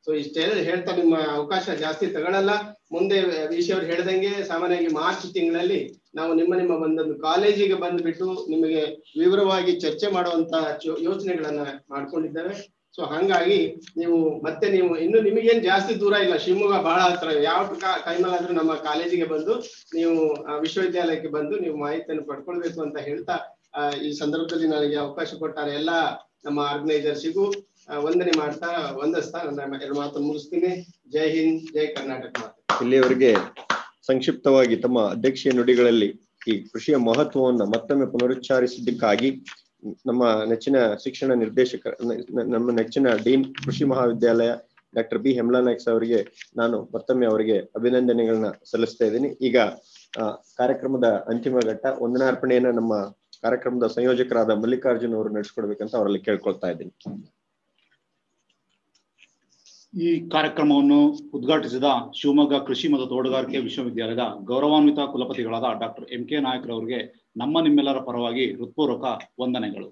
ಸೊ ಇಷ್ಟೆಲ್ಲ ಹೇಳ್ತಾ ನಿಮ್ಮ ಅವಕಾಶ ಜಾಸ್ತಿ ತಗೊಳಲ್ಲ ಮುಂದೆ ವಿಷಯ ಅವ್ರು ಹೇಳ್ದಂಗೆ ಸಾಮಾನ್ಯವಾಗಿ ಮಾರ್ಚ್ ತಿಂಗಳಲ್ಲಿ ನಾವು ನಿಮ್ಮ ನಿಮ್ಮ ಒಂದೊಂದು ಕಾಲೇಜಿಗೆ ಬಂದ್ಬಿಟ್ಟು ನಿಮಗೆ ವಿವರವಾಗಿ ಚರ್ಚೆ ಮಾಡುವಂತ ಚೋ- ಯೋಚನೆಗಳನ್ನ ಮಾಡ್ಕೊಂಡಿದ್ದೇವೆ ಸೊ ಹಂಗಾಗಿ ನೀವು ಮತ್ತೆ ನೀವು ಇನ್ನು ನಿಮಗೇನ್ ಜಾಸ್ತಿ ದೂರ ಇಲ್ಲ ಶಿವಮೊಗ್ಗ ಬಹಳ ಹತ್ರ ಯಾವ ಟೈಮಲ್ಲಾದ್ರೂ ನಮ್ಮ ಕಾಲೇಜಿಗೆ ಬಂದು ನೀವು ಆ, ವಿಶ್ವವಿದ್ಯಾಲಯಕ್ಕೆ ಬಂದು ನೀವು ಮಾಹಿತಿಯನ್ನು ಪಡ್ಕೊಳ್ಬೇಕು ಅಂತ ಹೇಳ್ತಾ ಆ, ಈ ಸಂದರ್ಭದಲ್ಲಿ ನನಗೆ ಅವಕಾಶ ಕೊಟ್ಟಾರೆ ಎಲ್ಲ ನಮ್ಮ ಆರ್ಗನೈಸರ್ಸಿಗೂ ವಂದನೆ ಮಾಡ್ತಾ ವಂದಿಸ್ತಾ ನನ್ನ ಎರಡು ಮಾತು ಮುಗಿಸ್ತೀನಿ ಜೈ ಹಿಂದ್ ಜೈ ಕರ್ನಾಟಕ ಮಾತು ಇಲ್ಲಿಯವರೆಗೆ ಸಂಕ್ಷಿಪ್ತವಾಗಿ ತಮ್ಮ ಅಧ್ಯಕ್ಷೀಯ ನುಡಿಗಳಲ್ಲಿ ಈ ಕೃಷಿಯ ಮಹತ್ವವನ್ನು ಮತ್ತೊಮ್ಮೆ ಪುನರುಚ್ಚಾರಿಸಿದ್ದಕ್ಕಾಗಿ ನಮ್ಮ ನೆಚ್ಚಿನ ಶಿಕ್ಷಣ ನಿರ್ದೇಶಕ ನ- ನಮ್ಮ ನೆಚ್ಚಿನ ಡೀನ್ ಕೃಷಿ ಮಹಾವಿದ್ಯಾಲಯ ಡಾಕ್ಟರ್ ಬಿ ಹೆಮ್ಲಾ ನಾಯ್ಕ್ಸ್ ಅವರಿಗೆ ನಾನು ಮತ್ತೊಮ್ಮೆ ಅವರಿಗೆ ಅಭಿನಂದನೆಗಳನ್ನ ಸಲ್ಲಿಸ್ತಾ ಇದ್ದೀನಿ ಈಗ ಆ, ಕಾರ್ಯಕ್ರಮದ ಅಂತಿಮ ಘಟ್ಟ ವಂದನಾರ್ಪಣೆಯನ್ನ ನಮ್ಮ ಕಾರ್ಯಕ್ರಮದ ಸಂಯೋಜಕರಾದ ಮಲ್ಲಿಕಾರ್ಜುನ್ ಅವರು ನಡೆಸ್ಕೊಡ್ಬೇಕಂತ ಅವರಲ್ಲಿ ಕೇಳ್ಕೊಳ್ತಾ ಇದ್ದೀನಿ ಈ ಕಾರ್ಯಕ್ರಮವನ್ನು ಉದ್ಘಾಟಿಸಿದ ಶಿವಮೊಗ್ಗ ಕೃಷಿ ಮತ್ತು ತೋಟಗಾರಿಕೆ ವಿಶ್ವವಿದ್ಯಾಲಯದ ಗೌರವಾನ್ವಿತ ಕುಲಪತಿಗಳಾದ ಡಾಕ್ಟರ್ ಎಂ ಕೆ ನಾಯಕರವರಿಗೆ ನಮ್ಮ ನಿಮ್ಮೆಲ್ಲರ ಪರವಾಗಿ ಹೃತ್ಪೂರ್ವಕ ವಂದನೆಗಳು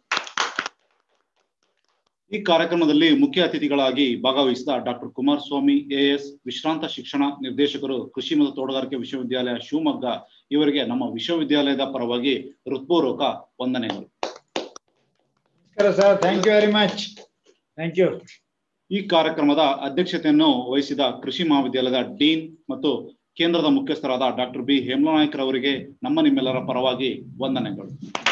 ಈ ಕಾರ್ಯಕ್ರಮದಲ್ಲಿ ಮುಖ್ಯ ಅತಿಥಿಗಳಾಗಿ ಭಾಗವಹಿಸಿದ ಡಾಕ್ಟರ್ ಕುಮಾರಸ್ವಾಮಿ ಎಎಸ್ ವಿಶ್ರಾಂತ ಶಿಕ್ಷಣ ನಿರ್ದೇಶಕರು ಕೃಷಿ ಮತ್ತು ತೋಟಗಾರಿಕೆ ವಿಶ್ವವಿದ್ಯಾಲಯ ಶಿವಮೊಗ್ಗ ಇವರಿಗೆ ನಮ್ಮ ವಿಶ್ವವಿದ್ಯಾಲಯದ ಪರವಾಗಿ ಹೃತ್ಪೂರ್ವಕ ವಂದನೆಗಳು ನಮಸ್ಕಾರ sir thank you very much thank you ಈ ಕಾರ್ಯಕ್ರಮದ ಅಧ್ಯಕ್ಷತೆಯನ್ನು ವಹಿಸಿದ ಕೃಷಿ ಮಹಾವಿದ್ಯಾಲಯದ ಡೀನ್ ಮತ್ತು ಕೇಂದ್ರದ ಮುಖ್ಯಸ್ಥರಾದ ಡಾಕ್ಟರ್ ಬಿ ಹೇಮಲಾನಾಯ್ಕರ್ ಅವರಿಗೆ ನಮ್ಮ ನಿಮ್ಮೆಲ್ಲರ ಪರವಾಗಿ ವಂದನೆಗಳು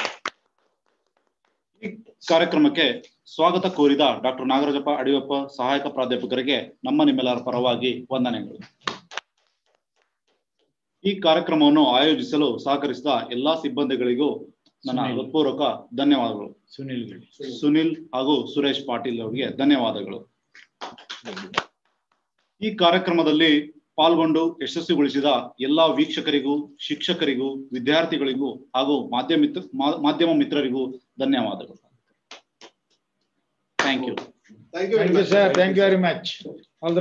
ಈ ಕಾರ್ಯಕ್ರಮಕ್ಕೆ ಸ್ವಾಗತ ಕೋರಿದ ಡಾಕ್ಟರ್ ನಾಗರಾಜಪ್ಪ ಅಡಿಯಪ್ಪ ಸಹಾಯಕ ಪ್ರಾಧ್ಯಾಪಕರಿಗೆ ನಮ್ಮ ನಿಮ್ಮೆಲ್ಲರ ಪರವಾಗಿ ವಂದನೆಗಳು ಈ ಕಾರ್ಯಕ್ರಮವನ್ನು ಆಯೋಜಿಸಲು ಸಹಕರಿಸಿದ ಎಲ್ಲಾ ಸಿಬ್ಬಂದಿಗಳಿಗೂ ನನ್ನ ಸುನೀಲ್. ಹೃತ್ಪೂರ್ವಕ ಧನ್ಯವಾದಗಳು ಸುನಿಲ್ ಗಡಿ ಸುನಿಲ್ ಹಾಗೂ ಸುರೇಶ್ ಪಾಟೀಲ್ ಅವರಿಗೆ ಧನ್ಯವಾದಗಳು ಈ ಕಾರ್ಯಕ್ರಮದಲ್ಲಿ ಪಾಲ್ಗೊಂಡು ಯಶಸ್ವಿಗೊಳಿಸಿದ ಎಲ್ಲಾ ವೀಕ್ಷಕರಿಗೂ ಶಿಕ್ಷಕರಿಗೂ ವಿದ್ಯಾರ್ಥಿಗಳಿಗೂ ಹಾಗೂ ಮಾಧ್ಯಮ ಮಿತ್ರ- ಮಾ- ಮಾಧ್ಯಮ ಮಿತ್ರರಿಗೂ ಧನ್ಯವಾದಗಳು thank you thank you thank you sir thank you very much